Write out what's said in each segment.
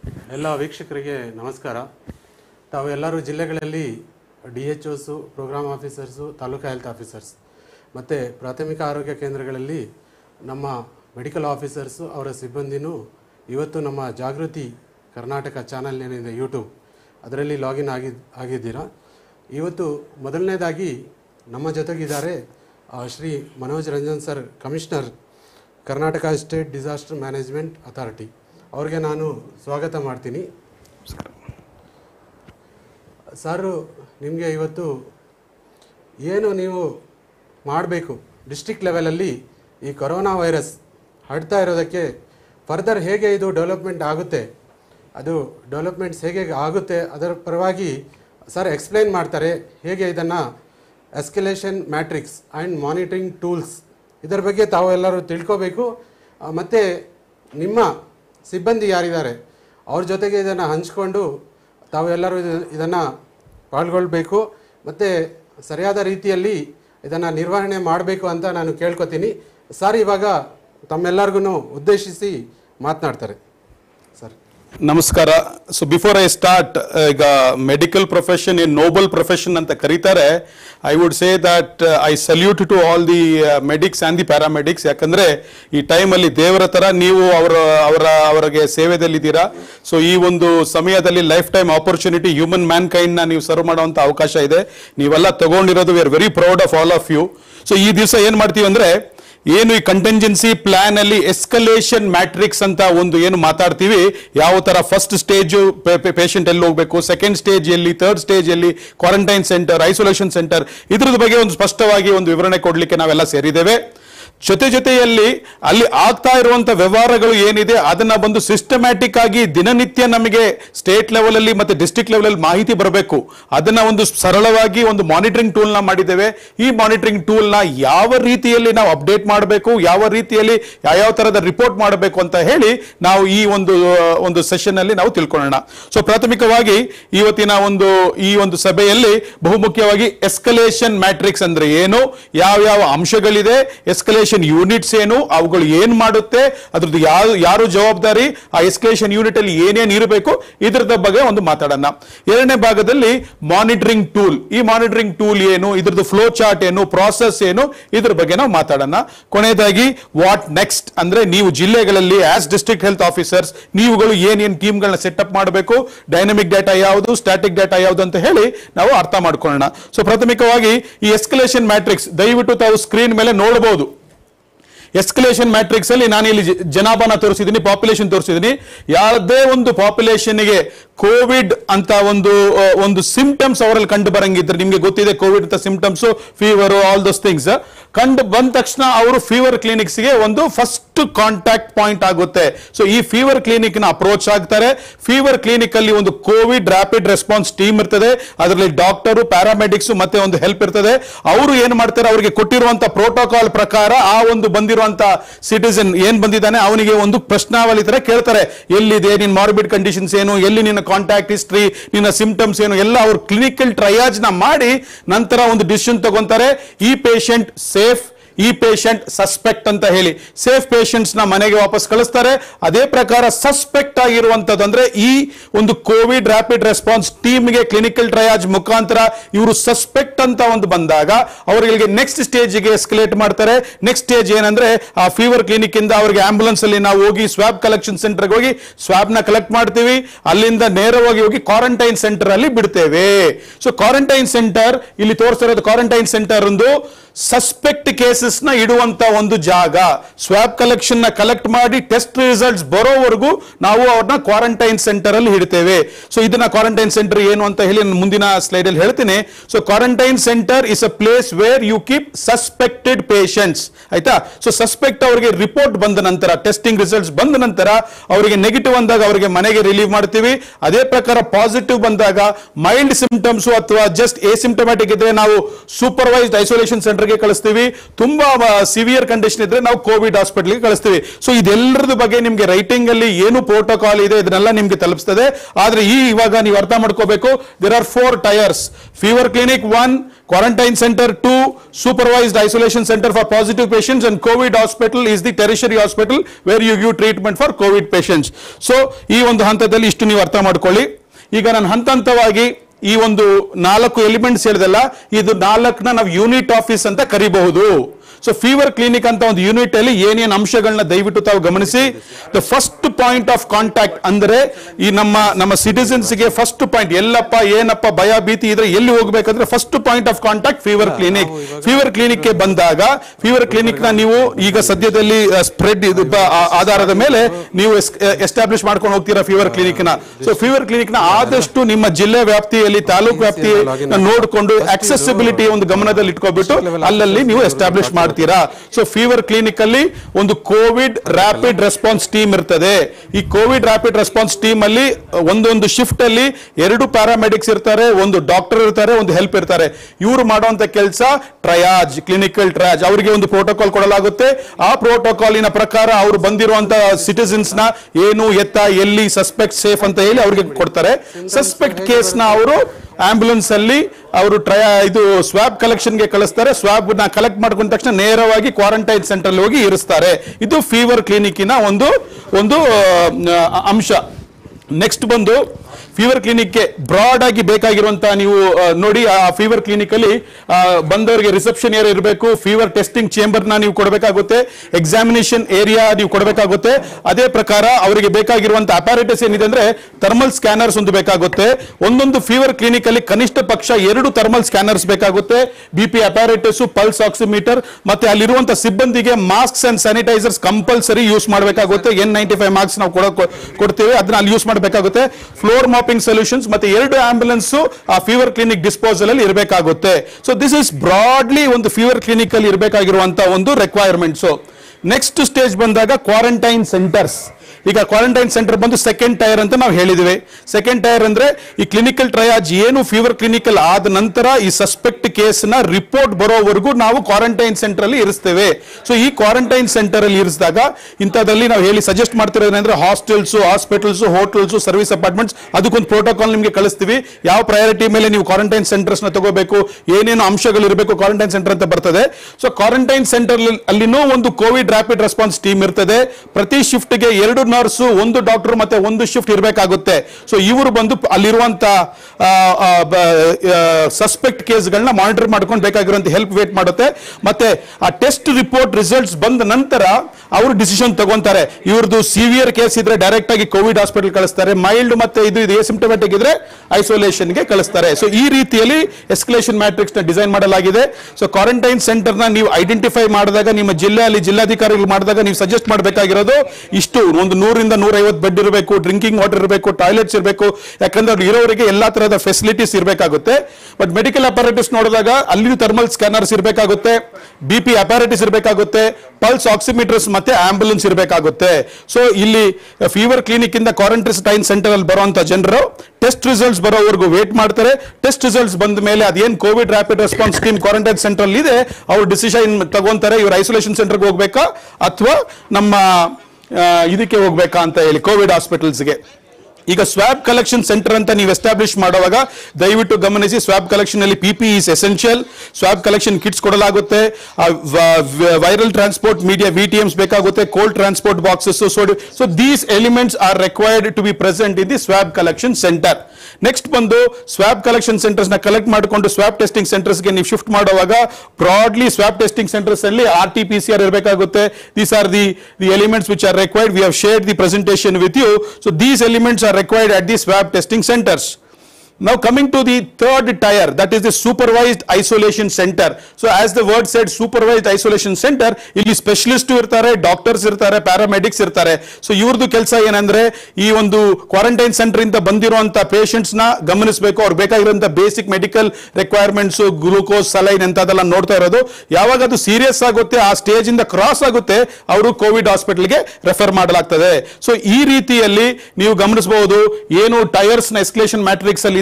ಎಲ್ಲ ವೀಕ್ಷಕರಿಗೆ ನಮಸ್ಕಾರ ತಾವು ಎಲ್ಲರೂ ಜಿಲ್ಲೆಗಳಲ್ಲಿ D H Os program officers taluk health officers ಮತ್ತು ಪ್ರಾಥಮಿಕ ಆರೋಗ್ಯ ಕೇಂದ್ರಗಳಲ್ಲಿ ನಮ್ಮ ಮೆಡಿಕಲ್ ಆಫೀಸರ್ಸು ಅವರ ಸಿಬ್ಬಂದಿನೂ ಇವತ್ತು ನಮ್ಮ ಜಾಗೃತಿ ಕರ್ನಾಟಕ ಚಾನಲ್ ಏನಿದೆ ಯೂಟ್ಯೂಬ್ ಅದರಲ್ಲಿ ಲಾಗಿನ್ ಆಗಿ ಆಗಿದ್ದೀರಾ ಇವತ್ತು ಮೊದಲನೇದಾಗಿ ನಮ್ಮ ಜೊತೆಗಿದ್ದಾರೆ ಆ, Shri Manoj Ranjan sir commissioner Karnataka state disaster management authority ಅವ್ರಿಗೆ ನಾನು ಸ್ವಾಗತ ಮಾಡ್ತೀನಿ ಸಾರು ನಿಮಗೆ ಇವತ್ತು ಏನು ನೀವು ಮಾಡಬೇಕು ಡಿಸ್ಟ್ರಿಕ್ಟ್ ಲೆವೆಲಲ್ಲಿ ಈ ಕೊರೋನಾ ವೈರಸ್ ಹರಡ್ತಾ ಇರೋದಕ್ಕೆ ಫರ್ದರ್ ಹೇಗೆ ಇದು ಡೆವಲಪ್ಮೆಂಟ್ ಆಗುತ್ತೆ ಅದು ಡೆವಲಪ್ಮೆಂಟ್ಸ್ ಹೇಗೆ ಆಗುತ್ತೆ ಅದರ ಪರವಾಗಿ ಸರ್ ಎಕ್ಸ್ಪ್ಲೈನ್ ಮಾಡ್ತಾರೆ ಹೇಗೆ ಇದನ್ನು escalation matrix and monitoring tools ಇದರ ಬಗ್ಗೆ ತಾವು ಎಲ್ಲರೂ ತಿಳ್ಕೋಬೇಕು ಆ, ಮತ್ತು ನಿಮ್ಮ ಸಿಬ್ಬಂದಿ ಯಾರಿದ್ದಾರೆ ಅವ್ರ ಜೊತೆಗೆ ಇದನ್ನು ಹಂಚ್ಕೊಂಡು ತಾವು ಎಲ್ಲರೂ ಇದನ್ನು ಪಾಲ್ಗೊಳ್ಬೇಕು ಮತ್ತು ಸರಿಯಾದ ರೀತಿಯಲ್ಲಿ ಇದನ್ನು ನಿರ್ವಹಣೆ ಮಾಡಬೇಕು ಅಂತ ನಾನು ಕೇಳ್ಕೊತೀನಿ ಸರ್ ಇವಾಗ ತಮ್ಮೆಲ್ಲರಿಗೂ ಉದ್ದೇಶಿಸಿ ಮಾತನಾಡ್ತಾರೆ ಸರ್ ನಮಸ್ಕಾರ ಸೊ ಬಿಫೋರ್ ಐ ಸ್ಟಾರ್ಟ್ ಈಗ ಮೆಡಿಕಲ್ ಪ್ರೊಫೆಷನ್ ಏನ್ ನೋಬಲ್ ಪ್ರೊಫೆಷನ್ ಅಂತ ಕರೀತಾರೆ I would say that I salute to all the medics and the paramedics ಯಾಕಂದ್ರೆ ಈ ಟೈಮಲ್ಲಿ ದೇವರ ತರ ನೀವು ಅವರ ಅವರ ಅವರಿಗೆ ಸೇವೆದಲ್ಲಿದ್ದೀರಾ ಸೊ ಈ ಒಂದು ಸಮಯದಲ್ಲಿ ಲೈಫ್ ಟೈಮ್ ಆಪರ್ಚುನಿಟಿ ಹ್ಯೂಮನ್ ಮ್ಯಾನ್ ಕೈಂಡ್ನ ನೀವು ಸರ್ವ್ ಮಾಡುವಂಥ ಅವಕಾಶ ಇದೆ ನೀವೆಲ್ಲ ತಗೊಂಡಿರೋದು we are very proud of all of you so ಈ ದಿವಸ ಏನು ಮಾಡ್ತೀವಿ ಅಂದ್ರೆ ಏನು ಈ ಕಂಟೆಂಜೆನ್ಸಿ ಪ್ಲಾನ್ ಅಲ್ಲಿ ಎಸ್ಕಲೇಷನ್ ಮ್ಯಾಟ್ರಿಕ್ಸ್ ಅಂತ ಒಂದು ಏನು ಮಾತಾಡ್ತೀವಿ ಯಾವ ತರ ಫಸ್ಟ್ ಸ್ಟೇಜ್ ಪೇಷಂಟ್ ಎಲ್ಲಿ ಹೋಗ್ಬೇಕು ಸೆಕೆಂಡ್ ಸ್ಟೇಜ್ ಎಲ್ಲಿ ಥರ್ಡ್ ಸ್ಟೇಜ್ ಎಲ್ಲಿ ಕ್ವಾರಂಟೈನ್ ಸೆಂಟರ್ ಐಸೋಲೇಷನ್ ಸೆಂಟರ್ ಇದ್ರದ ಬಗ್ಗೆ ಒಂದು ಸ್ಪಷ್ಟವಾಗಿ ಒಂದು ವಿವರಣೆ ಕೊಡ್ಲಿಕ್ಕೆ ನಾವೆಲ್ಲ ಸೇರಿದ್ದೇವೆ ಜೊತೆ ಜೊತೆಯಲ್ಲಿ ಅಲ್ಲಿ ಆಗ್ತಾ ಇರುವಂತ ವ್ಯವಹಾರಗಳು ಏನಿದೆ ಅದನ್ನ ಬಂದು ಸಿಸ್ಟಮ್ಯಾಟಿಕ್ ಆಗಿ ದಿನನಿತ್ಯ ನಮಗೆ ಸ್ಟೇಟ್ ಲೆವೆಲ್ ಅಲ್ಲಿ ಮತ್ತೆ ಡಿಸ್ಟ್ರಿಕ್ಟ್ ಲೆವೆಲ್ ಅಲ್ಲಿ ಮಾಹಿತಿ ಬರಬೇಕು ಅದನ್ನ ಒಂದು ಸರಳವಾಗಿ ಒಂದು ಮಾನಿಟರಿಂಗ್ ಟೂಲ್ ನ ಮಾಡಿದ್ದೇವೆ ಈ ಮಾನಿಟರಿಂಗ್ ಟೂಲ್ ನ ಯಾವ ರೀತಿಯಲ್ಲಿ ನಾವು ಅಪ್ಡೇಟ್ ಮಾಡಬೇಕು ಯಾವ ರೀತಿಯಲ್ಲಿ ಯಾವ ತರದ ರಿಪೋರ್ಟ್ ಮಾಡಬೇಕು ಅಂತ ಹೇಳಿ ನಾವು ಈ ಒಂದು ಒಂದು ಸೆಷನ್ ಅಲ್ಲಿ ನಾವು ತಿಳ್ಕೊಳ್ಳೋಣ ಸೊ ಪ್ರಾಥಮಿಕವಾಗಿ ಇವತ್ತಿನ ಒಂದು ಈ ಒಂದು ಸಭೆಯಲ್ಲಿ ಬಹುಮುಖ್ಯವಾಗಿ ಎಸ್ಕಲೇಷನ್ ಮ್ಯಾಟ್ರಿಕ್ಸ್ ಅಂದ್ರೆ ಏನು ಯಾವ ಯಾವ ಅಂಶಗಳಿದೆ ಎಸ್ಕಲೇಷನ್ ಯೂನಿಟ್ಸ್ ಏನು ಅವುಗಳು ಏನ್ ಮಾಡುತ್ತೆ ಅದ್ರದ್ದು ಯಾರು ಯಾರು ಜವಾಬ್ದಾರಿ ಆ ಎಸ್ಕಲೇಷನ್ ಯೂನಿಟ್ ಅಲ್ಲಿ ಏನೇನ್ ಇರಬೇಕು ಇದ್ರದ ಬಗ್ಗೆ ಒಂದು ಮಾತಾಡೋಣ ಎರಡನೇ ಭಾಗದಲ್ಲಿ ಮಾನಿಟರಿಂಗ್ ಟೂಲ್ ಈ ಮಾನಿಟರಿಂಗ್ ಟೂಲ್ ಏನು ಇದ್ರದ್ದು ಫ್ಲೋ ಚಾರ್ಟ್ ಏನು ಪ್ರಾಸೆಸ್ ಏನು ಇದ್ರ ಬಗ್ಗೆ ನಾವು ಮಾತಾಡೋಣ ಕೊನೆಯದಾಗಿ ವಾಟ್ ನೆಕ್ಸ್ಟ್ ಅಂದ್ರೆ ನೀವು ಜಿಲ್ಲೆಗಳಲ್ಲಿ ಆಸ್ ಡಿಸ್ಟ್ರಿಕ್ಟ್ ಹೆಲ್ತ್ ಆಫೀಸರ್ಸ್ ನೀವುಗಳು ಏನೇನ್ ಟೀಮ್ಗಳನ್ನ ಸೆಟಪ್ ಮಾಡಬೇಕು ಡೈನಮಿಕ್ ಡೇಟಾ ಯಾವುದು ಸ್ಟ್ಯಾಟಿಕ್ ಡೇಟಾ ಯಾವುದು ಅಂತ ಹೇಳಿ ನಾವು ಅರ್ಥ ಮಾಡ್ಕೊಳ್ಳೋಣ ಸೊ ಪ್ರಾಥಮಿಕವಾಗಿ ಈ ಎಸ್ಕಲೇಷನ್ ಮ್ಯಾಟ್ರಿಕ್ಸ್ ದಯವಿಟ್ಟು ತಾವು ಸ್ಕ್ರೀನ್ ಮೇಲೆ ನೋಡಬಹುದು ಎಸ್ಕಲೇಷನ್ ಮ್ಯಾಟ್ರಿಕ್ಸ್ ಅಲ್ಲಿ ನಾನು ಇಲ್ಲಿ ಜ- ಜನಾಭಾನ ತೋರಿಸಿದ್ದೀನಿ ಪಾಪ್ಯುಲೇಷನ್ ತೋರಿಸಿದ್ದೀನಿ ಯಾವುದೇ ಒಂದು ಪಾಪ್ಯುಲೇಷನ್ಗೆ ಕೋವಿಡ್ ಅಂತ ಒಂದು ಆ, ಒಂದು ಸಿಂಪ್ಟಮ್ಸ್ ಅವರಲ್ಲಿ ಕಂಡು ಬರಂಗಿದ್ರೆ ನಿಮಗೆ ಗೊತ್ತಿದೆ ಕೋವಿಡ್ ಅಂತ symptoms fever all those things ಕಂಡು ಬಂದ ತಕ್ಷಣ ಅವರು ಫೀವರ್ ಕ್ಲಿನಿಕ್ಸ್ಗೆ ಒಂದು ಫಸ್ಟ್ ಕಾಂಟ್ಯಾಕ್ಟ್ ಪಾಯಿಂಟ್ ಆಗುತ್ತೆ ಸೊ ಈ ಫೀವರ್ ಕ್ಲಿನಿಕ್ ನ ಅಪ್ರೋಚ್ ಆಗ್ತಾರೆ ಫೀವರ್ ಕ್ಲಿನಿಕ್ ಅಲ್ಲಿ ಒಂದು ಕೋವಿಡ್ ರ್ಯಾಪಿಡ್ ರೆಸ್ಪಾನ್ಸ್ ಟೀಮ್ ಇರ್ತದೆ ಅದರಲ್ಲಿ ಡಾಕ್ಟರು ಪ್ಯಾರಾಮೆಡಿಕ್ಸ್ ಮತ್ತೆ ಒಂದು ಹೆಲ್ಪ್ ಇರ್ತದೆ ಅವರು ಏನ್ ಮಾಡ್ತಾರೆ ಅವರಿಗೆ ಕೊಟ್ಟಿರುವಂತ ಪ್ರೋಟೋಕಾಲ್ ಪ್ರಕಾರ ಆ ಒಂದು ಬಂದಿರುವಂತ ಸಿಟಿಸನ್ ಏನ್ ಬಂದಿದ್ದಾನೆ ಅವನಿಗೆ ಒಂದು ಪ್ರಶ್ನಾವಳಿ ತರ ಕೇಳ್ತಾರೆ ಎಲ್ಲಿದೆ ನಿನ್ ಮಾರ್ಬಿಡ್ ಕಂಡೀಷನ್ಸ್ ಏನು ಎಲ್ಲಿ ನಿನ್ನ ಕಾಂಟ್ಯಾಕ್ಟ್ ಹಿಸ್ಟ್ರಿ ನಿನ್ನ ಸಿಂಪ್ಟಮ್ಸ್ ಏನು ಎಲ್ಲ ಅವ್ರು ಕ್ಲಿನಿಕಲ್ ಟ್ರಯಾಜ್ ನ ಮಾಡಿ ನಂತರ ಒಂದು ಡಿಸಿಷನ್ ತಗೊಂತಾರೆ ಈ ಪೇಷಂಟ್ ಸೇಫ್ ಈ ಪೇಷಂಟ್ ಸಸ್ಪೆಕ್ಟ್ ಅಂತ ಹೇಳಿ ಸೇಫ್ ಪೇಷಂಟ್ಸ್ ನ ಮನೆಗೆ ವಾಪಸ್ ಕಳಿಸ್ತಾರೆ ಅದೇ ಪ್ರಕಾರ ಸಸ್ಪೆಕ್ಟ್ ಆಗಿರುವಂತದ್ದು ಅಂದ್ರೆ ಈ ಒಂದು ಕೋವಿಡ್ ರ್ಯಾಪಿಡ್ ರೆಸ್ಪಾನ್ಸ್ ಟೀಮ್ಗೆ ಕ್ಲಿನಿಕಲ್ ಟ್ರಯಾಜ್ ಮುಖಾಂತರ ಇವರು ಸಸ್ಪೆಕ್ಟ್ ಅಂತ ಒಂದು ಬಂದಾಗ ಅವರಿಗೆ ನೆಕ್ಸ್ಟ್ ಸ್ಟೇಜ್ಗೆ ಎಸ್ಕಲೇಟ್ ಮಾಡ್ತಾರೆ ನೆಕ್ಸ್ಟ್ ಸ್ಟೇಜ್ ಏನಂದ್ರೆ ಆ ಫೀವರ್ ಕ್ಲಿನಿಕ್ ಇಂದ ಅವರಿಗೆ ಆಂಬುಲೆನ್ಸ್ ಅಲ್ಲಿ ನಾವು ಹೋಗಿ ಸ್ವಾಬ್ ಕಲೆಕ್ಷನ್ ಸೆಂಟರ್ಗೆ ಹೋಗಿ ಸ್ವಾಬ್ ನ ಕಲೆಕ್ಟ್ ಮಾಡ್ತೀವಿ ಅಲ್ಲಿಂದ ನೇರವಾಗಿ ಹೋಗಿ ಕ್ವಾರಂಟೈನ್ ಸೆಂಟರ್ ಅಲ್ಲಿ ಬಿಡ್ತೇವೆ ಸೊ ಕ್ವಾರಂಟೈನ್ ಸೆಂಟರ್ ಇಲ್ಲಿ ತೋರಿಸಿರೋದು ಕ್ವಾರಂಟೈನ್ ಸೆಂಟರ್ ಒಂದು ಸಸ್ಪೆಕ್ಟ್ ಕೇಸಸ್ ನ ಇಡುವಂತ ಒಂದು ಜಾಗ ಸ್ವಾಬ್ ಕಲೆಕ್ಷನ್ ನ ಕಲೆಕ್ಟ್ ಮಾಡಿ ಟೆಸ್ಟ್ ರಿಸಲ್ಟ್ಸ್ ಬರೋವರೆಗೂ ನಾವು ಅವ್ರನ್ನ ಕ್ವಾರಂಟೈನ್ ಸೆಂಟರ್ ಅಲ್ಲಿ ಇಡ್ತೇವೆ ಸೊ ಇದನ್ನ ಕ್ವಾರಂಟೈನ್ ಸೆಂಟರ್ ಏನು ಅಂತ ಹೇಳಿ ನಾನು ಮುಂದಿನ ಸ್ಲೈಡ್ ಅಲ್ಲಿ ಹೇಳ್ತೀನಿ so quarantine centre is a place where you keep suspected patients ಆಯ್ತಾ ಸೊ ಸಸ್ಪೆಕ್ಟ್ ಅವರಿಗೆ ರಿಪೋರ್ಟ್ ಬಂದ ನಂತರ ಟೆಸ್ಟಿಂಗ್ ರಿಸಲ್ಟ್ಸ್ ಬಂದ ನಂತರ ಅವರಿಗೆ ನೆಗೆಟಿವ್ ಅಂದಾಗ ಅವರಿಗೆ ಮನೆಗೆ ರಿಲೀವ್ ಮಾಡ್ತೀವಿ ಅದೇ ಪ್ರಕಾರ ಪಾಸಿಟಿವ್ ಬಂದಾಗ ಮೈಲ್ಡ್ ಸಿಂಪ್ಟಮ್ಸ್ ಅಥವಾ ಜಸ್ಟ್ ಎಸಿಂಪ್ಟಮ್ಯಾಟಿಕ್ ಇದ್ರೆ ನಾವು ಸೂಪರ್ವೈಸ್ಡ್ ಐಸೋಲೇಷನ್ ಸೆಂಟರ್ ಸೆಂಟರ್ಗೆ ಕಳಿಸ್ತೀವಿ ತುಂಬಾ ಸಿವಿಯರ್ ಕಂಡೀಷನ್ ಇದ್ರೆ ನಾವು ಕೋವಿಡ್ ಹಾಸ್ಪಿಟಲ್ಗೆ ಕಳಿಸ್ತೀವಿ ಸೊ ಇದೆಲ್ಲರದ ಬಗ್ಗೆ ನಿಮ್ಗೆ ರೈಟಿಂಗ್ ಅಲ್ಲಿ ಏನು ಪ್ರೋಟೋಕಾಲ್ ಇದೆ ಇದನ್ನೆಲ್ಲ ನಿಮ್ಗೆ ತಲುಪಿಸ್ತದೆ ಆದ್ರೆ ಈ ಇವಾಗ ನೀವು ಅರ್ಥ ಮಾಡ್ಕೋಬೇಕು there are four tiers fever clinic one quarantine centre two supervised isolation centre for positive patients and COVID hospital is the tertiary hospital where you give treatment for COVID patients so ಈ ಒಂದು ಹಂತದಲ್ಲಿ ಇಷ್ಟು ನೀವು ಅರ್ಥ ಮಾಡ್ಕೊಳ್ಳಿ ಈಗ ನಾನು ಹಂತ ಹಂತವಾಗಿ ಈ ಒಂದು ನಾಲ್ಕು ಎಲಿಮೆಂಟ್ಸ್ ಹೇಳಿದಲ್ಲ ಇದು ನಾಲ್ಕನ್ನ ನಾವು ಯೂನಿಟ್ ಆಫೀಸ್ ಅಂತ ಕರಿಬಹುದು ಸೊ ಫೀವರ್ ಕ್ಲಿನಿಕ್ ಅಂತ ಒಂದು ಯೂನಿಟ್ ಅಲ್ಲಿ ಏನೇನು ಅಂಶಗಳನ್ನ ದಯವಿಟ್ಟು ತಾವು ಗಮನಿಸಿ the first point of contact ಅಂದ್ರೆ ಈ ನಮ್ಮ ನಮ್ಮ citizens ಗೆ ಫಸ್ಟ್ ಪಾಯಿಂಟ್ ಎಲ್ಲಪ್ಪ ಏನಪ್ಪ ಭಯ ಭೀತಿ ಇದ್ರೆ ಎಲ್ಲಿ ಹೋಗ್ಬೇಕಂದ್ರೆ first point of contact fever clinic fever clinic ಗೆ ಬಂದಾಗ ಫೀವರ್ ಕ್ಲಿನಿಕ್ ನ ನೀವು ಈಗ ಸದ್ಯದಲ್ಲಿ ಸ್ಪ್ರೆಡ್ ಇದು ಬ- ಆ- ಆಧಾರದ ಮೇಲೆ ನೀವು ಎಸ್ಟಾಬ್ಲಿಷ್ ಮಾಡ್ಕೊಂಡು ಹೋಗ್ತೀರಾ ಫೀವರ್ ಕ್ಲಿನಿಕ್ ನ ಸೊ ಫೀವರ್ ಕ್ಲಿನಿಕ್ ನ ಆದಷ್ಟು ನಿಮ್ಮ ಜಿಲ್ಲೆ ವ್ಯಾಪ್ತಿಯಲ್ಲಿ ತಾಲೂಕು ವ್ಯಾಪ್ತಿಯಲ್ಲಿ ನೋಡಿಕೊಂಡು ಆಕ್ಸೆಸಿಬಿಲಿಟಿ ಒಂದು ಗಮನದಲ್ಲಿ ಇಟ್ಕೊಬಿಟ್ಟು ಅಲ್ಲಲ್ಲಿ ನೀವು ಎಸ್ಟಾಬ್ಲಿಷ್ ಮಾಡ್ತೀರಾ ಸೊ ಫೀವರ್ ಕ್ಲಿನಿಕ್ ಅಲ್ಲಿ ಒಂದು ಕೋವಿಡ್ ರ್ಯಾಪಿಡ್ ರೆಸ್ಪಾನ್ಸ್ ಟೀಮ್ ಇರ್ತದೆ ಈ ಕೋವಿಡ್ ರ್ಯಾಪಿಡ್ ರೆಸ್ಪಾನ್ಸ್ ಟೀಮ್ ಅಲ್ಲಿ ಒಂದೊಂದು ಶಿಫ್ಟ್ ಅಲ್ಲಿ ಎರಡು ಪ್ಯಾರಾಮೆಡಿಕ್ಸ್ ಇರ್ತಾರೆ ಒಂದು ಡಾಕ್ಟರ್ ಇರ್ತಾರೆ ಒಂದು ಹೆಲ್ಪ್ ಇರ್ತಾರೆ ಇವರು ಮಾಡುವಂತ ಕೆಲಸ ಟ್ರಯಾಜ್ ಕ್ಲಿನಿಕಲ್ ಟ್ರಯಾಜ್ ಅವರಿಗೆ ಒಂದು ಪ್ರೋಟೋಕಾಲ್ ಕೊಡಲಾಗುತ್ತೆ ಆ ಪ್ರೋಟೋಕಾಲಿನ ಪ್ರಕಾರ ಅವರು ಬಂದಿರುವಂತ ಸಿಟಿಸನ್ಸ್ ನ ಏನು ಎತ್ತ ಎಲ್ಲಿ ಸಸ್ಪೆಕ್ಟ್ ಸೇಫ್ ಅಂತ ಹೇಳಿ ಅವ್ರಿಗೆ ಕೊಡ್ತಾರೆ ಸಸ್ಪೆಕ್ಟ್ ಕೇಸ್ ನ ಅವರು ಆಂಬ್ಯುಲೆನ್ಸ್ ಅಲ್ಲಿ ಅವರು ಟ್ರಯ ಇದು ಸ್ವಾಬ್ ಕಲೆಕ್ಷನ್ ಗೆ ಕಳಿಸ್ತಾರೆ ಸ್ವಾಬ್ ನ ಕಲೆಕ್ಟ್ ಮಾಡ್ಕೊಂಡ ತಕ್ಷಣ ನೇರವಾಗಿ ಕ್ವಾರಂಟೈನ್ ಸೆಂಟರ್ ಹೋಗಿ ಇರಿಸ್ತಾರೆ ಇದು ಫೀವರ್ ಕ್ಲಿನಿಕ್ಕಿನ ಒಂದು ಒಂದು ಆ, ಅಂಶ ನೆಕ್ಸ್ಟ್ ಬಂದು ಫೀವರ್ ಕ್ಲಿನಿಕ್ಗೆ ಬ್ರಾಡ್ ಆಗಿ ಬೇಕಾಗಿರುವಂತಹ ನೀವು ಆ, ನೋಡಿ ಆ ಫೀವರ್ ಕ್ಲಿನಿಕ್ ಅಲ್ಲಿ ಆ, ಬಂದವರಿಗೆ ರಿಸೆಪ್ಷನ್ ಏರಿಯಾ ಇರಬೇಕು ಫೀವರ್ ಟೆಸ್ಟಿಂಗ್ ಚೇಂಬರ್ ನ ನೀವು ಕೊಡಬೇಕಾಗುತ್ತೆ ಎಕ್ಸಾಮಿನೇಷನ್ ಏರಿಯಾ ನೀವು ಕೊಡಬೇಕಾಗುತ್ತೆ ಅದೇ ಪ್ರಕಾರ ಅವರಿಗೆ ಬೇಕಾಗಿರುವಂತ ಅಪಾರಿಟಸ್ ಏನಿದೆ ಅಂದ್ರೆ ಥರ್ಮಲ್ ಸ್ಕ್ಯಾನರ್ಸ್ ಒಂದು ಬೇಕಾಗುತ್ತೆ ಒಂದೊಂದು ಫೀವರ್ ಕ್ಲಿನಿಕ್ ಅಲ್ಲಿ ಕನಿಷ್ಠ ಪಕ್ಷ ಎರಡು ಥರ್ಮಲ್ ಸ್ಕ್ಯಾನರ್ಸ್ ಬೇಕಾಗುತ್ತೆ B P apparatus pulse oximeter ಮತ್ತೆ ಅಲ್ಲಿರುವಂತ ಸಿಬ್ಬಂದಿಗೆ masks and sanitizers compulsory use ಮಾಡಬೇಕಾಗುತ್ತೆ ಎನ್ ನೈಂಟಿ ಫೈವ್ ಮಾರ್ಕ್ಸ್ ನಾವು ಕೊಡೋ ಕೊಡ್ತೇವೆ ಅದನ್ನ ಅಲ್ಲಿ ಯೂಸ್ ಮಾಡಬೇಕಾಗುತ್ತೆ ಫ್ಲೋರ್ ಮಾಪಿಂಗ್ ಸೊಲ್ಯೂಷನ್ಸ್ ಮತ್ತೆ ಎರಡು ಆಂಬ್ಯುಲೆನ್ಸ್ ಆ ಫೀವರ್ ಕ್ಲಿನಿಕ್ ಡಿಸ್ಪೋಸಲ್ ಅಲ್ಲಿ ಇರಬೇಕಾಗುತ್ತೆ ಸೊ ದಿಸ್ ಇಸ್ ಬ್ರಾಡ್ಲಿ ಒಂದು ಫೀವರ್ ಕ್ಲಿನಿಕ್ ಅಲ್ಲಿ ಇರಬೇಕಾಗಿರುವಂತಹ ಒಂದು ರಿಕ್ವೈರ್ಮೆಂಟ್ಸ್ ನೆಕ್ಸ್ಟ್ ಸ್ಟೇಜ್ ಬಂದಾಗ ಕ್ವಾರಂಟೈನ್ ಸೆಂಟರ್ಸ್ ಈಗ ಕ್ವಾರಂಟೈನ್ ಸೆಂಟರ್ ಬಂದು ಸೆಕೆಂಡ್ ಟೈರ್ ಅಂತ ನಾವು ಹೇಳಿದ್ವಿ ಸೆಕೆಂಡ್ ಟೈರ್ ಅಂದ್ರೆ ಈ ಕ್ಲಿನಿಕಲ್ ಟ್ರಯಾಜ್ ಏನು ಫೀವರ್ ಕ್ಲಿನಿಕಲ್ ಆದ ನಂತರ ಈ ಸಸ್ಪೆಕ್ಟ್ ಕೇಸ್ ನ ರಿಪೋರ್ಟ್ ಬರೋವರೆಗೂ ನಾವು ಕ್ವಾರಂಟೈನ್ ಸೆಂಟರ್ ಅಲ್ಲಿ ಇರಿಸ್ತೇವೆ ಸೊ ಈ ಕ್ವಾರಂಟೈನ್ ಸೆಂಟರ್ ಅಲ್ಲಿ ಇರಿಸಿದಾಗ ಇಂಥದ್ರಲ್ಲಿ ನಾವು ಹೇಳಿ ಸಜೆಸ್ಟ್ ಮಾಡ್ತಿರೋದಂದ್ರೆ hostels hospitals hotels service apartments ಅದಕ್ಕೊಂದು ಪ್ರೋಟೋಕಾಲ್ ನಿಮಗೆ ಕಳಿಸ್ತೀವಿ ಯಾವ ಪ್ರಯಾರಿಟಿ ಮೇಲೆ ನೀವು ಕ್ವಾರಂಟೈನ್ ಸೆಂಟರ್ಸ್ ನ ತಗೋಬೇಕು ಏನೇನು ಅಂಶಗಳು ಇರಬೇಕು ಕ್ವಾರಂಟೈನ್ ಸೆಂಟರ್ ಅಂತ ಬರ್ತದೆ ಸೊ ಕ್ವಾರಂಟೈನ್ ಸೆಂಟರ್ ಅಲ್ಲಿನೂ ಒಂದು ಕೋವಿಡ್ ರ್ಯಾಪಿಡ್ ರೆಸ್ಪಾನ್ಸ್ ಟೀಮ್ ಇರ್ತದೆ ಪ್ರತಿ ಶಿಫ್ಟ್ ಗೆ ಎರಡು ನರ್ಸು ಒಂದು ಡಾಕ್ಟರ್ ಮತ್ತೆ ಒಂದು ಶಿಫ್ಟ್ ಇರಬೇಕಾಗುತ್ತೆ ಸೊ ಇವರು ಬಂದು ಅಲ್ಲಿರುವಂತ ಸಸ್ಪೆಕ್ಟ್ ಕೇಸ್ಗಳನ್ನ ಮಾನಿಟರ್ ಮಾಡ್ಕೊಂಡು ಬೇಕಾಗಿರುವಂತ ಹೆಲ್ಪ್ ವೇಟ್ ಮಾಡುತ್ತೆ ಮತ್ತೆ ಆ ಟೆಸ್ಟ್ ರಿಪೋರ್ಟ್ ರಿಸಲ್ಟ್ಸ್ ಬಂದ ನಂತರ ಅವರು ಡಿಸಿಷನ್ ತಗೊಂತಾರೆ ಇವ್ರದ್ದು ಸಿವಿಯರ್ ಕೇಸ್ ಇದ್ರೆ ಡೈರೆಕ್ಟ್ ಆಗಿ ಕೋವಿಡ್ ಹಾಸ್ಪಿಟಲ್ ಕಳಿಸ್ತಾರೆ ಮೈಲ್ಡ್ ಮತ್ತೆ ಇದು ಇದು ಎಸಿಂಟಮೆಟಿಕ್ ಇದ್ರೆ ಐಸೋಲೇಷನ್ ಗೆ ಕಳಿಸ್ತಾರೆ ಸೊ ಈ ರೀತಿಯಲ್ಲಿ ಎಸ್ಕಲೇಷನ್ ಮ್ಯಾಟ್ರಿಕ್ಸ್ ನ ಡಿಸೈನ್ ಮಾಡಲಾಗಿದೆ ಸೊ ಕ್ವಾರಂಟೈನ್ ಸೆಂಟರ್ ನ ನೀವು ಐಡೆಂಟಿಫೈ ಮಾಡಿದಾಗ ನಿಮ್ಮ ಜಿಲ್ಲೆಯಲ್ಲಿ ಜಿಲ್ಲಾಧಿಕಾರಿಗಳು ಮಾಡಿದಾಗ ನೀವು ಸಜೆಸ್ಟ್ ಮಾಡಬೇಕಾಗಿರೋದು ಇಷ್ಟು ಒಂದು ನೂರಿಂದ ನೂರೈವತ್ತು ಬೆಡ್ ಇರಬೇಕು ಡ್ರಿಂಕಿಂಗ್ ವಾಟರ್ ಇರಬೇಕು ಟಾಯ್ಲೆಟ್ಸ್ ಇರಬೇಕು ಯಾಕಂದ್ರೆ ಅವ್ರು ಇರೋರಿಗೆ ಎಲ್ಲಾ ತರಹದ ಫೆಸಿಲಿಟೀಸ್ ಇರಬೇಕಾಗುತ್ತೆ ಬಟ್ ಮೆಡಿಕಲ್ ಅಪಾರೇಟಸ್ ನೋಡಿದಾಗ ಅಲ್ಲಿ ಥರ್ಮಲ್ ಸ್ಕ್ಯಾನರ್ಸ್ ಇರಬೇಕಾಗುತ್ತೆ ಬಿ ಪಿ ಅಪಾರೇಟಿಸ್ ಇರಬೇಕಾಗುತ್ತೆ ಪಲ್ಸ್ ಆಕ್ಸಿಮೀಟರ್ಸ್ ಮತ್ತೆ ಆಂಬುಲೆನ್ಸ್ ಇರಬೇಕಾಗುತ್ತೆ ಸೊ ಇಲ್ಲಿ ಫೀವರ್ ಕ್ಲಿನಿಕ್ ಇಂದ ಕ್ವಾರಂಟೈನ್ ಸೆಂಟರ್ ಅಲ್ಲಿ ಬರುವಂತ ಜನರು ಟೆಸ್ಟ್ ರಿಸಲ್ಟ್ಸ್ ಬರೋವರೆಗೂ ವೇಟ್ ಮಾಡ್ತಾರೆ ಟೆಸ್ಟ್ ರಿಸಲ್ಟ್ಸ್ ಬಂದ ಮೇಲೆ ಅದೇನ್ COVID rapid response team quarantine centre ಅಲ್ಲಿ ಇದೆ ಅವ್ರು ಡಿಸಿಷನ್ ತಗೊಂತಾರೆ ಇವ್ರು ಐಸೋಲೇಷನ್ ಸೆಂಟರ್ಗೆ ಹೋಗ್ಬೇಕಾ ಅಥವಾ ನಮ್ಮ ಆ, ಇದಕ್ಕೆ ಹೋಗ್ಬೇಕಾ ಅಂತ ಹೇಳಿ ಕೋವಿಡ್ ಹಾಸ್ಪಿಟಲ್ಸ್ಗೆ ಈಗ ಸ್ವಾಬ್ ಕಲೆಕ್ಷನ್ ಸೆಂಟರ್ ಅಂತ ನೀವು ಎಸ್ಟಾಬ್ಲಿಷ್ ಮಾಡುವಾಗ ದಯವಿಟ್ಟು ಗಮನಿಸಿ ಸ್ವಾಬ್ ಕಲೆಕ್ಷನ್ ಅಲ್ಲಿ PP is essential swab collection kits ಕೊಡಲಾಗುತ್ತೆ viral transport media V T Ms ಬೇಕಾಗುತ್ತೆ cold transport boxes so these elements are required to be present in the swab collection centre next ಬಂದು swab collection centres ನ collect ಮಾಡಿಕೊಂಡು swab testing centres ಗೆ ನೀವು shift ಮಾಡುವಾಗ broadly swab testing centres ಅಲ್ಲಿ R T P C R ಇರಬೇಕಾಗುತ್ತೆ these are the the elements which are required we how shared the presentation with you so these elements are required at the swab testing centers. Now coming to the third tier, that is the supervised isolation center. So as the word said, supervised isolation center, ಇಲ್ಲಿ specialist ಇರ್ತಾರೆ doctors ಇರ್ತಾರೆ paramedics ಇರ್ತಾರೆ so ಇವ್ರದ್ದು ಕೆಲಸ ಏನಂದ್ರೆ ಈ ಒಂದು quarantine centre ಇಂದ ಬಂದಿರುವಂತ ಪೇಷಂಟ್ಸ್ ನ ಗಮನಿಸಬೇಕು ಅವ್ರು ಬೇಕಾಗಿರುವಂತ basic medical requirements glucose saline ಎಂತದೆಲ್ಲ ನೋಡ್ತಾ ಇರೋದು ಯಾವಾಗ ಅದು ಸೀರಿಯಸ್ ಆಗುತ್ತೆ ಆ ಸ್ಟೇಜ್ ಇಂದ ಕ್ರಾಸ್ ಆಗುತ್ತೆ ಅವರು ಕೋವಿಡ್ ಹಾಸ್ಪಿಟಲ್ಗೆ ರೆಫರ್ ಮಾಡಲಾಗ್ತದೆ ಸೊ ಈ ರೀತಿಯಲ್ಲಿ ನೀವು ಗಮನಿಸಬಹುದು ಏನು ಟೈರ್ಸ್ ನ ಎಸ್ಕಲೇಷನ್ ಮ್ಯಾಟ್ರಿಕ್ಸ್ ಅಲ್ಲಿ ಇದೆ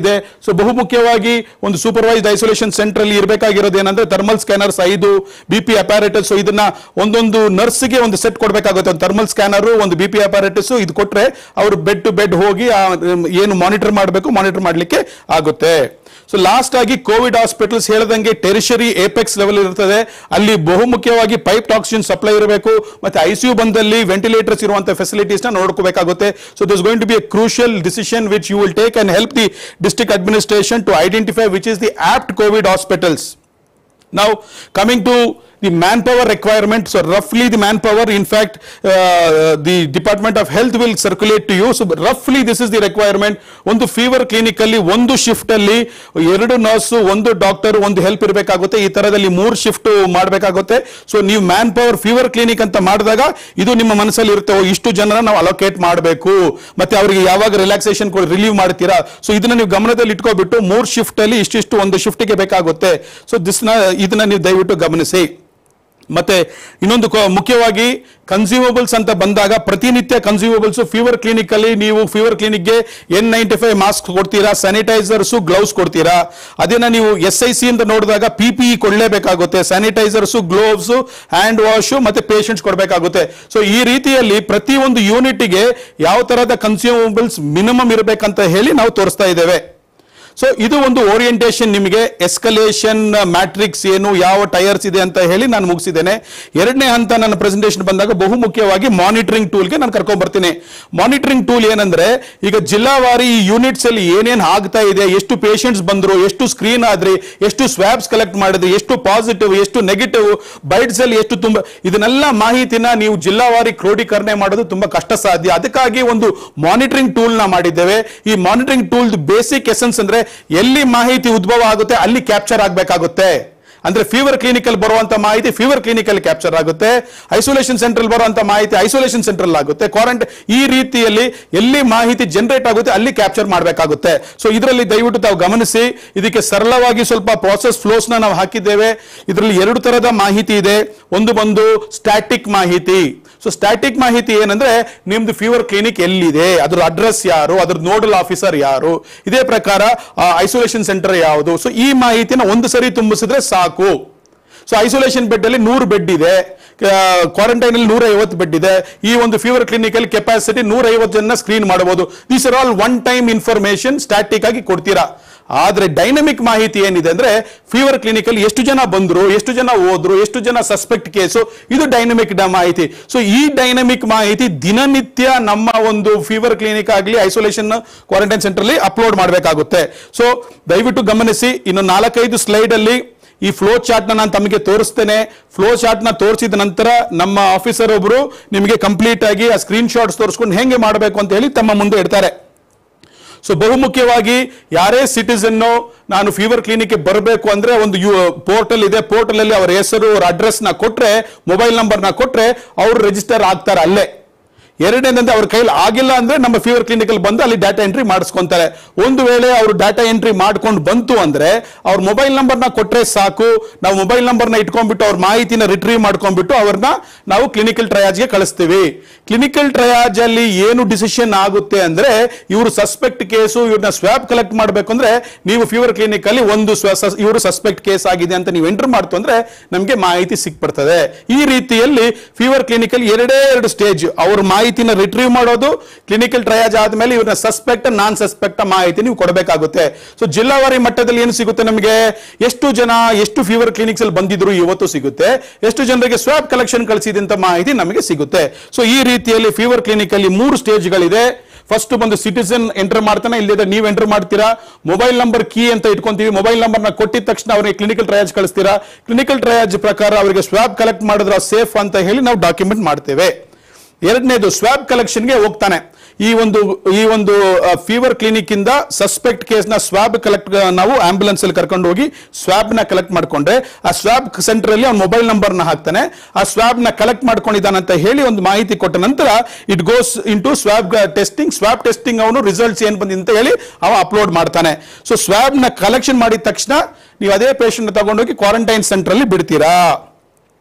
ಇದೆ ಸೊ ಬಹುಮುಖ್ಯವಾಗಿ ಒಂದು ಸೂಪರ್ವೈಸ್ಡ್ ಐಸೋಲೇಷನ್ ಸೆಂಟರ್ ಅಲ್ಲಿ ಇರಬೇಕಾಗಿರೋದು ಏನಂದ್ರೆ ಥರ್ಮಲ್ ಸ್ಕ್ಯಾನರ್ಸ್ ಐದು ಬಿ ಪಿ ಅಪ್ಯಾರೇಟಸ್ ಇದನ್ನ ಒಂದೊಂದು ನರ್ಸ್ಗೆ ಒಂದು ಸೆಟ್ ಕೊಡಬೇಕಾಗುತ್ತೆ ಒಂದು ಥರ್ಮಲ್ ಸ್ಕ್ಯಾನರ್ ಒಂದು ಬಿ ಪಿ ಅಪ್ಯಾರೇಟಸ್ ಇದು ಕೊಟ್ರೆ ಅವರು ಬೆಡ್ ಟು ಬೆಡ್ ಹೋಗಿ ಆ, ಏನು ಮಾನಿಟರ್ ಮಾಡಬೇಕು ಮಾನಿಟರ್ ಮಾಡಲಿಕ್ಕೆ ಆಗುತ್ತೆ ಸೊ ಲಾಸ್ಟ್ ಆಗಿ ಕೋವಿಡ್ ಹಾಸ್ಪಿಟಲ್ಸ್ ಹೇಳದಂಗೆ ಟೆರಿಷರಿ ಏಪೆಕ್ಸ್ ಲೆವೆಲ್ ಇರ್ತದೆ ಅಲ್ಲಿ ಬಹುಮುಖ್ಯವಾಗಿ ಪೈಪ್ ಆಕ್ಸಿಜನ್ ಸಪ್ಲೈ ಇರಬೇಕು ಮತ್ತೆ ಐಸಿಯು ಬಂದಲ್ಲಿ ವೆಂಟಿಲೇಟರ್ಸ್ ಇರುವಂತಹ ಫೆಸಿಲಿಟೀಸ್ ನ ನೋಡ್ಕೋಬೇಕಾಗುತ್ತೆ so this going to be a crucial decision which you will take and help the district administration to identify which is the apt COVID hospitals Now, coming to the manpower requirement, so roughly the manpower, in fact, uh, the Department of Health will circulate to you. So roughly this is the requirement. ಒಂದು fever clinic ಅಲ್ಲಿ ಒಂದು shift ಅಲ್ಲಿ ಎರಡು nurse ಒಂದು doctor ಒಂದು help ಇರಬೇಕಾಗುತ್ತೆ ಈ ತರದಲ್ಲಿ ಮೂರು ಶಿಫ್ಟ್ ಮಾಡಬೇಕಾಗುತ್ತೆ ಸೊ ನೀವು ಮ್ಯಾನ್ ಪವರ್ ಫೀವರ್ ಕ್ಲಿನಿಕ್ ಅಂತ ಮಾಡಿದಾಗ ಇದು ನಿಮ್ಮ ಮನಸ್ಸಲ್ಲಿ ಇರುತ್ತೆ ಓ, ಇಷ್ಟು ಜನರ ನಾವು ಅಲೋಕೇಟ್ ಮಾಡಬೇಕು ಮತ್ತೆ ಅವರಿಗೆ ಯಾವಾಗ ರಿಲ್ಯಾಕ್ಸೇಷನ್ ರಿಲೀವ್ ಮಾಡ್ತೀರಾ ಸೊ ಇದನ್ನ ನೀವು ಗಮನದಲ್ಲಿ ಇಟ್ಕೊಬಿಟ್ಟು ಮೂರು ಶಿಫ್ಟ್ ಅಲ್ಲಿ ಇಷ್ಟಿಷ್ಟು ಒಂದು ಶಿಫ್ಟ್ಗೆ ಬೇಕಾಗುತ್ತೆ ಸೊ ದಿಸ್ನ ಇದನ್ನ ನೀವು ದಯವಿಟ್ಟು ಗಮನಿಸಿ ಮತ್ತೆ ಇನ್ನೊಂದು ಕ- ಮುಖ್ಯವಾಗಿ ಕನ್ಸ್ಯೂಮಬಲ್ಸ್ ಅಂತ ಬಂದಾಗ ಪ್ರತಿನಿತ್ಯ ಕನ್ಸ್ಯೂಮಬಲ್ಸ್ ಫೀವರ್ ಕ್ಲಿನಿಕ್ ಅಲ್ಲಿ ನೀವು ಫೀವರ್ ಕ್ಲಿನಿಕ್ಗೆ ಎನ್ ನೈಂಟಿ ಫೈವ್ ಮಾಸ್ಕ್ ಕೊಡ್ತೀರಾ ಸ್ಯಾನಿಟೈಸರ್ಸ್ ಗ್ಲೌಸ್ ಕೊಡ್ತೀರಾ ಅದನ್ನ ನೀವು ಎಸ್ ಐ ಸಿ ಅಂತ ನೋಡಿದಾಗ ಪಿ ಪಿ ಇ ಕೊಡಲೇಬೇಕಾಗುತ್ತೆ ಸ್ಯಾನಿಟೈಸರ್ಸ್ ಗ್ಲೋವ್ಸ್ ಹ್ಯಾಂಡ್ ವಾಶ್ ಮತ್ತೆ ಪೇಷಂಟ್ಸ್ ಕೊಡಬೇಕಾಗುತ್ತೆ ಸೊ ಈ ರೀತಿಯಲ್ಲಿ ಪ್ರತಿ ಒಂದು ಯೂನಿಟ್ಗೆ ಯಾವ ತರಹದ ಕನ್ಸ್ಯೂಮಬಲ್ಸ್ ಮಿನಿಮಮ್ ಇರಬೇಕಂತ ಹೇಳಿ ನಾವು ತೋರಿಸ್ತಾ ಇದ್ದೇವೆ ಸೊ ಇದು ಒಂದು ಓರಿಯಂಟೇಷನ್ ನಿಮಗೆ ಎಸ್ಕಲೇಷನ್ ಮ್ಯಾಟ್ರಿಕ್ಸ್ ಏನು ಯಾವ ಟೈರ್ಸ್ ಇದೆ ಅಂತ ಹೇಳಿ ನಾನು ಮುಗಿಸಿದ್ದೇನೆ ಎರಡನೇ ಹಂತ ನನ್ನ ಪ್ರೆಸೆಂಟೇಷನ್ ಬಂದಾಗ ಬಹು ಮುಖ್ಯವಾಗಿ ಮಾನಿಟರಿಂಗ್ ಟೂಲ್ಗೆ ನಾನು ಕರ್ಕೊಂಡ್ ಬರ್ತೀನಿ ಮಾನಿಟರಿಂಗ್ ಟೂಲ್ ಏನಂದ್ರೆ ಈಗ ಜಿಲ್ಲಾವಾರಿ ಈ ಯೂನಿಟ್ಸ್ ಅಲ್ಲಿ ಏನೇನು ಆಗ್ತಾ ಇದೆ ಎಷ್ಟು ಪೇಷಂಟ್ಸ್ ಬಂದ್ರು ಎಷ್ಟು ಸ್ಕ್ರೀನ್ ಆದ್ರಿ ಎಷ್ಟು ಸ್ವಾಬ್ಸ್ ಕಲೆಕ್ಟ್ ಮಾಡಿದ್ರಿ ಎಷ್ಟು ಪಾಸಿಟಿವ್ ಎಷ್ಟು ನೆಗೆಟಿವ್ ಬೈಟ್ಸ್ ಅಲ್ಲಿ ಎಷ್ಟು ತುಂಬ ಇದನ್ನೆಲ್ಲ ಮಾಹಿತಿನ ನೀವು ಜಿಲ್ಲಾವಾರಿ ಕ್ರೋಢೀಕರಣೆ ಮಾಡೋದು ತುಂಬಾ ಕಷ್ಟ ಸಾಧ್ಯ ಅದಕ್ಕಾಗಿ ಒಂದು ಮಾನಿಟರಿಂಗ್ ಟೂಲ್ ನ ಮಾಡಿದ್ದೇವೆ ಈ ಮಾನಿಟರಿಂಗ್ ಟೂಲ್ ಬೇಸಿಕ್ ಎಸೆನ್ಸ್ ಅಂದ್ರೆ ಎಲ್ಲಿ ಮಾಹಿತಿ ಉದ್ಭವ ಆಗುತ್ತೆ ಅಲ್ಲಿ ಕ್ಯಾಪ್ಚರ್ ಆಗಬೇಕಾಗುತ್ತೆ ಅಂದ್ರೆ ಫೀವರ್ ಕ್ಲಿನಿಕ್ ಅಲ್ಲಿ ಬರುವಂತ ಮಾಹಿತಿ ಫೀವರ್ ಕ್ಲಿನಿಕ್ ಅಲ್ಲಿ ಕ್ಯಾಪ್ಚರ್ ಆಗುತ್ತೆ ಐಸೋಲೇಷನ್ ಸೆಂಟರ್ ಬರುವಂತ ಮಾಹಿತಿ ಐಸೋಲೇಷನ್ ಸೆಂಟರ್ ಆಗುತ್ತೆ ಕ್ವಾರಂಟೈನ್ ಈ ರೀತಿಯಲ್ಲಿ ಎಲ್ಲಿ ಮಾಹಿತಿ ಜನರೇಟ್ ಆಗುತ್ತೆ ಅಲ್ಲಿ ಕ್ಯಾಪ್ಚರ್ ಮಾಡಬೇಕಾಗುತ್ತೆ ಸೊ ಇದರಲ್ಲಿ ದಯವಿಟ್ಟು ತಾವು ಗಮನಿಸಿ ಇದಕ್ಕೆ ಸರಳವಾಗಿ ಸ್ವಲ್ಪ ಪ್ರಾಸೆಸ್ ಫ್ಲೋಸ್ ನ ನಾವು ಹಾಕಿದ್ದೇವೆ ಇದರಲ್ಲಿ ಎರಡು ತರದ ಮಾಹಿತಿ ಇದೆ ಒಂದು ಬಂದು ಸ್ಟ್ಯಾಟಿಕ್ ಮಾಹಿತಿ ಸೊ ಸ್ಟ್ಯಾಟಿಕ್ ಮಾಹಿತಿ ಏನಂದ್ರೆ ನಿಮ್ದು ಫೀವರ್ ಕ್ಲಿನಿಕ್ ಎಲ್ಲಿದೆ ಅದ್ರ ಅಡ್ರೆಸ್ ಯಾರು ಅದ್ರ ನೋಡಲ್ ಆಫೀಸರ್ ಯಾರು ಇದೇ ಪ್ರಕಾರ ಐಸೋಲೇಷನ್ ಸೆಂಟರ್ ಯಾವುದು ಸೊ ಈ ಮಾಹಿತಿನ ಒಂದು ಸರಿ ತುಂಬಿಸಿದ್ರೆ ಸಾಕು ಸೊ ಐಸೋಲೇಷನ್ ಬೆಡ್ ಅಲ್ಲಿ ನೂರು ಬೆಡ್ ಇದೆ ಕ್ವಾರಂಟೈನ್ ಅಲ್ಲಿ ನೂರ ಐವತ್ತು ಬೆಡ್ ಇದೆ ಈ ಒಂದು ಫೀವರ್ ಕ್ಲಿನಿಕ್ ಅಲ್ಲಿ ಕೆಪಾಸಿಟಿ ನೂರ ಐವತ್ತು ಜನ ಸ್ಕ್ರೀನ್ ಮಾಡಬಹುದು these are all one time information static ಆಗಿ ಕೊಡ್ತೀರಾ ಆದ್ರೆ ಡೈನಮಿಕ್ ಮಾಹಿತಿ ಏನಿದೆ ಅಂದ್ರೆ ಫೀವರ್ ಕ್ಲಿನಿಕ್ ಅಲ್ಲಿ ಎಷ್ಟು ಜನ ಬಂದ್ರು ಎಷ್ಟು ಜನ ಹೋದ್ರು ಎಷ್ಟು ಜನ ಸಸ್ಪೆಕ್ಟ್ ಕೇಸು ಇದು ಡೈನಮಿಕ್ ಮಾಹಿತಿ ಸೊ ಈ ಡೈನಮಿಕ್ ಮಾಹಿತಿ ದಿನನಿತ್ಯ ನಮ್ಮ ಒಂದು ಫೀವರ್ ಕ್ಲಿನಿಕ್ ಆಗಲಿ ಐಸೋಲೇಷನ್ ಕ್ವಾರಂಟೈನ್ ಸೆಂಟರ್ ಅಲ್ಲಿ ಅಪ್ಲೋಡ್ ಮಾಡಬೇಕಾಗುತ್ತೆ ಸೊ ದಯವಿಟ್ಟು ಗಮನಿಸಿ ಇನ್ನು ನಾಲ್ಕೈದು ಸ್ಲೈಡ್ ಅಲ್ಲಿ ಈ ಫ್ಲೋ ಚಾರ್ಟ್ ನಾನು ತಮಗೆ ತೋರಿಸ್ತೇನೆ ಫ್ಲೋ ಚಾರ್ಟ್ ನ ತೋರಿಸಿದ ನಂತರ ನಮ್ಮ ಆಫೀಸರ್ ಒಬ್ರು ನಿಮಗೆ ಕಂಪ್ಲೀಟ್ ಆಗಿ ಆ ಸ್ಕ್ರೀನ್ ಶಾಟ್ಸ್ ತೋರಿಸ್ಕೊಂಡು ಹೆಂಗೆ ಮಾಡಬೇಕು ಅಂತ ಹೇಳಿ ತಮ್ಮ ಮುಂದೆ ಇಡ್ತಾರೆ ಸೊ ಬಹುಮುಖ್ಯವಾಗಿ ಯಾರೇ ಸಿಟಿಸನ್ ನಾನು ಫೀವರ್ ಕ್ಲಿನಿಕ್ ಬರಬೇಕು ಅಂದ್ರೆ ಒಂದು ಯು ಪೋರ್ಟಲ್ ಇದೆ ಪೋರ್ಟಲ್ ಅಲ್ಲಿ ಅವರ ಹೆಸರು ಅವರ ಅಡ್ರೆಸ್ ನ ಕೊಟ್ರೆ ಮೊಬೈಲ್ ನಂಬರ್ ನ ಕೊಟ್ರೆ ಅವ್ರು ರಿಜಿಸ್ಟರ್ ಆಗ್ತಾರೆ ಅಲ್ಲೇ ಎರಡನೇದಂದ್ರೆ ಅವ್ರ ಕೈಲಿ ಆಗಿಲ್ಲ ಅಂದ್ರೆ ನಮ್ಮ ಫೀವರ್ ಕ್ಲಿನಿಕ್ ಅಲ್ಲಿ ಬಂದು ಅಲ್ಲಿ ಡಾಟಾ ಎಂಟ್ರಿ ಮಾಡಿಸ್ಕೊಂತಾರೆ ಒಂದು ವೇಳೆ ಅವರು ಡಾಟಾ ಎಂಟ್ರಿ ಮಾಡ್ಕೊಂಡು ಬಂತು ಅಂದ್ರೆ ಅವ್ರ ಮೊಬೈಲ್ ನಂಬರ್ ನ ಕೊಟ್ರೆ ಸಾಕು ನಾವು ಮೊಬೈಲ್ ನಂಬರ್ ನ ಇಟ್ಕೊಂಡ್ಬಿಟ್ಟು ಅವ್ರ ಮಾಹಿತಿನ ರಿಟ್ರೀವ್ ಮಾಡ್ಕೊಂಡ್ಬಿಟ್ಟು ಅವ್ರನ್ನ ನಾವು ಕ್ಲಿನಿಕಲ್ ಟ್ರಯಾಜ್ಗೆ ಕಳಿಸ್ತೀವಿ ಕ್ಲಿನಿಕಲ್ ಟ್ರಯಾಜ್ ಅಲ್ಲಿ ಏನು ಡಿಸಿಷನ್ ಆಗುತ್ತೆ ಅಂದ್ರೆ ಇವರು ಸಸ್ಪೆಕ್ಟ್ ಕೇಸು ಇವ್ರನ್ನ ಸ್ವಾಬ್ ಕಲೆಕ್ಟ್ ಮಾಡಬೇಕು ಅಂದ್ರೆ ನೀವು ಫೀವರ್ ಕ್ಲಿನಿಕ್ ಅಲ್ಲಿ ಒಂದು ಇವರು ಸಸ್ಪೆಕ್ಟ್ ಕೇಸ್ ಆಗಿದೆ ಅಂತ ನೀವು ಎಂಟರ್ ಮಾಡ್ತು ಅಂದ್ರೆ ನಮಗೆ ಮಾಹಿತಿ ಸಿಕ್ಬಿಡ್ತದೆ ಈ ರೀತಿಯಲ್ಲಿ ಫೀವರ್ ಕ್ಲಿನಿಕ್ ಅಲ್ಲಿ ಎರಡೇ ಎರಡು ಸ್ಟೇಜ್ ಅವ್ರ ಮಾಹಿತಿನ ರಿಟ್ರೀವ್ ಮಾಡೋದು ಕ್ಲಿನಿಕಲ್ ಟ್ರಯಾಜ್ ಆದ್ಮೇಲೆ ಇವ್ರನ್ನ ಸಸ್ಪೆಕ್ಟ್ ನಾನ್ ಸಸ್ಪೆಕ್ಟ್ ಮಾಹಿತಿ ನೀವು ಕೊಡಬೇಕಾಗುತ್ತೆ ಸೊ ಜಿಲ್ಲಾವಾರಿ ಮಟ್ಟದಲ್ಲಿ ಏನು ಸಿಗುತ್ತೆ ನಮಗೆ ಎಷ್ಟು ಜನ ಎಷ್ಟು ಫೀವರ್ ಕ್ಲಿನಿಕ್ಸ್ ಅಲ್ಲಿ ಬಂದಿದ್ರು ಇವತ್ತು ಸಿಗುತ್ತೆ ಎಷ್ಟು ಜನರಿಗೆ ಸ್ವಾಬ್ ಕಲೆಕ್ಷನ್ ಕಳಿಸಿದಂತ ಮಾಹಿತಿ ನಮಗೆ ಸಿಗುತ್ತೆ ಸೊ ಈ ರೀತಿಯಲ್ಲಿ ಫೀವರ್ ಕ್ಲಿನಿಕ್ ಅಲ್ಲಿ ಮೂರು ಸ್ಟೇಜ್ಗಳಿದೆ ಫಸ್ಟ್ ಬಂದು ಸಿಟಿಸನ್ ಎಂಟರ್ ಮಾಡ್ತಾನೆ ಇಲ್ಲದೆ ನೀವು ಎಂಟರ್ ಮಾಡ್ತೀರಾ ಮೊಬೈಲ್ ನಂಬರ್ ಕೀ ಅಂತ ಇಟ್ಕೊಂತೀವಿ ಮೊಬೈಲ್ ನಂಬರ್ ನ ಕೊಟ್ಟಿದ ತಕ್ಷಣ ಅವರಿಗೆ ಕ್ಲಿನಿಕಲ್ ಟ್ರಯಾಜ್ ಕಳಿಸ್ತೀರಾ ಕ್ಲಿನಿಕಲ್ ಟ್ರಯಾಜ್ ಪ್ರಕಾರ ಅವರಿಗೆ ಸ್ವಾಬ್ ಕಲೆಕ್ಟ್ ಮಾಡಿದ್ರೆ ಸೇಫ್ ಅಂತ ಹೇಳಿ ನಾವು ಡಾಕ್ಯುಮೆಂಟ್ ಮಾಡ್ತೇವೆ ಎರಡನೇದು ಸ್ವಾಬ್ ಕಲೆಕ್ಷನ್ಗೆ ಹೋಗ್ತಾನೆ ಈ ಒಂದು ಈ ಒಂದು ಫೀವರ್ ಕ್ಲಿನಿಕ್ ಇಂದ ಸಸ್ಪೆಕ್ಟ್ ಕೇಸ್ ನ ಸ್ವಾಬ್ ಕಲೆಕ್ಟ್ ನಾವು ಆಂಬ್ಯುಲೆನ್ಸ್ ಅಲ್ಲಿ ಕರ್ಕೊಂಡು ಹೋಗಿ ಸ್ವಾಬ್ ನ ಕಲೆಕ್ಟ್ ಮಾಡ್ಕೊಂಡ್ರೆ ಆ ಸ್ವಾಬ್ ಸೆಂಟರ್ ಅಲ್ಲಿ ಅವ್ನ ಮೊಬೈಲ್ ನಂಬರ್ ನ ಹಾಕ್ತಾನೆ ಆ ಸ್ವಾಬ್ ನ ಕಲೆಕ್ಟ್ ಮಾಡ್ಕೊಂಡಿದ್ದಾನಂತ ಹೇಳಿ ಒಂದು ಮಾಹಿತಿ ಕೊಟ್ಟ ನಂತರ it goes into swab testing swab testing ಅವನು ರಿಸಲ್ಟ್ಸ್ ಏನ್ ಬಂದಿದೆ ಅಂತ ಹೇಳಿ ಅವ ಅಪ್ಲೋಡ್ ಮಾಡ್ತಾನೆ ಸೊ ಸ್ವಾಬ್ ನ ಕಲೆಕ್ಷನ್ ಮಾಡಿದ ತಕ್ಷಣ ನೀವು ಅದೇ ಪೇಷಂಟ್ ತಗೊಂಡೋಗಿ ಕ್ವಾರಂಟೈನ್ ಸೆಂಟರ್ ಅಲ್ಲಿ ಬಿಡ್ತೀರಾ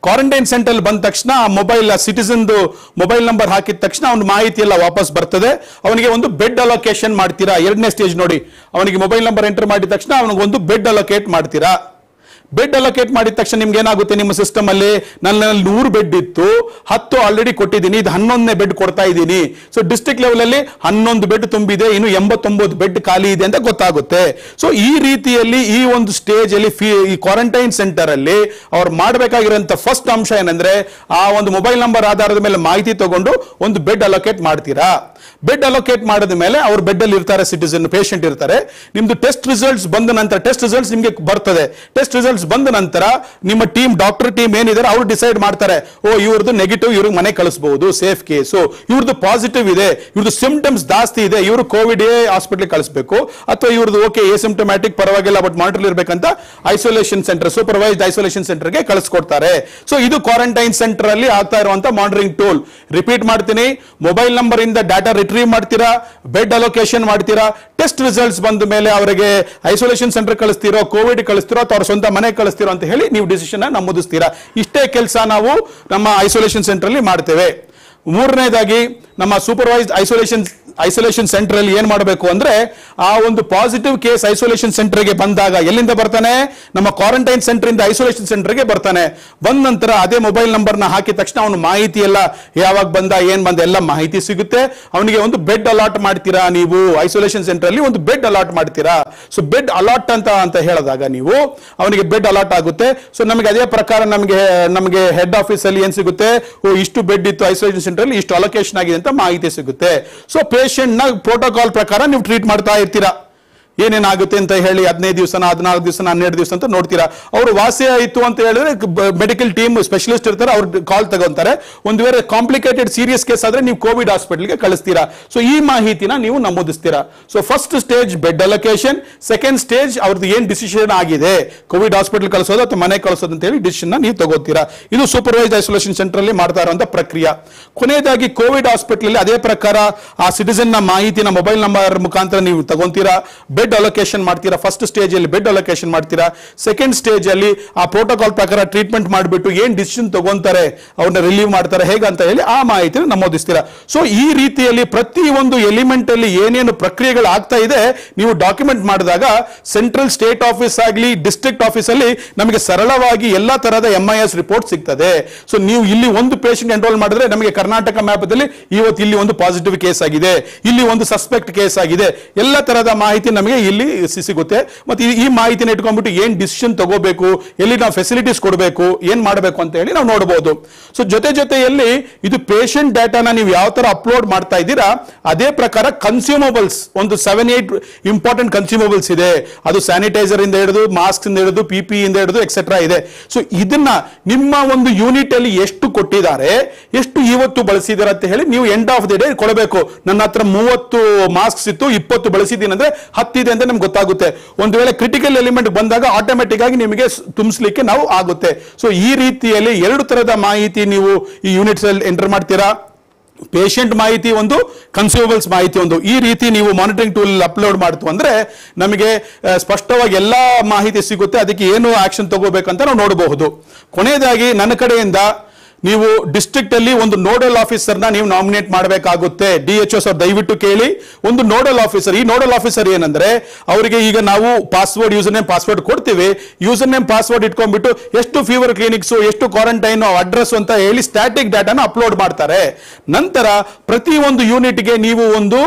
ಕ್ವಾರಂಟೈನ್ ಸೆಂಟರ್ ಬಂದ ತಕ್ಷಣ ಆ ಮೊಬೈಲ್ ಸಿಟಿಸನ್ದು ಮೊಬೈಲ್ ನಂಬರ್ ಹಾಕಿದ ತಕ್ಷಣ ಅವ್ನ ಮಾಹಿತಿ ಎಲ್ಲ ವಾಪಸ್ ಬರ್ತದೆ ಅವನಿಗೆ ಒಂದು ಬೆಡ್ ಅಲೋಕೇಶನ್ ಮಾಡ್ತೀರಾ ಎರಡನೇ ಸ್ಟೇಜ್ ನೋಡಿ ಅವನಿಗೆ ಮೊಬೈಲ್ ನಂಬರ್ ಎಂಟರ್ ಮಾಡಿದ ತಕ್ಷಣ ಅವನಿಗೆ ಒಂದು ಬೆಡ್ ಅಲೋಕೇಟ್ ಮಾಡ್ತೀರಾ ಬೆಡ್ ಅಲೋಕೇಟ್ ಮಾಡಿದ ತಕ್ಷಣ ನಿಮ್ಗೆ ಏನಾಗುತ್ತೆ ನಿಮ್ಮ ಸಿಸ್ಟಮ್ ಅಲ್ಲಿ ನನ್ನಲ್ಲಿ ನೂರು ಬೆಡ್ ಇತ್ತು ಹತ್ತು ಆಲ್ರೆಡಿ ಕೊಟ್ಟಿದ್ದೀನಿ ಇದು ಹನ್ನೊಂದನೇ ಬೆಡ್ ಕೊಡ್ತಾ ಇದ್ದೀನಿ ಸೊ ಡಿಸ್ಟ್ರಿಕ್ಟ್ ಲೆವೆಲ್ ಅಲ್ಲಿ ಹನ್ನೊಂದು ಬೆಡ್ ತುಂಬಿದೆ ಇನ್ನು ಎಂಬತ್ತೊಂಬತ್ತು ಬೆಡ್ ಖಾಲಿ ಇದೆ ಅಂತ ಗೊತ್ತಾಗುತ್ತೆ ಸೊ ಈ ರೀತಿಯಲ್ಲಿ ಈ ಒಂದು ಸ್ಟೇಜ್ ಅಲ್ಲಿ ಫಿ ಈ ಕ್ವಾರಂಟೈನ್ ಸೆಂಟರ್ ಅಲ್ಲಿ ಅವ್ರು ಮಾಡಬೇಕಾಗಿರೋಂಥ ಫಸ್ಟ್ ಅಂಶ ಏನಂದ್ರೆ ಆ ಒಂದು ಮೊಬೈಲ್ ನಂಬರ್ ಆಧಾರದ ಮೇಲೆ ಮಾಹಿತಿ ತಗೊಂಡು ಒಂದು ಬೆಡ್ ಅಲೋಕೇಟ್ ಮಾಡ್ತೀರಾ ಬೆಡ್ ಅಲೋಕೇಟ್ ಮಾಡಿದ ಮೇಲೆ ಅವ್ರು ಬೆಡ್ ಅಲ್ಲಿ ಇರ್ತಾರೆ ಸಿಟಿಸನ್ ಪೇಷಂಟ್ ಇರ್ತಾರೆ ನಿಮ್ದು ಟೆಸ್ಟ್ ರಿಸಲ್ಟ್ಸ್ ಬಂದ ನಂತರ ಟೆಸ್ಟ್ ರಿಸಲ್ಟ್ಸ್ ನಿಮಗೆ ಬರ್ತದೆ ಟೆಸ್ಟ್ ರಿಸಲ್ಟ್ಸ್ ಬಂದ ನಂತರ ನಿಮ್ಮ ಟೀಮ್ ಡಾಕ್ಟರ್ ಟೀಮ್ ಏನಿದ್ದಾರೆ ಅವ್ರು ಡಿಸೈಡ್ ಮಾಡ್ತಾರೆ ಓ ಇವ್ರದ್ದು ನೆಗೆಟಿವ್ ಇವ್ರಿಗೆ ಮನೆ ಕಳಿಸಬಹುದು ಸೇಫ್ ಕೇಸು ಇವ್ರದ್ದು ಪಾಸಿಟಿವ್ ಇದೆ ಇವ್ರದ್ದು ಸಿಂಪ್ಟಮ್ಸ್ ಜಾಸ್ತಿ ಇದೆ ಇವರು ಕೋವಿಡ್ ಹಾಸ್ಪಿಟಲ್ ಕಳಿಸಬೇಕು ಅಥವಾ ಇವ್ರದ್ದು ಓಕೆ ಎ ಸಿಂಪ್ಟಮ್ಯಾಟಿಕ್ ಪರವಾಗಿಲ್ಲ ಬಟ್ ಮಾನಿಟರ್ ಇರಬೇಕಂತ ಐಸೋಲೇಷನ್ ಸೆಂಟರ್ ಸೂಪರ್ವೈಸ್ಡ್ ಐಸೋಲೇಷನ್ ಸೆಂಟರ್ಗೆ ಕಳಿಸ್ಕೊಡ್ತಾರೆ ಸೊ ಇದು ಕ್ವಾರಂಟೈನ್ ಸೆಂಟರ್ ಅಲ್ಲಿ ಆಗ್ತಾ ಇರುವಂತ ಮಾನಿಟರಿಂಗ್ ಟೂಲ್ ರಿಪೀಟ್ ಮಾಡ್ತೀನಿ ಮೊಬೈಲ್ ನಂಬರ್ ಇಂದ ಡಾಟಾ ರಿಟ್ರೀವ್ ಮಾಡ್ತೀರಾ ಬೆಡ್ ಅಲೋಕೇಶನ್ ಮಾಡ್ತೀರಾ ಟೆಸ್ಟ್ ರಿಸಲ್ಟ್ಸ್ ಬಂದ ಮೇಲೆ ಅವರಿಗೆ ಐಸೋಲೇಷನ್ ಸೆಂಟರ್ ಕಳಿಸ್ತೀರೋ ಕೋವಿಡ್ ಕಳಿಸ್ತೀರೋ ಅಥವಾ ಅವ್ರ ಸ್ವಂತ ಮನೆ ಕಳಿಸ್ತೀರೋ ಅಂತ ಹೇಳಿ ನೀವು ಡಿಸಿಷನ್ ನಮೂದಿಸ್ತೀರಾ ಇಷ್ಟೇ ಕೆಲಸ ನಾವು ನಮ್ಮ ಐಸೋಲೇಷನ್ ಸೆಂಟರ್ ಅಲ್ಲಿ ಮಾಡ್ತೇವೆ ಮೂರನೇದಾಗಿ ನಮ್ಮ ಸೂಪರ್ವೈಸ್ಡ್ ಐಸೋಲೇಷನ್ ಐಸೋಲೇಷನ್ ಸೆಂಟರ್ ಅಲ್ಲಿ ಏನ್ ಮಾಡಬೇಕು ಅಂದ್ರೆ ಆ ಒಂದು ಪಾಸಿಟಿವ್ ಕೇಸ್ ಐಸೋಲೇಷನ್ ಸೆಂಟರ್ಗೆ ಬಂದಾಗ ಎಲ್ಲಿಂದ ಬರ್ತಾನೆ ನಮ್ಮ ಕ್ವಾರಂಟೈನ್ ಸೆಂಟರ್ ಇಂದ ಐಸೋಲೇಷನ್ ಸೆಂಟರ್ಗೆ ಬರ್ತಾನೆ ಬಂದ ನಂತರ ಅದೇ ಮೊಬೈಲ್ ನಂಬರ್ ನ ಹಾಕಿದ ತಕ್ಷಣ ಅವನು ಮಾಹಿತಿ ಎಲ್ಲ ಯಾವಾಗ ಬಂದ ಏನ್ ಬಂದ ಎಲ್ಲ ಮಾಹಿತಿ ಸಿಗುತ್ತೆ ಅವನಿಗೆ ಒಂದು ಬೆಡ್ ಅಲಾಟ್ ಮಾಡ್ತೀರಾ ನೀವು ಐಸೋಲೇಷನ್ ಸೆಂಟರ್ ಅಲ್ಲಿ ಒಂದು ಬೆಡ್ ಅಲಾಟ್ ಮಾಡ್ತೀರಾ ಸೊ ಬೆಡ್ ಅಲಾಟ್ ಅಂತ ಅಂತ ಹೇಳಿದಾಗ ನೀವು ಅವನಿಗೆ ಬೆಡ್ ಅಲಾಟ್ ಆಗುತ್ತೆ ಸೊ ನಮಗೆ ಅದೇ ಪ್ರಕಾರ ನಮಗೆ ನಮಗೆ ಹೆಡ್ ಆಫೀಸ್ ಅಲ್ಲಿ ಏನ್ ಸಿಗುತ್ತೆ ಓ ಇಷ್ಟು ಬೆಡ್ ಇತ್ತು ಐಸೋಲೇಷನ್ ಸೆಂಟರ್ ಅಲ್ಲಿ ಇಷ್ಟು ಅಲೋಕೇಶನ್ ಆಗಿದೆ ಅಂತ ಮಾಹಿತಿ ಸಿಗುತ್ತೆ ಸೊ ಪೇಷಂಟ್ ನ ಪ್ರೋಟೋಕಾಲ್ ಪ್ರಕಾರ ನೀವು ಟ್ರೀಟ್ ಮಾಡ್ತಾ ಇರ್ತೀರಾ ಏನೇನಾಗುತ್ತೆ ಅಂತ ಹೇಳಿ ಹದಿನೈದು ದಿವಸನ ಹದಿನಾಲ್ಕು ದಿವಸನ ಹನ್ನೆರಡು ದಿವಸ ಅಂತ ನೋಡ್ತೀರಾ ಅವರು ವಾಸಿ ಆಯಿತು ಅಂತ ಹೇಳಿದ್ರೆ ಮೆಡಿಕಲ್ ಟೀಮ್ ಸ್ಪೆಷಲಿಸ್ಟ್ ಇರ್ತಾರೆ ಅವ್ರು ಕಾಲ್ ತಗೊಂತಾರೆ ಒಂದು ವೇಳೆ ಕಾಂಪ್ಲಿಕೇಟೆಡ್ ಸೀರಿಯಸ್ ಕೇಸ್ ಆದ್ರೆ ನೀವು ಕೋವಿಡ್ ಹಾಸ್ಪಿಟಲ್ಗೆ ಕಳಿಸ್ತೀರಾ ಸೊ ಈ ಮಾಹಿತಿನ ನೀವು ನಮೂದಿಸ್ತೀರಾ so first stage bed allocation second stage ಅವ್ರದ್ದು ಏನ್ ಡಿಸಿಷನ್ ಆಗಿದೆ ಕೋವಿಡ್ ಹಾಸ್ಪಿಟಲ್ ಕಳಿಸೋದು ಅಥವಾ ಮನೆ ಕಳಿಸೋದು ಅಂತ ಹೇಳಿ ಡಿಸಿಷನ್ ನೀವು ತಗೋತೀರಾ ಇದು ಸೂಪರ್ವೈಸ್ ಐಸೋಲೇಷನ್ ಸೆಂಟರ್ ಅಲ್ಲಿ ಮಾಡ್ತಾ ಇರುವಂತ ಪ್ರಕ್ರಿಯೆ ಕೊನೆಯದಾಗಿ ಕೋವಿಡ್ ಹಾಸ್ಪಿಟಲ್ ಅಲ್ಲಿ ಅದೇ ಪ್ರಕಾರ ಆ ಸಿಟಿಸನ್ ನ ಮಾಹಿತಿನ ಮೊಬೈಲ್ ನಂಬರ್ ಮುಖಾಂತರ ನೀವು ತಗೊಂತೀರಾ ಬೆಡ್ ಅಲೋಕೇಶನ್ ಮಾಡ್ತೀರಾ ಫಸ್ಟ್ ಸ್ಟೇಜ್ ಅಲ್ಲಿ ಬೆಡ್ ಅಲೋಕೇಶನ್ ಮಾಡ್ತೀರಾ ಸೆಕೆಂಡ್ ಸ್ಟೇಜ್ ಅಲ್ಲಿ ಆ ಪ್ರೋಟೋಕಾಲ್ ಪ್ರಕಾರ ಟ್ರೀಟ್ಮೆಂಟ್ ಮಾಡಿಬಿಟ್ಟು ಏನ್ ಡಿಸಿಷನ್ ತಗೊಂತಾರೆ ಅವ್ರನ್ನ ರಿಲೀವ್ ಮಾಡ್ತಾರೆ ಹೇಗಂತ ಹೇಳಿ ಆ ಮಾಹಿತಿನ ನಮೂದಿಸ್ತೀರಾ ಸೊ ಈ ರೀತಿಯಲ್ಲಿ ಪ್ರತಿ ಒಂದು ಎಲಿಮೆಂಟ್ ಅಲ್ಲಿ ಏನೇನು ಪ್ರಕ್ರಿಯೆಗಳು ಆಗ್ತಾ ಇದೆ ನೀವು ಡಾಕ್ಯುಮೆಂಟ್ ಮಾಡಿದಾಗ ಸೆಂಟ್ರಲ್ ಸ್ಟೇಟ್ ಆಫೀಸ್ ಆಗಲಿ ಡಿಸ್ಟ್ರಿಕ್ಟ್ ಆಫೀಸ್ ಅಲ್ಲಿ ನಮಗೆ ಸರಳವಾಗಿ ಎಲ್ಲಾ ತರಹದ ಎಂ ಐ ಎಸ್ ರಿಪೋರ್ಟ್ ಸಿಗ್ತದೆ ಸೊ ನೀವು ಇಲ್ಲಿ ಒಂದು ಪೇಷಂಟ್ ಎನ್ರೋಲ್ ಮಾಡಿದ್ರೆ ನಮಗೆ ಕರ್ನಾಟಕ ಮ್ಯಾಪದಲ್ಲಿ ಇವತ್ತು ಇಲ್ಲಿ ಒಂದು ಪಾಸಿಟಿವ್ ಕೇಸ್ ಆಗಿದೆ ಇಲ್ಲಿ ಒಂದು ಸಸ್ಪೆಕ್ಟ್ ಕೇಸ್ ಆಗಿದೆ ಎಲ್ಲ ತರಹದ ಮಾಹಿತಿ ನಮಗೆ ಇಲ್ಲಿ ಸಿ- ಸಿಗುತ್ತೆ ಮತ್ತೆ ಈ- ಈ ಮಾಹಿತಿನ ಇಟ್ಕೊಂಡ್ಬಿಟ್ಟು ಏನ್ ಡಿಸಿಷನ್ ತಗೋಬೇಕು ಎಲ್ಲಿ ನಾವು ಫೆಸಿಲಿಟೀಸ್ ಕೊಡಬೇಕು ಏನ್ ಮಾಡಬೇಕು ಅಂತ ಹೇಳಿ ನಾವು ನೋಡಬಹುದು ಸೊ ಜೊತೆ ಜೊತೆಯಲ್ಲಿ ಇದು ಪೇಷಂಟ್ ಡಾಟಾನ ನೀವು ಯಾವ ತರ ಅಪ್ಲೋಡ್ ಮಾಡ್ತಾ ಇದ್ದೀರಾ ಅದೇ ಪ್ರಕಾರ ಕನ್ಸ್ಯೂಮಬಲ್ಸ್ ಒಂದು ಸೆವೆನ್ ಏಟ್ ಇಂಪಾರ್ಟೆಂಟ್ ಕನ್ಸ್ಯೂಮಬಲ್ಸ್ ಇದೆ ಅದು ಸ್ಯಾನಿಟೈಸರ್ ಇಂದ ಹಿಡಿದು ಮಾಸ್ಕ್ ಇಂದ ಹಿಡಿದು ಪಿ ಪಿ ಇಂದ ಹಿಡಿದು ಎಕ್ಸೆಟ್ರಾ ಇದೆ ಸೊ ಇದನ್ನ ನಿಮ್ಮ ಒಂದು ಯೂನಿಟ್ ಅಲ್ಲಿ ಎಷ್ಟು ಕೊಟ್ಟಿದ್ದಾರೆ ಎಷ್ಟು ಇವತ್ತು ಬಳಸಿದಾರೆ ಅಂತ ಹೇಳಿ ನೀವು ಎಂಡ್ ಆಫ್ ದಿ ಡೇ ಕೊಡಬೇಕು ನನ್ನ ಹತ್ರ ಮೂವತ್ತು ಮಾಸ್ಕ್ಸ್ ಇತ್ತು ಇಪ್ಪತ್ತು ಬಳಸಿದ್ದೀನಿ ಅಂದ್ರೆ ಹತ್ತಿದೆ ಅಂತ ನಮ್ಗೆ ಗೊತ್ತಾಗುತ್ತೆ ಒಂದು ವೇಳೆ ಕ್ರಿಟಿಕಲ್ ಎಲಿಮೆಂಟ್ ಬಂದಾಗ ಆಟೋಮೆಟಿಕ್ ಆಗಿ ನಿಮಗೆ ಸ್- ತುಂಬಿಸ್ಲಿಕ್ಕೆ ನಾವು ಆಗುತ್ತೆ ಸೊ ಈ ರೀತಿಯಲ್ಲಿ ಎರಡು ತರದ ಮಾಹಿತಿ ನೀವು ಈ ಯೂನಿಟ್ಸ್ ಅಲ್ಲಿ ಎಂಟರ್ ಮಾಡ್ತೀರಾ ಪೇಷಂಟ್ ಮಾಹಿತಿ ಒಂದು ಕನ್ಸ್ಯೂಮಬಲ್ಸ್ ಮಾಹಿತಿ ಒಂದು ಈ ರೀತಿ ನೀವು ಮಾನಿಟರಿಂಗ್ ಟೂಲ್ ಅಪ್ಲೋಡ್ ಮಾಡ್ತು ಅಂದ್ರೆ ನಮಗೆ ಆ, ಸ್ಪಷ್ಟವಾಗಿ ಎಲ್ಲಾ ಮಾಹಿತಿ ಸಿಗುತ್ತೆ ಅದಕ್ಕೆ ಏನು ಆಕ್ಷನ್ ತಗೋಬೇಕಂತ ನಾವು ನೋಡಬಹುದು ಕೊನೆಯದಾಗಿ ನನ್ನ ಕಡೆಯಿಂದ ನೀವು ಡಿಸ್ಟ್ರಿಕ್ಟ್ ಅಲ್ಲಿ ಒಂದು ನೋಡಲ್ ಆಫೀಸರ್ನ ನೀವು ನಾಮಿನೇಟ್ ಮಾಡಬೇಕಾಗುತ್ತೆ ಡಿ ಎಚ್ ಎಸ್ ಅವ್ರು ದಯವಿಟ್ಟು ಕೇಳಿ ಒಂದು ನೋಡಲ್ ಆಫೀಸರ್ ಈ ನೋಡಲ್ ಆಫೀಸರ್ ಏನಂದ್ರೆ ಅವರಿಗೆ ಈಗ ನಾವು ಪಾಸ್ವರ್ಡ್ ಯೂಸರ್ ನೇಮ್ ಪಾಸ್ವರ್ಡ್ ಕೊಡ್ತೀವಿ ಯೂಸರ್ ನೇಮ್ ಪಾಸ್ವರ್ಡ್ ಇಟ್ಕೊಂಡ್ಬಿಟ್ಟು ಎಷ್ಟು ಫೀವರ್ ಕ್ಲಿನಿಕ್ಸ್ ಎಷ್ಟು ಕ್ವಾರಂಟೈನ್ ಅಡ್ರೆಸ್ ಅಂತ ಹೇಳಿ ಸ್ಟ್ಯಾಟಿಕ್ ಡಾಟಾನ ಅಪ್ಲೋಡ್ ಮಾಡ್ತಾರೆ ನಂತರ ಪ್ರತಿ ಒಂದು ಯೂನಿಟ್ಗೆ ನೀವು ಒಂದು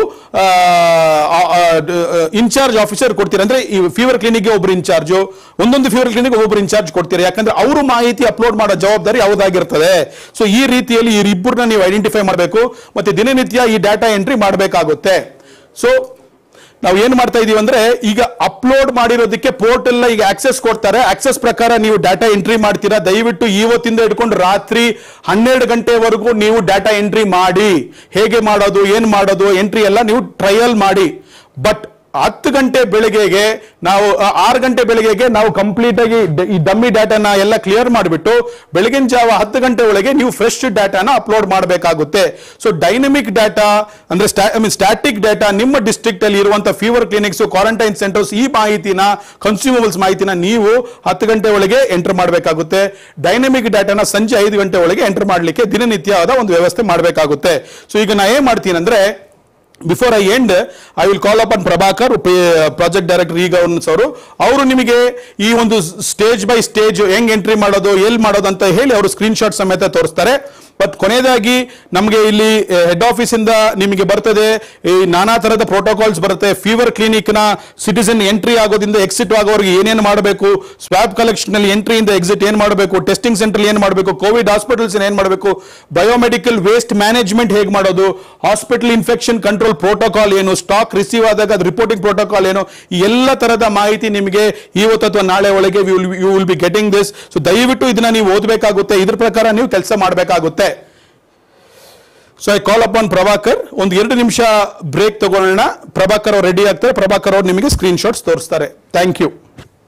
ಇನ್ಚಾರ್ಜ್ ಆಫೀಸರ್ ಕೊಡ್ತೀರಾ ಅಂದ್ರೆ ಈ ಫೀವರ್ ಕ್ಲಿನಿಕ್ಗೆ ಒಬ್ರು ಇನ್ಚಾರ್ಜು ಒಂದೊಂದು ಫೀವರ್ ಕ್ಲಿನಿಕ್ ಒಬ್ಬರು ಇನ್ಚಾರ್ಜ್ ಕೊಡ್ತೀರಾ ಯಾಕಂದ್ರೆ ಅವರು ಮಾಹಿತಿ ಅಪ್ಲೋಡ್ ಮಾಡೋ ಜವಾಬ್ದಾರಿ ಯಾವುದಾಗಿರ್ತದೆ ಸೊ ಈ ರೀತಿಯಲ್ಲಿ ಈ ಇಬ್ಬರನ್ನ ನೀವು ಐಡೆಂಟಿಫೈ ಮಾಡಬೇಕು ಮತ್ತೆ ದಿನನಿತ್ಯ ಈ ಡಾಟಾ ಎಂಟ್ರಿ ಮಾಡಬೇಕಾಗುತ್ತೆ ಸೊ ನಾವು ಏನ್ ಮಾಡ್ತಾ ಇದೀವಿ ಅಂದ್ರೆ ಈಗ ಅಪ್ಲೋಡ್ ಮಾಡಿರೋದಕ್ಕೆ ಪೋರ್ಟಲ್ ಈಗ ಆಕ್ಸೆಸ್ ಕೊಡ್ತಾರೆ ಆಕ್ಸೆಸ್ ಪ್ರಕಾರ ನೀವು ಡಾಟಾ ಎಂಟ್ರಿ ಮಾಡ್ತೀರಾ ದಯವಿಟ್ಟು ಇವತ್ತಿಂದ ಹಿಡ್ಕೊಂಡು ರಾತ್ರಿ ಹನ್ನೆರಡು ಗಂಟೆವರೆಗೂ ನೀವು ಡಾಟಾ ಎಂಟ್ರಿ ಮಾಡಿ ಹೇಗೆ ಮಾಡೋದು ಏನ್ ಮಾಡೋದು ಎಂಟ್ರಿ ಎಲ್ಲ ನೀವು ಟ್ರಯಲ್ ಮಾಡಿ ಬಟ್ ಹತ್ತು ಗಂಟೆ ಬೆಳಿಗ್ಗೆಗೆ ನಾವು ಆ, ಆರು ಗಂಟೆ ಬೆಳಿಗ್ಗೆಗೆ ನಾವು ಕಂಪ್ಲೀಟ್ ಆಗಿ ಡ- ಈ ಡಮ್ಮಿ ಡಾಟಾನ ಎಲ್ಲ ಕ್ಲಿಯರ್ ಮಾಡಿಬಿಟ್ಟು ಬೆಳಗಿನ ಜಾವ ಹತ್ತು ಗಂಟೆ ಒಳಗೆ ನೀವು ಫ್ರೆಶ್ ಡಾಟಾನ ಅಪ್ಲೋಡ್ ಮಾಡಬೇಕಾಗುತ್ತೆ ಸೊ ಡೈನಮಿಕ್ ಡಾಟಾ ಅಂದ್ರೆ ಐ ಮೀನ್ ಸ್ಟ್ಯಾಟಿಕ್ ಡಾಟಾ ನಿಮ್ಮ ಡಿಸ್ಟ್ರಿಕ್ಟ್ ಅಲ್ಲಿ ಇರುವಂತ ಫೀವರ್ ಕ್ಲಿನಿಕ್ಸ್ ಕ್ವಾರಂಟೈನ್ ಸೆಂಟರ್ಸ್ ಈ ಮಾಹಿತಿನ ಕನ್ಸ್ಯೂಮಬಲ್ಸ್ ಮಾಹಿತಿನ ನೀವು ಹತ್ತು ಗಂಟೆ ಒಳಗೆ ಎಂಟರ್ ಮಾಡಬೇಕಾಗುತ್ತೆ ಡೈನಮಿಕ್ ಡಾಟಾನ ಸಂಜೆ ಐದು ಗಂಟೆ ಒಳಗೆ ಎಂಟರ್ ಮಾಡಲಿಕ್ಕೆ ದಿನನಿತ್ಯವಾದ ಒಂದು ವ್ಯವಸ್ಥೆ ಮಾಡಬೇಕಾಗುತ್ತೆ ಸೊ ಈಗ ನಾ ಏನ್ ಮಾಡ್ತೀನಿ ಅಂದ್ರೆ before I end I will call upon Prabhakar project director e governance ಅವರು ಅವರು ನಿಮಗೆ ಈ ಒಂದು ಸ್ಟೇಜ್ ಬೈ ಸ್ಟೇಜ್ ಹೆಂಗ್ ಎಂಟ್ರಿ ಮಾಡೋದು ಎಲ್ಲಿ ಮಾಡೋದು ಅಂತ ಹೇಳಿ ಅವರು ಸ್ಕ್ರೀನ್ ಶಾಟ್ ಸಮೇತ ತೋರಿಸ್ತಾರೆ ಬಟ್ ಕೊನೆಯದಾಗಿ ನಮಗೆ ಇಲ್ಲಿ ಹೆಡ್ ಆಫೀಸ್ ಇಂದ ನಿಮಗೆ ಬರ್ತದೆ ಈ ನಾನಾ ತರದ ಪ್ರೋಟೋಕಾಲ್ಸ್ ಬರುತ್ತೆ ಫೀವರ್ ಕ್ಲಿನಿಕ್ ನ ಸಿಟಿಸನ್ ಎಂಟ್ರಿ ಆಗೋದ್ರಿಂದ ಎಕ್ಸಿಟ್ ಆಗೋರಿಗೆ ಏನೇನು ಮಾಡಬೇಕು ಸ್ವಾಬ್ ಕಲೆಕ್ಷನ್ ಅಲ್ಲಿ ಎಂಟ್ರಿಯಿಂದ ಎಕ್ಸಿಟ್ ಏನ್ ಮಾಡಬೇಕು ಟೆಸ್ಟಿಂಗ್ ಸೆಂಟರ್ ಏನ್ ಮಾಡಬೇಕು ಕೋವಿಡ್ ಹಾಸ್ಪಿಟಲ್ಸ್ ಏನ್ ಮಾಡಬೇಕು ಬಯೋಮೆಡಿಕಲ್ ವೇಸ್ಟ್ ಮ್ಯಾನೇಜ್ಮೆಂಟ್ ಹೇಗೆ ಮಾಡೋದು ಹಾಸ್ಪಿಟಲ್ ಇನ್ಫೆಕ್ಷನ್ ಕಂಟ್ರೋಲ್ ಪ್ರೋಟೋಕಾಲ್ ಏನು ಸ್ಟಾಕ್ ರಿಸೀವ್ ಆದಾಗ ಅದು ರಿಪೋರ್ಟಿಂಗ್ ಪ್ರೋಟೋಕಾಲ್ ಏನು ಈ ಎಲ್ಲ ತರದ ಮಾಹಿತಿ ನಿಮಗೆ ಇವತ್ತು ಅಥವಾ ನಾಳೆ ಒಳಗೆ you will be getting this so ದಯವಿಟ್ಟು ಇದನ್ನ ನೀವು ಓದಬೇಕಾಗುತ್ತೆ ಇದ್ರ ಪ್ರಕಾರ ನೀವು ಕೆಲಸ ಮಾಡಬೇಕಾಗುತ್ತೆ so I call upon Prabhakar ಒಂದು ಎರಡು ನಿಮಿಷ ಬ್ರೇಕ್ ತಗೊಳ್ಳೋಣ ಪ್ರಭಾಕರ್ ಅವ್ರು ರೆಡಿ ಆಗ್ತಾರೆ ಪ್ರಭಾಕರ್ ಅವ್ರು ನಿಮಗೆ ಸ್ಕ್ರೀನ್ ಶಾಟ್ಸ್ ತೋರಿಸ್ತಾರೆ thank you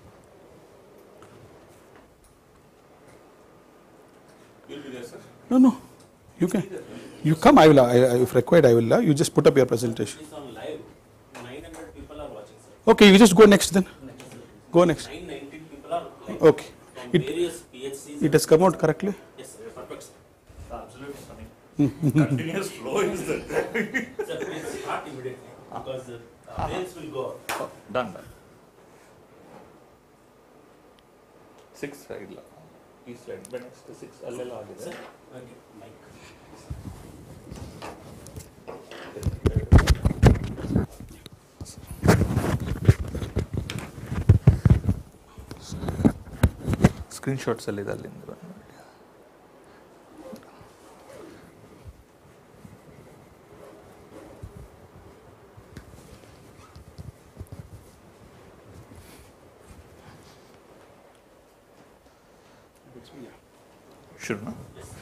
No, no. You can. You come. I will. I, I- if required, I will. Uh, you just put up your presentation. It's on live. 900 people are watching, sir. Okay. You just go next then. Go next. 990 people are live. Okay. From It various PHCs. it has come out correctly. Yes, sir. Perfect, sir. Absolutely stunning. Continuous flow is the Sir, please start immediately because the uh, mails will go out. done. done. Six ಇಲ್ಲ ಈ slide next six ಅಲ್ಲೆಲ್ಲ ಆಗಿದೆ Sir, okay, mic. Screenshots ಅಲ್ಲಿ ಇದೆ ಅಲ್ಲಿಂದ ಬಂದು ನೋಡಿ. ಶುರುನಾ?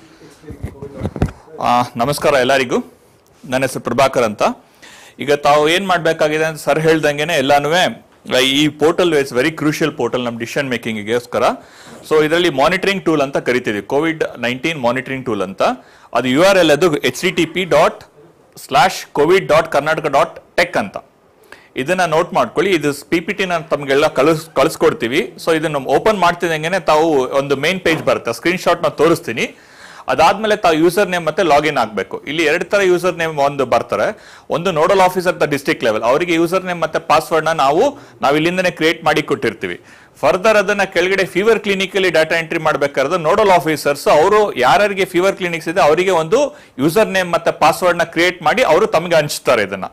ಆ, ನಮಸ್ಕಾರ ಎಲ್ಲರಿಗೂ ನನ್ನ ಹೆಸರು ಪ್ರಭಾಕರ್ ಅಂತ ಈಗ ತಾವು ಏನ್ ಮಾಡ್ಬೇಕಾಗಿದೆ ಅಂತ ಸರ್ ಹೇಳ್ದಂಗೆನೆ ಎಲ್ಲಾನು ಈ portal it's very crucial portal ನಮ್ಮ ಡಿಸಿಷನ್ ಮೇಕಿಂಗಿಗೋಸ್ಕರ ಸೊ ಇದರಲ್ಲಿ ಮಾನಿಟರಿಂಗ್ ಟೂಲ್ ಅಂತ ಕರಿತೀವಿ ಕೋವಿಡ್ ನೈನ್ಟೀನ್ ಮಾನಿಟರಿಂಗ್ ಟೂಲ್ ಅಂತ ಅದು ಯು ಆರ್ ಎಲ್ ಅದು H D T P dot slash Covid dot Karnataka dot tech ಅಂತ ಇದನ್ನ ನೋಟ್ ಮಾಡ್ಕೊಳ್ಳಿ ಇದು ಪಿ ಪಿ ಟಿನ ತಮಗೆಲ್ಲ ಕಳಿಸ್ ಕಳಿಸ್ಕೊಡ್ತೀವಿ ಸೊ ಇದನ್ನ ಓಪನ್ ಮಾಡ್ತಿದ್ದಂಗೆನೆ ತಾವು ಒಂದು ಮೇನ್ ಪೇಜ್ ಬರುತ್ತೆ ಸ್ಕ್ರೀನ್ ಶಾಟ್ ನ ತೋರಿಸ್ತೀನಿ ಅದಾದ್ಮೇಲೆ ತಾವು ಯೂಸರ್ ನೇಮ್ ಮತ್ತೆ ಲಾಗಿನ್ ಆಗಬೇಕು ಇಲ್ಲಿ ಎರಡು ತರ ಯೂಸರ್ ನೇಮ್ ಒಂದು ಬರ್ತಾರೆ ಒಂದು nodal officer the district level ಅವರಿಗೆ ಯೂಸರ್ ನೇಮ್ ಮತ್ತೆ ಪಾಸ್ವರ್ಡ್ ನ ನಾವು ನಾವು ಇಲ್ಲಿಂದನೇ ಕ್ರಿಯೇಟ್ ಮಾಡಿ ಕೊಟ್ಟಿರ್ತೀವಿ ಫರ್ದರ್ ಅದನ್ನ ಕೆಳಗಡೆ ಫೀವರ್ ಕ್ಲಿನಿಕ್ ಅಲ್ಲಿ ಡಾಟಾ ಎಂಟ್ರಿ ಮಾಡ್ಬೇಕಾದ್ರೆ ನೋಡಲ್ ಆಫೀಸರ್ಸ್ ಅವರು ಯಾರ್ಯಾರಿಗೆ ಫೀವರ್ ಕ್ಲಿನಿಕ್ಸ್ ಇದೆ ಅವರಿಗೆ ಒಂದು ಯೂಸರ್ ನೇಮ್ ಮತ್ತೆ ಪಾಸ್ವರ್ಡ್ ನ ಕ್ರಿಯೇಟ್ ಮಾಡಿ ಅವರು ತಮಗೆ ಹಂಚ್ತಾರೆ ಇದನ್ನ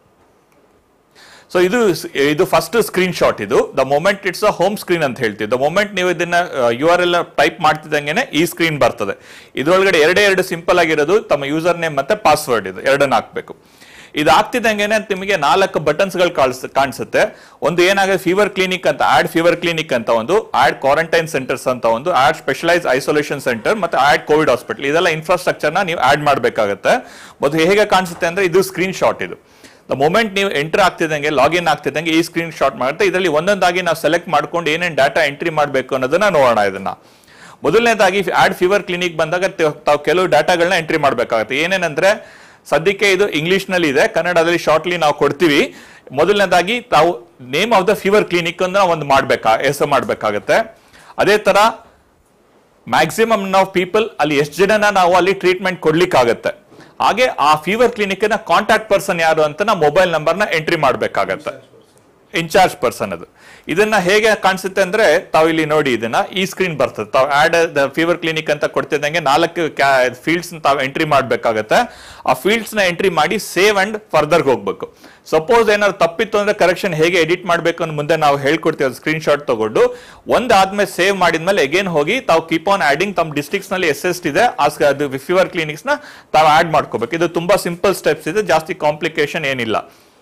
ಸೊ ಇದು ಇದು ಫಸ್ಟ್ ಸ್ಕ್ರೀನ್ ಶಾಟ್ ಇದು the moment it's a home screen ಅಂತ ಹೇಳ್ತೀವಿ ದ ಮೊಮೆಂಟ್ ನೀವು ಇದನ್ನ ಯು ಆರ್ ಎಲ್ ಟೈಪ್ ಮಾಡ್ತಿದ್ದಂಗೆನೆ ಈ ಸ್ಕ್ರೀನ್ ಬರ್ತದೆ ಇದ್ರೊಳಗಡೆ ಎರಡೇ ಎರಡು ಸಿಂಪಲ್ ಆಗಿರೋದು ತಮ್ಮ ಯೂಸರ್ ನೇಮ್ ಮತ್ತೆ ಪಾಸ್ವರ್ಡ್ ಇದು ಎರಡನ್ನ ಹಾಕ್ಬೇಕು ಇದು ಆಗ್ತಿದ್ದಂಗೆನೆ ನಿಮಗೆ ನಾಲ್ಕು ಬಟನ್ಸ್ ಗಳು ಕಾಣಿಸ್ ಕಾಣಿಸುತ್ತೆ ಒಂದು ಏನಾಗುತ್ತೆ ಫೀವರ್ ಕ್ಲಿನಿಕ್ ಅಂತ ಆಡ್ ಫೀವರ್ ಕ್ಲಿನಿಕ್ ಅಂತ ಒಂದು ಆಡ್ ಕ್ವಾರಂಟೈನ್ ಸೆಂಟರ್ಸ್ ಅಂತ ಒಂದು ಆಡ್ ಸ್ಪೆಷಲೈಸ್ ಐಸೋಲೇಷನ್ ಸೆಂಟರ್ ಮತ್ತೆ ಆಡ್ ಕೋವಿಡ್ ಹಾಸ್ಪಿಟಲ್ ಇದೆಲ್ಲ ಇನ್ಫ್ರಾಸ್ಟ್ರಕ್ಚರ್ನ ನೀವು ಆಡ್ ಮಾಡಬೇಕಾಗುತ್ತೆ ಮತ್ತು ಹೇಗೆ ಕಾಣಿಸುತ್ತೆ ಅಂದ್ರೆ ಇದು ಸ್ಕ್ರೀನ್ ಶಾಟ್ ಇದು ದ ಮೊಮೆಂಟ್ ನೀವು ಎಂಟರ್ ಆಗ್ತಿದ್ದಂಗೆ ಲಾಗಿನ್ ಆಗ್ತಿದ್ದಂಗೆ ಈ ಸ್ಕ್ರೀನ್ ಶಾಟ್ ಮಾಡುತ್ತೆ ಇದರಲ್ಲಿ ಒಂದೊಂದಾಗಿ ನಾವು ಸೆಲೆಕ್ಟ್ ಮಾಡ್ಕೊಂಡು ಏನೇನು ಡಾಟಾ ಎಂಟ್ರಿ ಮಾಡಬೇಕು ಅನ್ನೋದನ್ನ ನೋಡೋಣ ಇದನ್ನ ಮೊದಲನೇದಾಗಿ ಆಡ್ ಫೀವರ್ ಕ್ಲಿನಿಕ್ ಬಂದಾಗ ತ- ತಾವು ಕೆಲವು ಡಾಟಾಗಳನ್ನ ಎಂಟ್ರಿ ಮಾಡಬೇಕಾಗುತ್ತೆ ಏನೇನಂದ್ರೆ ಸದ್ಯಕ್ಕೆ ಇದು ಇಂಗ್ಲಿಷ್ ನಲ್ಲಿ ಇದೆ ಕನ್ನಡದಲ್ಲಿ ಶಾರ್ಟ್ಲಿ ನಾವು ಕೊಡ್ತೀವಿ ಮೊದಲನೇದಾಗಿ ತಾವು name of the fever clinic ಅನ್ನ ಒಂದು ಮಾಡ್ಬೇಕಾ ಹೆಸರು ಮಾಡ್ಬೇಕಾಗತ್ತೆ ಅದೇ ತರ ಮ್ಯಾಕ್ಸಿಮಮ್ ಆಫ್ ಪೀಪಲ್ ಅಲ್ಲಿ ಎಷ್ಟು ಜನನ ನಾವು ಅಲ್ಲಿ ಟ್ರೀಟ್ಮೆಂಟ್ ಕೊಡ್ಲಿಕ್ಕಾಗತ್ತೆ ಹಾಗೆ ಆ ಫೀವರ್ ಕ್ಲಿನಿಕ್ ನ ಕಾಂಟ್ಯಾಕ್ಟ್ ಪರ್ಸನ್ ಯಾರು ಅಂತ ನಾವು ಮೊಬೈಲ್ ನಂಬರ್ ನ ಎಂಟ್ರಿ ಮಾಡ್ಬೇಕಾಗತ್ತೆ ಇನ್ಚಾರ್ಜ್ ಪರ್ಸನ್ ಅದು ಇದನ್ನ ಹೇಗೆ ಕಾಣಿಸುತ್ತೆ ಅಂದ್ರೆ ತಾವು ಇಲ್ಲಿ ನೋಡಿ ಇದನ್ನ ಈ ಸ್ಕ್ರೀನ್ ಬರ್ತದೆ ತಾವು ಆಡ್ ಫೀವರ್ ಕ್ಲಿನಿಕ್ ಅಂತ ಕೊಡ್ತಿದ್ದಂಗೆ ನಾಲ್ಕು ಫೀಲ್ಡ್ಸ್ ತಾವು ಎಂಟ್ರಿ ಮಾಡ್ಬೇಕಾಗತ್ತೆ ಆ ಫೀಲ್ಡ್ಸ್ ನ ಎಂಟ್ರಿ ಮಾಡಿ ಸೇವ್ ಅಂಡ್ ಫರ್ದರ್ ಹೋಗ್ಬೇಕು ಸಪೋಸ್ ಏನಾದ್ರು ತಪ್ಪಿತ್ತು ಅಂದ್ರೆ ಕರೆಕ್ಷನ್ ಹೇಗೆ ಎಡಿಟ್ ಮಾಡ್ಬೇಕು ಅಂತ ಮುಂದೆ ನಾವು ಹೇಳ್ಕೊಡ್ತೀವಿ ಅದು ಸ್ಕ್ರೀನ್ ಶಾಟ್ ತಗೊಂಡು ಒಂದಾದ್ಮೇಲೆ ಸೇವ್ ಮಾಡಿದ್ಮೇಲೆ ಅಗೇನ್ ಹೋಗಿ ತಾವು ಕೀಪ್ ಆನ್ ಆಡಿಂಗ್ ತಮ್ಮ ಡಿಸ್ಟ್ರಿಕ್ಸ್ ನಲ್ಲಿ ಎಸ್ ಎಸ್ ಇದೆ ಆ ಸ- ಅದು ಫೀವರ್ ಕ್ಲಿನಿಕ್ಸ್ ನ ತಾವು ಆಡ್ ಮಾಡ್ಕೋಬೇಕು ಇದು ತುಂಬಾ ಸಿಂಪಲ್ ಸ್ಟೆಪ್ಸ್ ಇದೆ ಜಾಸ್ತಿ ಕಾಂಪ್ಲಿಕೇಶನ್ ಏನಿಲ್ಲ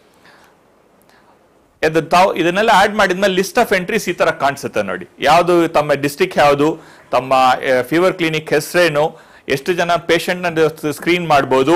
ಇದು ತಾವು ಇದನ್ನೆಲ್ಲ ಆಡ್ ಮಾಡಿದ್ಮೇಲೆ ಲಿಸ್ಟ್ ಆಫ್ ಎಂಟ್ರೀಸ್ ಈ ತರ ಕಾಣಿಸುತ್ತೆ ನೋಡಿ ಯಾವುದು ತಮ್ಮ ಡಿಸ್ಟಿಕ್ ಯಾವುದು ತಮ್ಮ ಫೀವರ್ ಕ್ಲಿನಿಕ್ ಹೆಸರೇನು ಎಷ್ಟು ಜನ ಪೇಷಂಟ್ ನ ಸ್ಕ್ರೀನ್ ಮಾಡ್ಬೋದು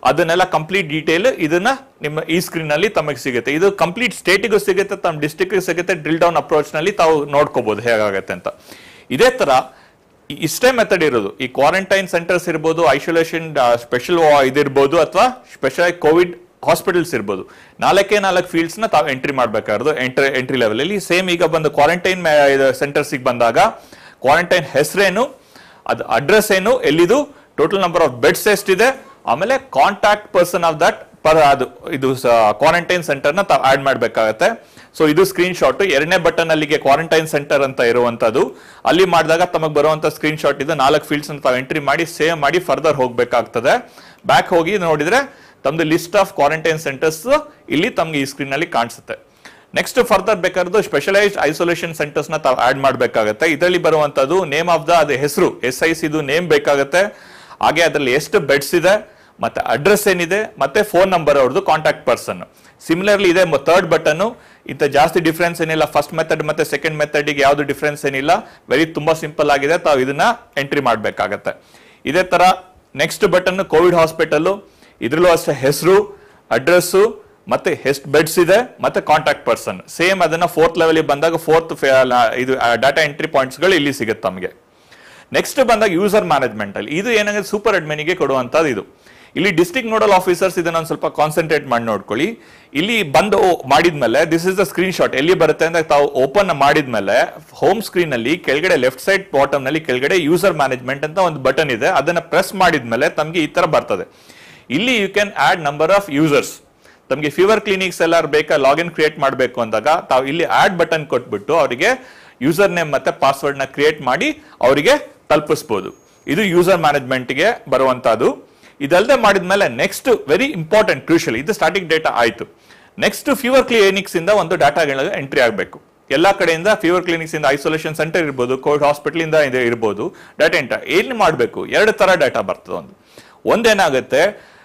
ಅದನ್ನೆಲ್ಲ ಕಂಪ್ಲೀಟ್ ಡೀಟೇಲ್ ಇದನ್ನ ನಿಮ್ಮ ಈ ಸ್ಕ್ರೀನ್ ನಲ್ಲಿ ತಮಗೆ ಸಿಗುತ್ತೆ ಇದು ಕಂಪ್ಲೀಟ್ ಸ್ಟೇಟಿಗೂ ಸಿಗುತ್ತೆ ತಮ್ಮ ಡಿಸ್ಟಿಕ್ ಸಿಗುತ್ತೆ ಡ್ರಿಲ್ ಡೌನ್ ಅಪ್ರೋಚ್ ನಲ್ಲಿ ತಾವು ನೋಡ್ಕೋಬಹುದು ಹೇಗಾಗತ್ತೆ ಅಂತ ಇದೇ ತರ ಈ- ಇಷ್ಟೇ ಮೆಥಡ್ ಇರೋದು ಈ ಕ್ವಾರಂಟೈನ್ ಸೆಂಟರ್ಸ್ ಇರ್ಬೋದು ಐಸೋಲೇಷನ್ ಸ್ಪೆಷಲ್ ಇದಿರ್ಬೋದು ಅಥವಾ ಸ್ಪೆಷಲ್ ಕೋವಿಡ್ ಹಾಸ್ಪಿಟಲ್ಸ್ ಇರ್ಬೋದು ನಾಲ್ಕೇ ನಾಲ್ಕು ಫೀಲ್ಡ್ಸ್ ನ ತಾವು ಎಂಟ್ರಿ ಮಾಡಬೇಕಾಗಿರೋದು ಎಂಟ್ರಿ ಎಂಟ್ರಿ ಲೆವೆಲ್ ಅಲ್ಲಿ ಸೇಮ್ ಈಗ ಬಂದು ಕ್ವಾರಂಟೈನ್ ಸೆಂಟರ್ಸ್ ಬಂದಾಗ ಕ್ವಾರಂಟೈನ್ ಹೆಸರೇನು ಅದು ಅಡ್ರೆಸ್ ಏನು ಎಲ್ಲಿದು ಟೋಟಲ್ ನಂಬರ್ ಆಫ್ ಬೆಡ್ಸ್ ಎಷ್ಟಿದೆ ಆಮೇಲೆ contact person of that per ಅದು ಇದು ಕ್ವಾರಂಟೈನ್ ಸೆಂಟರ್ ನ ತಾವು ಆಡ್ ಮಾಡಬೇಕಾಗತ್ತೆ ಸೊ ಇದು ಸ್ಕ್ರೀನ್ ಶಾಟ್ ಎರಡನೇ ಬಟನ್ ಅಲ್ಲಿಗೆ ಕ್ವಾರಂಟೈನ್ ಸೆಂಟರ್ ಅಂತ ಇರುವಂತದ್ದು ಅಲ್ಲಿ ಮಾಡಿದಾಗ ತಮಗೆ ಬರುವಂತ ಸ್ಕ್ರೀನ್ ಶಾಟ್ ಇದು ನಾಲ್ಕು ಫೀಲ್ಡ್ಸ್ ತಾವು ಎಂಟ್ರಿ ಮಾಡಿ ಸೇವ್ ಮಾಡಿ ಫರ್ದರ್ ಹೋಗ್ಬೇಕಾಗ್ತದೆ ಬ್ಯಾಕ್ ಹೋಗಿ ನೋಡಿದ್ರೆ ತಮ್ದು ಲಿಸ್ಟ್ ಆಫ್ ಕ್ವಾರಂಟೈನ್ ಸೆಂಟರ್ಸ್ ಇಲ್ಲಿ ತಮ್ಗೆ ಈ ಸ್ಕ್ರೀನ್ ಅಲ್ಲಿ ಕಾಣಿಸುತ್ತೆ ನೆಕ್ಸ್ಟ್ ಫರ್ದರ್ ಬೇಕಾದ್ರೆ ಸ್ಪೆಷಲೈಸ್ಡ್ ಐಸೋಲೇಷನ್ ಸೆಂಟರ್ಸ್ ನ ತಾವು ಆಡ್ ಮಾಡಬೇಕಾಗತ್ತೆ ಇದರಲ್ಲಿ ಬರುವಂತದ್ದು ನೇಮ್ ಆಫ್ ದ ಅದೇ ಹೆಸರು ಎಸ್ ಐ ಸಿ ನೇಮ್ ಬೇಕಾಗತ್ತೆ ಹಾಗೆ ಅದರಲ್ಲಿ ಎಷ್ಟು ಬೆಡ್ಸ್ ಇದೆ ಮತ್ತೆ ಅಡ್ರೆಸ್ ಏನಿದೆ ಮತ್ತೆ ಫೋನ್ ನಂಬರ್ ಅವ್ರದ್ದು ಕಾಂಟ್ಯಾಕ್ಟ್ ಪರ್ಸನ್ ಸಿಮಿಲರ್ಲಿ ಇದೆ ಥರ್ಡ್ ಬಟನ್ ಇಂಥ ಜಾಸ್ತಿ ಡಿಫ್ರೆನ್ಸ್ ಏನಿಲ್ಲ ಫಸ್ಟ್ ಮೆಥಡ್ ಮತ್ತೆ ಸೆಕೆಂಡ್ ಮೆಥಡ್ಗೆ ಯಾವ್ದು ಡಿಫ್ರೆನ್ಸ್ ಏನಿಲ್ಲ ವೆರಿ ತುಂಬಾ ಸಿಂಪಲ್ ಆಗಿದೆ ತಾವು ಇದನ್ನ ಎಂಟ್ರಿ ಮಾಡಬೇಕಾಗತ್ತೆ ಇದೇ ತರ ನೆಕ್ಸ್ಟ್ ಬಟನ್ ಕೋವಿಡ್ ಹಾಸ್ಪಿಟಲ್ ಇದ್ರಲ್ಲೂ ಅಷ್ಟೇ ಹೆಸರು ಅಡ್ರೆಸ್ಸು ಮತ್ತೆ ಎಷ್ಟು ಬೆಡ್ಸ್ ಇದೆ ಮತ್ತೆ ಕಾಂಟ್ಯಾಕ್ಟ್ ಪರ್ಸನ್ ಸೇಮ್ ಅದನ್ನ ಫೋರ್ತ್ ಲೆವೆಲ್ ಬಂದಾಗ ಫೋರ್ತ್ ಇದು ಡಾಟಾ ಎಂಟ್ರಿ ಪಾಯಿಂಟ್ಸ್ ಗಳು ಇಲ್ಲಿ ಸಿಗುತ್ತೆ ತಮಗೆ ನೆಕ್ಸ್ಟ್ ಬಂದಾಗ ಯೂಸರ್ ಮ್ಯಾನೇಜ್ಮೆಂಟ್ ಅಲ್ಲಿ ಇದು ಏನಾಗುತ್ತೆ ಸೂಪರ್ ಅಡ್ಮಿನಿಗೆ ಕೊಡುವಂತದ್ದು ಇದು ಇಲ್ಲಿ ಡಿಸ್ಟ್ರಿಕ್ಟ್ ನೋಡಲ್ ಆಫೀಸರ್ಸ್ ಇದನ್ನ ಒಂದು ಸ್ವಲ್ಪ ಕಾನ್ಸಂಟ್ರೇಟ್ ಮಾಡಿ ನೋಡ್ಕೊಳ್ಳಿ ಇಲ್ಲಿ ಬಂದು ಮಾಡಿದ್ಮೇಲೆ this is the screenshot ಎಲ್ಲಿ ಬರುತ್ತೆ ಅಂದ್ರೆ ತಾವು ಓಪನ್ ಮಾಡಿದ್ಮೇಲೆ ಹೋಮ್ ಸ್ಕ್ರೀನ್ ಅಲ್ಲಿ ಕೆಳಗಡೆ ಲೆಫ್ಟ್ ಸೈಡ್ ಬಾಟಮ್ ನಲ್ಲಿ ಕೆಳಗಡೆ ಯೂಸರ್ ಮ್ಯಾನೇಜ್ಮೆಂಟ್ ಅಂತ ಒಂದು ಬಟನ್ ಇದೆ ಅದನ್ನ ಪ್ರೆಸ್ ಮಾಡಿದ್ಮೇಲೆ ತಮಗೆ ಈ ತರ ಬರ್ತದೆ ಇಲ್ಲಿ you can add number of users ತಮಗೆ ಫೀವರ್ ಕ್ಲಿನಿಕ್ಸ್ ಎಲ್ಲ ಬೇಕಾ ಲಾಗಿನ್ ಕ್ರಿಯೇಟ್ ಮಾಡಬೇಕು ಅಂದಾಗ ತಾವು ಇಲ್ಲಿ ಆಡ್ ಬಟನ್ ಕೊಟ್ಬಿಟ್ಟು ಅವರಿಗೆ ಯೂಸರ್ ನೇಮ್ ಮತ್ತೆ ಪಾಸ್ವರ್ಡ್ ನ ಕ್ರಿಯೇಟ್ ಮಾಡಿ ಅವರಿಗೆ ತಲುಪಿಸಬಹುದು ಇದು ಯೂಸರ್ ಮ್ಯಾನೇಜ್ಮೆಂಟ್ಗೆ ಬರುವಂತದ್ದು ಇದಲ್ಲದೆ ಮಾಡಿದ್ಮೇಲೆ ನೆಕ್ಸ್ಟ್ ವೆರಿ ಇಂಪಾರ್ಟೆಂಟ್ ಕ್ರೂಷಿಯಲ್ ಇದು ಸ್ಟಾಟಿಕ್ ಡೇಟಾ ಆಯ್ತು ನೆಕ್ಸ್ಟ್ ಫೀವರ್ ಕ್ಲಿನಿಕ್ಸ್ ಇಂದ ಒಂದು ಡಾಟಾಗಳ ಎಂಟ್ರಿ ಆಗಬೇಕು ಎಲ್ಲಾ ಕಡೆಯಿಂದ ಫೀವರ್ ಕ್ಲಿನಿಕ್ಸ್ ಇಂದ ಐಸೋಲೇಷನ್ ಸೆಂಟರ್ ಇರ್ಬೋದು ಕೋವಿಡ್ ಹಾಸ್ಪಿಟಲ್ ಇಂದ ಇದೆ ಇರ್ಬೋದು ಡಾಟಾ ಎಂಟ್ರಿ ಏನ್ ಮಾಡಬೇಕು ಎರಡು ತರ ಡಾಟಾ ಬರ್ತದೆ ಒಂದು ಒಂದೇನಾಗುತ್ತೆ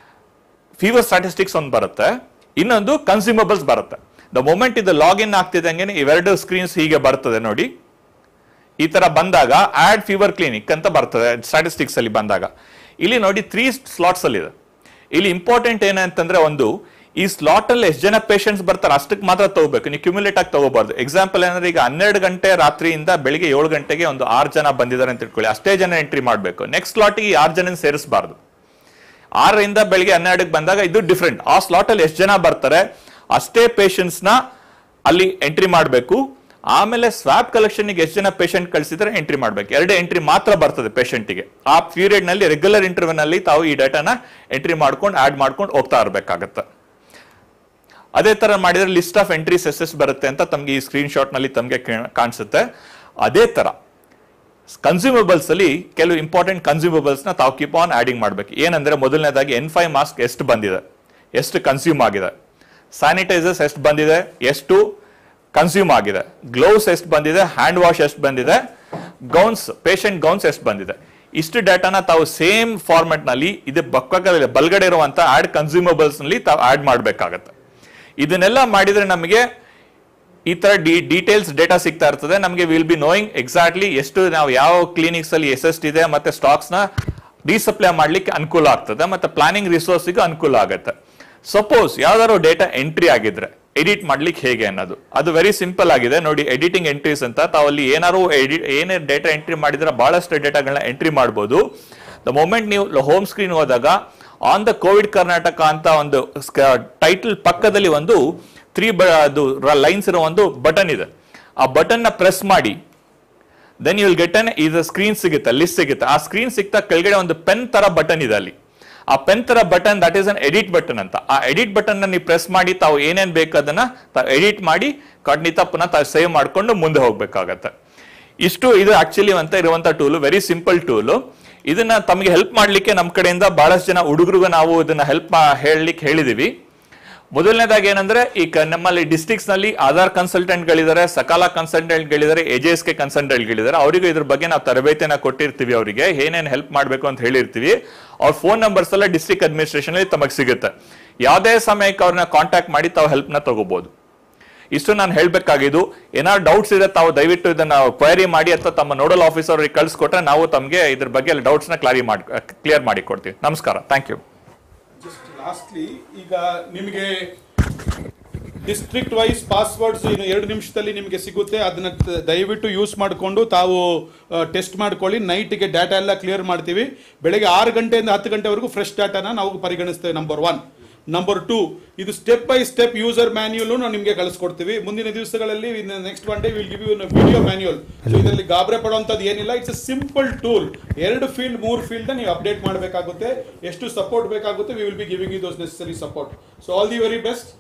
ಫೀವರ್ ಸ್ಟಾಟಿಸ್ಟಿಕ್ಸ್ ಒಂದು ಬರುತ್ತೆ ಇನ್ನೊಂದು ಕನ್ಸ್ಯೂಮಬಲ್ಸ್ ಬರುತ್ತೆ ದ ಮೊಮೆಂಟ್ ಇದು ಲಾಗಿನ್ ಆಗ್ತಿದ್ದಂಗೆ ಇವೆರಡು ಸ್ಕ್ರೀನ್ಸ್ ಹೀಗೆ ಬರ್ತದೆ ನೋಡಿ ಈ ತರ ಬಂದಾಗ ಆಡ್ ಫೀವರ್ ಕ್ಲಿನಿಕ್ ಅಂತ ಬರ್ತದೆ ಸ್ಟಾಟಿಸ್ಟಿಕ್ಸ್ ಅಲ್ಲಿ ಬಂದಾಗ ಇಲ್ಲಿ ನೋಡಿ ತ್ರೀ ಸ್ಲಾಟ್ಸ್ ಅಲ್ಲಿ ಇದೆ ಇಲ್ಲಿ ಇಂಪಾರ್ಟೆಂಟ್ ಏನಂತಂದ್ರೆ ಒಂದು ಈ ಸ್ಲಾಟ್ ಅಲ್ಲಿ ಎಷ್ಟು ಜನ ಪೇಷಂಟ್ಸ್ ಬರ್ತಾರೆ ಅಷ್ಟಕ್ಕೆ ಮಾತ್ರ ತಗೋಬೇಕು ನೀವು ಕ್ಯುಮುಲೇಟ್ ಆಗಿ ತಗೋಬಾರ್ದು ಎಕ್ಸಾಂಪಲ್ ಏನಂದ್ರೆ ಈಗ ಹನ್ನೆರಡು ಗಂಟೆ ರಾತ್ರಿಯಿಂದ ಬೆಳಿಗ್ಗೆ ಏಳು ಗಂಟೆಗೆ ಒಂದು ಆರು ಜನ ಬಂದಿದ್ದಾರೆ ಅಂತ ತಿಳ್ಕೊಳ್ಳಿ ಅಷ್ಟೇ ಜನ ಎಂಟ್ರಿ ಮಾಡಬೇಕು ನೆಕ್ಸ್ಟ್ ಸ್ಲಾಟಿಗೆ ಆರು ಜನ ಸೇರಿಸಬಾರ್ದು ಆರರಿಂದ ಬೆಳಿಗ್ಗೆ ಹನ್ನೆರಡಕ್ಕೆ ಬಂದಾಗ ಇದು ಡಿಫ್ರೆಂಟ್ ಆ ಸ್ಲಾಟ್ ಅಲ್ಲಿ ಎಷ್ಟು ಜನ ಬರ್ತಾರೆ ಅಷ್ಟೇ ಪೇಷಂಟ್ಸ್ ನ ಅಲ್ಲಿ ಎಂಟ್ರಿ ಮಾಡಬೇಕು ಆಮೇಲೆ ಸ್ವಾಬ್ ಕಲೆಕ್ಷನ್ ಎಷ್ಟು ಜನ ಪೇಷಂಟ್ ಕಳಿಸಿದ್ರೆ ಎಂಟ್ರಿ ಮಾಡ್ಬೇಕು ಎರಡು ಎಂಟ್ರಿ ಮಾತ್ರ ಬರ್ತದೆ patient ಗೆ ಆ ಪೀರಿಯಡ್ ನಲ್ಲಿ ರೆಗ್ಯುಲರ್ ಇಂಟರ್ವ್ಯೂ ನಲ್ಲಿ ತಾವು ಈ ಡಾಟಾನ ಎಂಟ್ರಿ ಮಾಡ್ಕೊಂಡು ಆಡ್ ಮಾಡ್ಕೊಂಡು ಹೋಗ್ತಾ ಇರ್ಬೇಕಾಗತ್ತೆ ಅದೇ ತರ ಮಾಡಿದ್ರೆ ಲಿಸ್ಟ್ ಆಫ್ ಎಂಟ್ರೀಸ್ ಎಸ್ ಬರುತ್ತೆ ಅಂತ ತಮ್ಗೆ ಈ ಸ್ಕ್ರೀನ್ ಶಾಟ್ ನಲ್ಲಿ ತಮಗೆ ಕಾಣಿಸುತ್ತೆ ಅದೇ ತರ ಕನ್ಸ್ಯೂಮಬಲ್ಸ್ ಅಲ್ಲಿ ಕೆಲವು ಇಂಪಾರ್ಟೆಂಟ್ ಕನ್ಸ್ಯೂಮಬಲ್ಸ್ ನ ತಾವು ಕೀಪ್ ಆನ್ ಆಡಿಂಗ್ ಮಾಡ್ಬೇಕು ಏನಂದ್ರೆ ಮೊದಲನೇದಾಗಿ ಎನ್ ಫೈವ್ ಮಾಸ್ಕ್ ಎಷ್ಟು ಬಂದಿದೆ ಎಷ್ಟು ಕನ್ಸ್ಯೂಮ್ ಆಗಿದೆ ಸ್ಯಾನಿಟೈಸರ್ಸ್ ಎಷ್ಟು ಬಂದಿದೆ ಎಷ್ಟು ಕನ್ಸ್ಯೂಮ್ ಆಗಿದೆ ಗ್ಲೌಸ್ ಎಷ್ಟು ಬಂದಿದೆ ಹ್ಯಾಂಡ್ ವಾಶ್ ಎಷ್ಟು ಬಂದಿದೆ ಗೌನ್ಸ್ ಪೇಷಂಟ್ ಗೌನ್ಸ್ ಎಷ್ಟು ಬಂದಿದೆ ಇಷ್ಟು ಡಾಟಾನ ತಾವು ಸೇಮ್ ಫಾರ್ಮೆಟ್ ನಲ್ಲಿ ಇದು ಪಕ್ಕದಲ್ಲಿ ಬಲ್ಗಡೆ ಇರುವಂತ ಆಡ್ ಕನ್ಸ್ಯೂಮಬಲ್ಸ್ ನಲ್ಲಿ ತಾವು ಆಡ್ ಮಾಡಬೇಕಾಗತ್ತೆ ಇದನ್ನೆಲ್ಲ ಮಾಡಿದ್ರೆ ನಮಗೆ ಈ ತರ ಡೀಟೇಲ್ಸ್ ಡೇಟಾ ಸಿಗ್ತಾ ಇರ್ತದೆ ನಮಗೆ ವಿಲ್ ಬಿ ನೋಯಿಂಗ್ ಎಕ್ಸಾಕ್ಟ್ಲಿ ಎಷ್ಟು ನಾವು ಯಾವ ಕ್ಲಿನಿಕ್ಸ್ ಅಲ್ಲಿ ಎಷ್ಟೆಷ್ಟಿದೆ ಮತ್ತೆ ಸ್ಟಾಕ್ಸ್ ನ ರೀಸಪ್ಲೈ ಮಾಡ್ಲಿಕ್ಕೆ ಅನುಕೂಲ ಆಗ್ತದೆ ಮತ್ತೆ ಪ್ಲಾನಿಂಗ್ ರಿಸೋರ್ಸ್ಗೆ ಅನುಕೂಲ ಆಗುತ್ತೆ ಸಪೋಸ್ ಯಾವ್ದಾದ್ರು ಡೇಟಾ ಎಂಟ್ರಿ ಆಗಿದ್ರೆ ಎಡಿಟ್ ಮಾಡ್ಲಿಕ್ಕೆ ಹೇಗೆ ಅನ್ನೋದು ಅದು ವೆರಿ ಸಿಂಪಲ್ ಆಗಿದೆ ನೋಡಿ ಎಡಿಟಿಂಗ್ ಎಂಟ್ರೀಸ್ ಅಂತ ತಾವು ಅಲ್ಲಿ ಏನಾದ್ರು ಎಡಿಟ್ ಏನೇ ಡೇಟಾ ಎಂಟ್ರಿ ಮಾಡಿದ್ರೆ ಬಹಳಷ್ಟು ಡೇಟಾಗಳನ್ನ ಎಂಟ್ರಿ ಮಾಡ್ಬೋದು ದ ಮೊಮೆಂಟ್ ನೀವು ಹೋಮ್ ಸ್ಕ್ರೀನ್ ಹೋದಾಗ ಆನ್ ದ ಕೋವಿಡ್ ಕರ್ನಾಟಕ ಅಂತ ಒಂದು ಟೈಟಲ್ ಪಕ್ಕದಲ್ಲಿ ಒಂದು ತ್ರೀ ಅದು ಲೈನ್ಸ್ ಇರೋ ಒಂದು ಬಟನ್ ಇದೆ ಆ ಬಟನ್ ನ ಪ್ರೆಸ್ ಮಾಡಿ then you will get an ಇದು ಸ್ಕ್ರೀನ್ ಸಿಗುತ್ತೆ ಲಿಸ್ಟ್ ಸಿಗುತ್ತೆ ಆ ಸ್ಕ್ರೀನ್ ಸಿಗ್ತಾ ಕೆಳಗಡೆ ಒಂದು ಪೆನ್ ತರ ಬಟನ್ ಇದೆ ಅಲ್ಲಿ ಆ ಪೆನ್ ತರ button that is an edit button ಅಂತ ಆ ಎಡಿಟ್ ಬಟನ್ ನೀವು ಪ್ರೆಸ್ ಮಾಡಿ ತಾವು ಏನೇನ್ ಬೇಕು ಅದನ್ನ ತಾವು ಎಡಿಟ್ ಮಾಡಿ ಖಂಡಿತ ಪುನಃ ತಾವು ಸೇವ್ ಮಾಡ್ಕೊಂಡು ಮುಂದೆ ಹೋಗ್ಬೇಕಾಗತ್ತೆ ಇಷ್ಟು ಇದು ಆಕ್ಚುಲಿ ಅಂತ ಇರುವಂತ ಟೂಲ್ ವೆರಿ ಸಿಂಪಲ್ ಟೂಲ್ ಇದನ್ನ ತಮಗೆ ಹೆಲ್ಪ್ ಮಾಡ್ಲಿಕ್ಕೆ ನಮ್ಮ ಕಡೆಯಿಂದ ಬಹಳಷ್ಟು ಜನ ಹುಡುಗರಿಗೂ ನಾವು ಇದನ್ನ ಹೆಲ್ಪ್ ಹೇಳಲಿಕ್ಕೆ ಹೇಳಿದೀವಿ ಮೊದಲನೇದಾಗಿ ಏನಂದ್ರೆ ಈ ಕ- ನಮ್ಮಲ್ಲಿ ಡಿಸ್ಟ್ರಿಕ್ಸ್ ನಲ್ಲಿ ಆಧಾರ್ ಕನ್ಸಲ್ಟೆಂಟ್ ಗಳಿದ್ದಾರೆ ಸಕಾಲ ಕನ್ಸಲ್ಟೆಂಟ್ ಗಳಿದ್ದಾರೆ ಎಜೆಎಸ್ ಕೆ ಕನ್ಸಲ್ಟೆಂಟ್ ಗಳಿದ್ದಾರೆ ಅವರಿಗೂ ಇದ್ರ ಬಗ್ಗೆ ನಾವು ತರಬೇತಿಯನ್ನ ಕೊಟ್ಟಿರ್ತೀವಿ ಅವರಿಗೆ ಏನೇನು ಹೆಲ್ಪ್ ಮಾಡಬೇಕು ಅಂತ ಹೇಳಿರ್ತೀವಿ ಅವ್ರ ಫೋನ್ ನಂಬರ್ಸ್ ಎಲ್ಲ ಡಿಸ್ಟ್ರಿಕ್ಟ್ ಅಡ್ಮಿನಿಸ್ಟ್ರೇಷನ್ ಅಲ್ಲಿ ತಮಗೆ ಸಿಗುತ್ತೆ ಯಾವುದೇ ಸಮಯಕ್ಕೆ ಅವ್ರನ್ನ ಕಾಂಟ್ಯಾಕ್ಟ್ ಮಾಡಿ ತಾವು ಹೆಲ್ಪ್ ನ ತಗೋಬಹುದು ಇಷ್ಟು ನಾನು ಹೇಳ್ಬೇಕಾಗಿದ್ದು ಏನಾದ್ರು ಡೌಟ್ಸ್ ಇದೆ ತಾವು ದಯವಿಟ್ಟು ಇದನ್ನ ಕ್ವೈರಿ ಮಾಡಿ ಅಥವಾ ತಮ್ಮ ನೋಡಲ್ ಆಫೀಸರ್ ಅವ್ರಿಗೆ ಕಳ್ಸಿಕೊಟ್ರೆ ನಾವು ತಮಗೆ ಇದ್ರ ಬಗ್ಗೆ ಡೌಟ್ಸ್ ನ ಕ್ಲಾರಿ ಮಾಡಿ ಕ್ಲಿಯರ್ ಮಾಡಿ ಕೊಡ್ತೀವಿ ನಮಸ್ಕಾರ ಥ್ಯಾಂಕ್ ಯು Just ಲಾಸ್ಟ್ಲಿ ಈಗ ನಿಮಗೆ ಡಿಸ್ಟ್ರಿಕ್ಟ್ ವೈಸ್ ಪಾಸ್ವರ್ಡ್ಸ್ ಇನ್ನು ಎರಡು ನಿಮಿಷದಲ್ಲಿ ನಿಮಗೆ ಸಿಗುತ್ತೆ ಅದನ್ನ ತ- ದಯವಿಟ್ಟು ಯೂಸ್ ಮಾಡಿಕೊಂಡು ತಾವು ಟೆಸ್ಟ್ ಮಾಡ್ಕೊಳ್ಳಿ ನೈಟ್ಗೆ ಡಾಟಾ ಎಲ್ಲ ಕ್ಲಿಯರ್ ಮಾಡ್ತೀವಿ ಬೆಳಗ್ಗೆ ಆರು ಗಂಟೆಯಿಂದ ಹತ್ತು ಗಂಟೆವರೆಗೂ ಫ್ರೆಶ್ ಡಾಟಾನ ನಾವು ಪರಿಗಣಿಸ್ತೇವೆ ನಂಬರ್ ಒನ್ ನಂಬರ್ ಟು ಇದು step by step user manual ನಾವು ನಿಮಗೆ ಕಳಿಸ್ಕೊಡ್ತೀವಿ ಮುಂದಿನ ದಿವಸಗಳಲ್ಲಿ next one day will give you video manual ಇದರಲ್ಲಿ ಗಾಬರಿ ಪಡುವಂಥದ್ದು ಏನಿಲ್ಲ ಇಟ್ಸ್ ಅ ಸಿಂಪಲ್ ಟೂಲ್ ಎರಡು ಫೀಲ್ಡ್ ಮೂರು ಫೀಲ್ಡ್ ನೀವು ಅಪ್ಡೇಟ್ ಮಾಡಬೇಕಾಗುತ್ತೆ ಎಷ್ಟು ಸಪೋರ್ಟ್ ಬೇಕಾಗುತ್ತೆ we will be giving you those necessary support so all the very best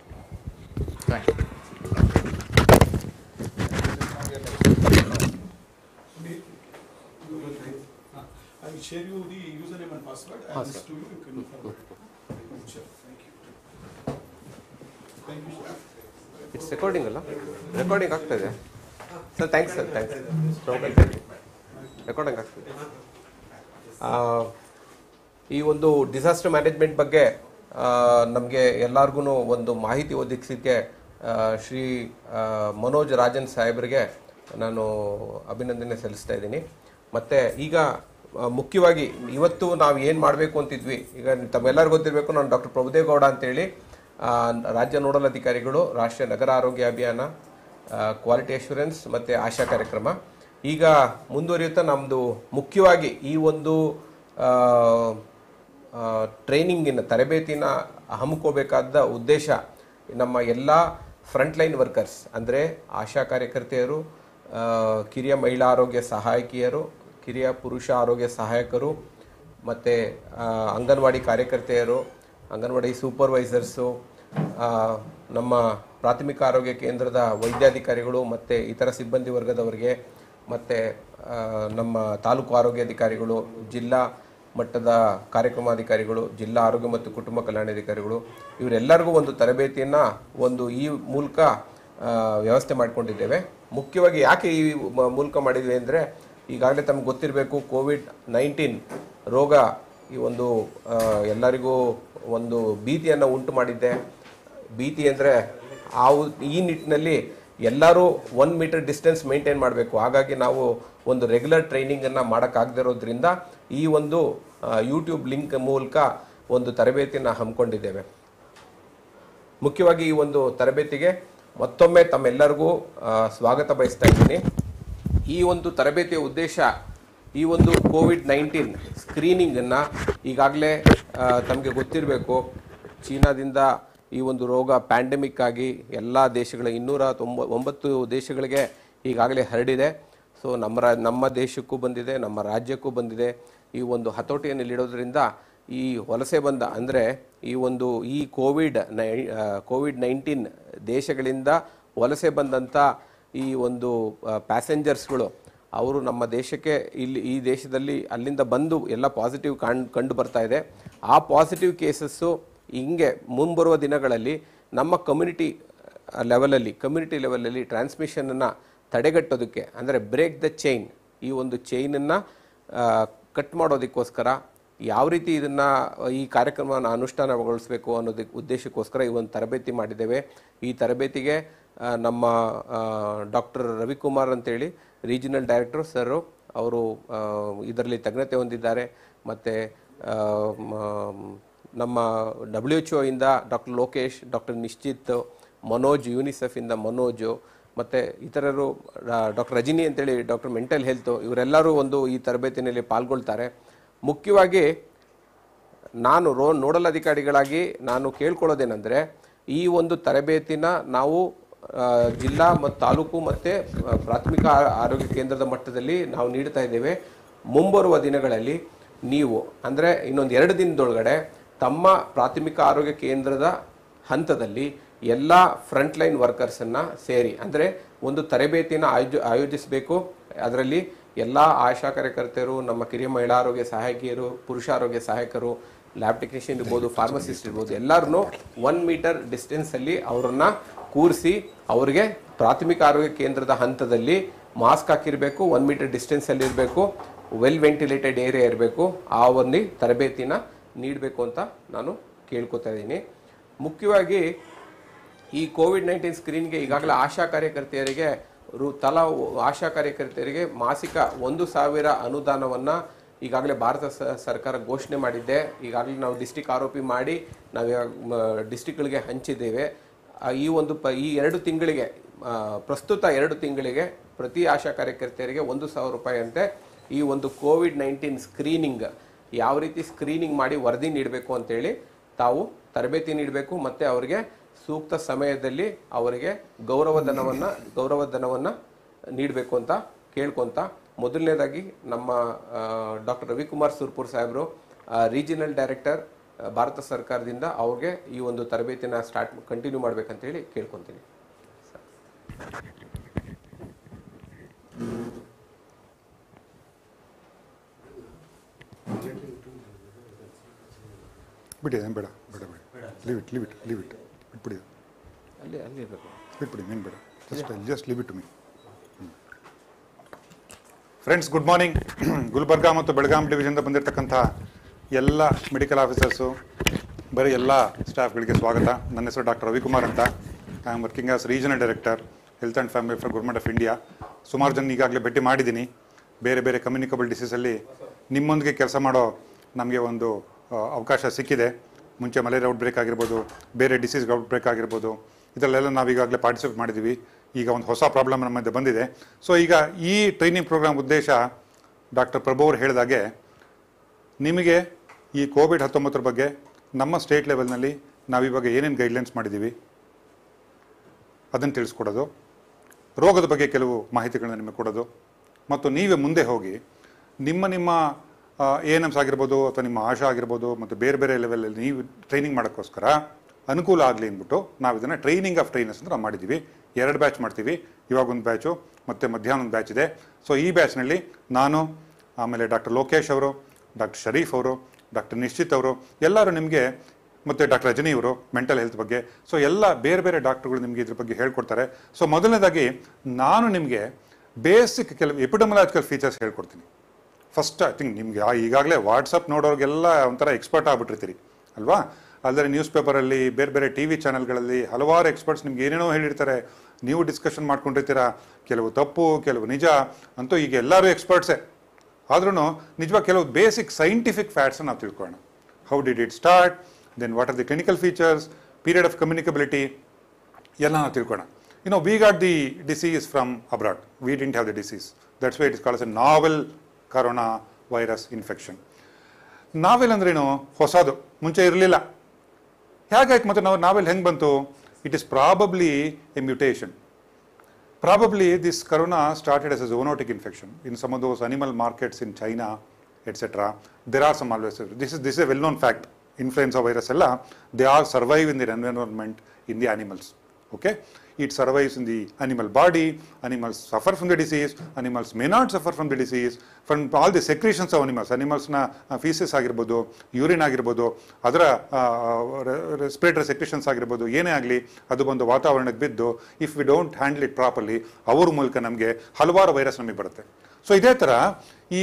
I will share you the username and password and this to you, you can forward it. Sure, thank you. Thank you, sir. It's recording ಅಲ್ಲ recording ಆಗ್ತಾ ಇದೆ sir thanks sir thanks recording ಆಗ್ತದೆ ಆ, ಈ ಒಂದು disaster management ಬಗ್ಗೆ ನಮಗೆ ಎಲ್ಲರಿಗೂ ಒಂದು ಮಾಹಿತಿ ಒದಗಿಸಲಿಕ್ಕೆ ಆ, ಶ್ರೀ ಆ, ಮನೋಜ್ ರಾಜನ್ ಸಾಹೇಬರಿಗೆ ನಾನು ಅಭಿನಂದನೆ ಸಲ್ಲಿಸ್ತಾ ಇದ್ದೀನಿ ಮತ್ತು ಈಗ ಆ, ಮುಖ್ಯವಾಗಿ ಇವತ್ತು ನಾವು ಏನು ಮಾಡಬೇಕು ಅಂತಿದ್ವಿ ಈಗ ತಮ್ಮೆಲ್ಲರಿಗೂ ಗೊತ್ತಿರಬೇಕು ನಾನು ಡಾಕ್ಟರ್ ಪ್ರಭುದೇವ್ ಗೌಡ ಅಂತೇಳಿ ಆ, ರಾಜ್ಯ ನೋಡಲ್ ಅಧಿಕಾರಿಗಳು ರಾಷ್ಟ್ರೀಯ ನಗರ ಆರೋಗ್ಯ ಅಭಿಯಾನ ಕ್ವಾಲಿಟಿ ಅಶ್ಯೂರೆನ್ಸ್ ಮತ್ತು ಆಶಾ ಕಾರ್ಯಕ್ರಮ ಈಗ ಮುಂದುವರಿಯುತ್ತಾ ನಮ್ಮದು ಮುಖ್ಯವಾಗಿ ಈ ಒಂದು ಟ್ರೈನಿಂಗಿನ ತರಬೇತಿನ ಹಮ್ಮಿಕೋಬೇಕಾದ ಉದ್ದೇಶ ನಮ್ಮ ಎಲ್ಲ ಫ್ರಂಟ್ಲೈನ್ ವರ್ಕರ್ಸ್ ಅಂದರೆ ಆಶಾ ಕಾರ್ಯಕರ್ತೆಯರು ಆ, ಕಿರಿಯ ಮಹಿಳಾ ಆರೋಗ್ಯ ಸಹಾಯಕಿಯರು ಕಿರಿಯ ಪುರುಷ ಆರೋಗ್ಯ ಸಹಾಯಕರು ಮತ್ತು ಅಂಗನವಾಡಿ ಕಾರ್ಯಕರ್ತೆಯರು ಅಂಗನವಾಡಿ ಸೂಪರ್ವೈಸರ್ಸು ಆ, ನಮ್ಮ ಪ್ರಾಥಮಿಕ ಆರೋಗ್ಯ ಕೇಂದ್ರದ ವೈದ್ಯಾಧಿಕಾರಿಗಳು ಮತ್ತು ಇತರ ಸಿಬ್ಬಂದಿ ವರ್ಗದವರಿಗೆ ಮತ್ತು ನಮ್ಮ ತಾಲೂಕು ಆರೋಗ್ಯಾಧಿಕಾರಿಗಳು ಜಿಲ್ಲಾ ಮಟ್ಟದ ಕಾರ್ಯಕ್ರಮಾಧಿಕಾರಿಗಳು ಜಿಲ್ಲಾ ಆರೋಗ್ಯ ಮತ್ತು ಕುಟುಂಬ ಕಲ್ಯಾಣಾಧಿಕಾರಿಗಳು ಇವರೆಲ್ಲರಿಗೂ ಒಂದು ತರಬೇತಿಯನ್ನು ಒಂದು ಈ ಮೂಲಕ ಆ, ವ್ಯವಸ್ಥೆ ಮಾಡಿಕೊಂಡಿದ್ದೇವೆ ಮುಖ್ಯವಾಗಿ ಯಾಕೆ ಈ ಮ- ಮೂಲಕ ಮಾಡಿದ್ವಿ ಅಂದರೆ ಈಗಾಗಲೇ ತಮ್ಗೆ ಗೊತ್ತಿರಬೇಕು ಕೋವಿಡ್ ನೈನ್ಟೀನ್ ರೋಗ ಈ ಒಂದು ಆ, ಎಲ್ಲರಿಗೂ ಒಂದು ಭೀತಿಯನ್ನು ಉಂಟು ಮಾಡಿದ್ದೆ ಭೀತಿ ಅಂದರೆ ಆ ಉ- ಈ ನಿಟ್ಟಿನಲ್ಲಿ ಎಲ್ಲರೂ ಒನ್ ಮೀಟರ್ ಡಿಸ್ಟೆನ್ಸ್ ಮೇಂಟೈನ್ ಮಾಡಬೇಕು ಹಾಗಾಗಿ ನಾವು ಒಂದು ರೆಗ್ಯುಲರ್ ಟ್ರೈನಿಂಗನ್ನು ಮಾಡೋಕ್ಕಾಗದಿರೋದ್ರಿಂದ ಈ ಒಂದು ಯೂಟ್ಯೂಬ್ ಲಿಂಕ್ ಮೂಲಕ ಒಂದು ತರಬೇತಿಯನ್ನು ಹಮ್ಮಿಕೊಂಡಿದ್ದೇವೆ ಮುಖ್ಯವಾಗಿ ಈ ಒಂದು ತರಬೇತಿಗೆ ಮತ್ತೊಮ್ಮೆ ತಮ್ಮೆಲ್ಲರಿಗೂ ಆ, ಸ್ವಾಗತ ಬಯಸ್ತಾ ಇದ್ದೀನಿ ಈ ಒಂದು ತರಬೇತಿಯ ಉದ್ದೇಶ ಈ ಒಂದು ಕೋವಿಡ್ ನೈನ್ಟೀನ್ ಸ್ಕ್ರೀನಿಂಗನ್ನು ಈಗಾಗಲೇ ತಮಗೆ ಗೊತ್ತಿರಬೇಕು ಚೀನಾದಿಂದ ಈ ಒಂದು ರೋಗ ಪ್ಯಾಂಡಮಿಕ್ ಆಗಿ ಎಲ್ಲ ದೇಶಗಳ ಇನ್ನೂರ ತೊಂಬ ಒಂಬತ್ತು ದೇಶಗಳಿಗೆ ಈಗಾಗಲೇ ಹರಡಿದೆ ಸೊ ನಮ್ಮ ರಾ ನಮ್ಮ ದೇಶಕ್ಕೂ ಬಂದಿದೆ ನಮ್ಮ ರಾಜ್ಯಕ್ಕೂ ಬಂದಿದೆ ಈ ಒಂದು ಹತೋಟಿಯನ್ನು ಇಡೋದ್ರಿಂದ ಈ ವಲಸೆ ಬಂದ ಅಂದರೆ ಈ ಒಂದು ಈ ಕೋವಿಡ್ ನೈ ಕೋವಿಡ್ ನೈನ್ಟೀನ್ ದೇಶಗಳಿಂದ ವಲಸೆ ಬಂದಂಥ ಈ ಒಂದು ಪ್ಯಾಸೆಂಜರ್ಸ್ಗಳು ಅವರು ನಮ್ಮ ದೇಶಕ್ಕೆ ಇಲ್ಲಿ ಈ ದೇಶದಲ್ಲಿ ಅಲ್ಲಿಂದ ಬಂದು ಎಲ್ಲ ಪಾಸಿಟಿವ್ ಕಾಣ್ ಕಂಡು ಬರ್ತಾ ಇದೆ ಆ ಪಾಸಿಟಿವ್ ಕೇಸಸ್ಸು ಹಿಂಗೆ ಮುಂಬರುವ ದಿನಗಳಲ್ಲಿ ನಮ್ಮ ಕಮ್ಯುನಿಟಿ ಲೆವೆಲಲ್ಲಿ ಕಮ್ಯುನಿಟಿ ಲೆವೆಲಲ್ಲಿ ಟ್ರಾನ್ಸ್ಮಿಷನನ್ನು ತಡೆಗಟ್ಟೋದಕ್ಕೆ ಅಂದರೆ ಬ್ರೇಕ್ ದ ಚೈನ್ ಈ ಒಂದು ಚೈನನ್ನು ಕಟ್ ಮಾಡೋದಕ್ಕೋಸ್ಕರ ಯಾವ ರೀತಿ ಇದನ್ನು ಈ ಕಾರ್ಯಕ್ರಮವನ್ನು ಅನುಷ್ಠಾನಗೊಳಿಸಬೇಕು ಅನ್ನೋದಕ್ಕೆ ಉದ್ದೇಶಕ್ಕೋಸ್ಕರ ಈ ಒಂದು ತರಬೇತಿ ಮಾಡಿದ್ದೇವೆ ಈ ತರಬೇತಿಗೆ ಆ, ನಮ್ಮ ಡಾಕ್ಟರ್ ರವಿಕುಮಾರ್ ಅಂತೇಳಿ ರೀಜನಲ್ ಡೈರೆಕ್ಟರ್ ಸರು ಅವರು ಇದರಲ್ಲಿ ತಜ್ಞತೆ ಹೊಂದಿದ್ದಾರೆ ಮತ್ತು ನಮ್ಮ ಡಬ್ಲ್ಯೂ ಎಚ್ ಇಂದ ಡಾಕ್ಟರ್ ಲೋಕೇಶ್ ಡಾಕ್ಟರ್ ನಿಶ್ಚಿತ್ ಮನೋಜ್ ಯೂನಿಸೆಫಿಂದ ಮನೋಜು ಮತ್ತು ಇತರರು ಡಾಕ್ಟರ್ ರಜಿನಿ ಅಂತೇಳಿ ಡಾಕ್ಟರ್ ಮೆಂಟಲ್ ಹೆಲ್ತು ಇವರೆಲ್ಲರೂ ಒಂದು ಈ ತರಬೇತಿನಲ್ಲಿ ಪಾಲ್ಗೊಳ್ತಾರೆ ಮುಖ್ಯವಾಗಿ ನಾನು ರೋ ನೋಡಲ್ ಅಧಿಕಾರಿಗಳಾಗಿ ನಾನು ಕೇಳ್ಕೊಳ್ಳೋದೇನೆಂದರೆ ಈ ಒಂದು ತರಬೇತಿನ ನಾವು ಆ, ಜಿಲ್ಲಾ ಮತ್ತು ತಾಲೂಕು ಮತ್ತು ಪ್ರಾಥಮಿಕ ಆ- ಆರೋಗ್ಯ ಕೇಂದ್ರದ ಮಟ್ಟದಲ್ಲಿ ನಾವು ನೀಡ್ತಾ ಇದ್ದೇವೆ ಮುಂಬರುವ ದಿನಗಳಲ್ಲಿ ನೀವು ಅಂದರೆ ಇನ್ನೊಂದು ಎರಡು ದಿನದೊಳಗಡೆ ತಮ್ಮ ಪ್ರಾಥಮಿಕ ಆರೋಗ್ಯ ಕೇಂದ್ರದ ಹಂತದಲ್ಲಿ ಎಲ್ಲ ಫ್ರಂಟ್ಲೈನ್ ವರ್ಕರ್ಸನ್ನು ಸೇರಿ ಅಂದರೆ ಒಂದು ತರಬೇತಿನ ಆಯೋಜ ಆಯೋಜಿಸಬೇಕು ಅದರಲ್ಲಿ ಎಲ್ಲ ಆಶಾ ಕಾರ್ಯಕರ್ತೆಯರು ನಮ್ಮ ಕಿರಿಯ ಮಹಿಳಾ ಆರೋಗ್ಯ ಸಹಾಯಕಿಯರು ಪುರುಷ ಆರೋಗ್ಯ ಸಹಾಯಕರು ಲ್ಯಾಬ್ ಟೆಕ್ನಿಷಿಯನ್ ಇರ್ಬೋದು ಫಾರ್ಮಸಿಸ್ಟ್ ಇರ್ಬೋದು ಎಲ್ಲರನ್ನೂ ಒನ್ ಮೀಟರ್ ಡಿಸ್ಟೆನ್ಸಲ್ಲಿ ಅವರನ್ನು ಕೂರಿಸಿ ಅವರಿಗೆ ಪ್ರಾಥಮಿಕ ಆರೋಗ್ಯ ಕೇಂದ್ರದ ಹಂತದಲ್ಲಿ ಮಾಸ್ಕ್ ಹಾಕಿರಬೇಕು ಒನ್ ಮೀಟರ್ ಡಿಸ್ಟೆನ್ಸಲ್ಲಿ ಇರಬೇಕು ವೆಲ್ ವೆಂಟಿಲೇಟೆಡ್ ಏರಿಯಾ ಇರಬೇಕು ಆ ಒಂದು ತರಬೇತಿನ ನೀಡಬೇಕು ಅಂತ ನಾನು ಕೇಳ್ಕೊತಾ ಇದ್ದೀನಿ ಮುಖ್ಯವಾಗಿ ಈ ಕೋವಿಡ್ ನೈನ್ಟೀನ್ ಸ್ಕ್ರೀನ್ಗೆ ಈಗಾಗಲೇ ಆಶಾ ಕಾರ್ಯಕರ್ತೆಯರಿಗೆ ರು ತಲಾ ಆಶಾ ಕಾರ್ಯಕರ್ತೆಯರಿಗೆ ಮಾಸಿಕ ಒಂದು ಸಾವಿರ ಅನುದಾನವನ್ನು ಈಗಾಗಲೇ ಭಾರತ ಸ- ಸರ್ಕಾರ ಘೋಷಣೆ ಮಾಡಿದ್ದೆ ಈಗಾಗಲೇ ನಾವು ಡಿಸ್ಟಿಕ್ ಆರೋಪಿ ಮಾಡಿ ನಾವು ಡಿಸ್ಟಿಕ್ಗಳಿಗೆ ಹಂಚಿದ್ದೇವೆ ಆ, ಈ ಒಂದು ಪ ಈ ಎರಡು ತಿಂಗಳಿಗೆ ಆ, ಪ್ರಸ್ತುತ ಎರಡು ತಿಂಗಳಿಗೆ ಪ್ರತಿ ಆಶಾ ಕಾರ್ಯಕರ್ತೆಯರಿಗೆ ಒಂದು ಸಾವಿರ ರೂಪಾಯಿ ಅಂತೆ ಈ ಒಂದು ಕೋವಿಡ್ ನೈನ್ಟೀನ್ ಸ್ಕ್ರೀನಿಂಗ್ ಯಾವ ರೀತಿ ಸ್ಕ್ರೀನಿಂಗ್ ಮಾಡಿ ವರದಿ ನೀಡಬೇಕು ಅಂತೇಳಿ ತಾವು ತರಬೇತಿ ನೀಡಬೇಕು ಮತ್ತು ಅವರಿಗೆ ಸೂಕ್ತ ಸಮಯದಲ್ಲಿ ಅವರಿಗೆ ಗೌರವಧನವನ್ನು ಗೌರವಧನವನ್ನು ನೀಡಬೇಕು ಅಂತ ಕೇಳ್ಕೊಂತ ಮೊದಲನೇದಾಗಿ ನಮ್ಮ ಡಾಕ್ಟರ್ ರವಿಕುಮಾರ್ ಸುರ್ಪುರ್ ಸಾಹೇಬರು ರೀಜನಲ್ ಡೈರೆಕ್ಟರ್ ಭಾರತ ಸರ್ಕಾರದಿಂದ ಅವ್ರಿಗೆ ಈ ಒಂದು ತರಬೇತಿನ ಸ್ಟಾರ್ಟ್ ಕಂಟಿನ್ಯೂ ಮಾಡ್ಬೇಕಂತೇಳಿ ಕೇಳ್ಕೊತೀನಿ ಬಿಡಿ ಏನು ಬೇಡ ಬೇಡ ಬೇಡ leave it leave it leave it ಬಿಟ್ಬಿಡಿ ಅಲ್ಲಿ ಅಲ್ಲಿ ಇರಬೇಕು ಬಿಟ್ಬಿಡಿ ಏನು ಬೇಡ just just leave it to me friends good morning Gulbarga ಮತ್ತು ಬೆಳಗಾಂ ಡಿವಿಷನ್ದ ಬಂದಿರತಕ್ಕಂಥ ಎಲ್ಲ ಮೆಡಿಕಲ್ ಆಫೀಸರ್ಸು ಬರೀ ಎಲ್ಲ ಸ್ಟಾಫ್ಗಳಿಗೆ ಸ್ವಾಗತ ನನ್ನ ಹೆಸರು ಡಾಕ್ಟರ್ ರವಿಕುಮಾರ್ ಅಂತ I am working as regional director health and family for government of India ಸುಮಾರು ಜನ ಈಗಾಗಲೇ ಭೇಟಿ ಮಾಡಿದ್ದೀನಿ ಬೇರೆ ಬೇರೆ ಕಮ್ಯುನಿಕಬಲ್ ಡಿಸೀಸಲ್ಲಿ ನಿಮ್ಮೊಂದಿಗೆ ಕೆಲಸ ಮಾಡೋ ನಮಗೆ ಒಂದು ಆ, ಅವಕಾಶ ಸಿಕ್ಕಿದೆ ಮುಂಚೆ ಮಲೇರಿಯಾ ಔಟ್ಬ್ರೇಕ್ ಆಗಿರ್ಬೋದು ಬೇರೆ ಡಿಸೀಸ್ ಔಟ್ಬ್ರೇಕ್ ಆಗಿರ್ಬೋದು ಇದರಲ್ಲೆಲ್ಲ ನಾವು ಈಗಾಗಲೇ ಪಾರ್ಟಿಸಿಪೇಟ್ ಮಾಡಿದ್ದೀವಿ ಈಗ ಒಂದು ಹೊಸ ಪ್ರಾಬ್ಲಮ್ ನಮ್ಮ ಮಧ್ಯೆ ಬಂದಿದೆ ಸೊ ಈಗ ಈ ಟ್ರೈನಿಂಗ್ ಪ್ರೋಗ್ರಾಮ್ ಉದ್ದೇಶ ಡಾಕ್ಟರ್ ಪ್ರಭು ಅವರು ಹೇಳಿದಾಗೆ ನಿಮಗೆ ಈ ಕೋವಿಡ್ ಹತ್ತೊಂಬತ್ತರ ಬಗ್ಗೆ ನಮ್ಮ ಸ್ಟೇಟ್ ಲೆವೆಲ್ನಲ್ಲಿ ನಾವು ಇವಾಗ ಏನೇನು ಗೈಡ್ಲೈನ್ಸ್ ಮಾಡಿದ್ದೀವಿ ಅದನ್ನು ತಿಳಿಸ್ಕೊಡೋದು ರೋಗದ ಬಗ್ಗೆ ಕೆಲವು ಮಾಹಿತಿಗಳನ್ನ ನಿಮಗೆ ಕೊಡೋದು ಮತ್ತು ನೀವೇ ಮುಂದೆ ಹೋಗಿ ನಿಮ್ಮ ನಿಮ್ಮ ಎ ಎನ್ ಎಮ್ಸ್ ಆಗಿರ್ಬೋದು ಅಥವಾ ನಿಮ್ಮ ಆಶಾ ಆಗಿರ್ಬೋದು ಮತ್ತು ಬೇರೆ ಬೇರೆ ಲೆವೆಲಲ್ಲಿ ನೀವು ಟ್ರೈನಿಂಗ್ ಮಾಡೋಕ್ಕೋಸ್ಕರ ಅನುಕೂಲ ಆಗಲಿ ಅಂದ್ಬಿಟ್ಟು ನಾವು ಇದನ್ನು ಟ್ರೈನಿಂಗ್ ಆಫ್ ಟ್ರೈನರ್ಸ್ ಅಂತ ನಾವು ಮಾಡಿದ್ದೀವಿ ಎರಡು ಬ್ಯಾಚ್ ಮಾಡ್ತೀವಿ ಇವಾಗ ಒಂದು ಬ್ಯಾಚು ಮತ್ತು ಮಧ್ಯಾಹ್ನ ಒಂದು ಬ್ಯಾಚ್ ಇದೆ ಸೊ ಈ ಬ್ಯಾಚ್ನಲ್ಲಿ ನಾನು ಆಮೇಲೆ ಡಾಕ್ಟರ್ ಲೋಕೇಶ್ ಅವರು ಡಾಕ್ಟರ್ ಶರೀಫ್ ಅವರು ಡಾಕ್ಟರ್ ನಿಶ್ಚಿತ್ ಅವರು ಎಲ್ಲರೂ ನಿಮಗೆ ಮತ್ತು ಡಾಕ್ಟರ್ ರಜನಿ ಅವರು ಮೆಂಟಲ್ ಹೆಲ್ತ್ ಬಗ್ಗೆ ಸೊ ಎಲ್ಲ ಬೇರೆ ಬೇರೆ ಡಾಕ್ಟರ್ಗಳು ನಿಮಗೆ ಇದ್ರ ಬಗ್ಗೆ ಹೇಳ್ಕೊಡ್ತಾರೆ ಸೊ ಮೊದಲನೇದಾಗಿ ನಾನು ನಿಮಗೆ ಬೇಸಿಕ್ ಕೆಲವು ಎಪಿಡಮಲಾಜಿಕಲ್ ಫೀಚರ್ಸ್ ಹೇಳ್ಕೊಡ್ತೀನಿ ಫಸ್ಟ್ ಐ ಥಿಂಕ್ ನಿಮ್ಗೆ ಈಗಾಗಲೇ ವಾಟ್ಸಪ್ ನೋಡೋರಿಗೆಲ್ಲ ಒಂಥರ ಎಕ್ಸ್ಪರ್ಟ್ ಆಗ್ಬಿಟ್ಟಿರ್ತೀರಿ ಅಲ್ವಾ ಅಲ್ಲದೆ ನ್ಯೂಸ್ ಪೇಪರಲ್ಲಿ ಬೇರೆ ಬೇರೆ ಟಿ ವಿ ಚಾನಲ್ಗಳಲ್ಲಿ ಹಲವಾರು ಎಕ್ಸ್ಪರ್ಟ್ಸ್ ನಿಮ್ಗೆ ಏನೇನೋ ಹೇಳಿರ್ತಾರೆ ನೀವು ಡಿಸ್ಕಷನ್ ಮಾಡ್ಕೊಂಡಿರ್ತೀರಾ ಕೆಲವು ತಪ್ಪು ಕೆಲವು ನಿಜ ಅಂತೂ ಈಗ ಎಲ್ಲರೂ ಎಕ್ಸ್ಪರ್ಟ್ಸೇ ಆದ್ರೂ ನಿಜವಾಗಿ ಕೆಲವು ಬೇಸಿಕ್ ಸೈಂಟಿಫಿಕ್ ಫ್ಯಾಕ್ಟ್ಸ್ ನಾವು ತಿಳ್ಕೊಳ್ಳೋಣ how did it start then what are the clinical features period of communicability ಎಲ್ಲ ನಾವು ತಿಳ್ಕೊಳ್ಳೋಣ you know we got the disease from abroad we didn't have the disease that's why it is calls a novel coronavirus infection novel ಅಂದ್ರೇನು ಹೊಸದು ಮುಂಚೆ ಇರಲಿಲ್ಲ ಹೇಗಾಯ್ತು ಮತ್ತೆ ನಾವು ನಾವೆಲ್ ಹೆಂಗೆ ಬಂತು it is probably a mutation Probably this corona started as a zoonotic infection in some of those animal markets in China, etc. There are some always this is this is a well-known fact. Influenza virus ella they all survive in their environment in the animals. Okay, it survives in the animal body. Animals suffer from the disease. Animals may not suffer from the disease from all the secretions of animals. Animals na feces ಆಗಿರ್ಬೋದು urine ಆಗಿರ್ಬೋದು ಅದರ respiratory secretions ಆಗಿರ್ಬೋದು ಏನೇ ಆಗಲಿ ಅದು ಬಂದು ವಾತಾವರಣಕ್ಕೆ ಬಿದ್ದು if we don't handle it properly ಅವ್ರ ಮೂಲಕ ನಮಗೆ ಹಲವಾರು ವೈರಸ್ ನಮಗೆ ಬರುತ್ತೆ ಸೊ ಇದೇ ಥರ ಈ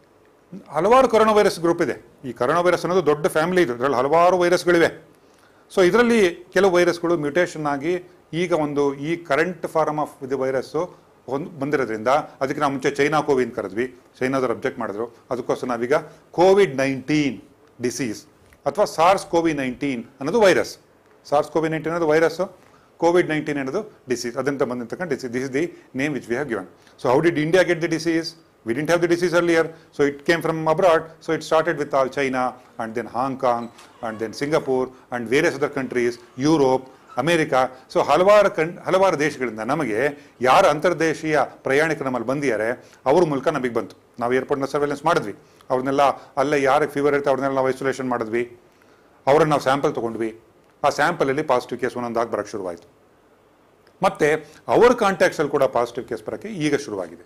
ಹಲವಾರು ಕೊರೋನಾ ವೈರಸ್ ಗ್ರೂಪ್ ಇದೆ ಈ ಕೊರೋನಾ ವೈರಸ್ ಅನ್ನೋದು ದೊಡ್ಡ ಫ್ಯಾಮಿಲಿ ಇದು ಇದರಲ್ಲಿ ಹಲವಾರು ವೈರಸ್ಗಳಿವೆ ಸೊ ಇದರಲ್ಲಿ ಕೆಲವು ವೈರಸ್ಗಳು ಮ್ಯೂಟೇಷನ್ ಆಗಿ ಈಗ ಒಂದು ಈ ಕರೆಂಟ್ ಫಾರ್ಮ್ ಆಫ್ ಇದು ವೈರಸ್ಸು ಒಂದು ಬಂದಿರೋದ್ರಿಂದ ಅದಕ್ಕೆ ನಾವು ಮುಂಚೆ ಚೈನಾ ಕೋವಿನ್ ಕರೆದ್ವಿ ಚೈನಾದವ್ರು ಅಬ್ಜೆಕ್ಟ್ ಮಾಡಿದ್ರು ಅದಕ್ಕೋಸ್ಕರ ನಾವೀಗ ಕೋವಿಡ್ ನೈನ್ಟೀನ್ ಡಿಸೀಸ್ ಅಥವಾ ಸಾರ್ಸ್ ಕೋವಿ ನೈನ್ಟೀನ್ ಅನ್ನೋದು ವೈರಸ್ ಸಾರ್ಸ್ ಕೋವಿ ನೈನ್ಟೀನ್ ಅನ್ನೋದು ವೈರಸ್ಸು ಕೋವಿಡ್ ನೈನ್ಟೀನ್ ಅನ್ನೋದು ಡಿಸೀಸ್ ಅದಂತ ಬಂದಿರ್ತಕ್ಕಂಥ disease this is the name which we have given so how did India get the disease we didn't have the disease earlier, so it came from abroad. So it started with all China and then Hong Kong and then Singapore and various other countries, Europe, America so ಹಲವಾರು ಕಣ್ ಹಲವಾರು ದೇಶಗಳಿಂದ ನಮಗೆ ಯಾರು ಅಂತರ್ದೇಶೀಯ ಪ್ರಯಾಣಿಕರು ನಮ್ಮಲ್ಲಿ ಬಂದಿದ್ದಾರೆ ಅವ್ರ ಮೂಲಕ ನಮಗೆ ಬಂತು ನಾವು ಏರ್ಪೋರ್ಟ್ನ ಸರ್ವೆಲೆನ್ಸ್ ಮಾಡಿದ್ವಿ ಅವ್ರನ್ನೆಲ್ಲ ಅಲ್ಲೇ ಯಾರಿಗೆ ಫೀವರ್ ಇರುತ್ತೆ ಅವ್ರನ್ನೆಲ್ಲ ನಾವು ಐಸೋಲೇಷನ್ ಮಾಡಿದ್ವಿ ಅವ್ರನ್ನ ನಾವು ಸ್ಯಾಂಪಲ್ ತೊಗೊಂಡ್ವಿ ಆ ಸ್ಯಾಂಪಲಲ್ಲಿ ಪಾಸಿಟಿವ್ ಕೇಸ್ ಒಂದೊಂದಾಗಿ ಬರೋಕ್ಕೆ ಶುರುವಾಯಿತು ಮತ್ತು ಅವರ ಕಾಂಟ್ಯಾಕ್ಟ್ಸಲ್ಲಿ ಕೂಡ ಪಾಸಿಟಿವ್ ಕೇಸ್ ಬರೋಕ್ಕೆ ಈಗ ಶುರುವಾಗಿದೆ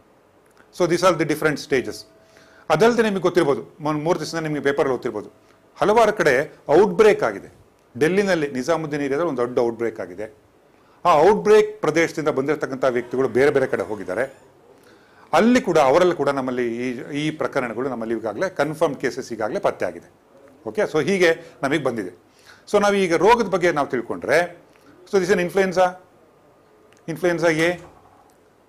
so this are the different stages ಅದಲ್ಲದೆ ನಿಮಗೆ ಗೊತ್ತಿರ್ಬೋದು ಮೊನ್ನೆ ಮೂರು ದಿವಸ ನಿಮಗೆ ಪೇಪರಲ್ಲಿ ಓದ್ತಿರ್ಬೋದು ಹಲವಾರು ಕಡೆ ಔಟ್ಬ್ರೇಕ್ ಆಗಿದೆ ಡೆಲ್ಲಿನಲ್ಲಿ ನಿಜಾಮುದ್ದೀನ್ ಏರಿಯಾದಲ್ಲಿ ಒಂದು ದೊಡ್ಡ ಔಟ್ಬ್ರೇಕ್ ಆಗಿದೆ ಆ ಔಟ್ಬ್ರೇಕ್ ಪ್ರದೇಶದಿಂದ ಬಂದಿರತಕ್ಕಂಥ ವ್ಯಕ್ತಿಗಳು ಬೇರೆ ಬೇರೆ ಕಡೆ ಹೋಗಿದ್ದಾರೆ ಅಲ್ಲಿ ಕೂಡ ಅವರಲ್ಲಿ ಕೂಡ ನಮ್ಮಲ್ಲಿ ಈ ಈ ಪ್ರಕರಣಗಳು ನಮ್ಮಲ್ಲಿ ಈಗಾಗಲೇ ಕನ್ಫರ್ಮ್ ಕೇಸಸ್ ಈಗಾಗಲೇ ಪತ್ತೆ ಆಗಿದೆ ಓಕೆ ಸೊ ಹೀಗೆ ನಮಗೆ ಬಂದಿದೆ ಸೊ ನಾವು ಈಗ ರೋಗದ ಬಗ್ಗೆ ನಾವು ತಿಳ್ಕೊಂಡ್ರೆ so this an influenza influenza A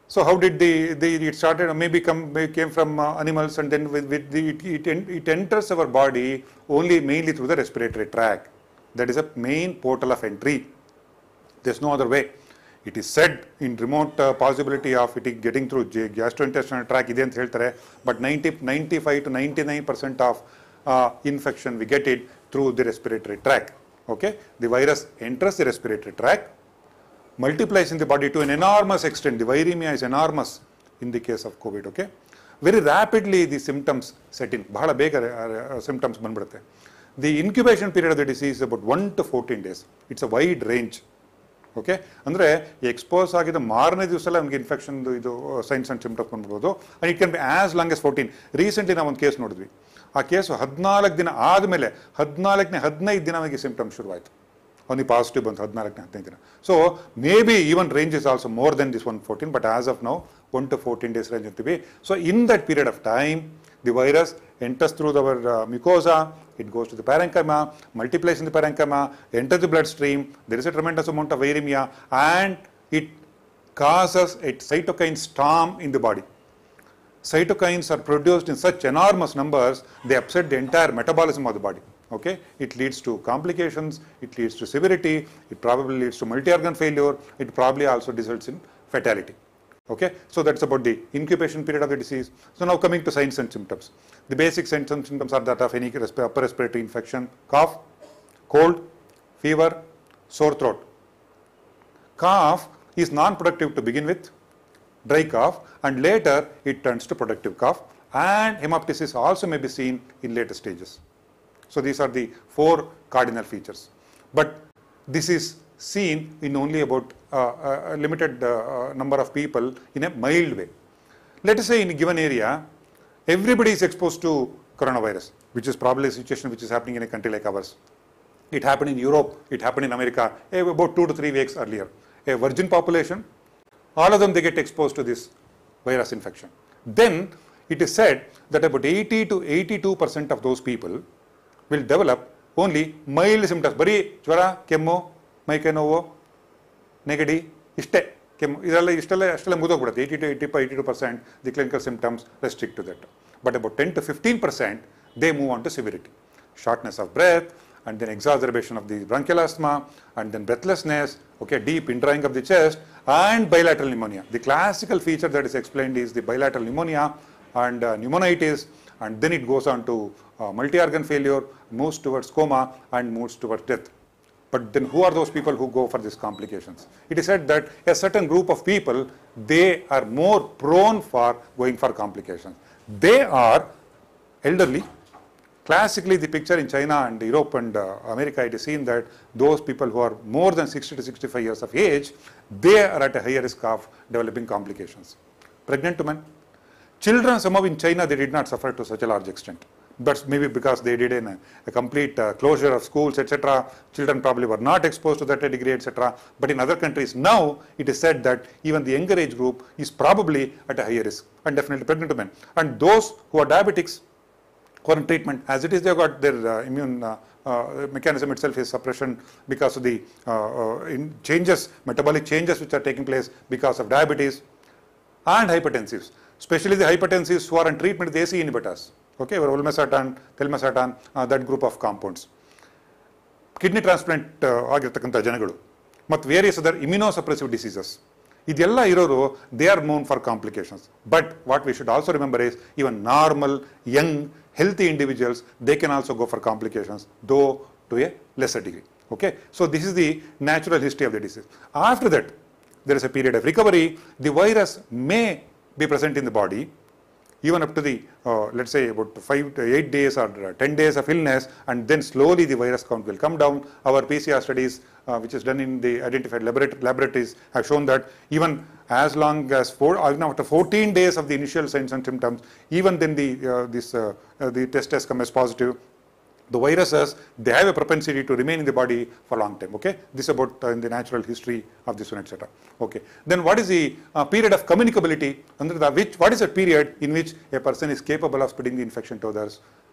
So how did the, the it started? Maybe come may came from uh, animals, and then with, with the, it, it, en- it enters our body only mainly through the respiratory tract. That is a main portal of entry. There's no other way. It is said in remote uh, possibility of it getting through J- gastrointestinal tract ಇದೆ ಅಂತ ಹೇಳ್ತಾರೆ but ninety ninety five to ninety nine percent of infection we get it through the respiratory tract okay the virus enters the respiratory tract multiplies in the body to an enormous extent. The viremia is enormous in the case of COVID, okay? Very rapidly the symptoms set in. ಬಹಳ ಬೇಗ symptoms ಬಂದ್ಬಿಡುತ್ತೆ the incubation period of the disease about one to fourteen days it's a wide range okay ಅಂದರೆ expose ಆಗಿದ್ದ ಮಾರನೇ ದಿವಸ ನಮಗೆ infection ಇದು signs and symptoms ಬಂದ್ಬಿಡ್ಬೋದು and it can be as long as fourteen recently ನಾವು ಒಂದು ಕೇಸ್ ನೋಡಿದ್ವಿ ಆ ಕೇಸು ಹದಿನಾಲ್ಕು ದಿನ ಆದಮೇಲೆ ಹದಿನಾಲ್ಕನೇ ಹದಿನೈದು ದಿನ ನಮಗೆ ಸಿಂಪ್ಟಮ್ಸ್ ಶುರುವಾಯಿತು ಅವನಿಗೆ ಪಾಸಿಟಿವ್ ಬಂತು ಹದಿನಾಲ್ಕನೇ ಹದಿನೈದು ದಿನ so maybe even range is also more than this one fourteen but as of now one to fourteen days range ಅಂತೀವಿ so in that period of time the virus enters through the uh, mucosa, it goes to the parenchyma, multiplies in the parenchyma, enters the bloodstream, there is a tremendous amount of viremia, and it causes a cytokine storm in the body. cytokines are produced in such enormous numbers, they upset the entire metabolism of the body. Okay, it leads to complications, it leads to severity, it probably leads to multi-organ failure, it probably also results in fatality. Okay, so that's about the incubation period of the disease. So now coming to signs and symptoms. The basic signs and symptoms are that of any resp- upper respiratory infection, cough, cold, fever, sore throat. Cough is non-productive to begin with, dry cough and later it turns to productive cough and hemoptysis also may be seen in later stages. So these are the four cardinal features. But this is seen in only about uh, a limited uh, uh, number of people in a mild way. Let us say in a given area, everybody is exposed to coronavirus, which is probably a situation which is happening in a country like ours. It happened in Europe, it happened in America eh, about two to three weeks earlier. A virgin population, all of them they get exposed to this virus infection. Then it is said that about 80 to 82 percent of those people will develop only mild symptoms. ಬರೀ ಜ್ವರ ಕೆಮ್ಮು ಮೈಕೈ ನೋವು ನೆಗಡಿ ಇಷ್ಟೇ ಕೆಮ್ಮು ಇದೆಲ್ಲ ಇಷ್ಟೆಲ್ಲ ಅಷ್ಟೆಲ್ಲ ಮುಗಿದೋಗ್ಬಿಡುತ್ತೆ eighty to eighty five eighty two percent the clinical symptoms restrict to that but about ten to fifteen percent they move on to severity shortness of breath and then exacerbation of the bronchial asthma, and then breathlessness, okay, deep indrawing of the chest, and bilateral pneumonia. The classical feature that is explained is the bilateral pneumonia and uh, pneumonitis, and then it goes on to uh, multi-organ failure, moves towards coma, and moves towards death. But then who are those people who go for these complications? It is said that a certain group of people, they are more prone for going for complications. They are elderly, Classically, the picture in China and Europe and uh, America, it is seen that those people who are more than 60 to 65 years of age, they are at a higher risk of developing complications. Pregnant women, children, somehow in China, they did not suffer to such a large extent. But maybe because they did in a, a complete uh, closure of schools, etc., children probably were not exposed to that degree, etc. But in other countries now, it is said that even the younger age group is probably at a higher risk, and definitely pregnant women. And those who are diabetics, current treatment as it is they have got their uh, immune uh, uh, mechanism itself is suppression because of the uh, uh, in changes metabolic changes which are taking place because of diabetes and hypertensives especially the hypertensives who are on treatment with AC inhibitors okay or olmesartan telmisartan uh, that group of compounds kidney transplant ಆಗಿರ್ತಕ್ಕಂಥ ಜನಗಳು ಮತ್ತು various other immunosuppressive diseases ಇದೆಲ್ಲ ಇರೋರು they are known for complications but what we should also remember is even normal young healthy individuals they can also go for complications though to a lesser degree okay so this is the natural history of the disease after that there is a period of recovery, the virus may be present in the body even up to the, uh, let's say, about five to eight days or uh, 10 days of illness, and then slowly the virus count will come down. Our PCR studies, uh, which is done in the identified laborat- laboratories, have shown that even as long as four, uh, even after 14 days of the initial signs and symptoms, even then the, uh, this, uh, uh, the test has come as positive the viruses they have a propensity to remain in the body for long time okay this about uh, in the natural history of this one etc okay then what is the uh, period of communicability under the which what is the period in which a person is capable of spreading the infection to others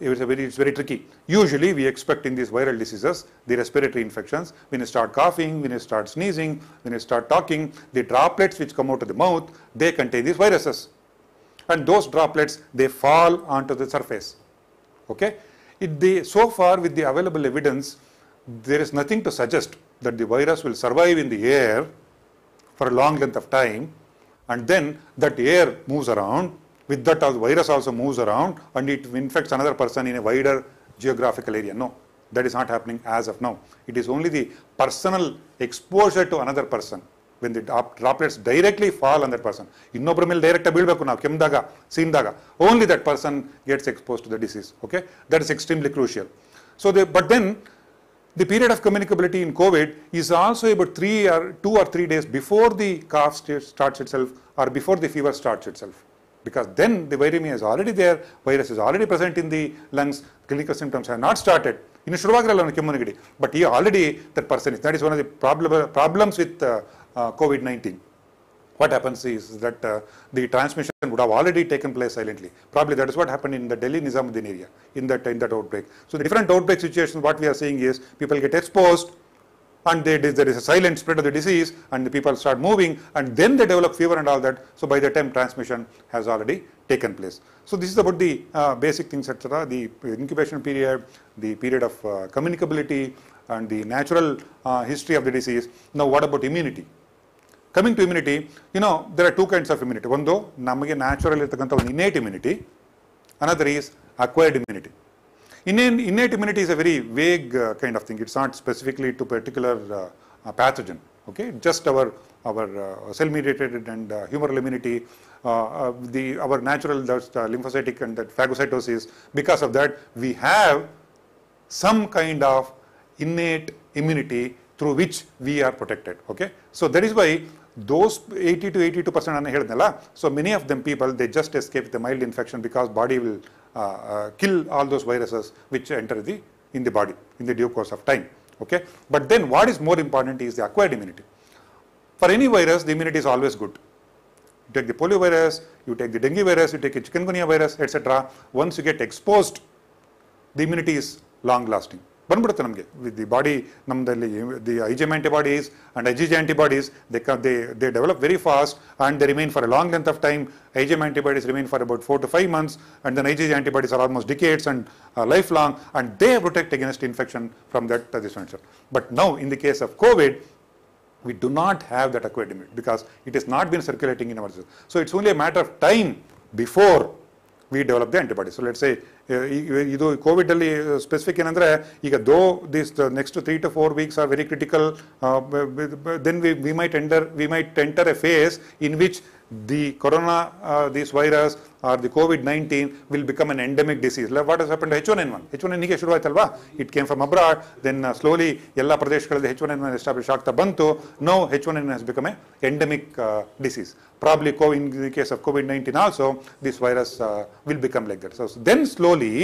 it's, a very, it's very tricky. Usually, we expect in these viral diseases, the respiratory infections, when you start coughing, when you start sneezing, when you start talking, the droplets which come out of the mouth, they contain these viruses. And those droplets, they fall onto the surface. Okay? It, the, so far, with the available evidence, there is nothing to suggest that the virus will survive in the air for a long length of time and then that air moves around with that the virus also moves around and it infects another person in a wider geographical area no that is not happening as of now it is only the personal exposure to another person when the drop- droplets directly fall on that person ಇನ್ನೊಬ್ಬರ ಮೇಲೆ direct ಬೀಳಬೇಕು ನಾವು ಕೆಮ್ಮಿದಾಗ ಸೀನ್ದಾಗ only that person gets expose to the disease okay that is extremely crucial so they but then the period of communicability in COVID is also about three or two or three days before the cough sta- starts itself or before the fever starts itself. Because then the viremia is already there, virus is already present in the lungs, clinical symptoms have not started. ಇನ್ನು ಶುರುವಾಗಿರಲ್ಲ ಅವನು ಕೆಮ್ಮು ನೆಗಡಿ but ಈ already that person is that is one of the problem problems with COVID nineteen what happens is that uh, the transmission would have already taken place silently. Probably that is what happened in the Delhi Nizamuddin area in that in that outbreak. So the different outbreak situations, what we are seeing is people get exposed, and they, there is a silent spread of the disease, and the people start moving, and then they develop fever and all that. So by the time transmission has already taken place. So this is about the uh, basic things, etc. The incubation period, the period of uh, communicability, and the natural uh, history of the disease. Now, what about immunity? Coming to immunity you know there are two kinds of immunity ಒಂದು ನಮಗೆ natural ಇರ್ತಕ್ಕಂಥ ಒಂದು innate immunity another is acquired immunity ಇನ್ನೇನ್ innate immunity is a very vague kind of thing it's not specifically to particular pathogen okay just our our uh, cell mediated and uh, humoral immunity uh, uh, the our natural just, uh, lymphocytic and that phagocytosis because of that we have some kind of innate immunity through which we are protected okay so that is why those 80 to 82 percent ಅನ್ನ ಹೇಳಿದ್ನಲ್ಲ so many of them people they just escape with a mild infection because body will uh, uh, kill all those viruses which enter the in the body in the due course of time okay but then what is more important is the acquired immunity for any virus the immunity is always good you take the polio virus you take the dengue virus you take a chikungunya virus etc once you get exposed the immunity is long lasting ಬಂದ್ಬಿಡುತ್ತೆ ನಮಗೆ with the body ನಮ್ಮದಲ್ಲಿ the IgM antibodies and IgG antibodies they they they develop very fast and they remain for a long length of time IgM antibodies remain for about four to five months and then IgG antibodies are almost decades and life long and they protect against infection from that this but now in the case of COVID we do not have that acquired immunity because it has not been circulating in our system. So it's only a matter of time before we develop the antibodies. So let's say uh, ಈ- ಇದು Covid ಅಲ್ಲಿ specific ಏನಂದ್ರೆ ಈಗ though this next three to four weeks are very critical then we we might enter we might enter a phase in which the corona, uh, this virus or the COVID-19 will become an endemic disease. Like what has happened to H1N1? H1N ಗೆ ಶುರು ಆಯ್ತಲ್ವಾ it came from abroad then slowly ಎಲ್ಲ ಪ್ರದೇಶಗಳಲ್ಲಿ H one N one establish ಆಗ್ತಾ ಬಂತು no H one N has become a endemic disease probably ಕೋ in the case of COVID nineteen also this virus will become like that so then slowly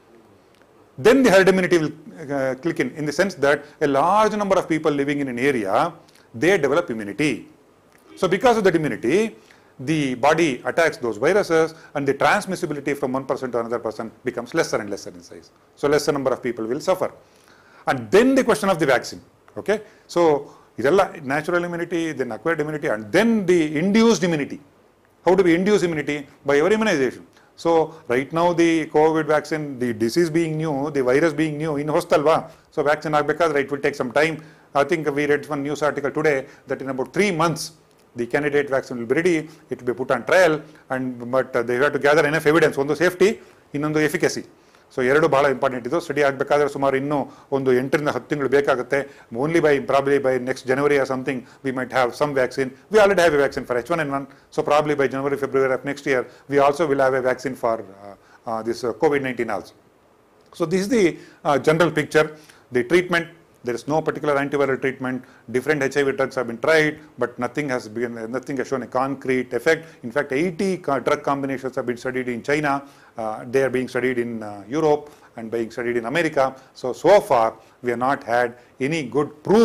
then the herd immunity will uh, click in, in the sense that a large number of people living in an area, they develop immunity. So because of that immunity, the body attacks those viruses and the transmissibility from one person to another person becomes lesser and lesser in size. So lesser number of people will suffer. And then the question of the vaccine, okay? So idella natural immunity, then acquired immunity, and then the induced immunity. How do we induce immunity? By our immunization. So right now the COVID vaccine, the disease being new, the virus being new, in hostalva. So vaccine ಆಗ್ಬೇಕಾದ್ರೆ it will take some time. I think we read one news article today that in about three months the candidate vaccine will be ready, it will be put on trial, and but uh, they have to gather enough evidence, ಒಂದು safety ಇನ್ನೊಂದು efficacy so ಎರಡು ಬಹಳ important ಇದು study ಆಗಬೇಕಾದ್ರೆ ಸುಮಾರು ಇನ್ನೂ ಒಂದು ಎಂಟರಿಂದ ಹತ್ತು ತಿಂಗಳು ಬೇಕಾಗುತ್ತೆ only by probably by next January or something we might have some vaccine we already have a vaccine for H one N one so probably by January February of next year we also will have a vaccine for this COVID nineteen also So this is the uh, general picture. The treatment, there is no particular antiviral treatment. Different HIV drugs have been tried, but nothing has been, nothing has shown a concrete effect. In fact, 80 co- drug combinations have been studied in China. Uh, they are being studied in uh, Europe and being studied in America. So so far, we have not had any good proof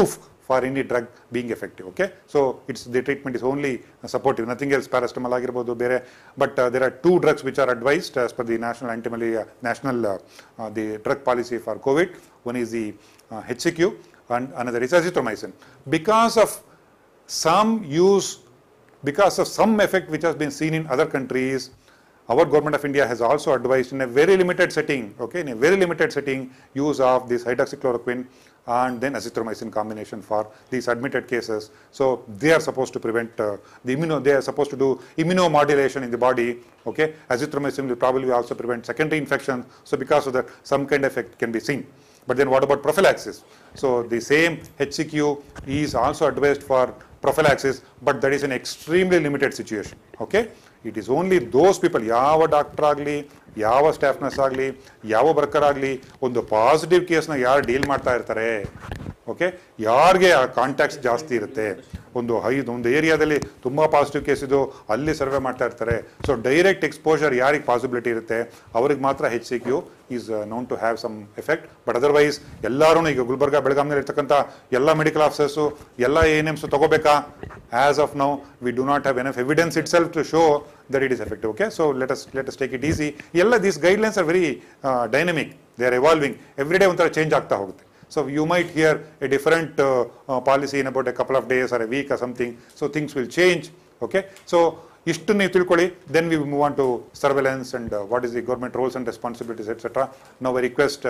for any drug being effective. Okay, so it's the treatment is only uh, supportive, nothing else. Paracetamol ಆಗಿರ್ಬೋದು ಬೇರೆ but uh, there are two drugs which are advised as per the national anti-malaria national uh, uh, the drug policy for COVID. One is the uh, HCQ and another is azithromycin. Because of some use, because of some effect which has been seen in other countries, our government of India has also advised in a very limited setting, okay, in a very limited setting, use of this hydroxychloroquine and then azithromycin combination for these admitted cases. So they are supposed to prevent uh, the immuno, they are supposed to do immunomodulation in the body, okay. Azithromycin will probably also prevent secondary infections. So because of that, some kind of effect can be seen. But then what about prophylaxis? So the same HCQ is also advised for prophylaxis, but that is an extremely limited situation. Okay? It is only those people, ಯಾವ doctor ಆಗಲಿ ಯಾವ staff nurse ಆಗಲಿ ಯಾವ worker ಆಗಲಿ ಒಂದು positive ಕೇಸ್ನ ಯಾರು deal ಮಾಡ್ತಾ ಇರ್ತಾರೆ ಓಕೆ ಯಾರಿಗೆ ಆ ಕಾಂಟ್ಯಾಕ್ಟ್ಸ್ ಜಾಸ್ತಿ ಇರುತ್ತೆ ಒಂದು ಹೈ ಒಂದು ಏರಿಯಾದಲ್ಲಿ ತುಂಬ ಪಾಸಿಟಿವ್ ಕೇಸ್ ಇದು ಅಲ್ಲಿ ಸರ್ವೆ ಮಾಡ್ತಾ ಇರ್ತಾರೆ ಸೊ ಡೈರೆಕ್ಟ್ ಎಕ್ಸ್ಪೋಜರ್ ಯಾರಿಗೆ ಪಾಸಿಬಿಲಿಟಿ ಇರುತ್ತೆ ಅವ್ರಿಗೆ ಮಾತ್ರ H C Q is known to have some effect but otherwise ಎಲ್ಲರೂ ಈಗ ಗುಲ್ಬರ್ಗ ಬೆಳಗಾಂನಲ್ಲಿ ಇರ್ತಕ್ಕಂಥ ಎಲ್ಲ ಮೆಡಿಕಲ್ ಆಫೀಸರ್ಸು ಎಲ್ಲ ಎ ಎನ್ ಎಮ್ಸ್ ತಗೋಬೇಕಾ as of now we do not have enough evidence itself to show that it is effective okay so let us let us take it easy ಎಲ್ಲ these guidelines are very dynamic they R evolving every day ಒಂಥರ change ಆಗ್ತಾ ಹೋಗುತ್ತೆ So you might hear a different uh, uh, policy in about a couple of days or a week or something. So things will change. Okay. So ಇಷ್ಟು ನೀವು ತಿಳ್ಕೊಳ್ಳಿ then we move on to surveillance and what is the government roles and responsibilities etcetera no I request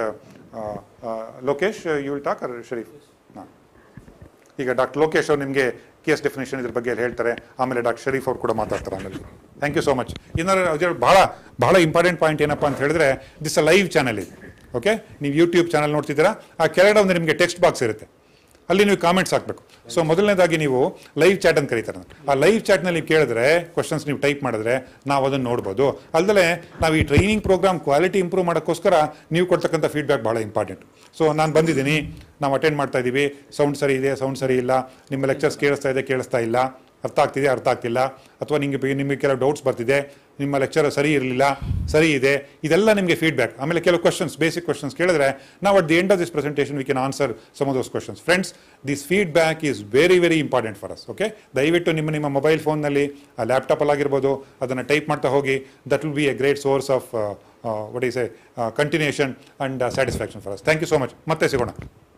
Lokesh you will talk uh Sharif ಹಾಂ ಈಗ doctor Lokesh ಅವ್ರು ನಿಮಗೆ case definition ಇದ್ರ ಬಗ್ಗೆ ಹೇಳ್ತಾರೆ ಆಮೇಲೆ ಡಾಕ್ಟರ್ ಶರೀಫ್ ಅವ್ರು ಕೂಡ ಮಾತಾಡ್ತಾರೆ ಆಮೇಲೆ ಥ್ಯಾಂಕ್ ಯು ಸೋ ಮಚ್ ಇನ್ನಾರು ಬಹಳ ಬಹಳ ಇಂಪಾರ್ಟೆಂಟ್ ಪಾಯಿಂಟ್ ಏನಪ್ಪ ಅಂತ ಹೇಳಿದ್ರೆ ದಿಸ್ ಅ ಲೈವ್ ಚಾನಲ್ ಇದೆ ಓಕೆ ನೀವು ಯೂಟ್ಯೂಬ್ ಚಾನಲ್ ನೋಡ್ತಿದ್ದೀರಾ ಆ ಕೆಳಗಡೆ ಒಂದು ನಿಮಗೆ ಟೆಕ್ಸ್ಟ್ ಬಾಕ್ಸ್ ಇರುತ್ತೆ ಅಲ್ಲಿ ನೀವು ಕಾಮೆಂಟ್ಸ್ ಹಾಕಬೇಕು ಸೊ ಮೊದಲನೇದಾಗಿ ನೀವು ಲೈವ್ ಚಾಟ್ ಅಂತ ಕರೀತಾರೆ ಆ ಲೈವ್ ಚಾಟ್ನಲ್ಲಿ ನೀವು ಕೇಳಿದ್ರೆ ಕ್ವಶನ್ಸ್ ನೀವು ಟೈಪ್ ಮಾಡಿದ್ರೆ ನಾವು ಅದನ್ನು ನೋಡ್ಬೋದು ಅಲ್ಲದೆ ನಾವು ಈ ಟ್ರೈನಿಂಗ್ ಪ್ರೋಗ್ರಾಮ್ ಕ್ವಾಲಿಟಿ ಇಂಪ್ರೂವ್ ಮಾಡೋಕ್ಕೋಸ್ಕರ ನೀವು ಕೊಡ್ತಕ್ಕಂಥ ಫೀಡ್ಬ್ಯಾಕ್ ಭಾಳ ಇಂಪಾರ್ಟೆಂಟ್ ಸೊ ನಾನು ಬಂದಿದ್ದೀನಿ ನಾವು ಅಟೆಂಡ್ ಮಾಡ್ತಾ ಇದ್ದೀವಿ ಸೌಂಡ್ ಸರಿ ಇದೆ ಸೌಂಡ್ ಸರಿ ಇಲ್ಲ ನಿಮ್ಮ ಲೆಕ್ಚರ್ಸ್ ಕೇಳಿಸ್ತಾ ಇದೆ ಕೇಳಿಸ್ತಾ ಇಲ್ಲ ಅರ್ಥ ಆಗ್ತಿದೆ ಅರ್ಥ ಆಗ್ತಿಲ್ಲ ಅಥವಾ ನಿಮಗೆ ನಿಮಗೆ ಕೆಲವು ಡೌಟ್ಸ್ ಬರ್ತಿದೆ ನಿಮ್ಮ ಲೆಕ್ಚರ್ ಸರಿ ಇರಲಿಲ್ಲ ಸರಿ ಇದೆ ಇದೆಲ್ಲ ನಿಮಗೆ ಫೀಡ್ಬ್ಯಾಕ್ ಆಮೇಲೆ ಕೆಲವು ಕ್ವಶನ್ಸ್ ಬೇಸಿಕ್ ಕ್ವಶನ್ಸ್ ಕೇಳಿದ್ರೆ ನಾವು at the end of this presentation we can answer some of those questions friends this feedback is very very important for us okay ದಯವಿಟ್ಟು ನಿಮ್ಮ ನಿಮ್ಮ ಮೊಬೈಲ್ ಫೋನ್ನಲ್ಲಿ ಲ್ಯಾಪ್ಟಾಪಲ್ಲಿ ಆಗಿರ್ಬೋದು ಅದನ್ನು ಟೈಪ್ ಮಾಡ್ತಾ ಹೋಗಿ that will be a great source of what is a continuation and satisfaction for us thank you so much ಮತ್ತೆ ಸಿಗೋಣ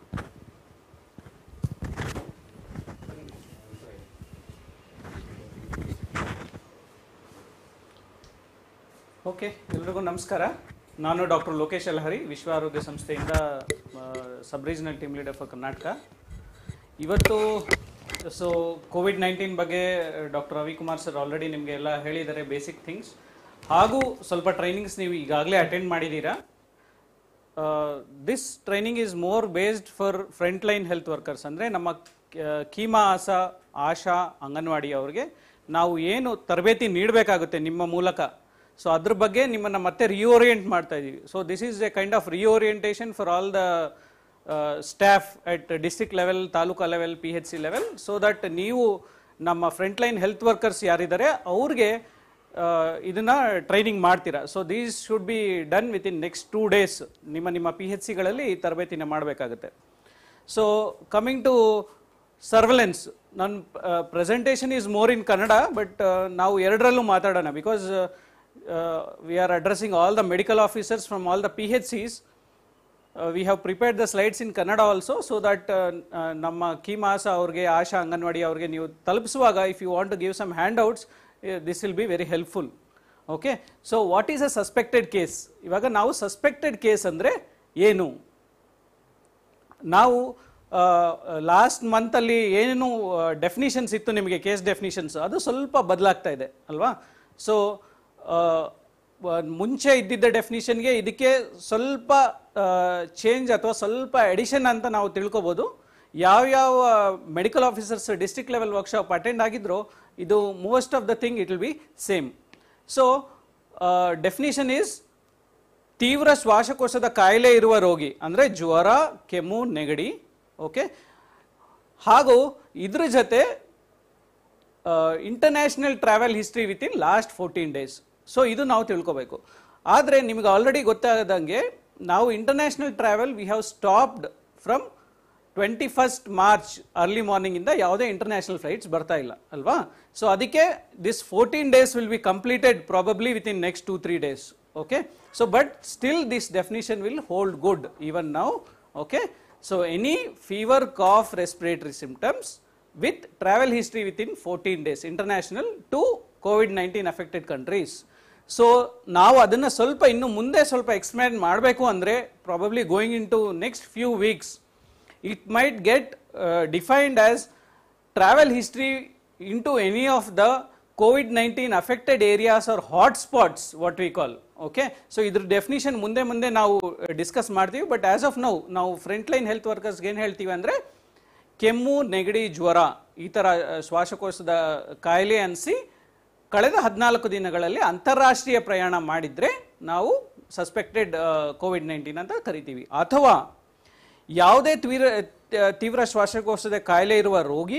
ಓಕೆ ಎಲ್ರಿಗೂ ನಮಸ್ಕಾರ ನಾನು ಡಾಕ್ಟರ್ ಲೋಕೇಶ್ ಅಲ್ಹರಿ ವಿಶ್ವ ಆರೋಗ್ಯ ಸಂಸ್ಥೆಯಿಂದ sub regional team leader for Karnataka ಇವತ್ತು ಸೊ ಕೋವಿಡ್ ನೈನ್ಟೀನ್ ಬಗ್ಗೆ ಡಾಕ್ಟರ್ ರವಿಕುಮಾರ್ ಸರ್ ಆಲ್ರೆಡಿ ನಿಮಗೆ ಎಲ್ಲ ಹೇಳಿದ್ದಾರೆ ಬೇಸಿಕ್ ಥಿಂಗ್ಸ್ ಹಾಗೂ ಸ್ವಲ್ಪ ಟ್ರೈನಿಂಗ್ಸ್ ನೀವು ಈಗಾಗಲೇ ಅಟೆಂಡ್ ಮಾಡಿದ್ದೀರಾ this training is more based for front line health workers ಅಂದರೆ ನಮ್ಮ ಕ- ಕೀಮಾ ಆಸ ಆಶಾ ಅಂಗನವಾಡಿ ಅವ್ರಿಗೆ ನಾವು ಏನು ತರಬೇತಿ ನೀಡಬೇಕಾಗುತ್ತೆ ನಿಮ್ಮ ಮೂಲಕ ಸೊ ಅದ್ರ ಬಗ್ಗೆ ನಿಮ್ಮನ್ನು ಮತ್ತೆ ರಿಓರಿಯೆಂಟ್ ಮಾಡ್ತಾ ಇದ್ದೀವಿ so this is a kind of reorientation for all the staff at district level taluka level P H C level so that ನೀವು ನಮ್ಮ ಫ್ರಂಟ್ ಲೈನ್ ಹೆಲ್ತ್ ವರ್ಕರ್ಸ್ ಯಾರಿದ್ದಾರೆ ಅವ್ರಿಗೆ ಆ, ಇದನ್ನ ಟ್ರೈನಿಂಗ್ ಮಾಡ್ತೀರಾ so these should be done within next two days ನಿಮ್ಮ ನಿಮ್ಮ P H ಸಿಗಳಲ್ಲಿ ಈ ತರಬೇತಿನ ಮಾಡಬೇಕಾಗುತ್ತೆ ಸೊ ಕಮಿಂಗ್ ಟು ಸರ್ವೆಲೆನ್ಸ್ ನನ್ನ presentation is more in Kannada but ನಾವು ಎರಡರಲ್ಲೂ ಮಾತಾಡೋಣ because we are addressing all the medical officers from all the P H Cs we have prepared the slides in Kannada also so that ನಮ್ಮ ಕೀಮಾಸ ಅವ್ರಿಗೆ ಆಶಾ ಅಂಗನವಾಡಿ ಅವ್ರಿಗೆ ನೀವು ತಲುಪಿಸುವಾಗ if you want to give some hand outs this will be very helpful okay so what is a suspected case ಇವಾಗ ನಾವು suspected case ಅಂದರೆ ಏನು ನಾವು ಲಾಸ್ಟ್ ಮಂತಲ್ಲಿ ಏನೇನು ಡೆಫಿನಿಷನ್ಸ್ ಇತ್ತು ನಿಮಗೆ ಕೇಸ್ ಡೆಫಿನಿಷನ್ಸ್ ಅದು ಸ್ವಲ್ಪ ಬದಲಾಗ್ತಾ ಇದೆ ಅಲ್ವಾ ಸೊ ಮುಂಚೆ ಇದ್ದಿದ್ದ ಡೆಫಿನಿಷನ್ಗೆ ಇದಕ್ಕೆ ಸ್ವಲ್ಪ ಚೇಂಜ್ ಅಥವಾ ಸ್ವಲ್ಪ ಎಡಿಷನ್ ಅಂತ ನಾವು ತಿಳ್ಕೊಬೋದು ಯಾವ್ಯಾವ medical officers district level workshop attend ಆಗಿದ್ರು ಇದು most of the thing it will be same so definition is ತೀವ್ರ ಶ್ವಾಸಕೋಶದ ಕಾಯಿಲೆ ಇರುವ ರೋಗಿ ಅಂದರೆ ಜ್ವರ ಕೆಮ್ಮು ನೆಗಡಿ ಓಕೆ ಹಾಗೂ ಇದ್ರ ಜೊತೆ international travel history within last fourteen days so ಇದು ನಾವು ತಿಳ್ಕೊಬೇಕು ಆದರೆ ನಿಮಗೆ ಆಲ್ರೆಡಿ ಗೊತ್ತಾಗದಂಗೆ ನಾವು international travel we have stopped from twenty first March early morning ಇಂದ ಯಾವುದೇ ಇಂಟರ್ನ್ಯಾಷನಲ್ ಫ್ಲೈಟ್ಸ್ ಬರ್ತಾ ಇಲ್ಲ ಅಲ್ವಾ ಸೊ ಅದಕ್ಕೆ this fourteen days will be completed probably within next two three days okay so but still this definition will hold good even now okay so any fever calf respiratory symptoms with travel history within fourteen days international to COVID nineteen affected countries so ನಾವು ಅದನ್ನು ಸ್ವಲ್ಪ ಇನ್ನು ಮುಂದೆ ಸ್ವಲ್ಪ expand ಮಾಡಬೇಕು ಅಂದರೆ probably going into next few weeks it might get uh, defined as travel history into any of the COVID-19 affected areas or hotspots, what we call. Okay so ಇದ್ರ definition ಮುಂದೆ ಮುಂದೆ ನಾವು discuss ಮಾಡ್ತೀವಿ but as of now ನಾವು front line health ವರ್ಕರ್ಸ್ಗೆ ಏನು ಹೇಳ್ತೀವಿ ಅಂದರೆ ಕೆಮ್ಮು ನೆಗಡಿ ಜ್ವರ ಈ ಥರ ಆ, ಶ್ವಾಸಕೋಶದ ಕಾಯಿಲೆ ಅನಿಸಿ ಕಳೆದ ಹದಿನಾಲ್ಕು ದಿನಗಳಲ್ಲಿ ಅಂತಾರಾಷ್ಟ್ರೀಯ ಪ್ರಯಾಣ ಮಾಡಿದರೆ ನಾವು ಸಸ್ಪೆಕ್ಟೆಡ್ ಕೋವಿಡ್ ನೈನ್ಟೀನ್ ಅಂತ ಕರಿತೀವಿ ಅಥವಾ ಯಾವುದೇ ತೀವ್ರ ತೀವ್ರ ಶ್ವಾಸಕೋಶದ ಕಾಯಿಲೆ ಇರುವ ರೋಗಿ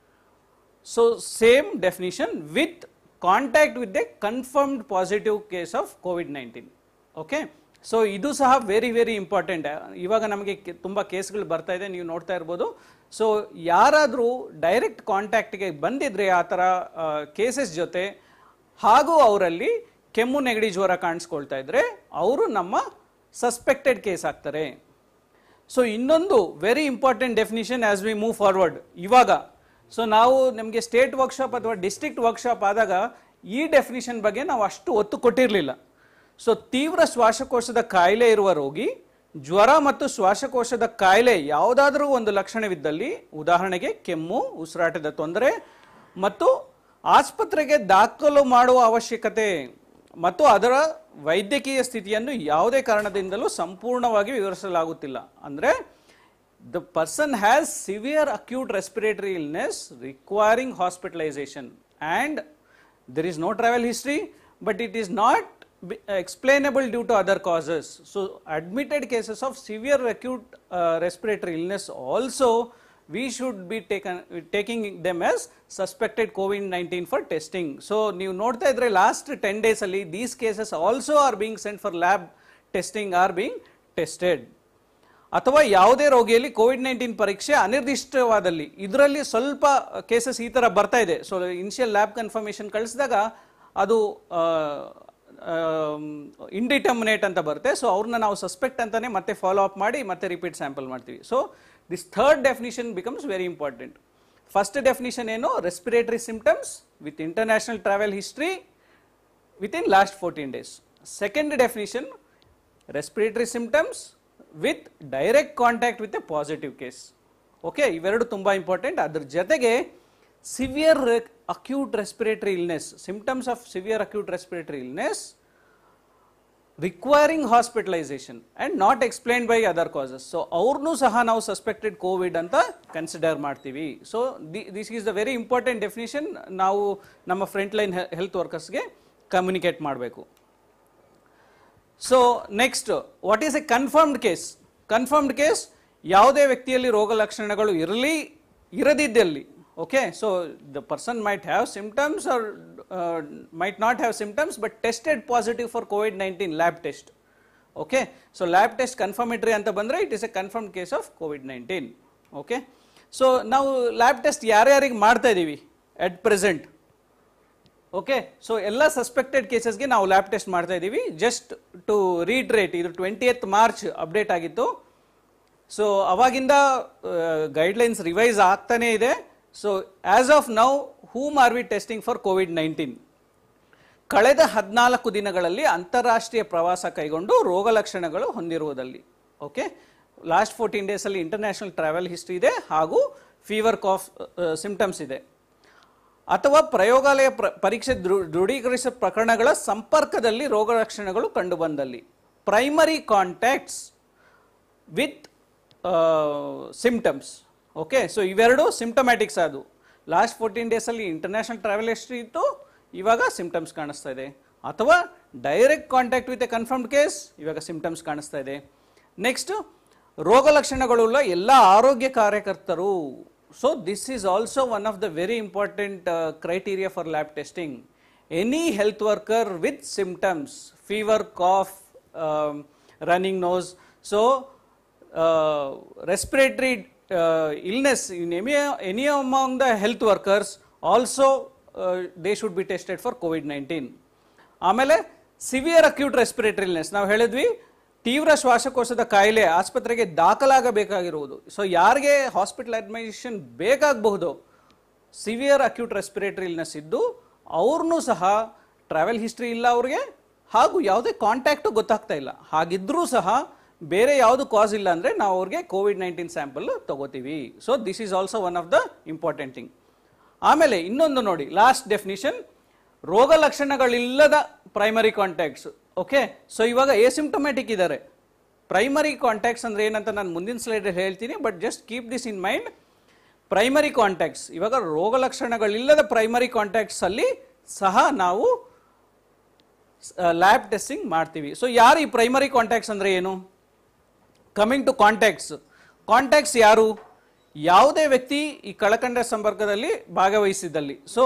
so same definition with contact with a confirmed positive case of COVID nineteen okay so ಇದು ಸಹ ವೆರಿ ವೆರಿ ಇಂಪಾರ್ಟೆಂಟ್ ಇವಾಗ ನಮಗೆ ಕೆ- ತುಂಬ ಕೇಸ್ಗಳು ಬರ್ತಾ ಇದೆ ನೀವು ನೋಡ್ತಾ ಇರ್ಬೋದು ಸೊ ಯಾರಾದರೂ ಡೈರೆಕ್ಟ್ ಕಾಂಟ್ಯಾಕ್ಟ್ಗೆ ಬಂದಿದ್ರೆ ಆ ಥರ ಕೇಸಸ್ ಜೊತೆ ಹಾಗೂ ಅವರಲ್ಲಿ ಕೆಮ್ಮು ನೆಗಡಿ ಜ್ವರ ಕಾಣಿಸ್ಕೊಳ್ತಾ ಇದ್ರೆ ಅವರು ನಮ್ಮ ಸಸ್ಪೆಕ್ಟೆಡ್ ಕೇಸ್ ಆಗ್ತಾರೆ ಸೊ ಇನ್ನೊಂದು very important definition as we move forward ಇವಾಗ ಸೊ ನಾವು ನಮಗೆ ಸ್ಟೇಟ್ ವರ್ಕ್ಶಾಪ್ ಅಥವಾ ಡಿಸ್ಟ್ರಿಕ್ಟ್ ವರ್ಕ್ಶಾಪ್ ಆದಾಗ ಈ ಡೆಫಿನಿಷನ್ ಬಗ್ಗೆ ನಾವು ಅಷ್ಟು ಒತ್ತು ಕೊಟ್ಟಿರಲಿಲ್ಲ ಸೊ ತೀವ್ರ ಶ್ವಾಸಕೋಶದ ಕಾಯಿಲೆ ಇರುವ ರೋಗಿ ಜ್ವರ ಮತ್ತು ಶ್ವಾಸಕೋಶದ ಕಾಯಿಲೆ ಯಾವುದಾದ್ರೂ ಒಂದು ಲಕ್ಷಣವಿದ್ದಲ್ಲಿ ಉದಾಹರಣೆಗೆ ಕೆಮ್ಮು ಉಸಿರಾಟದ ತೊಂದರೆ ಮತ್ತು ಆಸ್ಪತ್ರೆಗೆ ದಾಖಲು ಮಾಡುವ ಅವಶ್ಯಕತೆ ಮತ್ತು ಅದರ ವೈದ್ಯಕೀಯ ಸ್ಥಿತಿಯನ್ನು ಯಾವುದೇ ಕಾರಣದಿಂದಲೂ ಸಂಪೂರ್ಣವಾಗಿ ವಿವರಿಸಲಾಗುತ್ತಿಲ್ಲ ಅಂದರೆ the person has severe acute respiratory illness requiring hospitalisation and there is no travel history, but it is not be- explainable due to other causes. So, admitted cases of severe acute uh, respiratory illness also we should be taken taking them as suspected COVID-19 for testing. So, ನೀವು ನೋಡ್ತಾ ಇದ್ರೆ last ten days ಅಲ್ಲಿ these cases also are being sent for lab testing are being tested ಅಥವಾ ಯಾವುದೇ ರೋಗಿಯಲ್ಲಿ Covid nineteen ಪರೀಕ್ಷೆ ಅನಿರ್ದಿಷ್ಟವಾದಲ್ಲಿ ಇದರಲ್ಲಿ ಸ್ವಲ್ಪ cases ಈ ಥರ ಬರ್ತಾ ಇದೆ ಸೊ ಇನಿಷಿಯಲ್ ಲ್ಯಾಬ್ ಕನ್ಫರ್ಮೇಷನ್ ಕಳಿಸಿದಾಗ ಅದು ಇಂಡಿಟರ್ಮಿನೇಟ್ ಅಂತ ಬರುತ್ತೆ ಸೊ ಅವ್ರನ್ನ ನಾವು ಸಸ್ಪೆಕ್ಟ್ ಅಂತಾನೆ ಮತ್ತೆ ಫಾಲೋ ಅಪ್ ಮಾಡಿ ಮತ್ತೆ ರಿಪೀಟ್ ಸ್ಯಾಂಪಲ್ ಮಾಡ್ತೀವಿ so this third definition becomes very important first definition ಏನು respiratory symptoms with international travel history within last 14 days. Second definition, respiratory symptoms with direct contact with a positive case. Okay ಇವೆರಡು ತುಂಬ important ಅದ್ರ ಜೊತೆಗೆ severe acute respiratory illness symptoms of severe acute respiratory illness requiring hospitalisation and not explained by other causes so ಅವ್ರನ್ನೂ ಸಹ ನಾವು suspected COVID ಅಂತ consider ಮಾಡ್ತೀವಿ so this is the very important definition ನಾವು ನಮ್ಮ ಫ್ರಂಟ್ ಲೈನ್ ಹೆಲ್ತ್ ವರ್ಕರ್ಸ್ಗೆ communicate ಮಾಡಬೇಕು so next what is a confirmed case confirmed case ಯಾವುದೇ ವ್ಯಕ್ತಿಯಲ್ಲಿ ರೋಗ ಲಕ್ಷಣಗಳು ಇರಲಿ ಇರದಿದ್ದಲ್ಲಿ okay so the person might have symptoms or might not have symptoms but tested positive for COVID nineteen lab test okay so lab test confirmatory ಅಂತ ಬಂದರೆ it is a confirm case of COVID nineteen okay so ನಾವು lab test ಯಾರ್ಯಾರಿಗೆ ಮಾಡ್ತಾ ಇದ್ದೀವಿ at present okay so ಎಲ್ಲ suspected ಕೇಸಸ್ಗೆ ನಾವು lab test ಮಾಡ್ತಾ ಇದ್ದೀವಿ ಜಸ್ಟ್ ಟು ರೀಟ್ರೇಟ್ ಇದು ಟ್ವೆಂಟಿ ಎತ್ ಮಾರ್ಚ್ ಅಪ್ಡೇಟ್ ಆಗಿತ್ತು ಸೊ ಅವಾಗಿಂದ ಗೈಡ್ಲೈನ್ಸ್ ರಿವೈಸ್ ಆಗ್ತಾನೇ ಇದೆ so as of now whom are we testing for COVID nineteen ಕಳೆದ ಹದಿನಾಲ್ಕು ದಿನಗಳಲ್ಲಿ ಅಂತಾರಾಷ್ಟ್ರೀಯ ಪ್ರವಾಸ ಕೈಗೊಂಡು ರೋಗ ಲಕ್ಷಣಗಳು ಹೊಂದಿರುವುದಲ್ಲಿ ಓಕೆ ಲಾಸ್ಟ್ ಫೋರ್ಟೀನ್ ಡೇಸಲ್ಲಿ ಇಂಟರ್ನ್ಯಾಷನಲ್ ಟ್ರಾವೆಲ್ ಹಿಸ್ಟ್ರಿ ಇದೆ ಹಾಗೂ ಫೀವರ್ ಕಾಫ್ ಸಿಂಪ್ಟಮ್ಸ್ ಇದೆ ಅಥವಾ ಪ್ರಯೋಗಾಲಯ ಪ್ರ- ಪರೀಕ್ಷೆ ದೃ- ದೃಢೀಕರಿಸಿದ ಪ್ರಕರಣಗಳ ಸಂಪರ್ಕದಲ್ಲಿ ರೋಗ ಲಕ್ಷಣಗಳು ಕಂಡುಬಂದಲ್ಲಿ primary contacts with symptoms okay so ಇವೆರಡು ಸಿಂಪ್ಟಮ್ಯಾಟಿಕ್ಸ್ ಅದು ಲಾಸ್ಟ್ ಫೋರ್ಟೀನ್ ಡೇಸಲ್ಲಿ ಇಂಟರ್ನ್ಯಾಷನಲ್ ಟ್ರಾವೆಲ್ ಹಿಸ್ಟ್ರಿ ಇತ್ತು ಇವಾಗ ಸಿಂಪ್ಟಮ್ಸ್ ಕಾಣಿಸ್ತಾ ಇದೆ ಅಥವಾ direct contact with a confirmed case ಇವಾಗ ಸಿಂಪ್ಟಮ್ಸ್ ಕಾಣಿಸ್ತಾ ಇದೆ ನೆಕ್ಸ್ಟ್ ರೋಗ ಲಕ್ಷಣಗಳುಳ್ಳ ಎಲ್ಲ ಆರೋಗ್ಯ ಕಾರ್ಯಕರ್ತರು so this is also one of the very important criteria for lab testing any health worker with symptoms fever cough running nose so respiratory illness in any any among the health workers also they should be tested for COVID nineteen ಆಮೇಲೆ severe acute respiratory illness ನಾವು ಹೇಳಿದ್ವಿ ತೀವ್ರ ಶ್ವಾಸಕೋಶದ ಕಾಯಿಲೆ ಆಸ್ಪತ್ರೆಗೆ ದಾಖಲಾಗಬೇಕಾಗಿರುವುದು so ಯಾರಿಗೆ hospital admission ಬೇಕಾಗಬಹುದು ಸಿವಿಯರ್ ಅಕ್ಯೂಟ್ ರೆಸ್ಪಿರೇಟರಿ ಇಲ್ನೆಸ್ ಇದ್ದು ಅವ್ರನ್ನೂ ಸಹ ಟ್ರಾವೆಲ್ ಹಿಸ್ಟ್ರಿ ಇಲ್ಲ ಅವ್ರಿಗೆ ಹಾಗೂ ಯಾವುದೇ ಕಾಂಟ್ಯಾಕ್ಟು ಗೊತ್ತಾಗ್ತಾ ಇಲ್ಲ ಹಾಗಿದ್ರೂ ಸಹ ಬೇರೆ ಯಾವುದು ಕಾಸ್ ಇಲ್ಲ ಅಂದರೆ ನಾವು ಅವ್ರಿಗೆ ಕೋವಿಡ್ ನೈನ್ಟೀನ್ ಸ್ಯಾಂಪಲ್ ತಗೋತೀವಿ so this is also one of the important thing ಆಮೇಲೆ ಇನ್ನೊಂದು ನೋಡಿ ಲಾಸ್ಟ್ ಡೆಫಿನಿಷನ್ ರೋಗ ಲಕ್ಷಣಗಳಿಲ್ಲದ ಪ್ರೈಮರಿ ಕಾಂಟ್ಯಾಕ್ಟ್ಸ್ ಓಕೆ ಸೊ ಇವಾಗ ಎಸಿಂಪ್ಟೊಮ್ಯಾಟಿಕ್ ಇದ್ದಾರೆ ಪ್ರೈಮರಿ ಕಾಂಟ್ಯಾಕ್ಟ್ಸ್ ಅಂದ್ರೆ ಏನಂತ ನಾನು ಮುಂದಿನ ಸ್ಲೈಡ್ ಹೇಳ್ತೀನಿ but just keep this in mind primary contacts ಇವಾಗ ರೋಗ ಲಕ್ಷಣಗಳಿಲ್ಲದ ಪ್ರೈಮರಿ ಕಾಂಟ್ಯಾಕ್ಟ್ಸ್ ಅಲ್ಲಿ ಸಹ ನಾವು ಲ್ಯಾಬ್ ಟೆಸ್ಟಿಂಗ್ ಮಾಡ್ತೀವಿ ಸೊ ಯಾರು ಈ ಪ್ರೈಮರಿ ಕಾಂಟ್ಯಾಕ್ಟ್ಸ್ ಅಂದ್ರೆ ಏನು ಕಮಿಂಗ್ ಟು ಕಾಂಟ್ಯಾಕ್ಟ್ಸ್ ಕಾಂಟ್ಯಾಕ್ಟ್ಸ್ ಯಾರು ಯಾವುದೇ ವ್ಯಕ್ತಿ ಈ ಕಳಕಂಡ ಸಂಪರ್ಕದಲ್ಲಿ ಭಾಗವಹಿಸಿದಲ್ಲಿ so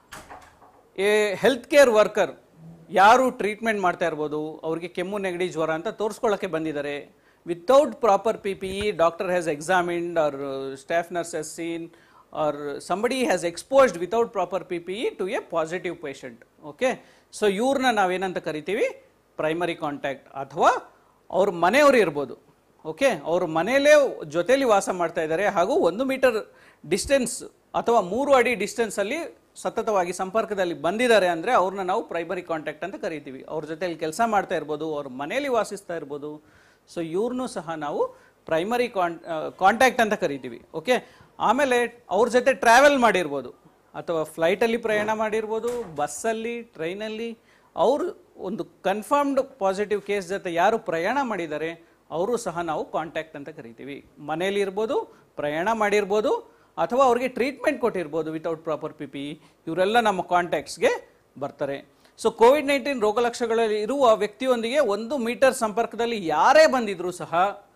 a health care worker ಯಾರು ಟ್ರೀಟ್ಮೆಂಟ್ ಮಾಡ್ತಾ ಇರ್ಬೋದು ಅವ್ರಿಗೆ ಕೆಮ್ಮು ನೆಗಡಿ ಜ್ವರ ಅಂತ ತೋರಿಸ್ಕೊಳ್ಳೋಕ್ಕೆ ಬಂದಿದ್ದಾರೆ without proper P P E doctor has examined or staff nurse has seen or somebody has exposed without proper P P E to a positive patient okay so ಇವ್ರನ್ನ ನಾವೇನಂತ ಕರಿತೀವಿ ಪ್ರೈಮರಿ ಕಾಂಟ್ಯಾಕ್ಟ್ ಅಥವಾ ಅವ್ರ ಮನೆಯವರು ಇರ್ಬೋದು ಓಕೆ ಅವ್ರ ಮನೆಯಲ್ಲೇ ಜೊತೆಲಿ ವಾಸ ಮಾಡ್ತಾ ಇದ್ದಾರೆ ಹಾಗೂ ಒಂದು ಮೀಟರ್ ಡಿಸ್ಟೆನ್ಸ್ ಅಥವಾ ಮೂರು ಅಡಿ ಡಿಸ್ಟೆನ್ಸ್ ಅಲ್ಲಿ ಸತತವಾಗಿ ಸಂಪರ್ಕದಲ್ಲಿ ಬಂದಿದ್ದಾರೆ ಅಂದ್ರೆ ಅವ್ರನ್ನ ನಾವು ಪ್ರೈಮರಿ ಕಾಂಟ್ಯಾಕ್ಟ್ ಅಂತ ಕರಿತೀವಿ ಅವ್ರ ಜೊತೆಲಿ ಕೆಲಸ ಮಾಡ್ತಾ ಇರ್ಬೋದು ಅವ್ರ ಮನೆಯಲ್ಲಿ ವಾಸಿಸ್ತಾ ಇರ್ಬೋದು ಸೊ ಇವ್ರನ್ನೂ ಸಹ ನಾವು ಪ್ರೈಮರಿ ಕಾಂಟ್ಯಾಕ್ಟ್ ಅಂತ ಕರಿತೀವಿ ಓಕೆ ಆಮೇಲೆ ಅವ್ರ ಜೊತೆ ಟ್ರಾವೆಲ್ ಮಾಡಿರ್ಬೋದು ಅಥವಾ ಫ್ಲೈಟಲ್ಲಿ ಪ್ರಯಾಣ ಮಾಡಿರ್ಬೋದು ಬಸ್ಸಲ್ಲಿ ಟ್ರೈನಲ್ಲಿ ಅವರು ಒಂದು ಕನ್ಫರ್ಮ್ಡ್ ಪಾಸಿಟಿವ್ ಕೇಸ್ ಜೊತೆ ಯಾರು ಪ್ರಯಾಣ ಮಾಡಿದ್ದಾರೆ ಅವರು ಸಹ ನಾವು ಕಾಂಟ್ಯಾಕ್ಟ್ ಅಂತ ಕರಿತೀವಿ ಮನೇಲಿ ಇರ್ಬೋದು ಪ್ರಯಾಣ ಮಾಡಿರ್ಬೋದು ಅಥವಾ ಅವ್ರಿಗೆ ಟ್ರೀಟ್ಮೆಂಟ್ ಕೊಟ್ಟಿರ್ಬೋದು ವಿತೌಟ್ ಪ್ರಾಪರ್ ಪಿ ಪಿ ಇವರೆಲ್ಲ ನಮ್ಮ ಕಾಂಟ್ಯಾಕ್ಟ್ಸ್ಗೆ ಬರ್ತಾರೆ ಸೊ ಕೋವಿಡ್ ನೈನ್ಟೀನ್ ರೋಗಲಕ್ಷಣಗಳಲ್ಲಿ ಇರುವ ವ್ಯಕ್ತಿಯೊಂದಿಗೆ ಒಂದು ಮೀಟರ್ ಸಂಪರ್ಕದಲ್ಲಿ ಯಾರೇ ಬಂದಿದ್ರು ಸಹ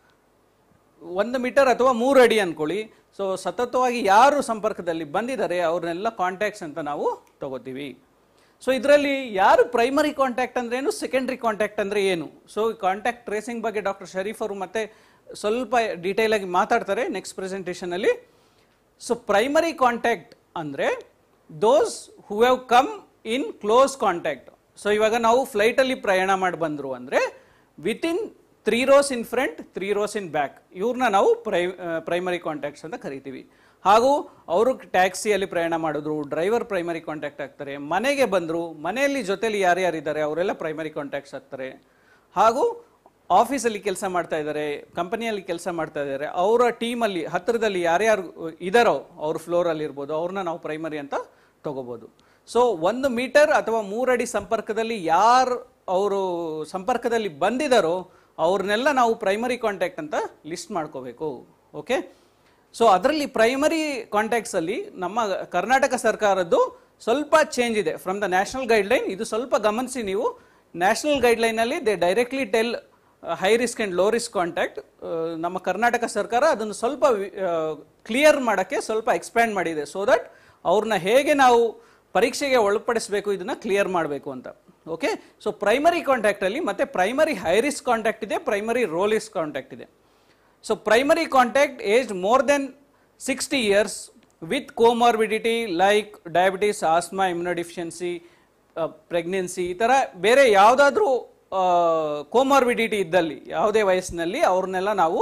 ಒಂದು ಮೀಟರ್ ಅಥವಾ ಮೂರು ಅಡಿ ಅನ್ಕೊಳ್ಳಿ ಸೊ ಸತತವಾಗಿ ಯಾರು ಸಂಪರ್ಕದಲ್ಲಿ ಬಂದಿದ್ದಾರೆ ಅವ್ರನ್ನೆಲ್ಲ ಕಾಂಟ್ಯಾಕ್ಟ್ಸ್ ಅಂತ ನಾವು ತಗೋತೀವಿ ಸೊ ಇದರಲ್ಲಿ ಯಾರು ಪ್ರೈಮರಿ ಕಾಂಟ್ಯಾಕ್ಟ್ ಅಂದ್ರೆ ಏನು ಸೆಕೆಂಡ್ರಿ ಕಾಂಟ್ಯಾಕ್ಟ್ ಅಂದ್ರೆ ಏನು ಸೊ ಕಾಂಟ್ಯಾಕ್ಟ್ ಟ್ರೇಸಿಂಗ್ ಬಗ್ಗೆ ಡಾಕ್ಟರ್ ಶರೀಫ್ ಅವರು ಮತ್ತೆ ಸ್ವಲ್ಪ ಡೀಟೇಲ್ ಆಗಿ ಮಾತಾಡ್ತಾರೆ ನೆಕ್ಸ್ಟ್ ಪ್ರೆಸೆಂಟೇಷನ್ ಅಲ್ಲಿ ಸೊ ಪ್ರೈಮರಿ ಕಾಂಟ್ಯಾಕ್ಟ್ ಅಂದ್ರೆ those who have come in close contact so ಇವಾಗ ನಾವು ಫ್ಲೈಟ್ ಅಲ್ಲಿ ಪ್ರಯಾಣ ಮಾಡಿ ಬಂದ್ರು ಅಂದ್ರೆ with in three rows in front three rows in back ಇವ್ರನ್ನ ನಾವು ಪ್ರೈ ಪ್ರೈಮರಿ ಕಾಂಟ್ಯಾಕ್ಟ್ಸ್ ಅಂತ ಕರಿತೀವಿ ಹಾಗೂ ಅವರು ಟ್ಯಾಕ್ಸಿಯಲ್ಲಿ ಪ್ರಯಾಣ ಮಾಡಿದ್ರು ಡ್ರೈವರ್ ಪ್ರೈಮರಿ ಕಾಂಟ್ಯಾಕ್ಟ್ ಆಗ್ತಾರೆ ಮನೆಗೆ ಬಂದರು ಮನೆಯಲ್ಲಿ ಜೊತೆಲಿ ಯಾರ್ಯಾರಿದ್ದಾರೆ ಅವರೆಲ್ಲ ಪ್ರೈಮರಿ ಕಾಂಟ್ಯಾಕ್ಟ್ಸ್ ಆಗ್ತಾರೆ ಹಾಗೂ ಆಫೀಸಲ್ಲಿ ಕೆಲಸ ಮಾಡ್ತಾ ಇದ್ದಾರೆ ಕಂಪನಿಯಲ್ಲಿ ಕೆಲಸ ಮಾಡ್ತಾ ಇದ್ದಾರೆ ಅವರ ಟೀಮಲ್ಲಿ ಹತ್ತಿರದಲ್ಲಿ ಯಾರ್ಯಾರು ಇದಾರೋ ಅವ್ರ ಫ್ಲೋರಲ್ಲಿ ಇರ್ಬೋದು ಅವ್ರನ್ನ ನಾವು ಪ್ರೈಮರಿ ಅಂತ ತಗೋಬೋದು ಸೊ ಒಂದು ಮೀಟರ್ ಅಥವಾ ಮೂರಡಿ ಸಂಪರ್ಕದಲ್ಲಿ ಯಾರು ಅವರು ಸಂಪರ್ಕದಲ್ಲಿ ಬಂದಿದ್ದಾರೋ ಅವ್ರನ್ನೆಲ್ಲ ನಾವು ಪ್ರೈಮರಿ ಕಾಂಟ್ಯಾಕ್ಟ್ ಅಂತ ಲಿಸ್ಟ್ ಮಾಡ್ಕೋಬೇಕು ಓಕೆ ಸೊ ಅದರಲ್ಲಿ ಪ್ರೈಮರಿ ಕಾಂಟ್ಯಾಕ್ಟ್ಸ್ ಅಲ್ಲಿ ನಮ್ಮ ಕರ್ನಾಟಕ ಸರ್ಕಾರದ್ದು ಸ್ವಲ್ಪ ಚೇಂಜ್ ಇದೆ ಫ್ರಮ್ ದ ನ್ಯಾಷನಲ್ ಗೈಡ್ಲೈನ್ ಇದು ಸ್ವಲ್ಪ ಗಮನಿಸಿ ನೀವು ನ್ಯಾಷನಲ್ ಗೈಡ್ಲೈನ್ ಅಲ್ಲಿ they directly tell high risk and low risk contact ನಮ್ಮ ಕರ್ನಾಟಕ ಸರ್ಕಾರ ಅದನ್ನು ಸ್ವಲ್ಪ ಕ್ಲಿಯರ್ ಮಾಡೋಕ್ಕೆ ಸ್ವಲ್ಪ ಎಕ್ಸ್ಪ್ಯಾಂಡ್ ಮಾಡಿದೆ ಸೊ ದಟ್ ಅವ್ರನ್ನ ಹೇಗೆ ನಾವು ಪರೀಕ್ಷೆಗೆ ಒಳಪಡಿಸಬೇಕು ಇದನ್ನ ಕ್ಲಿಯರ್ ಮಾಡಬೇಕು ಅಂತ ಓಕೆ ಸೊ ಪ್ರೈಮರಿ ಕಾಂಟ್ಯಾಕ್ಟ್ ಅಲ್ಲಿ ಮತ್ತೆ ಪ್ರೈಮರಿ ಹೈ ರಿಸ್ಕ್ ಕಾಂಟ್ಯಾಕ್ಟ್ ಇದೆ ಪ್ರೈಮರಿ ರೋ ರಿಸ್ಕ್ ಕಾಂಟ್ಯಾಕ್ಟ್ ಇದೆ so primary contact age more than sixty years with comorbidity like diabetes asthma immunodeficiency pregnancy ಈ ಥರ ಬೇರೆ ಯಾವುದಾದ್ರೂ ಕೋಮಾರ್ಬಿಡಿಟಿ ಇದ್ದಲ್ಲಿ ಯಾವುದೇ ವಯಸ್ಸಿನಲ್ಲಿ ಅವ್ರನ್ನೆಲ್ಲ ನಾವು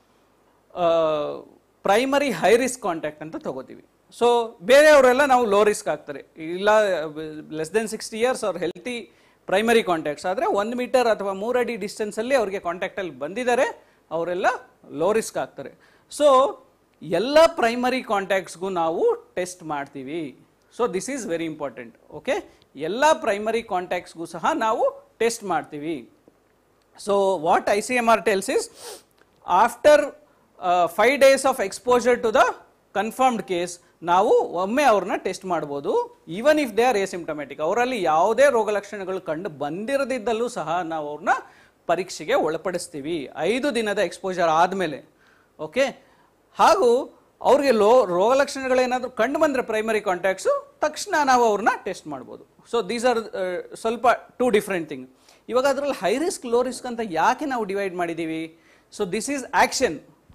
ಪ್ರೈಮರಿ ಹೈ ರಿಸ್ಕ್ ಕಾಂಟ್ಯಾಕ್ಟ್ ಅಂತ ತಗೋತೀವಿ ಸೊ ಬೇರೆಯವರೆಲ್ಲ ನಾವು ಲೋ ರಿಸ್ಕ್ ಆಗ್ತಾರೆ ಇಲ್ಲ ಲೆಸ್ ದೆನ್ ಸಿಕ್ಸ್ಟಿ ಇಯರ್ಸ್ ಅವ್ರ ಹೆಲ್ತಿ ಪ್ರೈಮರಿ ಕಾಂಟ್ಯಾಕ್ಟ್ಸ್ ಆದರೆ ಒಂದು ಮೀಟರ್ ಅಥವಾ ಮೂರಡಿ ಡಿಸ್ಟೆನ್ಸಲ್ಲಿ ಅವ್ರಿಗೆ ಕಾಂಟ್ಯಾಕ್ಟಲ್ಲಿ ಬಂದಿದ್ದಾರೆ ಅವರೆಲ್ಲ ಲೋ ರಿಸ್ಕ್ ಆಗ್ತಾರೆ ಸೊ ಎಲ್ಲ ಪ್ರೈಮರಿ ಕಾಂಟ್ಯಾಕ್ಟ್ಸ್ಗೂ ನಾವು ಟೆಸ್ಟ್ ಮಾಡ್ತೀವಿ so this is very important okay ಎಲ್ಲ ಪ್ರೈಮರಿ ಕಾಂಟ್ಯಾಕ್ಟ್ಸ್ಗೂ ಸಹ ನಾವು ಟೆಸ್ಟ್ ಮಾಡ್ತೀವಿ so what I C M R tells is after five days of exposure to the confirmed case ನಾವು ಒಮ್ಮೆ ಅವ್ರನ್ನ ಟೆಸ್ಟ್ ಮಾಡ್ಬೋದು even if they are asymptomatic ಅವರಲ್ಲಿ ಯಾವುದೇ ರೋಗ ಲಕ್ಷಣಗಳು ಕಂಡು ಬಂದಿರದಿದ್ದಲ್ಲೂ ಸಹ ನಾವು ಅವ್ರನ್ನ ಪರೀಕ್ಷೆಗೆ ಒಳಪಡಿಸ್ತೀವಿ ಐದು ದಿನದ ಎಕ್ಸ್ಪೋಜರ್ ಆದಮೇಲೆ ಓಕೆ ಹಾಗೂ ಅವ್ರಿಗೆ ಲೋ ರೋಗ ಲಕ್ಷಣಗಳೇನಾದರೂ ಕಂಡು ಬಂದರೆ ಪ್ರೈಮರಿ ಕಾಂಟ್ಯಾಕ್ಟ್ಸು ತಕ್ಷಣ ನಾವು ಅವ್ರನ್ನ ಟೆಸ್ಟ್ ಮಾಡ್ಬೋದು ಸೊ ದೀಸ್ ಆರ್ ಸ್ವಲ್ಪ ಟೂ ಡಿಫ್ರೆಂಟ್ ಥಿಂಗ್ ಇವಾಗ ಅದರಲ್ಲಿ ಹೈ ರಿಸ್ಕ್ ಲೋ ರಿಸ್ಕ್ ಅಂತ ಯಾಕೆ ನಾವು ಡಿವೈಡ್ ಮಾಡಿದ್ದೀವಿ so this is action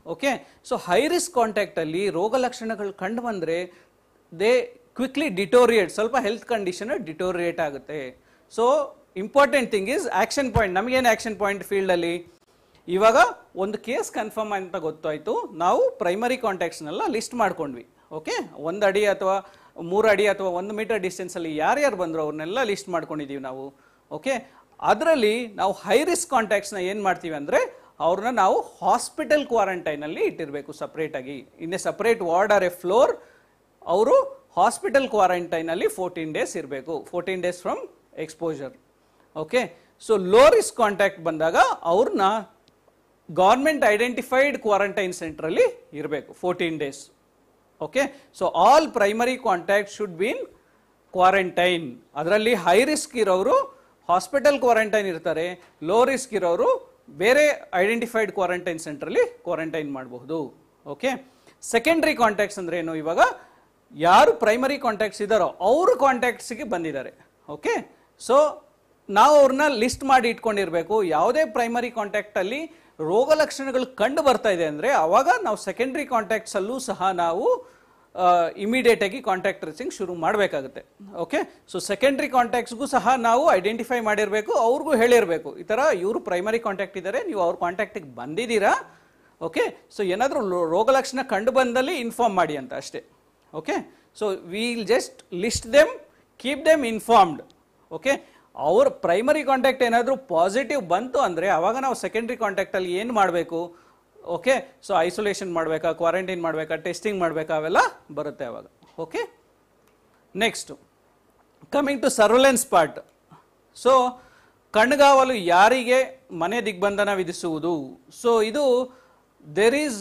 okay so high risk ಕಾಂಟ್ಯಾಕ್ಟಲ್ಲಿ ರೋಗ ಲಕ್ಷಣಗಳು ಕಂಡು ಬಂದರೆ ದೇ ಕ್ವಿಕ್ಲಿ ಡಿಟೋರಿಯೇಟ್ ಸ್ವಲ್ಪ ಹೆಲ್ತ್ ಕಂಡೀಷನ್ ಡಿಟೋರಿಯೇಟ್ ಆಗುತ್ತೆ so important thing is action point ನಮಗೇನು ಆಕ್ಷನ್ ಪಾಯಿಂಟ್ ಫೀಲ್ಡಲ್ಲಿ ಇವಾಗ ಒಂದು ಕೇಸ್ ಕನ್ಫರ್ಮ್ ಅಂತ ಗೊತ್ತಾಯ್ತು ನಾವು ಪ್ರೈಮರಿ ಕಾಂಟ್ಯಾಕ್ಟ್ಸ್ನೆಲ್ಲ ಲಿಸ್ಟ್ ಮಾಡ್ಕೊಂಡ್ವಿ ಓಕೆ ಒಂದು ಅಡಿ ಅಥವಾ ಮೂರು ಅಡಿ ಅಥವಾ ಒಂದು ಮೀಟರ್ ಡಿಸ್ಟೆನ್ಸಲ್ಲಿ ಯಾರ್ಯಾರು ಬಂದರು ಅವ್ರನ್ನೆಲ್ಲ ಲಿಸ್ಟ್ ಮಾಡ್ಕೊಂಡಿದ್ದೀವಿ ನಾವು ಓಕೆ ಅದರಲ್ಲಿ ನಾವು ಹೈ ರಿಸ್ಕ್ ಕಾಂಟ್ಯಾಕ್ಟ್ಸ್ನ ಏನು ಮಾಡ್ತೀವಿ ಅಂದರೆ ಅವ್ರನ್ನ ನಾವು ಹಾಸ್ಪಿಟಲ್ ಕ್ವಾರಂಟೈನಲ್ಲಿ ಇಟ್ಟಿರಬೇಕು ಸಪ್ರೇಟಾಗಿ in a separate ward or a floor ಅವರು ಹಾಸ್ಪಿಟಲ್ ಕ್ವಾರಂಟೈನಲ್ಲಿ ಫೋರ್ಟೀನ್ ಡೇಸ್ ಇರಬೇಕು fourteen days from exposure okay so low risk contact ಬಂದಾಗ ಅವ್ರನ್ನ ಗೌರ್ಮೆಂಟ್ ಐಡೆಂಟಿಫೈಡ್ ಕ್ವಾರಂಟೈನ್ ಸೆಂಟ್ರಲ್ಲಿ ಇರಬೇಕು fourteen days okay so all primary contact should be in quarantine ಅದರಲ್ಲಿ high risk ಇರೋರು hospital quarantine ಇರ್ತಾರೆ ಲೋ ರಿಸ್ಕ್ ಇರೋರು ಬೇರೆ ಐಡೆಂಟಿಫೈಡ್ ಕ್ವಾರಂಟೈನ್ ಸೆಂಟ್ರಲ್ಲಿ ಕ್ವಾರಂಟೈನ್ ಮಾಡಬಹುದು ಓಕೆ ಸೆಕೆಂಡ್ರಿ ಕಾಂಟ್ಯಾಕ್ಟ್ಸ್ ಅಂದ್ರೆ ಏನು ಇವಾಗ ಯಾರು ಪ್ರೈಮರಿ ಕಾಂಟ್ಯಾಕ್ಟ್ಸ್ ಇದ್ದಾರೋ ಅವ್ರ ಕಾಂಟ್ಯಾಕ್ಟ್ಸ್ಗೆ ಬಂದಿದ್ದಾರೆ ಓಕೆ ಸೊ ನಾವು ಅವ್ರನ್ನ ಲಿಸ್ಟ್ ಮಾಡಿ ಇಟ್ಕೊಂಡಿರ್ಬೇಕು ಯಾವುದೇ ಪ್ರೈಮರಿ ಕಾಂಟ್ಯಾಕ್ಟ್ ಅಲ್ಲಿ ರೋಗ ಲಕ್ಷಣಗಳು ಕಂಡು ಬರ್ತಾ ಇದೆ ಅಂದ್ರೆ ಅವಾಗ ನಾವು ಸೆಕೆಂಡ್ರಿ ಕಾಂಟ್ಯಾಕ್ಟ್ಸ್ ಅಲ್ಲೂ ಸಹ ನಾವು ಇಮಿಡಿಯೇಟ್ ಆಗಿ ಕಾಂಟ್ಯಾಕ್ಟ್ ಟ್ರೇಸಿಂಗ್ ಶುರು ಮಾಡಬೇಕಾಗುತ್ತೆ ಓಕೆ ಸೊ ಸೆಕೆಂಡ್ರಿ ಕಾಂಟ್ಯಾಕ್ಟ್ಸ್ಗೂ ಸಹ ನಾವು ಐಡೆಂಟಿಫೈ ಮಾಡಿರಬೇಕು ಅವ್ರಿಗೂ ಹೇಳಿರಬೇಕು ಈ ಥರ ಇವರು ಪ್ರೈಮರಿ ಕಾಂಟ್ಯಾಕ್ಟ್ ಇದ್ದಾರೆ ನೀವು ಅವ್ರ ಕಾಂಟ್ಯಾಕ್ಟಿಗೆ ಬಂದಿದ್ದೀರಾ ಓಕೆ ಸೊ ಏನಾದರೂ ರೋಗ ಲಕ್ಷಣ ಕಂಡು ಬಂದಲ್ಲಿ ಇನ್ಫಾರ್ಮ್ ಮಾಡಿ ಅಂತ ಅಷ್ಟೇ okay so will just list them keep them informed okay ಅವ್ರ ಪ್ರೈಮರಿ ಕಾಂಟ್ಯಾಕ್ಟ್ ಏನಾದರೂ ಪಾಸಿಟಿವ್ ಬಂತು ಅಂದರೆ ಅವಾಗ ನಾವು ಸೆಕೆಂಡ್ರಿ ಕಾಂಟ್ಯಾಕ್ಟಲ್ಲಿ ಏನು ಮಾಡಬೇಕು ಓಕೆ ಸೊ ಐಸೋಲೇಷನ್ ಮಾಡಬೇಕಾ ಕ್ವಾರಂಟೈನ್ ಮಾಡಬೇಕಾ ಟೆಸ್ಟಿಂಗ್ ಮಾಡಬೇಕಾ ಅವೆಲ್ಲ ಬರುತ್ತೆ ಅವಾಗ okay next coming to surveillance part so ಕಣ್ಗಾವಲು ಯಾರಿಗೆ ಮನೆ ದಿಗ್ಬಂಧನ ವಿಧಿಸುವುದು ಸೊ ಇದು ದೇರ್ ಈಸ್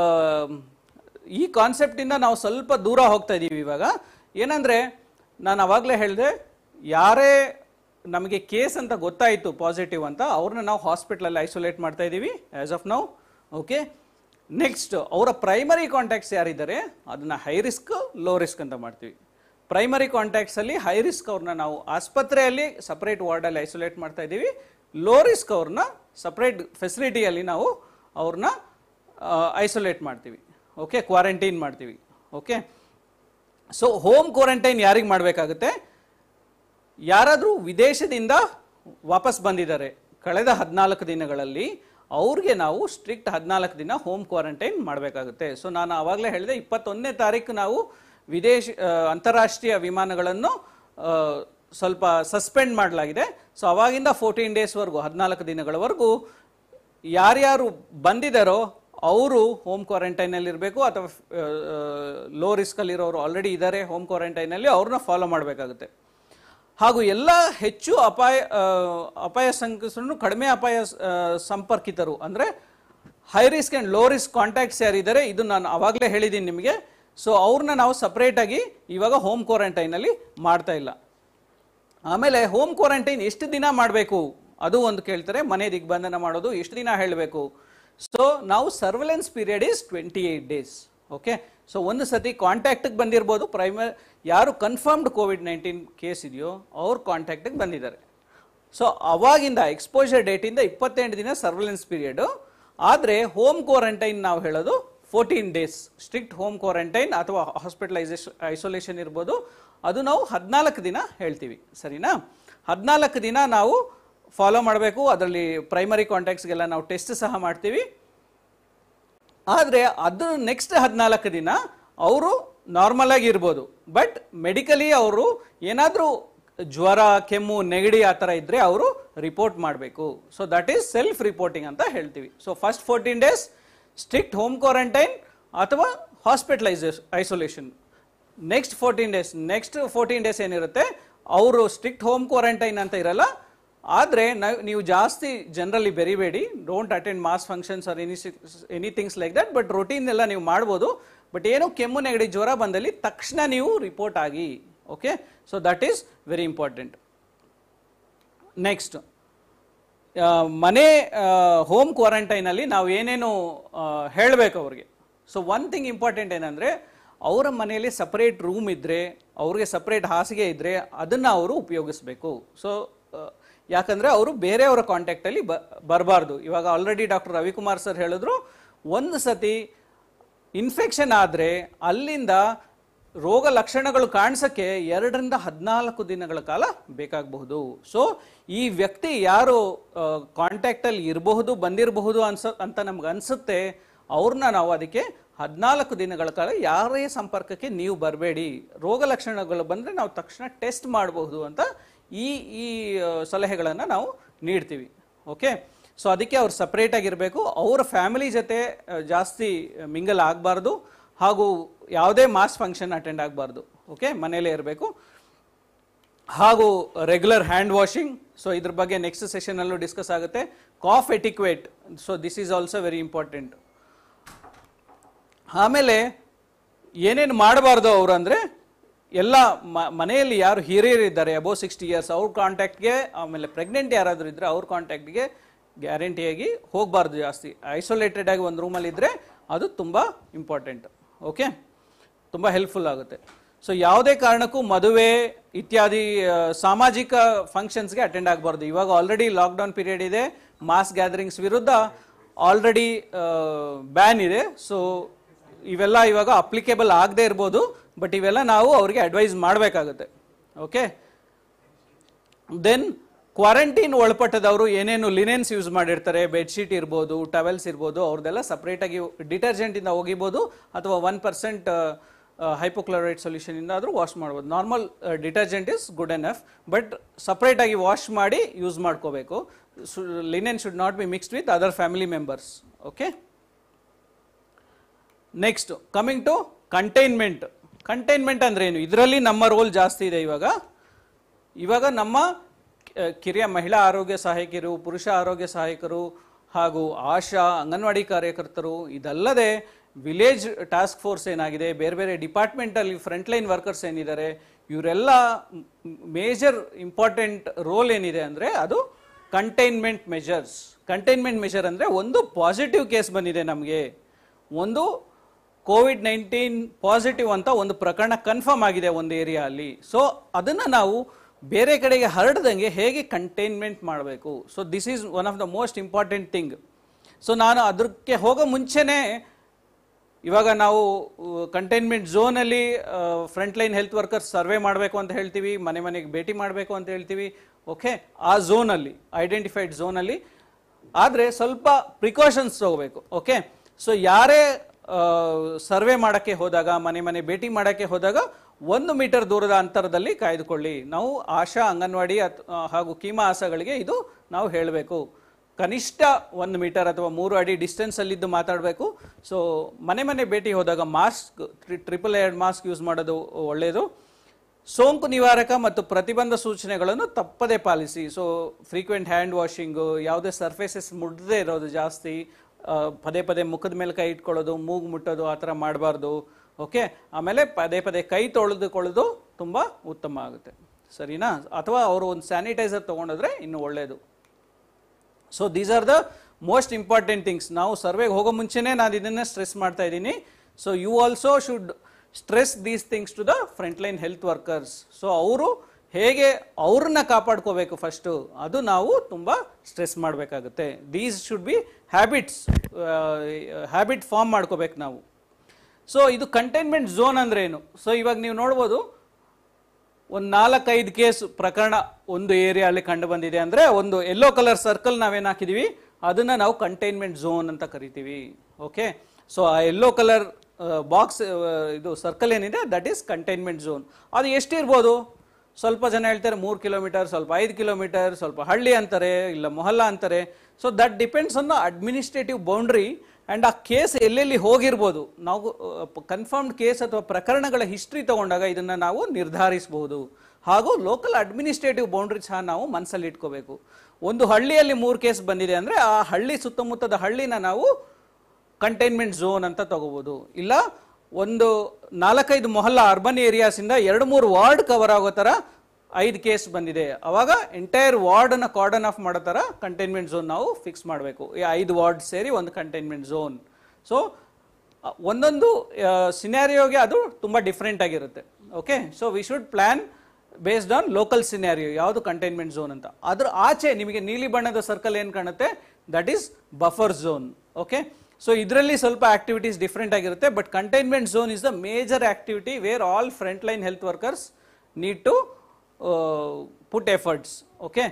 ಈ ಕಾನ್ಸೆಪ್ಟಿಂದ ನಾವು ಸ್ವಲ್ಪ ದೂರ ಹೋಗ್ತಾ ಇದ್ದೀವಿ ಇವಾಗ ಏನಂದರೆ ನಾನು ಅವಾಗಲೇ ಹೇಳಿದೆ ಯಾರೇ ನಮಗೆ ಕೇಸ್ ಅಂತ ಗೊತ್ತಾಯಿತು ಪಾಸಿಟಿವ್ ಅಂತ ಅವ್ರನ್ನ ನಾವು ಹಾಸ್ಪಿಟ್ಲಲ್ಲಿ ಐಸೋಲೇಟ್ ಮಾಡ್ತಾ ಇದ್ದೀವಿ as of now okay next ಅವರ ಪ್ರೈಮರಿ ಕಾಂಟ್ಯಾಕ್ಟ್ಸ್ ಯಾರಿದ್ದಾರೆ ಅದನ್ನ ಹೈ ರಿಸ್ಕ್ ಲೋ ರಿಸ್ಕ್ ಅಂತ ಮಾಡ್ತೀವಿ ಪ್ರೈಮರಿ ಕಾಂಟ್ಯಾಕ್ಟ್ಸ್ ಅಲ್ಲಿ ಹೈ ರಿಸ್ಕ್ ಅವ್ರನ್ನ ನಾವು ಆಸ್ಪತ್ರೆಯಲ್ಲಿ ಸಪರೇಟ್ ವಾರ್ಡಲ್ಲಿ ಐಸೋಲೇಟ್ ಮಾಡ್ತಾ ಇದ್ದೀವಿ ಲೋ ರಿಸ್ಕ್ ಅವ್ರನ್ನ ಸಪರೇಟ್ ಫೆಸಿಲಿಟಿಯಲ್ಲಿ ನಾವು ಅವ್ರನ್ನ ಐಸೋಲೇಟ್ ಮಾಡ್ತೀವಿ ಓಕೆ ಕ್ವಾರಂಟೈನ್ ಮಾಡ್ತೀವಿ ಓಕೆ ಸೊ ಹೋಮ್ ಕ್ವಾರಂಟೈನ್ ಯಾರಿಗೆ ಮಾಡಬೇಕಾಗುತ್ತೆ ಯಾರಾದರೂ ವಿದೇಶದಿಂದ ವಾಪಸ್ ಬಂದಿದ್ದಾರೆ ಕಳೆದ ಹದಿನಾಲ್ಕು ದಿನಗಳಲ್ಲಿ ಅವ್ರಿಗೆ ನಾವು ಸ್ಟ್ರಿಕ್ಟ್ ಹದಿನಾಲ್ಕು ದಿನ ಹೋಮ್ ಕ್ವಾರಂಟೈನ್ ಮಾಡಬೇಕಾಗುತ್ತೆ ಸೊ ನಾನು ಆವಾಗಲೇ ಹೇಳಿದೆ ಇಪ್ಪತ್ತೊಂದನೇ ತಾರೀಕು ನಾವು ವಿದೇಶ ಆ, ಅಂತಾರಾಷ್ಟ್ರೀಯ ವಿಮಾನಗಳನ್ನು ಆ, ಸ್ವಲ್ಪ ಸಸ್ಪೆಂಡ್ ಮಾಡಲಾಗಿದೆ ಸೊ ಅವಾಗಿಂದ ಫೋರ್ಟೀನ್ ಡೇಸ್ವರೆಗೂ ಹದಿನಾಲ್ಕು ದಿನಗಳವರೆಗೂ ಯಾರ್ಯಾರು ಬಂದಿದ್ದಾರೋ ಅವರು ಹೋಮ್ ಕ್ವಾರಂಟೈನಲ್ಲಿ ಇರಬೇಕು ಅಥವಾ ಲೋ ರಿಸ್ಕಲ್ಲಿರೋರು ಆಲ್ರೆಡಿ ಇದ್ದಾರೆ ಹೋಮ್ ಕ್ವಾರಂಟೈನಲ್ಲಿ ಅವ್ರನ್ನ ಫಾಲೋ ಮಾಡಬೇಕಾಗುತ್ತೆ ಹಾಗೂ ಎಲ್ಲ ಹೆಚ್ಚು ಅಪಾಯ ಆ, ಅಪಾಯ ಸಂಕಸನ್ನು ಕಡಿಮೆ ಅಪಾಯ ಆ, ಸಂಪರ್ಕಿತರು ಅಂದರೆ high risk and low risk contacts ಯಾರಿದ್ದಾರೆ ಇದು ನಾನು ಆವಾಗಲೇ ಹೇಳಿದ್ದೀನಿ ನಿಮಗೆ ಸೊ ಅವ್ರನ್ನ ನಾವು ಸಪ್ರೇಟಾಗಿ ಇವಾಗ ಹೋಮ್ ಕ್ವಾರಂಟೈನಲ್ಲಿ ಮಾಡ್ತಾ ಇಲ್ಲ ಆಮೇಲೆ ಹೋಮ್ ಕ್ವಾರಂಟೈನ್ ಎಷ್ಟು ದಿನ ಮಾಡಬೇಕು ಅದು ಒಂದು ಕೇಳ್ತಾರೆ ಮನೆ ದಿಗ್ಬಂಧನ ಮಾಡೋದು ಎಷ್ಟು ದಿನ ಹೇಳಬೇಕು ಸೊ ನಾವು surveillance period is twenty eight days okay so ಒಂದು ಸತಿ ಕಾಂಟ್ಯಾಕ್ಟಿಗೆ ಬಂದಿರ್ಬೋದು ಪ್ರೈಮರ್ ಯಾರು ಕನ್ಫರ್ಮ್ಡ್ ಕೋವಿಡ್ ನೈನ್ಟೀನ್ ಕೇಸ್ ಇದೆಯೋ ಅವ್ರ ಕಾಂಟ್ಯಾಕ್ಟಿಗೆ ಬಂದಿದ್ದಾರೆ ಸೊ ಅವಾಗಿಂದ ಎಕ್ಸ್ಪೋಜರ್ ಡೇಟಿಂದ ಇಪ್ಪತ್ತೆಂಟು ದಿನ ಸರ್ವೆಲೆನ್ಸ್ ಪೀರಿಯಡು ಆದರೆ ಹೋಮ್ ಕ್ವಾರಂಟೈನ್ ನಾವು ಹೇಳೋದು fourteen days strict home quarantine ಅಥವಾ ಹಾಸ್ಪಿಟಲೈಸೇಷನ್ ಐಸೋಲೇಷನ್ ಇರ್ಬೋದು ಅದು ನಾವು ಹದಿನಾಲ್ಕು ದಿನ ಹೇಳ್ತೀವಿ ಸರಿನಾ ಹದಿನಾಲ್ಕು ದಿನ ನಾವು ಫಾಲೋ ಮಾಡಬೇಕು ಅದರಲ್ಲಿ ಪ್ರೈಮರಿ ಕಾಂಟ್ಯಾಕ್ಟ್ಸ್ಗೆಲ್ಲ ನಾವು ಟೆಸ್ಟ್ ಸಹ ಮಾಡ್ತೀವಿ ಆದರೆ ಅದು ನೆಕ್ಸ್ಟ್ ಹದಿನಾಲ್ಕು ದಿನ ಅವರು ನಾರ್ಮಲ್ ಆಗಿ ಇರ್ಬೋದು ಬಟ್ ಮೆಡಿಕಲಿ ಅವರು ಏನಾದರೂ ಜ್ವರ ಕೆಮ್ಮು ನೆಗಡಿ ಆ ಥರ ಇದ್ದರೆ ಅವರು ರಿಪೋರ್ಟ್ ಮಾಡಬೇಕು so that is self reporting ಅಂತ ಹೇಳ್ತೀವಿ so first fourteen days strict home quarantine ಅಥವಾ hospitalisation isolation next fourteen days next fourteen days ಏನಿರುತ್ತೆ ಅವರು ಸ್ಟ್ರಿಕ್ಟ್ ಹೋಮ್ ಕ್ವಾರಂಟೈನ್ ಅಂತ ಇರಲ್ಲ ಆದರೆ ನೀವು ಜಾಸ್ತಿ ಜನರಲ್ಲಿ ಬೆರಿಬೇಡಿ don't attend mass functions or any anythings like that but routine ಎಲ್ಲ ನೀವು ಮಾಡ್ಬೋದು ಬಟ್ ಏನು ಕೆಮ್ಮು ನೆಗಡಿ ಜ್ವರ ಬಂದಲ್ಲಿ ತಕ್ಷಣ ನೀವು ರಿಪೋರ್ಟ್ ಆಗಿ okay so that is very important next ಮನೆ ಹೋಮ್ ಕ್ವಾರಂಟೈನಲ್ಲಿ ನಾವು ಏನೇನು ಹೇಳಬೇಕು ಅವ್ರಿಗೆ ಸೊ ಒನ್ ಥಿಂಗ್ ಇಂಪಾರ್ಟೆಂಟ್ ಏನಂದರೆ ಅವರ ಮನೆಯಲ್ಲಿ ಸಪರೇಟ್ ರೂಮ್ ಇದ್ದರೆ ಅವ್ರಿಗೆ ಸಪರೇಟ್ ಹಾಸಿಗೆ ಇದ್ದರೆ ಅದನ್ನು ಅವರು ಉಪಯೋಗಿಸ್ಬೇಕು ಸೊ ಯಾಕಂದರೆ ಅವರು ಬೇರೆಯವರ ಕಾಂಟ್ಯಾಕ್ಟಲ್ಲಿ ಬ ಬರಬಾರ್ದು ಇವಾಗ ಆಲ್ರೆಡಿ ಡಾಕ್ಟರ್ ರವಿಕುಮಾರ್ ಸರ್ ಹೇಳಿದ್ರು ಒಂದು ಸತಿ ಇನ್ಫೆಕ್ಷನ್ ಆದರೆ ಅಲ್ಲಿಂದ ರೋಗ ಲಕ್ಷಣಗಳು ಕಾಣಿಸಕ್ಕೆ ಎರಡರಿಂದ ಹದಿನಾಲ್ಕು ದಿನಗಳ ಕಾಲ ಬೇಕಾಗಬಹುದು ಸೊ ಈ ವ್ಯಕ್ತಿ ಯಾರು ಕಾಂಟ್ಯಾಕ್ಟಲ್ಲಿ ಇರಬಹುದು ಬಂದಿರಬಹುದು ಅನ್ಸ ಅಂತ ನಮ್ಗೆ ಅನಿಸುತ್ತೆ ಅವ್ರನ್ನ ನಾವು ಅದಕ್ಕೆ ಹದಿನಾಲ್ಕು ದಿನಗಳ ಕಾಲ ಯಾರೇ ಸಂಪರ್ಕಕ್ಕೆ ನೀವು ಬರಬೇಡಿ ರೋಗ ಲಕ್ಷಣಗಳು ಬಂದರೆ ನಾವು ತಕ್ಷಣ ಟೆಸ್ಟ್ ಮಾಡಬಹುದು ಅಂತ ಈ ಈ ಸಲಹೆಗಳನ್ನು ನಾವು ನೀಡ್ತೀವಿ ಓಕೆ ಸೊ ಅದಕ್ಕೆ ಅವ್ರು ಸಪ್ರೇಟ್ ಆಗಿರಬೇಕು ಅವರ ಫ್ಯಾಮಿಲಿ ಜೊತೆ ಆ, ಜಾಸ್ತಿ ಮಿಂಗಲ್ ಆಗಬಾರ್ದು ಹಾಗೂ ಯಾವುದೇ ಮಾಸ್ ಫಂಕ್ಷನ್ ಅಟೆಂಡ್ ಆಗಬಾರ್ದು ಓಕೆ ಮನೆಯಲ್ಲೇ ಇರಬೇಕು ಹಾಗೂ ರೆಗ್ಯುಲರ್ ಹ್ಯಾಂಡ್ ವಾಷಿಂಗ್ ಸೊ ಇದ್ರ ಬಗ್ಗೆ ನೆಕ್ಸ್ಟ್ ಸೆಷನಲ್ಲೂ ಡಿಸ್ಕಸ್ ಆಗುತ್ತೆ cough etiquette so this is also very important ಆಮೇಲೆ ಏನೇನು ಮಾಡಬಾರ್ದು ಅವರು ಅಂದರೆ ಎಲ್ಲ ಮ- ಮನೆಯಲ್ಲಿ ಯಾರು ಹಿರಿಯರಿದ್ದಾರೆ ಅಬೌವ್ ಸಿಕ್ಸ್ಟಿ ಇಯರ್ಸ್ ಅವ್ರ ಕಾಂಟ್ಯಾಕ್ಟ್ಗೆ ಆಮೇಲೆ ಪ್ರೆಗ್ನೆಂಟ್ ಯಾರಾದರೂ ಇದ್ದರೆ ಅವ್ರ ಕಾಂಟ್ಯಾಕ್ಟ್ಗೆ ಗ್ಯಾರಂಟಿಯಾಗಿ ಹೋಗಬಾರ್ದು ಜಾಸ್ತಿ ಐಸೋಲೇಟೆಡ್ ಆಗಿ ಒಂದು ರೂಮಲ್ಲಿ ಇದ್ದರೆ ಅದು ತುಂಬ ಇಂಪಾರ್ಟೆಂಟ್ ಓಕೆ ತುಂಬ ಹೆಲ್ಪ್ಫುಲ್ ಆಗುತ್ತೆ ಸೊ ಯಾವುದೇ ಕಾರಣಕ್ಕೂ ಮದುವೆ ಇತ್ಯಾದಿ ಆ, ಸಾಮಾಜಿಕ ಫಂಕ್ಷನ್ಸ್ಗೆ ಅಟೆಂಡ್ ಆಗಬಾರ್ದು ಇವಾಗ ಆಲ್ರೆಡಿ ಲಾಕ್ಡೌನ್ ಪೀರಿಯಡ್ ಇದೆ ಮಾಸ್ ಗ್ಯಾದರಿಂಗ್ಸ್ ವಿರುದ್ಧ ಆಲ್ರೆಡಿ ಬ್ಯಾನ್ ಇದೆ ಸೊ ಇವೆಲ್ಲ ಇವಾಗ ಅಪ್ಲಿಕೇಬಲ್ ಆಗದೆ ಇರ್ಬೋದು ಬಟ್ ಇವೆಲ್ಲ ನಾವು ಅವರಿಗೆ ಅಡ್ವೈಸ್ ಮಾಡಬೇಕಾಗುತ್ತೆ ಓಕೆ ದೆನ್ ಕ್ವಾರಂಟೈನ್ ಒಳಪಟ್ಟದವರು ಏನೇನು ಲಿನೆನ್ಸ್ ಯೂಸ್ ಮಾಡಿರ್ತಾರೆ ಬೆಡ್ಶೀಟ್ ಇರ್ಬೋದು ಟವೆಲ್ಸ್ ಇರ್ಬೋದು ಅವ್ರದ್ದೆಲ್ಲ ಸಪ್ರೇಟಾಗಿ ಡಿಟರ್ಜೆಂಟಿಂದ ಒಗಿಬೋದು ಅಥವಾ ಒನ್ ಪರ್ಸೆಂಟ್ ಹೈಪೋಕ್ಲೋರೈಡ್ ಸೊಲ್ಯೂಷನ್ ಇಂದ ಆದರೂ ವಾಶ್ ಮಾಡ್ಬೋದು normal detergent is good enough but ಸಪ್ರೇಟಾಗಿ ವಾಶ್ ಮಾಡಿ ಯೂಸ್ ಮಾಡ್ಕೋಬೇಕು linen should not be mixed with other family members okay next coming to containment containment ಅಂದ್ರೆ ಏನು ಇದರಲ್ಲಿ ನಮ್ಮ ರೋಲ್ ಜಾಸ್ತಿ ಇದೆ ಇವಾಗ ಇವಾಗ ನಮ್ಮ ಆ, ಕಿರಿಯ ಮಹಿಳಾ ಆರೋಗ್ಯ ಸಹಾಯಕಿಯರು ಪುರುಷ ಆರೋಗ್ಯ ಸಹಾಯಕರು ಹಾಗೂ ಆಶಾ ಅಂಗನವಾಡಿ ಕಾರ್ಯಕರ್ತರು ಇದಲ್ಲದೆ ವಿಲೇಜ್ ಟಾಸ್ಕ್ ಫೋರ್ಸ್ ಏನಾಗಿದೆ ಬೇರೆ ಬೇರೆ ಡಿಪಾರ್ಟ್ಮೆಂಟಲ್ಲಿ ಫ್ರಂಟ್ ಲೈನ್ ವರ್ಕರ್ಸ್ ಏನಿದ್ದಾರೆ ಇವರೆಲ್ಲ ಮೇಜರ್ ಇಂಪಾರ್ಟೆಂಟ್ ರೋಲ್ ಏನಿದೆ ಅಂದರೆ ಅದು ಕಂಟೈನ್ಮೆಂಟ್ ಮೆಜರ್ಸ್ ಕಂಟೈನ್ಮೆಂಟ್ ಮೆಜರ್ ಅಂದರೆ ಒಂದು ಪಾಸಿಟಿವ್ ಕೇಸ್ ಬಂದಿದೆ ನಮಗೆ ಒಂದು ಕೋವಿಡ್ ನೈನ್ಟೀನ್ ಪಾಸಿಟಿವ್ ಅಂತ ಒಂದು ಪ್ರಕರಣ ಕನ್ಫರ್ಮ್ ಆಗಿದೆ ಒಂದು ಏರಿಯಾ ಅಲ್ಲಿ ಸೊ ಅದನ್ನು ನಾವು ಬೇರೆ ಕಡೆಗೆ ಹರಡ್ದಂಗೆ ಹೇಗೆ ಕಂಟೈನ್ಮೆಂಟ್ ಮಾಡಬೇಕು so this is one of the most important thing so ನಾನು ಅದಕ್ಕೆ ಹೋಗೋ ಮುಂಚೆನೇ ಇವಾಗ ನಾವು ಕಂಟೈನ್ಮೆಂಟ್ ಝೋನಲ್ಲಿ front line health workers survey ಮಾಡಬೇಕು ಅಂತ ಹೇಳ್ತೀವಿ ಮನೆ ಮನೆಗೆ ಭೇಟಿ ಮಾಡಬೇಕು ಅಂತ ಹೇಳ್ತೀವಿ ಓಕೆ ಆ ಝೋನಲ್ಲಿ ಐಡೆಂಟಿಫೈಡ್ ಝೋನಲ್ಲಿ ಆದರೆ ಸ್ವಲ್ಪ ಪ್ರಿಕಾಷನ್ಸ್ ತಗೋಬೇಕು ಓಕೆ ಸೊ ಯಾರೇ ಸರ್ವೆ ಮಾಡೋಕ್ಕೆ ಹೋದಾಗ ಮನೆ ಮನೆ ಭೇಟಿ ಮಾಡೋಕ್ಕೆ ಹೋದಾಗ ಒಂದು ಮೀಟರ್ ದೂರದ ಅಂತರದಲ್ಲಿ ಕಾಯ್ದುಕೊಳ್ಳಿ ನಾವು ಆಶಾ ಅಂಗನವಾಡಿ ಅತ್- ಆ, ಹಾಗೂ ಕೀಮಾ ಆಶಾಗಳಿಗೆ ಇದು ನಾವು ಹೇಳಬೇಕು ಕನಿಷ್ಠ ಒಂದು ಮೀಟರ್ ಅಥವಾ ಮೂರು ಅಡಿ ಡಿಸ್ಟೆನ್ಸ್ ಅಲ್ಲಿದ್ದು ಮಾತಾಡಬೇಕು ಸೊ ಮನೆ ಮನೆ ಭೇಟಿ ಹೋದಾಗ mask triple layered mask use ಮಾಡೋದು ಒಳ್ಳೆಯದು ಸೋಂಕು ನಿವಾರಕ ಮತ್ತು ಪ್ರತಿಬಂಧ ಸೂಚನೆಗಳನ್ನು ತಪ್ಪದೇ ಪಾಲಿಸಿ ಸೊ ಫ್ರೀಕ್ವೆಂಟ್ ಹ್ಯಾಂಡ್ ವಾಷಿಂಗು ಯಾವುದೇ ಸರ್ಫೇಸಸ್ ಮುಟ್ಟದೇ ಇರೋದು ಜಾಸ್ತಿ ಆ, ಪದೇ ಪದೇ ಮುಖದ ಮೇಲೆ ಕೈ ಇಟ್ಕೊಳ್ಳೋದು ಮೂಗು ಮುಟ್ಟೋದು ಆ ಥರ ಮಾಡಬಾರ್ದು ಓಕೆ ಆಮೇಲೆ ಪದೇ ಪದೇ ಕೈ ತೊಳೆದುಕೊಳ್ಳೋದು ತುಂಬ ಉತ್ತಮ ಆಗುತ್ತೆ ಸರಿನಾ ಅಥವಾ ಅವರು ಒಂದು ಸ್ಯಾನಿಟೈಸರ್ ತೊಗೊಂಡೋದ್ರೆ ಇನ್ನು ಒಳ್ಳೆಯದು so these are the most important things ನಾವು ಸರ್ವೆಗೆ ಹೋಗೋ ಮುಂಚೆನೇ ನಾನು ಇದನ್ನ ಸ್ಟ್ರೆಸ್ ಮಾಡ್ತಾ ಇದ್ದೀನಿ so you also should stress these things to the front line health workers so ಅವರು ಹೇಗೆ ಅವ್ರನ್ನ ಕಾಪಾಡ್ಕೋಬೇಕು ಫಸ್ಟು ಅದು ನಾವು ತುಂಬ ಸ್ಟ್ರೆಸ್ ಮಾಡಬೇಕಾಗುತ್ತೆ these should be habits habit form ಮಾಡ್ಕೋಬೇಕು ನಾವು ಸೊ ಇದು ಕಂಟೈನ್ಮೆಂಟ್ ಝೋನ್ ಅಂದ್ರೆ ಏನು ಸೊ ಇವಾಗ ನೀವು ನೋಡ್ಬೋದು ಒಂದು ನಾಲ್ಕೈದು ಕೇಸ್ ಪ್ರಕರಣ ಒಂದು ಏರಿಯಾದಲ್ಲಿ ಕಂಡು ಬಂದಿದೆ ಅಂದ್ರೆ ಒಂದು ಯೆಲ್ಲೋ ಕಲರ್ ಸರ್ಕಲ್ ನಾವೇನು ಹಾಕಿದೀವಿ ಅದನ್ನ ನಾವು ಕಂಟೈನ್ಮೆಂಟ್ ಝೋನ್ ಅಂತ ಕರಿತೀವಿ ಓಕೆ ಸೊ ಆ ಯೆಲ್ಲೋ ಕಲರ್ ಬಾಕ್ಸ್ ಇದು ಸರ್ಕಲ್ ಏನಿದೆ ದಟ್ ಈಸ್ ಕಂಟೈನ್ಮೆಂಟ್ ಝೋನ್ ಅದು ಎಷ್ಟಿರ್ಬೋದು ಸ್ವಲ್ಪ ಜನ ಹೇಳ್ತಾರೆ ಮೂರು ಕಿಲೋಮೀಟರ್ ಸ್ವಲ್ಪ ಐದು ಕಿಲೋಮೀಟರ್ ಸ್ವಲ್ಪ ಹಳ್ಳಿ ಅಂತಾರೆ ಇಲ್ಲ ಮೊಹಲ್ಲಾ ಅಂತಾರೆ so that depends on the administrative boundary and ಆ ಕೇಸ್ ಎಲ್ಲೆಲ್ಲಿ ಹೋಗಿರ್ಬೋದು ನಾವು ಕನ್ಫರ್ಮ್ಡ್ ಕೇಸ್ ಅಥವಾ ಪ್ರಕರಣಗಳ ಹಿಸ್ಟ್ರಿ ತಗೊಂಡಾಗ ಇದನ್ನು ನಾವು ನಿರ್ಧಾರಿಸಬಹುದು ಹಾಗೂ ಲೋಕಲ್ ಅಡ್ಮಿನಿಸ್ಟ್ರೇಟಿವ್ ಬೌಂಡ್ರಿ ಸಹ ನಾವು ಮನಸ್ಸಲ್ಲಿ ಇಟ್ಕೋಬೇಕು ಒಂದು ಹಳ್ಳಿಯಲ್ಲಿ ಮೂರು ಕೇಸ್ ಬಂದಿದೆ ಅಂದರೆ ಆ ಹಳ್ಳಿ ಸುತ್ತಮುತ್ತದ ಹಳ್ಳಿನ ನಾವು ಕಂಟೈನ್ಮೆಂಟ್ ಝೋನ್ ಅಂತ ತಗೋಬೋದು ಇಲ್ಲ ಒಂದು ನಾಲ್ಕೈದು ಮೊಹಲ್ಲಾ ಅರ್ಬನ್ ಏರಿಯಾಸಿಂದ ಎರಡು ಮೂರು ವಾರ್ಡ್ ಕವರ್ ಆಗೋ ಥರ ಐದು ಕೇಸ್ ಬಂದಿದೆ ಅವಾಗ ಎಂಟೈರ್ ವಾರ್ಡನ್ನ ಕಾರ್ಡನ್ ಆಫ್ ಮಾಡೋ ಥರ ಕಂಟೈನ್ಮೆಂಟ್ ಝೋನ್ ನಾವು ಫಿಕ್ಸ್ ಮಾಡಬೇಕು ಈ ಐದು ವಾರ್ಡ್ ಸೇರಿ ಒಂದು ಕಂಟೈನ್ಮೆಂಟ್ ಝೋನ್ ಸೊ ಒಂದೊಂದು ಸಿನಾರಿಯೋಗೆ ಅದು ತುಂಬ ಡಿಫ್ರೆಂಟ್ ಆಗಿರುತ್ತೆ okay so we should plan based on local scenario ಯಾವುದು ಕಂಟೈನ್ಮೆಂಟ್ ಝೋನ್ ಅಂತ ಅದ್ರ ಆಚೆ ನಿಮಗೆ ನೀಲಿ ಬಣ್ಣದ ಸರ್ಕಲ್ ಏನು ಕಾಣುತ್ತೆ that is buffer zone okay so ಇದರಲ್ಲಿ ಸ್ವಲ್ಪ ಆಕ್ಟಿವಿಟೀಸ್ ಡಿಫ್ರೆಂಟ್ ಆಗಿರುತ್ತೆ but containment zone is the major activity where all front line health workers need to put efforts okay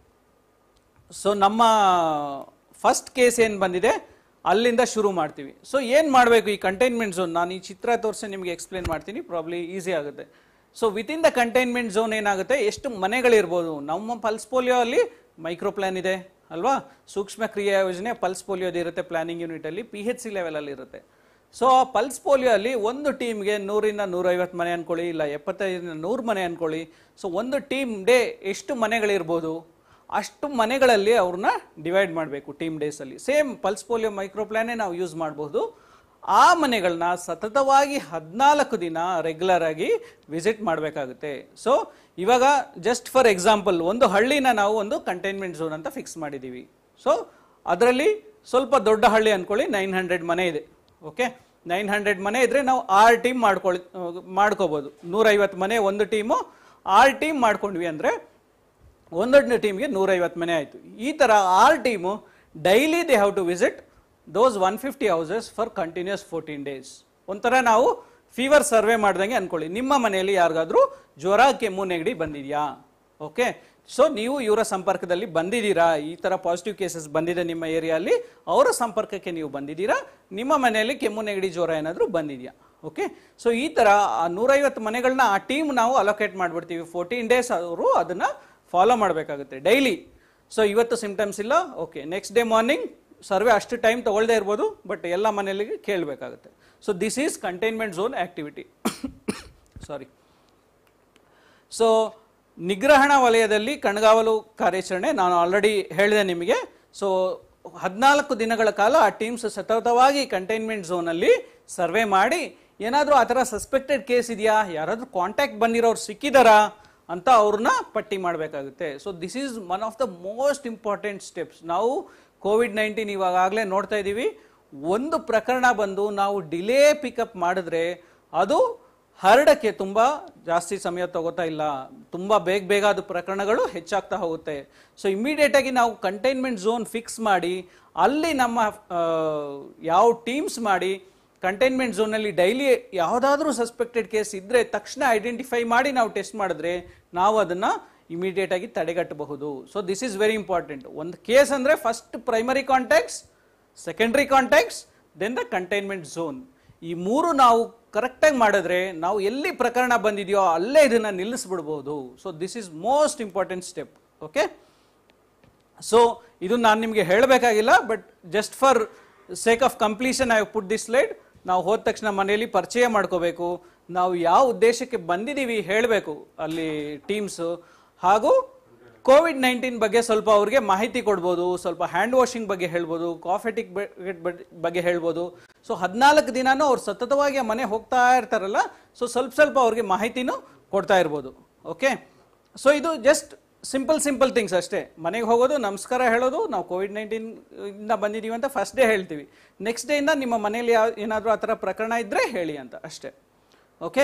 so ನಮ್ಮ ಫಸ್ಟ್ ಕೇಸ್ ಏನು ಬಂದಿದೆ ಅಲ್ಲಿಂದ ಶುರು ಮಾಡ್ತೀವಿ ಸೊ ಏನು ಮಾಡಬೇಕು ಈ ಕಂಟೈನ್ಮೆಂಟ್ ಝೋನ್ ನಾನು ಈ ಚಿತ್ರ ತೋರಿಸಿ ನಿಮಗೆ ಎಕ್ಸ್ಪ್ಲೇನ್ ಮಾಡ್ತೀನಿ ಪ್ರಾಬ್ಲಿ ಈಸಿ ಆಗುತ್ತೆ so within the containment zone ಏನಾಗುತ್ತೆ ಎಷ್ಟು ಮನೆಗಳಿರ್ಬೋದು ನಮ್ಮ ಪಲ್ಸ್ ಪೋಲಿಯೋ ಅಲ್ಲಿ ಮೈಕ್ರೋ ಪ್ಲಾನ್ ಇದೆ ಅಲ್ವಾ ಸೂಕ್ಷ್ಮ ಕ್ರಿಯಾ ಯೋಜನೆ ಪಲ್ಸ್ ಪೋಲಿಯೋದು ಇರುತ್ತೆ ಪ್ಲಾನಿಂಗ್ ಯೂನಿಟಲ್ಲಿ ಪಿ ಎಚ್ ಸಿ ಲೆವೆಲಲ್ಲಿ ಇರುತ್ತೆ ಸೊ ಆ ಪಲ್ಸ್ ಪೋಲಿಯೋ ಅಲ್ಲಿ ಒಂದು ಟೀಮ್ಗೆ ನೂರಿಂದ ನೂರೈವತ್ತು ಮನೆ ಅನ್ಕೊಳ್ಳಿ ಇಲ್ಲ ಎಪ್ಪತ್ತೈದರಿಂದ ನೂರು ಮನೆ ಅನ್ಕೊಳ್ಳಿ ಸೊ ಒಂದು ಟೀಮ್ ಡೇ ಎಷ್ಟು ಮನೆಗಳಿರ್ಬೋದು ಅಷ್ಟು ಮನೆಗಳಲ್ಲಿ ಅವ್ರನ್ನ ಡಿವೈಡ್ ಮಾಡಬೇಕು ಟೀಮ್ ಡೇಸಲ್ಲಿ ಸೇಮ್ ಪಲ್ಸ್ ಪೋಲಿಯೋ ಮೈಕ್ರೋ ಪ್ಲಾನೇ ನಾವು ಯೂಸ್ ಮಾಡಬಹುದು ಆ ಮನೆಗಳನ್ನ ಸತತವಾಗಿ ಹದಿನಾಲ್ಕು ದಿನ ರೆಗ್ಯುಲರ್ ಆಗಿ ವಿಸಿಟ್ ಮಾಡಬೇಕಾಗುತ್ತೆ ಸೊ ಇವಾಗ ಜಸ್ಟ್ ಫಾರ್ ಎಕ್ಸಾಂಪಲ್ ಒಂದು ಹಳ್ಳಿನ ನಾವು ಒಂದು ಕಂಟೈನ್ಮೆಂಟ್ ಝೋನ್ ಅಂತ ಫಿಕ್ಸ್ ಮಾಡಿದ್ದೀವಿ ಸೊ ಅದರಲ್ಲಿ ಸ್ವಲ್ಪ ದೊಡ್ಡ ಹಳ್ಳಿ ಅನ್ಕೊಳ್ಳಿ ನೈನ್ ಹಂಡ್ರೆಡ್ ಮನೆ ಇದೆ ಓಕೆ ನೈನ್ ಹಂಡ್ರೆಡ್ ಮನೆ ಇದ್ರೆ ನಾವು ಆರ್ ಟೀಮ್ ಮಾಡ್ಕೊಳ್ಳಿ ಮಾಡ್ಕೋಬೋದು ನೂರೈವತ್ತು ಮನೆ ಒಂದು ಟೀಮು ಆರ್ ಟೀಮ್ ಮಾಡ್ಕೊಂಡ್ವಿ ಅಂದರೆ ಒಂದೊಂದು ಟೀಮ್ಗೆ ನೂರೈವತ್ತು ಮನೆ ಆಯಿತು ಈ ಥರ our team daily they have to visit those one fifty houses for continuous fourteen days ಒಂಥರ ನಾವು ಫೀವರ್ ಸರ್ವೆ ಮಾಡ್ದಂಗೆ ಅನ್ಕೊಳ್ಳಿ ನಿಮ್ಮ ಮನೆಯಲ್ಲಿ ಯಾರಿಗಾದ್ರೂ ಜ್ವರ ಕೆಮ್ಮು ನೆಗಡಿ ಬಂದಿದೆಯಾ ಓಕೆ ಸೊ ನೀವು ಇವರ ಸಂಪರ್ಕದಲ್ಲಿ ಬಂದಿದ್ದೀರಾ ಈ ಥರ ಪಾಸಿಟಿವ್ ಕೇಸಸ್ ಬಂದಿದೆ ನಿಮ್ಮ ಏರಿಯಾಲಿ ಅವರ ಸಂಪರ್ಕಕ್ಕೆ ನೀವು ಬಂದಿದ್ದೀರಾ ನಿಮ್ಮ ಮನೆಯಲ್ಲಿ ಕೆಮ್ಮು ನೆಗಡಿ ಜ್ವರ ಏನಾದರೂ ಬಂದಿದೆಯಾ ಓಕೆ ಸೊ ಈ ಥರ ಆ ನೂರೈವತ್ತು ಮನೆಗಳನ್ನ ಆ ಟೀಮ್ ನಾವು ಅಲೋಕೇಟ್ ಮಾಡಿಬಿಡ್ತೀವಿ ಫೋರ್ಟೀನ್ ಡೇಸ್ ಅವರು ಅದನ್ನು ಫಾಲೋ ಮಾಡಬೇಕಾಗುತ್ತೆ ಡೈಲಿ ಸೊ ಇವತ್ತು ಸಿಂಪ್ಟಮ್ಸ್ ಇಲ್ಲ okay next day morning survey ಅಷ್ಟು ಟೈಮ್ ತಗೊಳ್ಳದೇ ಇರ್ಬೋದು ಬಟ್ ಎಲ್ಲ ಮನೆಯಲ್ಲಿ ಕೇಳಬೇಕಾಗುತ್ತೆ so this is containment zone activity sorry so ನಿಗ್ರಹಣ ವಲಯದಲ್ಲಿ ಕಣ್ಗಾವಲು ಕಾರ್ಯಾಚರಣೆ ನಾನು ಆಲ್ರೆಡಿ ಹೇಳಿದೆ ನಿಮಗೆ ಸೊ ಹದಿನಾಲ್ಕು ದಿನಗಳ ಕಾಲ ಆ ಟೀಮ್ಸ್ ಸತತವಾಗಿ ಕಂಟೈನ್ಮೆಂಟ್ ಝೋನಲ್ಲಿ ಸರ್ವೆ ಮಾಡಿ ಏನಾದರೂ ಆ ಥರ ಸಸ್ಪೆಕ್ಟೆಡ್ ಕೇಸ್ ಇದೆಯಾ ಯಾರಾದರೂ ಕಾಂಟ್ಯಾಕ್ಟ್ ಬಂದಿರೋರು ಸಿಕ್ಕಿದಾರಾ ಅಂತ ಅವ್ರನ್ನ ಪಟ್ಟಿ ಮಾಡಬೇಕಾಗುತ್ತೆ so this is one of the most important steps ನಾವು ಕೋವಿಡ್ ನೈನ್ಟೀನ್ ಇವಾಗಲೇ ನೋಡ್ತಾ ಇದ್ದೀವಿ ಒಂದು ಪ್ರಕರಣ ಬಂದು ನಾವು ಡಿಲೇ ಪಿಕಪ್ ಮಾಡಿದ್ರೆ ಅದು ಹರಡಕ್ಕೆ ತುಂಬ ಜಾಸ್ತಿ ಸಮಯ ತಗೋತಾ ಇಲ್ಲ ತುಂಬ ಬೇಗ ಬೇಗ ಅದು ಪ್ರಕರಣಗಳು ಹೆಚ್ಚಾಗ್ತಾ ಹೋಗುತ್ತೆ ಸೊ ಇಮಿಡಿಯೇಟ್ ಆಗಿ ನಾವು ಕಂಟೈನ್ಮೆಂಟ್ ಝೋನ್ ಫಿಕ್ಸ್ ಮಾಡಿ ಅಲ್ಲಿ ನಮ್ಮ ಆ, ಯಾವ ಟೀಮ್ಸ್ ಮಾಡಿ ಕಂಟೈನ್ಮೆಂಟ್ ಝೋನಲ್ಲಿ ಡೈಲಿ ಯಾವುದಾದ್ರೂ ಸಸ್ಪೆಕ್ಟೆಡ್ ಕೇಸ್ ಇದ್ದರೆ ತಕ್ಷಣ ಐಡೆಂಟಿಫೈ ಮಾಡಿ ನಾವು ಟೆಸ್ಟ್ ಮಾಡಿದ್ರೆ ನಾವು ಅದನ್ನು ಇಮಿಡಿಯೇಟ್ ಆಗಿ ತಡೆಗಟ್ಟಬಹುದು so this is very important ಒಂದು ಕೇಸ್ ಅಂದರೆ first primary contacts secondary contacts then the containment zone ಈ ಮೂರು ನಾವು ಕರೆಕ್ಟಾಗಿ ಮಾಡಿದ್ರೆ ನಾವು ಎಲ್ಲಿ ಪ್ರಕರಣ ಬಂದಿದೆಯೋ ಅಲ್ಲೇ ಇದನ್ನು ನಿಲ್ಲಿಸ್ಬಿಡ್ಬೋದು so this is most important step okay so ಇದು ನಾನು ನಿಮಗೆ ಹೇಳಬೇಕಾಗಿಲ್ಲ but just for sake of completion I put this slide ನಾವು ಹೋದ ತಕ್ಷಣ ಮನೆಯಲ್ಲಿ ಪರಿಚಯ ಮಾಡ್ಕೋಬೇಕು ನಾವು ಯಾವ ಉದ್ದೇಶಕ್ಕೆ ಬಂದಿದ್ದೀವಿ ಹೇಳಬೇಕು ಅಲ್ಲಿ ಟೀಮ್ಸು ಹಾಗೂ ಕೋವಿಡ್ ನೈನ್ಟೀನ್ ಬಗ್ಗೆ ಸ್ವಲ್ಪ ಅವ್ರಿಗೆ ಮಾಹಿತಿ ಕೊಡ್ಬೋದು ಸ್ವಲ್ಪ ಹ್ಯಾಂಡ್ ವಾಷಿಂಗ್ ಬಗ್ಗೆ ಹೇಳ್ಬೋದು ಕಾಫೆಟಿಕ್ ಬಗ್ಗೆ ಹೇಳ್ಬೋದು ಸೊ ಹದಿನಾಲ್ಕು ದಿನಾನು ಅವ್ರು ಸತತವಾಗಿ ಆ ಮನೆ ಹೋಗ್ತಾ ಇರ್ತಾರಲ್ಲ ಸೊ ಸ್ವಲ್ಪ ಸ್ವಲ್ಪ ಅವ್ರಿಗೆ ಮಾಹಿತಿನೂ ಕೊಡ್ತಾ ಇರ್ಬೋದು ಓಕೆ ಸೊ ಇದು ಜಸ್ಟ್ ಸಿಂಪಲ್ ಸಿಂಪಲ್ ಥಿಂಗ್ಸ್ ಅಷ್ಟೇ ಮನೆಗೆ ಹೋಗೋದು ನಮಸ್ಕಾರ ಹೇಳೋದು ನಾವು ಕೋವಿಡ್ ನೈನ್ಟೀನ್ ಇಂದ ಬಂದಿದ್ದೀವಿ ಅಂತ ಫಸ್ಟ್ ಡೇ ಹೇಳ್ತೀವಿ ನೆಕ್ಸ್ಟ್ ಡೇಯಿಂದ ನಿಮ್ಮ ಮನೆಯಲ್ಲಿ ಯಾವ ಏನಾದರೂ ಆ ಥರ ಪ್ರಕರಣ ಇದ್ದರೆ ಹೇಳಿ ಅಂತ ಅಷ್ಟೇ ಓಕೆ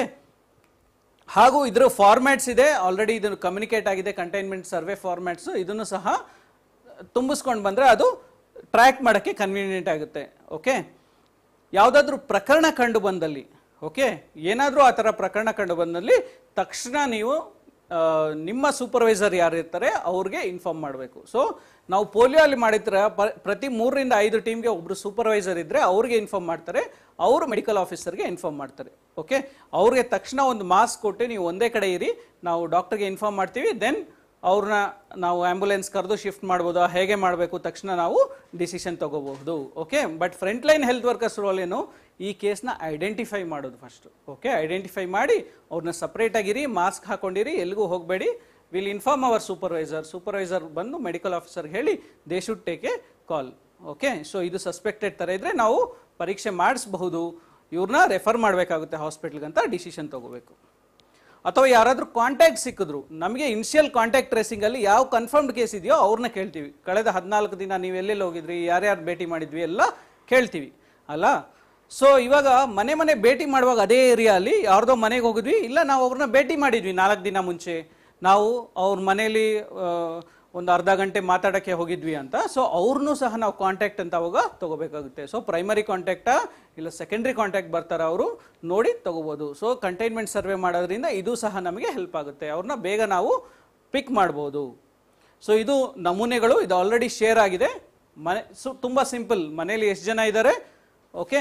ಹಾಗೂ ಇದರ ಫಾರ್ಮ್ಯಾಟ್ಸ್ ಇದೆ ಆಲ್ರೆಡಿ ಇದನ್ನು ಕಮ್ಯುನಿಕೇಟ್ ಆಗಿದೆ ಕಂಟೈನ್ಮೆಂಟ್ ಸರ್ವೆ ಫಾರ್ಮ್ಯಾಟ್ಸ್ ಇದನ್ನು ಸಹ ತುಂಬಿಸ್ಕೊಂಡು ಬಂದರೆ ಅದು ಟ್ರ್ಯಾಕ್ ಮಾಡೋಕ್ಕೆ ಕನ್ವೀನಿಯೆಂಟ್ ಆಗುತ್ತೆ ಓಕೆ ಯಾವುದಾದ್ರೂ ಪ್ರಕರಣ ಕಂಡು ಬಂದಲ್ಲಿ ಓಕೆ ಏನಾದರೂ ಆ ಥರ ಪ್ರಕರಣ ಕಂಡು ಬಂದಲ್ಲಿ ತಕ್ಷಣ ನೀವು ಆ, ನಿಮ್ಮ ಸೂಪರ್ವೈಸರ್ ಯಾರು ಇರ್ತಾರೆ ಅವ್ರಿಗೆ ಇನ್ಫಾರ್ಮ್ ಮಾಡಬೇಕು ಸೊ ನಾವು ಪೋಲಿಯೋ ಅಲ್ಲಿ ಮಾಡಿದ್ರೆ ಪ- ಪ್ರತಿ ಮೂರರಿಂದ ಐದು ಟೀಮ್ಗೆ ಒಬ್ರು ಸೂಪರ್ವೈಸರ್ ಇದ್ರೆ ಅವ್ರಿಗೆ ಇನ್ಫಾರ್ಮ್ ಮಾಡ್ತಾರೆ ಅವರು ಮೆಡಿಕಲ್ ಆಫೀಸರ್ಗೆ ಇನ್ಫಾರ್ಮ್ ಮಾಡ್ತಾರೆ ಓಕೆ ಅವ್ರಿಗೆ ತಕ್ಷಣ ಒಂದು ಮಾಸ್ಕ್ ಕೊಟ್ಟು ನೀವು ಒಂದೇ ಕಡೆ ಇರಿ ನಾವು ಡಾಕ್ಟರ್ಗೆ ಇನ್ಫಾರ್ಮ್ ಮಾಡ್ತೀವಿ ದೆನ್ ಅವ್ರನ್ನ ನಾವು ಆಂಬುಲೆನ್ಸ್ ಕರೆದು ಶಿಫ್ಟ್ ಮಾಡ್ಬೋದು ಹೇಗೆ ಮಾಡಬೇಕು ತಕ್ಷಣ ನಾವು ಡಿಸಿಷನ್ ತಗೋಬಹುದು okay but front line health workers role ಏನು ಈ ಕೇಸ್ನ ಐಡೆಂಟಿಫೈ ಮಾಡೋದು ಫಸ್ಟ್ ಓಕೆ ಐಡೆಂಟಿಫೈ ಮಾಡಿ ಅವ್ರನ್ನ ಸಪ್ರೇಟ್ ಆಗಿರಿ ಮಾಸ್ಕ್ ಹಾಕೊಂಡಿರಿ ಎಲ್ಲಿಗೂ ಹೋಗಬೇಡಿ will inform our supervisor supervisor ಬಂದು ಮೆಡಿಕಲ್ ಆಫೀಸರ್ಗೆ ಹೇಳಿ they should take a call okay so ಇದು ಸಸ್ಪೆಕ್ಟೆಡ್ ಥರ ಇದ್ರೆ ನಾವು ಪರೀಕ್ಷೆ ಮಾಡಿಸಬಹುದು ಇವ್ರನ್ನ ರೆಫರ್ ಮಾಡಬೇಕಾಗುತ್ತೆ ಹಾಸ್ಪಿಟ್ಲ್ಗೆ ಅಂತ ಡಿಸಿಷನ್ ತಗೋಬೇಕು ಅಥವಾ ಯಾರಾದರೂ ಕಾಂಟ್ಯಾಕ್ಟ್ ಸಿಕ್ಕಿದ್ರು ನಮಗೆ ಇನಿಷಿಯಲ್ ಕಾಂಟ್ಯಾಕ್ಟ್ ಟ್ರೇಸಿಂಗ್ ಅಲ್ಲಿ ಯಾವ ಕನ್ಫರ್ಮ್ಡ್ ಕೇಸ್ ಇದೆಯೋ ಅವ್ರನ್ನ ಕೇಳ್ತೀವಿ ಕಳೆದ ಹದಿನಾಲ್ಕು ದಿನ ನೀವು ಎಲ್ಲೆಲ್ಲಿ ಹೋಗಿದ್ರಿ ಯಾರ್ಯಾರು ಭೇಟಿ ಮಾಡಿದ್ವಿ ಎಲ್ಲ ಕೇಳ್ತೀವಿ ಅಲ್ಲ ಸೊ ಇವಾಗ ಮನೆ ಮನೆ ಭೇಟಿ ಮಾಡುವಾಗ ಅದೇ ಏರಿಯಾಲಿ ಯಾರ್ದೋ ಮನೆಗೆ ಹೋಗಿದ್ವಿ ಇಲ್ಲ ನಾವು ಅವ್ರನ್ನ ಭೇಟಿ ಮಾಡಿದ್ವಿ ನಾಲ್ಕು ದಿನ ಮುಂಚೆ ನಾವು ಅವ್ರ ಮನೆಯಲ್ಲಿ ಆ, ಒಂದು ಅರ್ಧ ಗಂಟೆ ಮಾತಾಡೋಕ್ಕೆ ಹೋಗಿದ್ವಿ ಅಂತ ಸೊ ಅವ್ರನ್ನೂ ಸಹ ನಾವು ಕಾಂಟ್ಯಾಕ್ಟ್ ಅಂತ ಅವಾಗ ತಗೋಬೇಕಾಗುತ್ತೆ ಸೊ ಪ್ರೈಮರಿ ಕಾಂಟ್ಯಾಕ್ಟಾ ಇಲ್ಲ ಸೆಕೆಂಡ್ರಿ ಕಾಂಟ್ಯಾಕ್ಟ್ ಬರ್ತಾರ ಅವರು ನೋಡಿ ತಗೋಬೋದು ಸೊ ಕಂಟೈನ್ಮೆಂಟ್ ಸರ್ವೆ ಮಾಡೋದ್ರಿಂದ ಇದು ಸಹ ನಮಗೆ ಹೆಲ್ಪ್ ಆಗುತ್ತೆ ಅವ್ರನ್ನ ಬೇಗ ನಾವು ಪಿಕ್ ಮಾಡ್ಬೋದು ಸೊ ಇದು ನಮೂನೆಗಳು ಇದು ಆಲ್ರೆಡಿ ಶೇರ್ ಆಗಿದೆ ಮನೆ ಸೊ ತುಂಬ ಸಿಂಪಲ್ ಮನೇಲಿ ಎಷ್ಟು ಜನ ಇದ್ದಾರೆ ಓಕೆ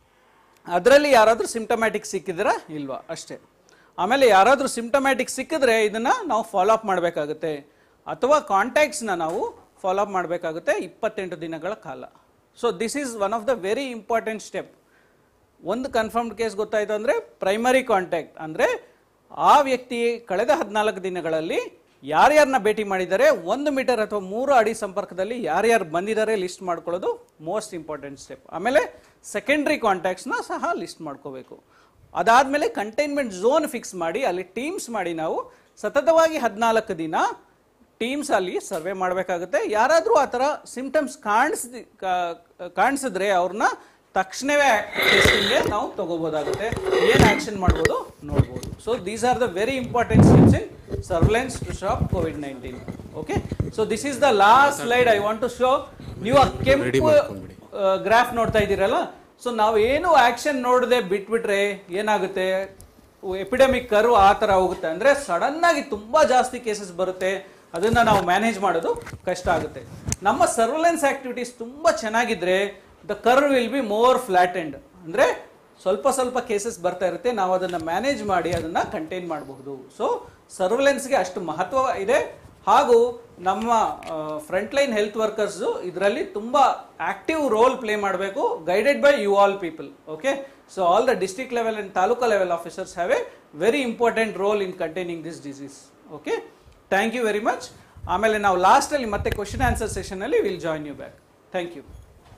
ಅದರಲ್ಲಿ ಯಾರಾದರೂ ಸಿಂಟಮ್ಯಾಟಿಕ್ ಸಿಕ್ಕಿದ್ದೀರಾ ಇಲ್ವಾ ಅಷ್ಟೇ ಆಮೇಲೆ ಯಾರಾದರೂ ಸಿಂಟಮ್ಯಾಟಿಕ್ ಸಿಕ್ಕಿದ್ರೆ ಇದನ್ನ ನಾವು ಫಾಲೋ ಅಪ್ ಮಾಡಬೇಕಾಗುತ್ತೆ ಅಥವಾ ಕಾಂಟ್ಯಾಕ್ಟ್ಸ್ನ ನಾವು ಫಾಲೋ ಅಪ್ ಮಾಡಬೇಕಾಗುತ್ತೆ ಇಪ್ಪತ್ತೆಂಟು ದಿನಗಳ ಕಾಲ so this is one of the very important step ಒಂದು ಕನ್ಫರ್ಮ್ಡ್ ಕೇಸ್ ಗೊತ್ತಾಯ್ತು ಅಂದರೆ ಪ್ರೈಮರಿ ಕಾಂಟ್ಯಾಕ್ಟ್ ಅಂದರೆ ಆ ವ್ಯಕ್ತಿ ಕಳೆದ ಹದಿನಾಲ್ಕು ದಿನಗಳಲ್ಲಿ ಯಾರ್ಯಾರನ್ನ ಭೇಟಿ ಮಾಡಿದ್ದಾರೆ ಒಂದು ಮೀಟರ್ ಅಥವಾ ಮೂರು ಅಡಿ ಸಂಪರ್ಕದಲ್ಲಿ ಯಾರ್ಯಾರು ಬಂದಿದ್ದಾರೆ ಲಿಸ್ಟ್ ಮಾಡ್ಕೊಳ್ಳೋದು ಮೋಸ್ಟ್ ಇಂಪಾರ್ಟೆಂಟ್ ಸ್ಟೆಪ್ ಆಮೇಲೆ ಸೆಕೆಂಡ್ರಿ ಕಾಂಟ್ಯಾಕ್ಟ್ಸ್ನ ಸಹ ಲಿಸ್ಟ್ ಮಾಡ್ಕೋಬೇಕು ಅದಾದಮೇಲೆ ಕಂಟೈನ್ಮೆಂಟ್ ಝೋನ್ ಫಿಕ್ಸ್ ಮಾಡಿ ಅಲ್ಲಿ ಟೀಮ್ಸ್ ಮಾಡಿ ನಾವು ಸತತವಾಗಿ ಹದಿನಾಲ್ಕು ದಿನ ಟೀಮ್ಸ್ ಅಲ್ಲಿ ಸರ್ವೆ ಮಾಡಬೇಕಾಗುತ್ತೆ ಯಾರಾದರೂ ಆ ಥರ ಸಿಂಪ್ಟಮ್ಸ್ ಕಾಣಿಸ್ದಿ ಕಾಣಿಸಿದ್ರೆ ಅವ್ರನ್ನ ತಕ್ಷಣವೇ ಟೆಸ್ಟಿಂಗ್ಗೆ ನಾವು ತಗೋಬೋದಾಗುತ್ತೆ ಏನು ಆಕ್ಷನ್ ಮಾಡ್ಬೋದು ನೋಡ್ಬೋದು so these are the very important steps in surveillance to stop COVID nineteen okay so this is the last slide I want to show ನೀವು ಆ ಕೆಂಪು ಗ್ರಾಫ್ ನೋಡ್ತಾ ಇದ್ದೀರಲ್ಲ ಸೊ ನಾವು ಏನು ಆಕ್ಷನ್ ನೋಡದೆ ಬಿಟ್ಬಿಟ್ರೆ ಏನಾಗುತ್ತೆ ಎಪಿಡೆಮಿಕ್ ಕರ್ವ್ ಆ ಥರ ಹೋಗುತ್ತೆ ಅಂದರೆ ಸಡನ್ ಆಗಿ ತುಂಬಾ ಜಾಸ್ತಿ ಕೇಸಸ್ ಬರುತ್ತೆ ಅದನ್ನ ನಾವು ಮ್ಯಾನೇಜ್ ಮಾಡೋದು ಕಷ್ಟ ಆಗುತ್ತೆ ನಮ್ಮ ಸರ್ವೆಲೆನ್ಸ್ ಆಕ್ಟಿವಿಟೀಸ್ ತುಂಬಾ ಚೆನ್ನಾಗಿದ್ರೆ the curve will be more flat and ಅಂದ್ರೆ ಸ್ವಲ್ಪ ಸ್ವಲ್ಪ ಕೇಸಸ್ ಬರ್ತಾ ಇರುತ್ತೆ ನಾವು ಅದನ್ನ ಮ್ಯಾನೇಜ್ ಮಾಡಿ ಅದನ್ನ ಕಂಟೈನ್ ಮಾಡಬಹುದು ಸೊ ಸರ್ವೆಲೆನ್ಸ್ಗೆ ಅಷ್ಟು ಮಹತ್ವ ಇದೆ ಹಾಗೂ ನಮ್ಮ ಫ್ರಂಟ್ ಲೈನ್ ಹೆಲ್ತ್ ವರ್ಕರ್ಸ್ ಇದರಲ್ಲಿ ತುಂಬಾ ಆಕ್ಟಿವ್ ರೋಲ್ ಪ್ಲೇ ಮಾಡಬೇಕು guided by you all people okay so all the district level and taluka level officers have a very important role in containing this disease okay thank you very much ಆಮೇಲೆ ನಾವು ಲಾಸ್ಟಲ್ಲಿ ಮತ್ತೆ question answer ಸೆಷನಲ್ಲಿ will join you back thank you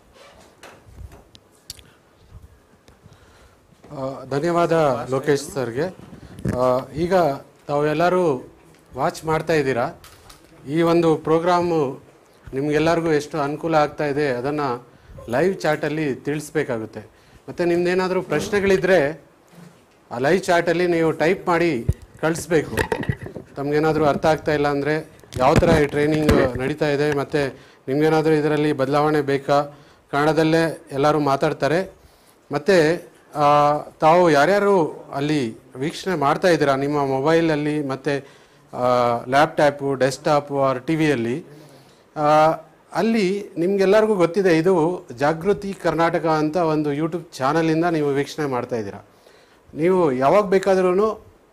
ಆ, ಧನ್ಯವಾದ ಲೋಕೇಶ್ ಸರ್ಗೆ ಆ, ಈಗ ತಾವೆಲ್ಲರೂ ವಾಚ್ ಮಾಡ್ತಾ ಇದ್ದೀರಾ ಈ ಒಂದು ಪ್ರೋಗ್ರಾಮು ನಿಮ್ಗೆಲ್ಲರಿಗೂ ಎಷ್ಟು ಅನುಕೂಲ ಆಗ್ತಾ ಇದೆ ಅದನ್ನು ಲೈವ್ ಚಾಟಲ್ಲಿ ತಿಳಿಸ್ಬೇಕಾಗುತ್ತೆ ಮತ್ತು ನಿಮ್ದೇನಾದರೂ ಪ್ರಶ್ನೆಗಳಿದ್ದರೆ ಆ ಲೈವ್ ಚಾಟಲ್ಲಿ ನೀವು ಟೈಪ್ ಮಾಡಿ ಕಳಿಸ್ಬೇಕು ತಮಗೇನಾದರೂ ಅರ್ಥ ಆಗ್ತಾ ಇಲ್ಲ ಅಂದರೆ ಯಾವ ಥರ ಈ ಟ್ರೈನಿಂಗ್ ನಡೀತಾ ಇದೆ ಮತ್ತು ನಿಮ್ಗೇನಾದರೂ ಇದರಲ್ಲಿ ಬದಲಾವಣೆ ಬೇಕಾ ಕನ್ನಡದಲ್ಲೇ ಎಲ್ಲರೂ ಮಾತಾಡ್ತಾರೆ ಮತ್ತು ತಾವು ಯಾರ್ಯಾರು ಅಲ್ಲಿ ವೀಕ್ಷಣೆ ಮಾಡ್ತಾ ಇದ್ದೀರಾ ನಿಮ್ಮ ಮೊಬೈಲಲ್ಲಿ ಮತ್ತು ಲ್ಯಾಪ್ಟಾಪು ಡೆಸ್ಕ್ಟಾಪು ಆರ್ ಟಿ ವಿಯಲ್ಲಿ ಅಲ್ಲಿ ನಿಮ್ಗೆಲ್ಲರಿಗೂ ಗೊತ್ತಿದೆ ಇದು ಜಾಗೃತಿ ಕರ್ನಾಟಕ ಅಂತ ಒಂದು ಯೂಟ್ಯೂಬ್ ಚಾನಲಿಂದ ನೀವು ವೀಕ್ಷಣೆ ಮಾಡ್ತಾ ಇದ್ದೀರಾ ನೀವು ಯಾವಾಗ ಬೇಕಾದ್ರೂ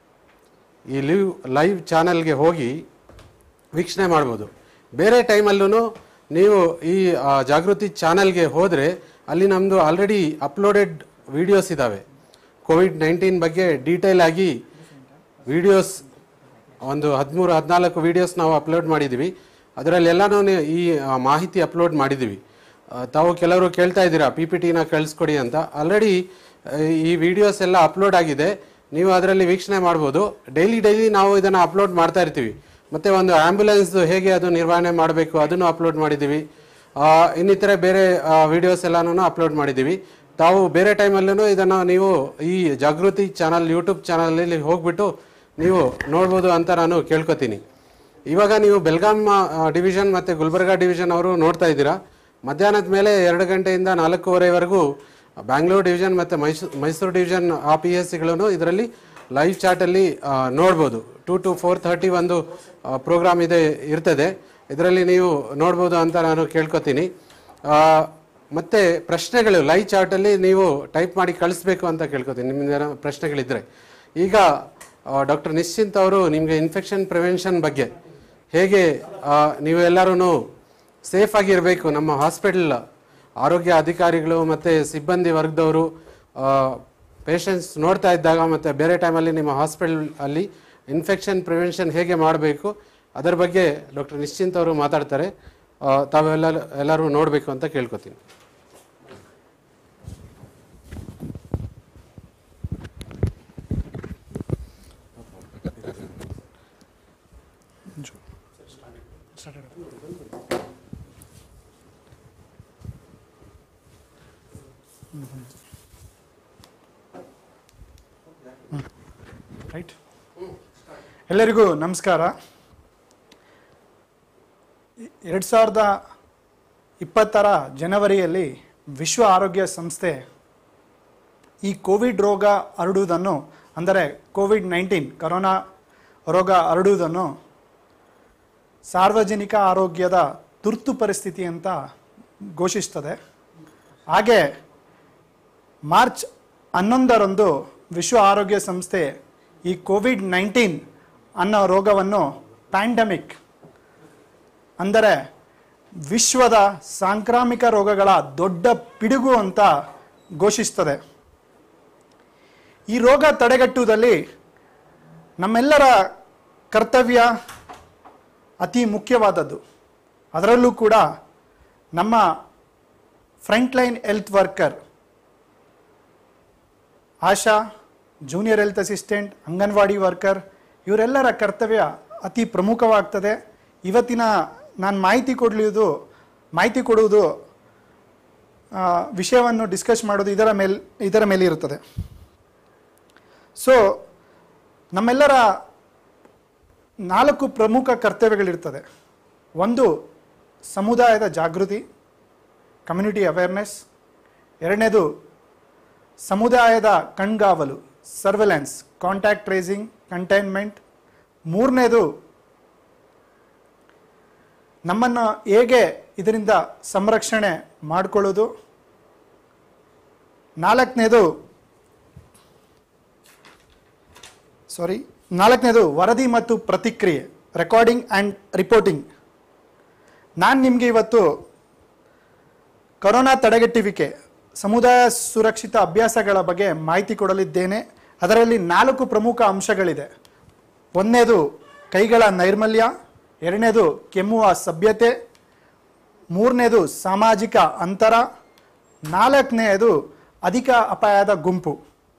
ಈ ಲಿವ್ ಲೈವ್ ಚಾನಲ್ಗೆ ಹೋಗಿ ವೀಕ್ಷಣೆ ಮಾಡ್ಬೋದು ಬೇರೆ ಟೈಮಲ್ಲೂ ನೀವು ಈ ಆ, ಜಾಗೃತಿ ಚಾನಲ್ಗೆ ಹೋದರೆ ಅಲ್ಲಿ ನಮ್ಮದು ಆಲ್ರೆಡಿ ಅಪ್ಲೋಡೆಡ್ ವಿಡಿಯೋಸ್ ಇದ್ದಾವೆ ಕೋವಿಡ್ ನೈನ್ಟೀನ್ ಬಗ್ಗೆ ಡೀಟೇಲ್ ಆಗಿ ವಿಡಿಯೋಸ್ ಒಂದು ಹದಿಮೂರು ಹದಿನಾಲ್ಕು ವಿಡಿಯೋಸ್ ನಾವು ಅಪ್ಲೋಡ್ ಮಾಡಿದ್ದೀವಿ ಅದರಲ್ಲೆಲ್ಲನೂ ಈ ಆ, ಮಾಹಿತಿ ಅಪ್ಲೋಡ್ ಮಾಡಿದ್ದೀವಿ ಆ, ತಾವು ಕೆಲವರು ಕೇಳ್ತಾ ಇದ್ದೀರಾ ಪಿ ಪಿ ಟಿನ ಕಳಿಸ್ಕೊಡಿ ಅಂತ ಆಲ್ರೆಡಿ ಈ ವಿಡಿಯೋಸ್ ಎಲ್ಲ ಅಪ್ಲೋಡ್ ಆಗಿದೆ ನೀವು ಅದರಲ್ಲಿ ವೀಕ್ಷಣೆ ಮಾಡ್ಬೋದು ಡೈಲಿ ಡೈಲಿ ನಾವು ಇದನ್ನು ಅಪ್ಲೋಡ್ ಮಾಡ್ತಾ ಇರ್ತೀವಿ ಮತ್ತು ಒಂದು ಆ್ಯಂಬುಲೆನ್ಸ್ ಹೇಗೆ ಅದು ನಿರ್ವಹಣೆ ಮಾಡಬೇಕು ಅದನ್ನು ಅಪ್ಲೋಡ್ ಮಾಡಿದ್ದೀವಿ ಆ, ಇನ್ನಿತರೆ ಬೇರೆ ವಿಡಿಯೋಸ್ ಎಲ್ಲನೂ ಅಪ್ಲೋಡ್ ಮಾಡಿದ್ದೀವಿ ತಾವು ಬೇರೆ ಟೈಮಲ್ಲೂ ಇದನ್ನು ನೀವು ಈ ಜಾಗೃತಿ ಚಾನಲ್ ಯೂಟ್ಯೂಬ್ ಚಾನಲಲ್ಲಿ ಹೋಗ್ಬಿಟ್ಟು ನೀವು ನೋಡ್ಬೋದು ಅಂತ ನಾನು ಕೇಳ್ಕೊತೀನಿ ಇವಾಗ ನೀವು ಬೆಲ್ಗಾಮ್ ಡಿವಿಷನ್ ಮತ್ತು ಗುಲ್ಬರ್ಗಾ ಡಿವಿಷನ್ ಅವರು ನೋಡ್ತಾ ಇದ್ದೀರಾ ಮಧ್ಯಾಹ್ನದ ಮೇಲೆ ಎರಡು ಗಂಟೆಯಿಂದ ನಾಲ್ಕೂವರೆವರೆಗೂ ಬ್ಯಾಂಗ್ಳೂರು ಡಿವಿಷನ್ ಮತ್ತು ಮೈಸೂರು ಮೈಸೂರು ಡಿವಿಷನ್ ಆ ಪಿ ಎಸ್ ಸಿಗಳನ್ನು ಇದರಲ್ಲಿ ಲೈವ್ ಚಾಟಲ್ಲಿ ನೋಡ್ಬೋದು ಟು ಟು ಫೋರ್ ಥರ್ಟಿ ಒಂದು ಪ್ರೋಗ್ರಾಮ್ ಇದೆ ಇರ್ತದೆ ಇದರಲ್ಲಿ ನೀವು ನೋಡ್ಬೋದು ಅಂತ ನಾನು ಕೇಳ್ಕೊತೀನಿ ಆ, ಮತ್ತೆ ಪ್ರಶ್ನೆಗಳು ಲೈವ್ ಚಾಟಲ್ಲಿ ನೀವು ಟೈಪ್ ಮಾಡಿ ಕಳಿಸ್ಬೇಕು ಅಂತ ಕೇಳ್ಕೊತೀನಿ ನಿಮ್ದು ಪ್ರಶ್ನೆಗಳಿದ್ದರೆ ಈಗ ಡಾಕ್ಟರ್ ನಿಶ್ಚಿಂತ್ ಅವರು ನಿಮಗೆ ಇನ್ಫೆಕ್ಷನ್ ಪ್ರಿವೆನ್ಷನ್ ಬಗ್ಗೆ ಹೇಗೆ ಆ, ನೀವು ಎಲ್ಲರೂ ಸೇಫ್ ಆಗಿರಬೇಕು ನಮ್ಮ ಹಾಸ್ಪಿಟಲ್ ಆರೋಗ್ಯ ಅಧಿಕಾರಿಗಳು ಮತ್ತು ಸಿಬ್ಬಂದಿ ವರ್ಗದವರು ಪೇಷಂಟ್ಸ್ ನೋಡ್ತಾ ಇದ್ದಾಗ ಮತ್ತು ಬೇರೆ ಟೈಮಲ್ಲಿ ನಿಮ್ಮ ಹಾಸ್ಪಿಟಲ್ ಅಲ್ಲಿ ಇನ್ಫೆಕ್ಷನ್ ಪ್ರಿವೆನ್ಷನ್ ಹೇಗೆ ಮಾಡಬೇಕು ಅದರ ಬಗ್ಗೆ ಡಾಕ್ಟರ್ ನಿಶ್ಚಿಂತ್ ಅವರು ಮಾತಾಡ್ತಾರೆ ಆ, ತಾವೆಲ್ಲ ಎಲ್ಲರೂ ನೋಡಬೇಕು ಅಂತ ಕೇಳ್ಕೊತೀನಿ ರೈಟ್ ಎಲ್ಲರಿಗೂ ನಮಸ್ಕಾರ ಎರಡು ಸಾವಿರದ ಇಪ್ಪತ್ತರ ಜನವರಿಯಲ್ಲಿ ವಿಶ್ವ ಆರೋಗ್ಯ ಸಂಸ್ಥೆ ಈ ಕೋವಿಡ್ ರೋಗ ಹರಡುವುದನ್ನು ಅಂದರೆ ಕೋವಿಡ್ ನೈನ್ಟೀನ್ ಕರೋನಾ ರೋಗ ಹರಡುವುದನ್ನು ಸಾರ್ವಜನಿಕ ಆರೋಗ್ಯದ ತುರ್ತು ಪರಿಸ್ಥಿತಿ ಅಂತ ಘೋಷಿಸ್ತದೆ ಹಾಗೆ ಮಾರ್ಚ್ ಹನ್ನೊಂದರಂದು ವಿಶ್ವ ಆರೋಗ್ಯ ಸಂಸ್ಥೆ ಈ ಕೋವಿಡ್ ನೈನ್ಟೀನ್ ಅನ್ನೋ ರೋಗವನ್ನು ಪ್ಯಾಂಡಮಿಕ್ ಅಂದರೆ ವಿಶ್ವದ ಸಾಂಕ್ರಾಮಿಕ ರೋಗಗಳ ದೊಡ್ಡ ಪಿಡುಗು ಅಂತ ಘೋಷಿಸ್ತದೆ ಈ ರೋಗ ತಡೆಗಟ್ಟುವುದಲ್ಲಿ ನಮ್ಮೆಲ್ಲರ ಕರ್ತವ್ಯ ಅತಿ ಮುಖ್ಯವಾದದ್ದು ಅದರಲ್ಲೂ ಕೂಡ ನಮ್ಮ frontline health worker ASHA junior health assistant anganwadi worker ಇವರೆಲ್ಲರ ಕರ್ತವ್ಯ ಅತಿ ಪ್ರಮುಖವಾಗ್ತದೆ ಇವತ್ತಿನ ನಾನು ಮಾಹಿತಿ ಕೊಡಲಿದ್ದು ಮಾಹಿತಿ ಕೊಡುವುದು ಆ, ವಿಷಯವನ್ನು ಡಿಸ್ಕಸ್ ಮಾಡೋದು ಇದರ ಮೇಲ್ ಇದರ ಮೇಲೆ ಇರುತ್ತದೆ ಸೊ ನಮ್ಮೆಲ್ಲರ ನಾಲ್ಕು ಪ್ರಮುಖ ಕರ್ತವ್ಯಗಳಿರ್ತದೆ ಒಂದು ಸಮುದಾಯದ ಜಾಗೃತಿ ಕಮ್ಯುನಿಟಿ ಅವೇರ್ನೆಸ್ ಎರಡನೇದು ಸಮುದಾಯದ ಕಣ್ಗಾವಲು ಸರ್ವೆಲೆನ್ಸ್ ಕಾಂಟ್ಯಾಕ್ಟ್ ಟ್ರೇಸಿಂಗ್ ಕಂಟೈನ್ಮೆಂಟ್ ಮೂರನೇದು ನಮ್ಮನ್ನು ಹೇಗೆ ಇದರಿಂದ ಸಂರಕ್ಷಣೆ ಮಾಡಿಕೊಳ್ಳೋದು ನಾಲ್ಕನೇದು ಸಾರಿ ನಾಲ್ಕನೇದು ವರದಿ ಮತ್ತು ಪ್ರತಿಕ್ರಿಯೆ ರೆಕಾರ್ಡಿಂಗ್ ಆ್ಯಂಡ್ ರಿಪೋರ್ಟಿಂಗ್ ನಾನು ನಿಮಗೆ ಇವತ್ತು ಕೊರೋನಾ ತಡೆಗಟ್ಟುವಿಕೆ ಸಮುದಾಯ ಸುರಕ್ಷಿತ ಅಭ್ಯಾಸಗಳ ಬಗ್ಗೆ ಮಾಹಿತಿ ಕೊಡಲಿದ್ದೇನೆ ಅದರಲ್ಲಿ ನಾಲ್ಕು ಪ್ರಮುಖ ಅಂಶಗಳಿದೆ ಒಂದನೇದು ಕೈಗಳ ನೈರ್ಮಲ್ಯ ಎರಡನೇದು ಕೆಮ್ಮುವ ಸಭ್ಯತೆ ಮೂರನೇದು ಸಾಮಾಜಿಕ ಅಂತರ ನಾಲ್ಕನೆಯದು ಅಧಿಕ ಅಪಾಯದ ಗುಂಪು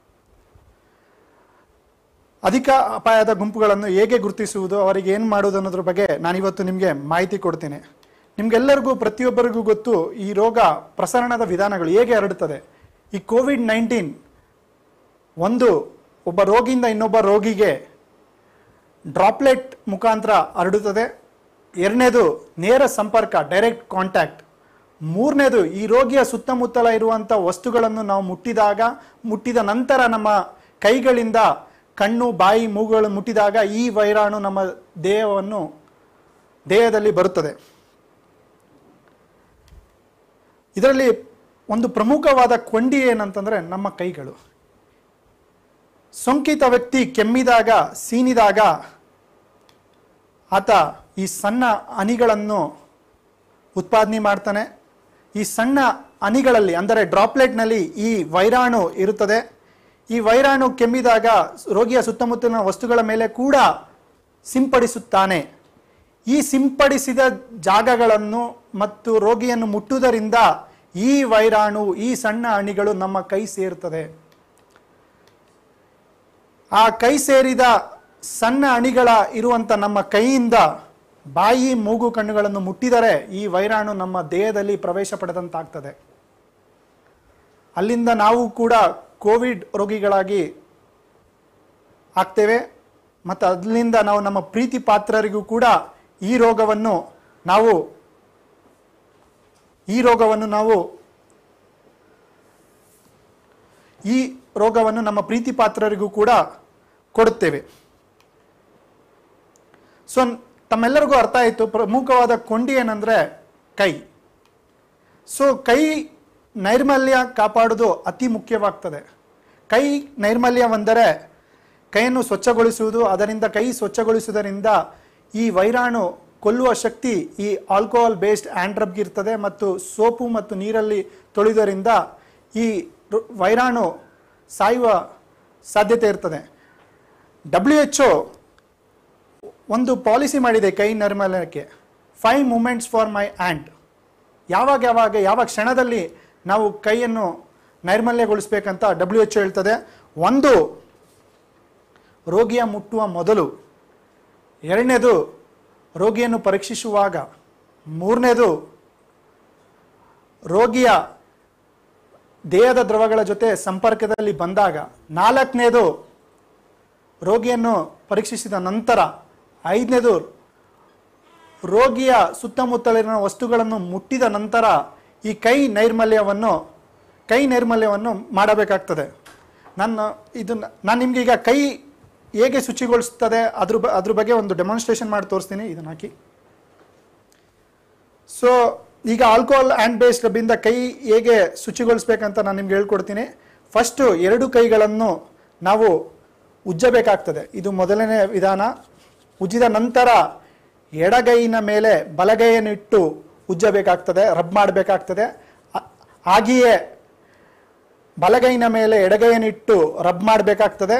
ಅಧಿಕ ಅಪಾಯದ ಗುಂಪುಗಳನ್ನು ಹೇಗೆ ಗುರುತಿಸುವುದು ಅವರಿಗೆ ಏನು ಮಾಡುವುದು ಅನ್ನೋದ್ರ ಬಗ್ಗೆ ನಾನಿವತ್ತು ನಿಮಗೆ ಮಾಹಿತಿ ಕೊಡ್ತೀನಿ ನಿಮ್ಗೆಲ್ಲರಿಗೂ ಪ್ರತಿಯೊಬ್ಬರಿಗೂ ಗೊತ್ತು ಈ ರೋಗ ಪ್ರಸರಣದ ವಿಧಾನಗಳು ಹೇಗೆ ಹರಡುತ್ತದೆ ಈ ಕೋವಿಡ್ ನೈನ್ಟೀನ್ ಒಂದು ಒಬ್ಬ ರೋಗಿಯಿಂದ ಇನ್ನೊಬ್ಬ ರೋಗಿಗೆ ಡ್ರಾಪ್ಲೆಟ್ ಮುಖಾಂತರ ಹರಡುತ್ತದೆ ಎರಡನೇದು ನೇರ ಸಂಪರ್ಕ ಡೈರೆಕ್ಟ್ ಕಾಂಟ್ಯಾಕ್ಟ್ ಮೂರನೇದು ಈ ರೋಗಿಯ ಸುತ್ತಮುತ್ತಲ ಇರುವಂಥ ವಸ್ತುಗಳನ್ನು ನಾವು ಮುಟ್ಟಿದಾಗ ಮುಟ್ಟಿದ ನಂತರ ನಮ್ಮ ಕೈಗಳಿಂದ ಕಣ್ಣು ಬಾಯಿ ಮೂಗುಗಳು ಮುಟ್ಟಿದಾಗ ಈ ವೈರಾಣು ನಮ್ಮ ದೇಹವನ್ನು ದೇಹದಲ್ಲಿ ಬರುತ್ತದೆ ಇದರಲ್ಲಿ ಒಂದು ಪ್ರಮುಖವಾದ ಕೊಂಡಿ ಏನಂತಂದ್ರೆ ನಮ್ಮ ಕೈಗಳು ಸೋಂಕಿತ ವ್ಯಕ್ತಿ ಕೆಮ್ಮಿದಾಗ ಸೀನಿದಾಗ ಆತ ಈ ಸಣ್ಣ ಹನಿಗಳನ್ನು ಉತ್ಪಾದನೆ ಮಾಡ್ತಾನೆ ಈ ಸಣ್ಣ ಹನಿಗಳಲ್ಲಿ ಅಂದರೆ ಡ್ರಾಪ್ಲೆಟ್ನಲ್ಲಿ ಈ ವೈರಾಣು ಇರುತ್ತದೆ ಈ ವೈರಾಣು ಕೆಮ್ಮಿದಾಗ ರೋಗಿಯ ಸುತ್ತಮುತ್ತಲಿನ ವಸ್ತುಗಳ ಮೇಲೆ ಕೂಡ ಸಿಂಪಡಿಸುತ್ತಾನೆ ಈ ಸಿಂಪಡಿಸಿದ ಜಾಗಗಳನ್ನು ಮತ್ತು ರೋಗಿಯನ್ನು ಮುಟ್ಟುವುದರಿಂದ ಈ ವೈರಾಣು ಈ ಸಣ್ಣ ಹನಿಗಳು ನಮ್ಮ ಕೈ ಸೇರುತ್ತದೆ ಆ ಕೈ ಸೇರಿದ ಸಣ್ಣ ಅಣಿಗಳ ಇರುವಂತ ನಮ್ಮ ಕೈಯಿಂದ ಬಾಯಿ ಮೂಗು ಕಣ್ಣುಗಳನ್ನು ಮುಟ್ಟಿದರೆ ಈ ವೈರಾಣು ನಮ್ಮ ದೇಹದಲ್ಲಿ ಪ್ರವೇಶ ಪಡೆದಂತಾಗ್ತದೆ ಅಲ್ಲಿಂದ ನಾವು ಕೂಡ ಕೋವಿಡ್ ರೋಗಿಗಳಾಗಿ ಆಗ್ತೇವೆ ಮತ್ತು ಅದರಿಂದ ನಾವು ನಮ್ಮ ಪ್ರೀತಿ ಪಾತ್ರರಿಗೂ ಕೂಡ ಈ ರೋಗವನ್ನು ನಾವು ಈ ರೋಗವನ್ನು ನಾವು ಈ ರೋಗವನ್ನು ನಮ್ಮ ಪ್ರೀತಿ ಪಾತ್ರರಿಗೂ ಕೂಡ ಕೊಡುತ್ತೇವೆ ಸೊ ತಮ್ಮೆಲ್ಲರಿಗೂ ಅರ್ಥ ಆಯಿತು ಪ್ರಮುಖವಾದ ಕೊಂಡಿ ಏನಂದ್ರೆ ಕೈ ಸೊ ಕೈ ನೈರ್ಮಲ್ಯ ಕಾಪಾಡುವುದು ಅತಿ ಮುಖ್ಯವಾಗ್ತದೆ ಕೈ ನೈರ್ಮಲ್ಯವೆಂದರೆ ಕೈಯನ್ನು ಸ್ವಚ್ಛಗೊಳಿಸುವುದು ಅದರಿಂದ ಕೈ ಸ್ವಚ್ಛಗೊಳಿಸುವುದರಿಂದ ಈ ವೈರಾಣು ಕೊಲ್ಲುವ ಶಕ್ತಿ ಈ ಆಲ್ಕೋಹಾಲ್ ಬೇಸ್ಡ್ ಆ್ಯಂಡ್ರಬ್ಗೆ ಇರ್ತದೆ ಮತ್ತು ಸೋಪು ಮತ್ತು ನೀರಲ್ಲಿ ತೊಳೆಯುವುದರಿಂದ ಈ ರು- ವೈರಾಣು ಸಾಯುವ ಸಾಧ್ಯತೆ ಇರ್ತದೆ ಡಬ್ಲ್ಯೂ ಎಚ್ ಒಂದು ಪಾಲಿಸಿ ಮಾಡಿದೆ ಕೈ ನೈರ್ಮಲ್ಯಕ್ಕೆ five moments for my and ಯಾವಾಗ ಯಾವಾಗ ಯಾವ ಕ್ಷಣದಲ್ಲಿ ನಾವು ಕೈಯನ್ನು ನೈರ್ಮಲ್ಯಗೊಳಿಸ್ಬೇಕಂತ ಡಬ್ಲ್ಯೂ ಎಚ್ ಹೇಳ್ತದೆ ಒಂದು ರೋಗಿಯ ಮುಟ್ಟುವ ಮೊದಲು ಎರಡನೇದು ರೋಗಿಯನ್ನು ಪರೀಕ್ಷಿಸುವಾಗ ಮೂರನೇದು ರೋಗಿಯ ದೇಹದ ದ್ರವಗಳ ಜೊತೆ ಸಂಪರ್ಕದಲ್ಲಿ ಬಂದಾಗ ನಾಲ್ಕನೇದು ರೋಗಿಯನ್ನು ಪರೀಕ್ಷಿಸಿದ ನಂತರ ಐದನೇದು ರೋಗಿಯ ಸುತ್ತಮುತ್ತಲಿನ ವಸ್ತುಗಳನ್ನು ಮುಟ್ಟಿದ ನಂತರ ಈ ಕೈ ನೈರ್ಮಲ್ಯವನ್ನು ಕೈ ನೈರ್ಮಲ್ಯವನ್ನು ಮಾಡಬೇಕಾಗ್ತದೆ ನನ್ನ ಇದನ್ನ ನಾನು ನಿಮ್ಗೆ ಈಗ ಕೈ ಹೇಗೆ ಶುಚಿಗೊಳಿಸ್ತದೆ ಅದ್ರ ಬ ಅದ್ರ ಬಗ್ಗೆ ಒಂದು ಡೆಮಾನ್ಸ್ಟ್ರೇಷನ್ ಮಾಡಿ ತೋರಿಸ್ತೀನಿ ಇದನ್ನ ಹಾಕಿ ಸೊ ಈಗ ಆಲ್ಕೋಹಾಲ್ ಆ್ಯಂಡ್ ಬೇಸ್ಡ್ ರಬ್ಬಿಂದ ಕೈ ಹೇಗೆ ಶುಚಿಗೊಳಿಸ್ಬೇಕಂತ ನಾನು ನಿಮ್ಗೆ ಹೇಳ್ಕೊಡ್ತೀನಿ ಫಸ್ಟು ಎರಡು ಕೈಗಳನ್ನು ನಾವು ಉಜ್ಜಬೇಕಾಗ್ತದೆ ಇದು ಮೊದಲನೇ ವಿಧಾನ ಉಜ್ಜಿದ ನಂತರ ಎಡಗೈನ ಮೇಲೆ ಬಲಗೈಯನ್ನು ಇಟ್ಟು ಉಜ್ಜಬೇಕಾಗ್ತದೆ ರಬ್ ಮಾಡಬೇಕಾಗ್ತದೆ ಆ- ಹಾಗೆಯೇ ಬಲಗೈನ ಮೇಲೆ ಎಡಗೈಯನ್ನು ಇಟ್ಟು ರಬ್ ಮಾಡಬೇಕಾಗ್ತದೆ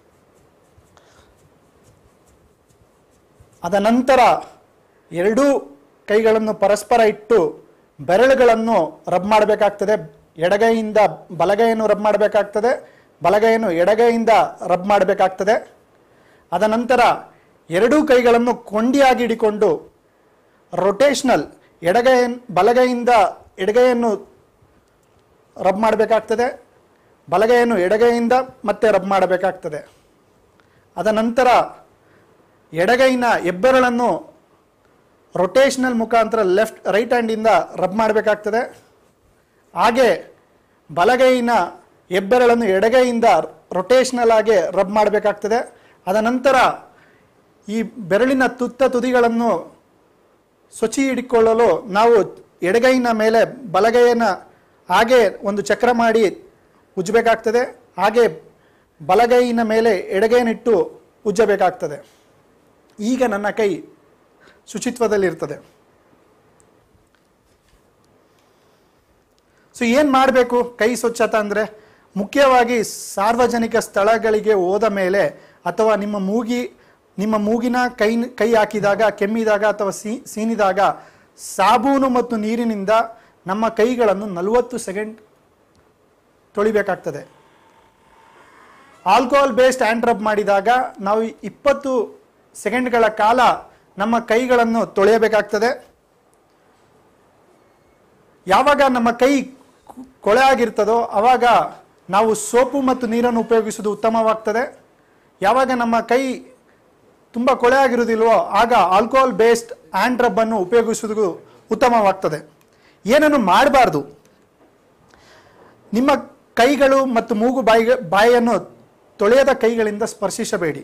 ಅದ ನಂತರ ಎರಡೂ ಕೈಗಳನ್ನು ಪರಸ್ಪರ ಇಟ್ಟು ಬೆರಳುಗಳನ್ನು ರಬ್ ಮಾಡಬೇಕಾಗ್ತದೆ ಎಡಗೈಯಿಂದ ಬಲಗೈಯನ್ನು ರಬ್ ಮಾಡಬೇಕಾಗ್ತದೆ ಬಲಗೈಯನ್ನು ಎಡಗೈಯಿಂದ ರಬ್ ಮಾಡಬೇಕಾಗ್ತದೆ ಅದ ನಂತರ ಎರಡೂ ಕೈಗಳನ್ನು ಕೊಂಡಿಯಾಗಿ ಹಿಡಿಕೊಂಡು ರೊಟೇಷನಲ್ ಎಡಗೈ ಬಲಗೈಯಿಂದ ಎಡಗೈಯನ್ನು ರಬ್ ಮಾಡಬೇಕಾಗ್ತದೆ ಬಲಗೈಯನ್ನು ಎಡಗೈಯಿಂದ ಮತ್ತೆ ರಬ್ ಮಾಡಬೇಕಾಗ್ತದೆ ಅದ ನಂತರ ಎಡಗೈನ ಹೆಬ್ಬೆರಳನ್ನು ರೊಟೇಷನಲ್ ಮುಖಾಂತರ ಲೆಫ್ಟ್ ರೈಟ್ ಹ್ಯಾಂಡಿಂದ ರಬ್ ಮಾಡಬೇಕಾಗ್ತದೆ ಹಾಗೆ ಬಲಗೈನ ಹೆಬ್ಬೆರಳನ್ನು ಎಡಗೈಯಿಂದ ರೊಟೇಷನಲ್ ಆಗಿ ರಬ್ ಮಾಡಬೇಕಾಗ್ತದೆ ಅದ ನಂತರ ಈ ಬೆರಳಿನ ತುತ್ತ ತುದಿಗಳನ್ನು ಸ್ವಚಿ ಹಿಡಿಕೊಳ್ಳಲು ನಾವು ಎಡಗೈನ ಮೇಲೆ ಬಲಗೈನ ಹಾಗೆ ಒಂದು ಚಕ್ರ ಮಾಡಿ ಉಜ್ಜಬೇಕಾಗ್ತದೆ ಹಾಗೆ ಬಲಗೈನ ಮೇಲೆ ಎಡಗೈನಿಟ್ಟು ಉಜ್ಜಬೇಕಾಗ್ತದೆ ಈಗ ನನ್ನ ಕೈ ಶುಚಿತ್ವದಲ್ಲಿರ್ತದೆ ಸೊ ಏನು ಮಾಡಬೇಕು ಕೈ ಸ್ವಚ್ಛತೆ ಅಂದರೆ ಮುಖ್ಯವಾಗಿ ಸಾರ್ವಜನಿಕ ಸ್ಥಳಗಳಿಗೆ ಹೋದ ಮೇಲೆ ಅಥವಾ ನಿಮ್ಮ ಮೂಗಿ ನಿಮ್ಮ ಮೂಗಿನ ಕೈ ಕೈ ಹಾಕಿದಾಗ ಕೆಮ್ಮಿದಾಗ ಅಥವಾ ಸೀ ಸೀನಿದಾಗ ಸಾಬೂನು ಮತ್ತು ನೀರಿನಿಂದ ನಮ್ಮ ಕೈಗಳನ್ನು ನಲವತ್ತು ಸೆಕೆಂಡ್ ತೊಳಿಬೇಕಾಗ್ತದೆ ಆಲ್ಕೋಹಾಲ್ ಬೇಸ್ಡ್ ಹ್ಯಾಂಡ್ ರಬ್ ಮಾಡಿದಾಗ ನಾವು ಇಪ್ಪತ್ತು ಸೆಕೆಂಡ್ಗಳ ಕಾಲ ನಮ್ಮ ಕೈಗಳನ್ನು ತೊಳೆಯಬೇಕಾಗ್ತದೆ ಯಾವಾಗ ನಮ್ಮ ಕೈ ಕು- ಕೊಳೆ ಆಗಿರ್ತದೋ ಆವಾಗ ನಾವು ಸೋಪು ಮತ್ತು ನೀರನ್ನು ಉಪಯೋಗಿಸುವುದು ಉತ್ತಮವಾಗ್ತದೆ ಯಾವಾಗ ನಮ್ಮ ಕೈ ತುಂಬ ಕೊಳೆ ಆಗಿರುವುದಿಲ್ವೋ ಆಗ ಆಲ್ಕೋಹಾಲ್ ಬೇಸ್ಡ್ ಹ್ಯಾಂಡ್ ರಬ್ಬನ್ನು ಉಪಯೋಗಿಸುವುದು ಉತ್ತಮವಾಗ್ತದೆ ಏನನ್ನು ಮಾಡಬಾರ್ದು ನಿಮ್ಮ ಕೈಗಳು ಮತ್ತು ಮೂಗು ಬಾಯಿ ಬಾಯಿಯನ್ನು ತೊಳೆಯದ ಕೈಗಳಿಂದ ಸ್ಪರ್ಶಿಸಬೇಡಿ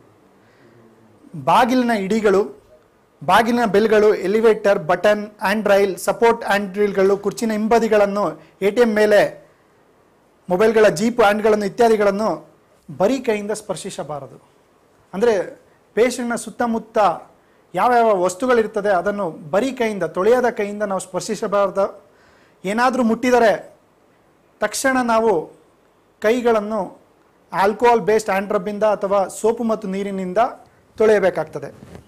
ಬಾಗಿಲಿನ ಇಡಿಗಳು ಬಾಗಿಲಿನ ಬೆಲ್ಗಳು elevator button and rail support and ಡ್ರಿಲ್ಗಳು ಕುರ್ಚಿನ ಹಿಂಬದಿಗಳನ್ನು ಎ ಟಿ ಎಂ ಮೇಲೆ ಮೊಬೈಲ್ಗಳ ಜೀಪ್ ಹ್ಯಾಂಡ್ಗಳನ್ನು ಇತ್ಯಾದಿಗಳನ್ನು ಬರೀ ಕೈಯಿಂದ ಸ್ಪರ್ಶಿಸಬಾರದು ಅಂದರೆ ಪೇಷಂಟ್ನ ಸುತ್ತಮುತ್ತ ಯಾವ್ಯಾವ ವಸ್ತುಗಳಿರ್ತದೆ ಅದನ್ನು ಬರೀ ಕೈಯಿಂದ ತೊಳೆಯದ ಕೈಯಿಂದ ನಾವು ಸ್ಪರ್ಶಿಸಬಾರ್ದು ಏನಾದರೂ ಮುಟ್ಟಿದರೆ ತಕ್ಷಣ ನಾವು ಕೈಗಳನ್ನು ಆಲ್ಕೋಹಾಲ್ ಬೇಸ್ಡ್ ಹ್ಯಾಂಡ್ ರಬ್ಬಿಂದ ಅಥವಾ ಸೋಪು ಮತ್ತು ನೀರಿನಿಂದ ತೊಳೆಯಬೇಕಾಗ್ತದೆ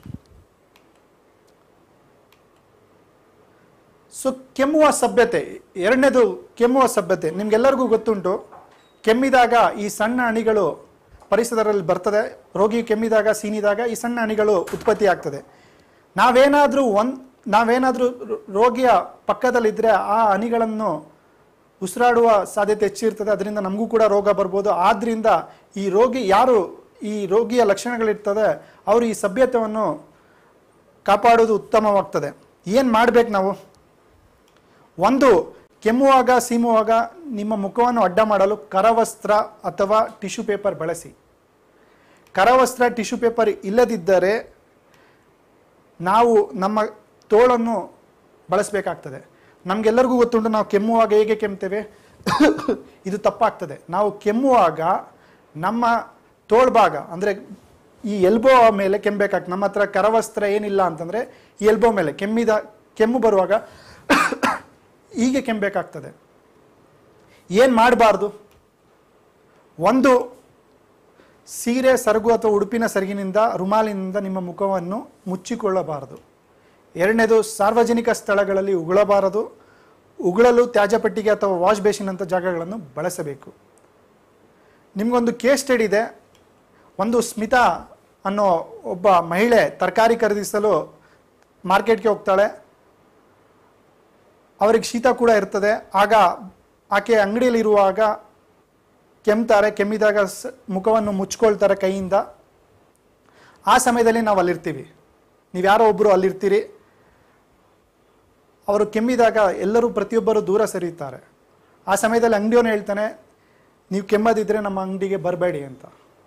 ಸೊ ಕೆಮ್ಮುವ ಸಭ್ಯತೆ ಎರಡನೇದು ಕೆಮ್ಮುವ ಸಭ್ಯತೆ ನಿಮ್ಗೆಲ್ಲರಿಗೂ ಗೊತ್ತುಂಟು ಕೆಮ್ಮಿದಾಗ ಈ ಸಣ್ಣ ಅಣಿಗಳು ಪರಿಸರದಲ್ಲಿ ಬರ್ತದೆ ರೋಗಿ ಕೆಮ್ಮಿದಾಗ ಸೀನಿದಾಗ ಈ ಸಣ್ಣ ಅಣಿಗಳು ಉತ್ಪತ್ತಿ ಆಗ್ತದೆ ನಾವೇನಾದರೂ ಒಂದ್ ನಾವೇನಾದರೂ ರೋಗಿಯ ಪಕ್ಕದಲ್ಲಿದ್ದರೆ ಆ ಅಣಿಗಳನ್ನು ಉಸಿರಾಡುವ ಸಾಧ್ಯತೆ ಹೆಚ್ಚಿರ್ತದೆ ಅದರಿಂದ ನಮಗೂ ಕೂಡ ರೋಗ ಬರ್ಬೋದು ಆದ್ದರಿಂದ ಈ ರೋಗಿ ಯಾರು ಈ ರೋಗಿಯ ಲಕ್ಷಣಗಳಿರ್ತದೆ ಅವರು ಈ ಸಭ್ಯತೆಯನ್ನು ಕಾಪಾಡೋದು ಉತ್ತಮವಾಗ್ತದೆ ಏನು ಮಾಡ್ಬೇಕು ನಾವು ಒಂದು ಕೆಮ್ಮುವಾಗ ಸೀಮುವಾಗ ನಿಮ್ಮ ಮುಖವನ್ನು ಅಡ್ಡ ಮಾಡಲು ಕರವಸ್ತ್ರ ಅಥವಾ ಟಿಶ್ಯೂ ಪೇಪರ್ ಬಳಸಿ ಕರವಸ್ತ್ರ ಟಿಶ್ಯೂ ಪೇಪರ್ ಇಲ್ಲದಿದ್ದರೆ ನಾವು ನಮ್ಮ ತೋಳನ್ನು ಬಳಸಬೇಕಾಗ್ತದೆ ನಮಗೆಲ್ಲರಿಗೂ ಗೊತ್ತುಂಟು ನಾವು ಕೆಮ್ಮುವಾಗ ಹೇಗೆ ಕೆಮ್ತೇವೆ ಇದು ತಪ್ಪಾಗ್ತದೆ ನಾವು ಕೆಮ್ಮುವಾಗ ನಮ್ಮ ತೋಳ್ಭಾಗ ಅಂದರೆ ಈ ಎಲ್ಬೋ ಮೇಲೆ ಕೆಮ್ಮಬೇಕಾಗ್ತದೆ ನಮ್ಮ ಹತ್ರ ಕರವಸ್ತ್ರ ಏನಿಲ್ಲ ಅಂತಂದರೆ ಈ ಎಲ್ಬೋ ಮೇಲೆ ಕೆಮ್ಮಿದ ಕೆಮ್ಮು ಬರುವಾಗ ಹೀಗೆ ಕೆಮ್ಮಬೇಕಾಗ್ತದೆ ಏನು ಮಾಡಬಾರ್ದು ಒಂದು ಸೀರೆ ಸರಗು ಅಥವಾ ಉಡುಪಿನ ಸೆರಗಿನಿಂದ ರುಮಾಲಿನಿಂದ ನಿಮ್ಮ ಮುಖವನ್ನು ಮುಚ್ಚಿಕೊಳ್ಳಬಾರದು ಎರಡನೇದು ಸಾರ್ವಜನಿಕ ಸ್ಥಳಗಳಲ್ಲಿ ಉಗುಳಬಾರದು ಉಗುಳಲು ತ್ಯಾಜ್ಯಪೆಟ್ಟಿಗೆ ಅಥವಾ ವಾಶ್ ಬೇಸಿನ್ ಅಂತ ಜಾಗಗಳನ್ನು ಬಳಸಬೇಕು ನಿಮಗೊಂದು ಕೇಸ್ ಸ್ಟಡಿ ಇದೆ ಒಂದು ಸ್ಮಿತಾ ಅನ್ನೋ ಒಬ್ಬ ಮಹಿಳೆ ತರಕಾರಿ ಖರೀದಿಸಲು ಮಾರ್ಕೆಟ್ಗೆ ಹೋಗ್ತಾಳೆ ಅವರಿಗೆ ಶೀತ ಕೂಡ ಇರ್ತದೆ ಆಗ ಆಕೆ ಅಂಗಡಿಯಲ್ಲಿರುವಾಗ ಕೆಮ್ತಾರೆ ಕೆಮ್ಮಿದಾಗ ಸ ಮುಖವನ್ನು ಮುಚ್ಕೊಳ್ತಾರೆ ಕೈಯಿಂದ ಆ ಸಮಯದಲ್ಲಿ ನಾವು ಅಲ್ಲಿರ್ತೀವಿ ನೀವು ಯಾರೋ ಒಬ್ಬರು ಅಲ್ಲಿರ್ತೀರಿ ಅವರು ಕೆಮ್ಮಿದಾಗ ಎಲ್ಲರೂ ಪ್ರತಿಯೊಬ್ಬರು ದೂರ ಸರಿಯುತ್ತಾರೆ ಆ ಸಮಯದಲ್ಲಿ ಅಂಗಡಿಯವನು ಹೇಳ್ತಾನೆ ನೀವು ಕೆಮ್ಮದಿದ್ರೆ ನಮ್ಮ ಅಂಗಡಿಗೆ ಬರಬೇಡಿ ಅಂತ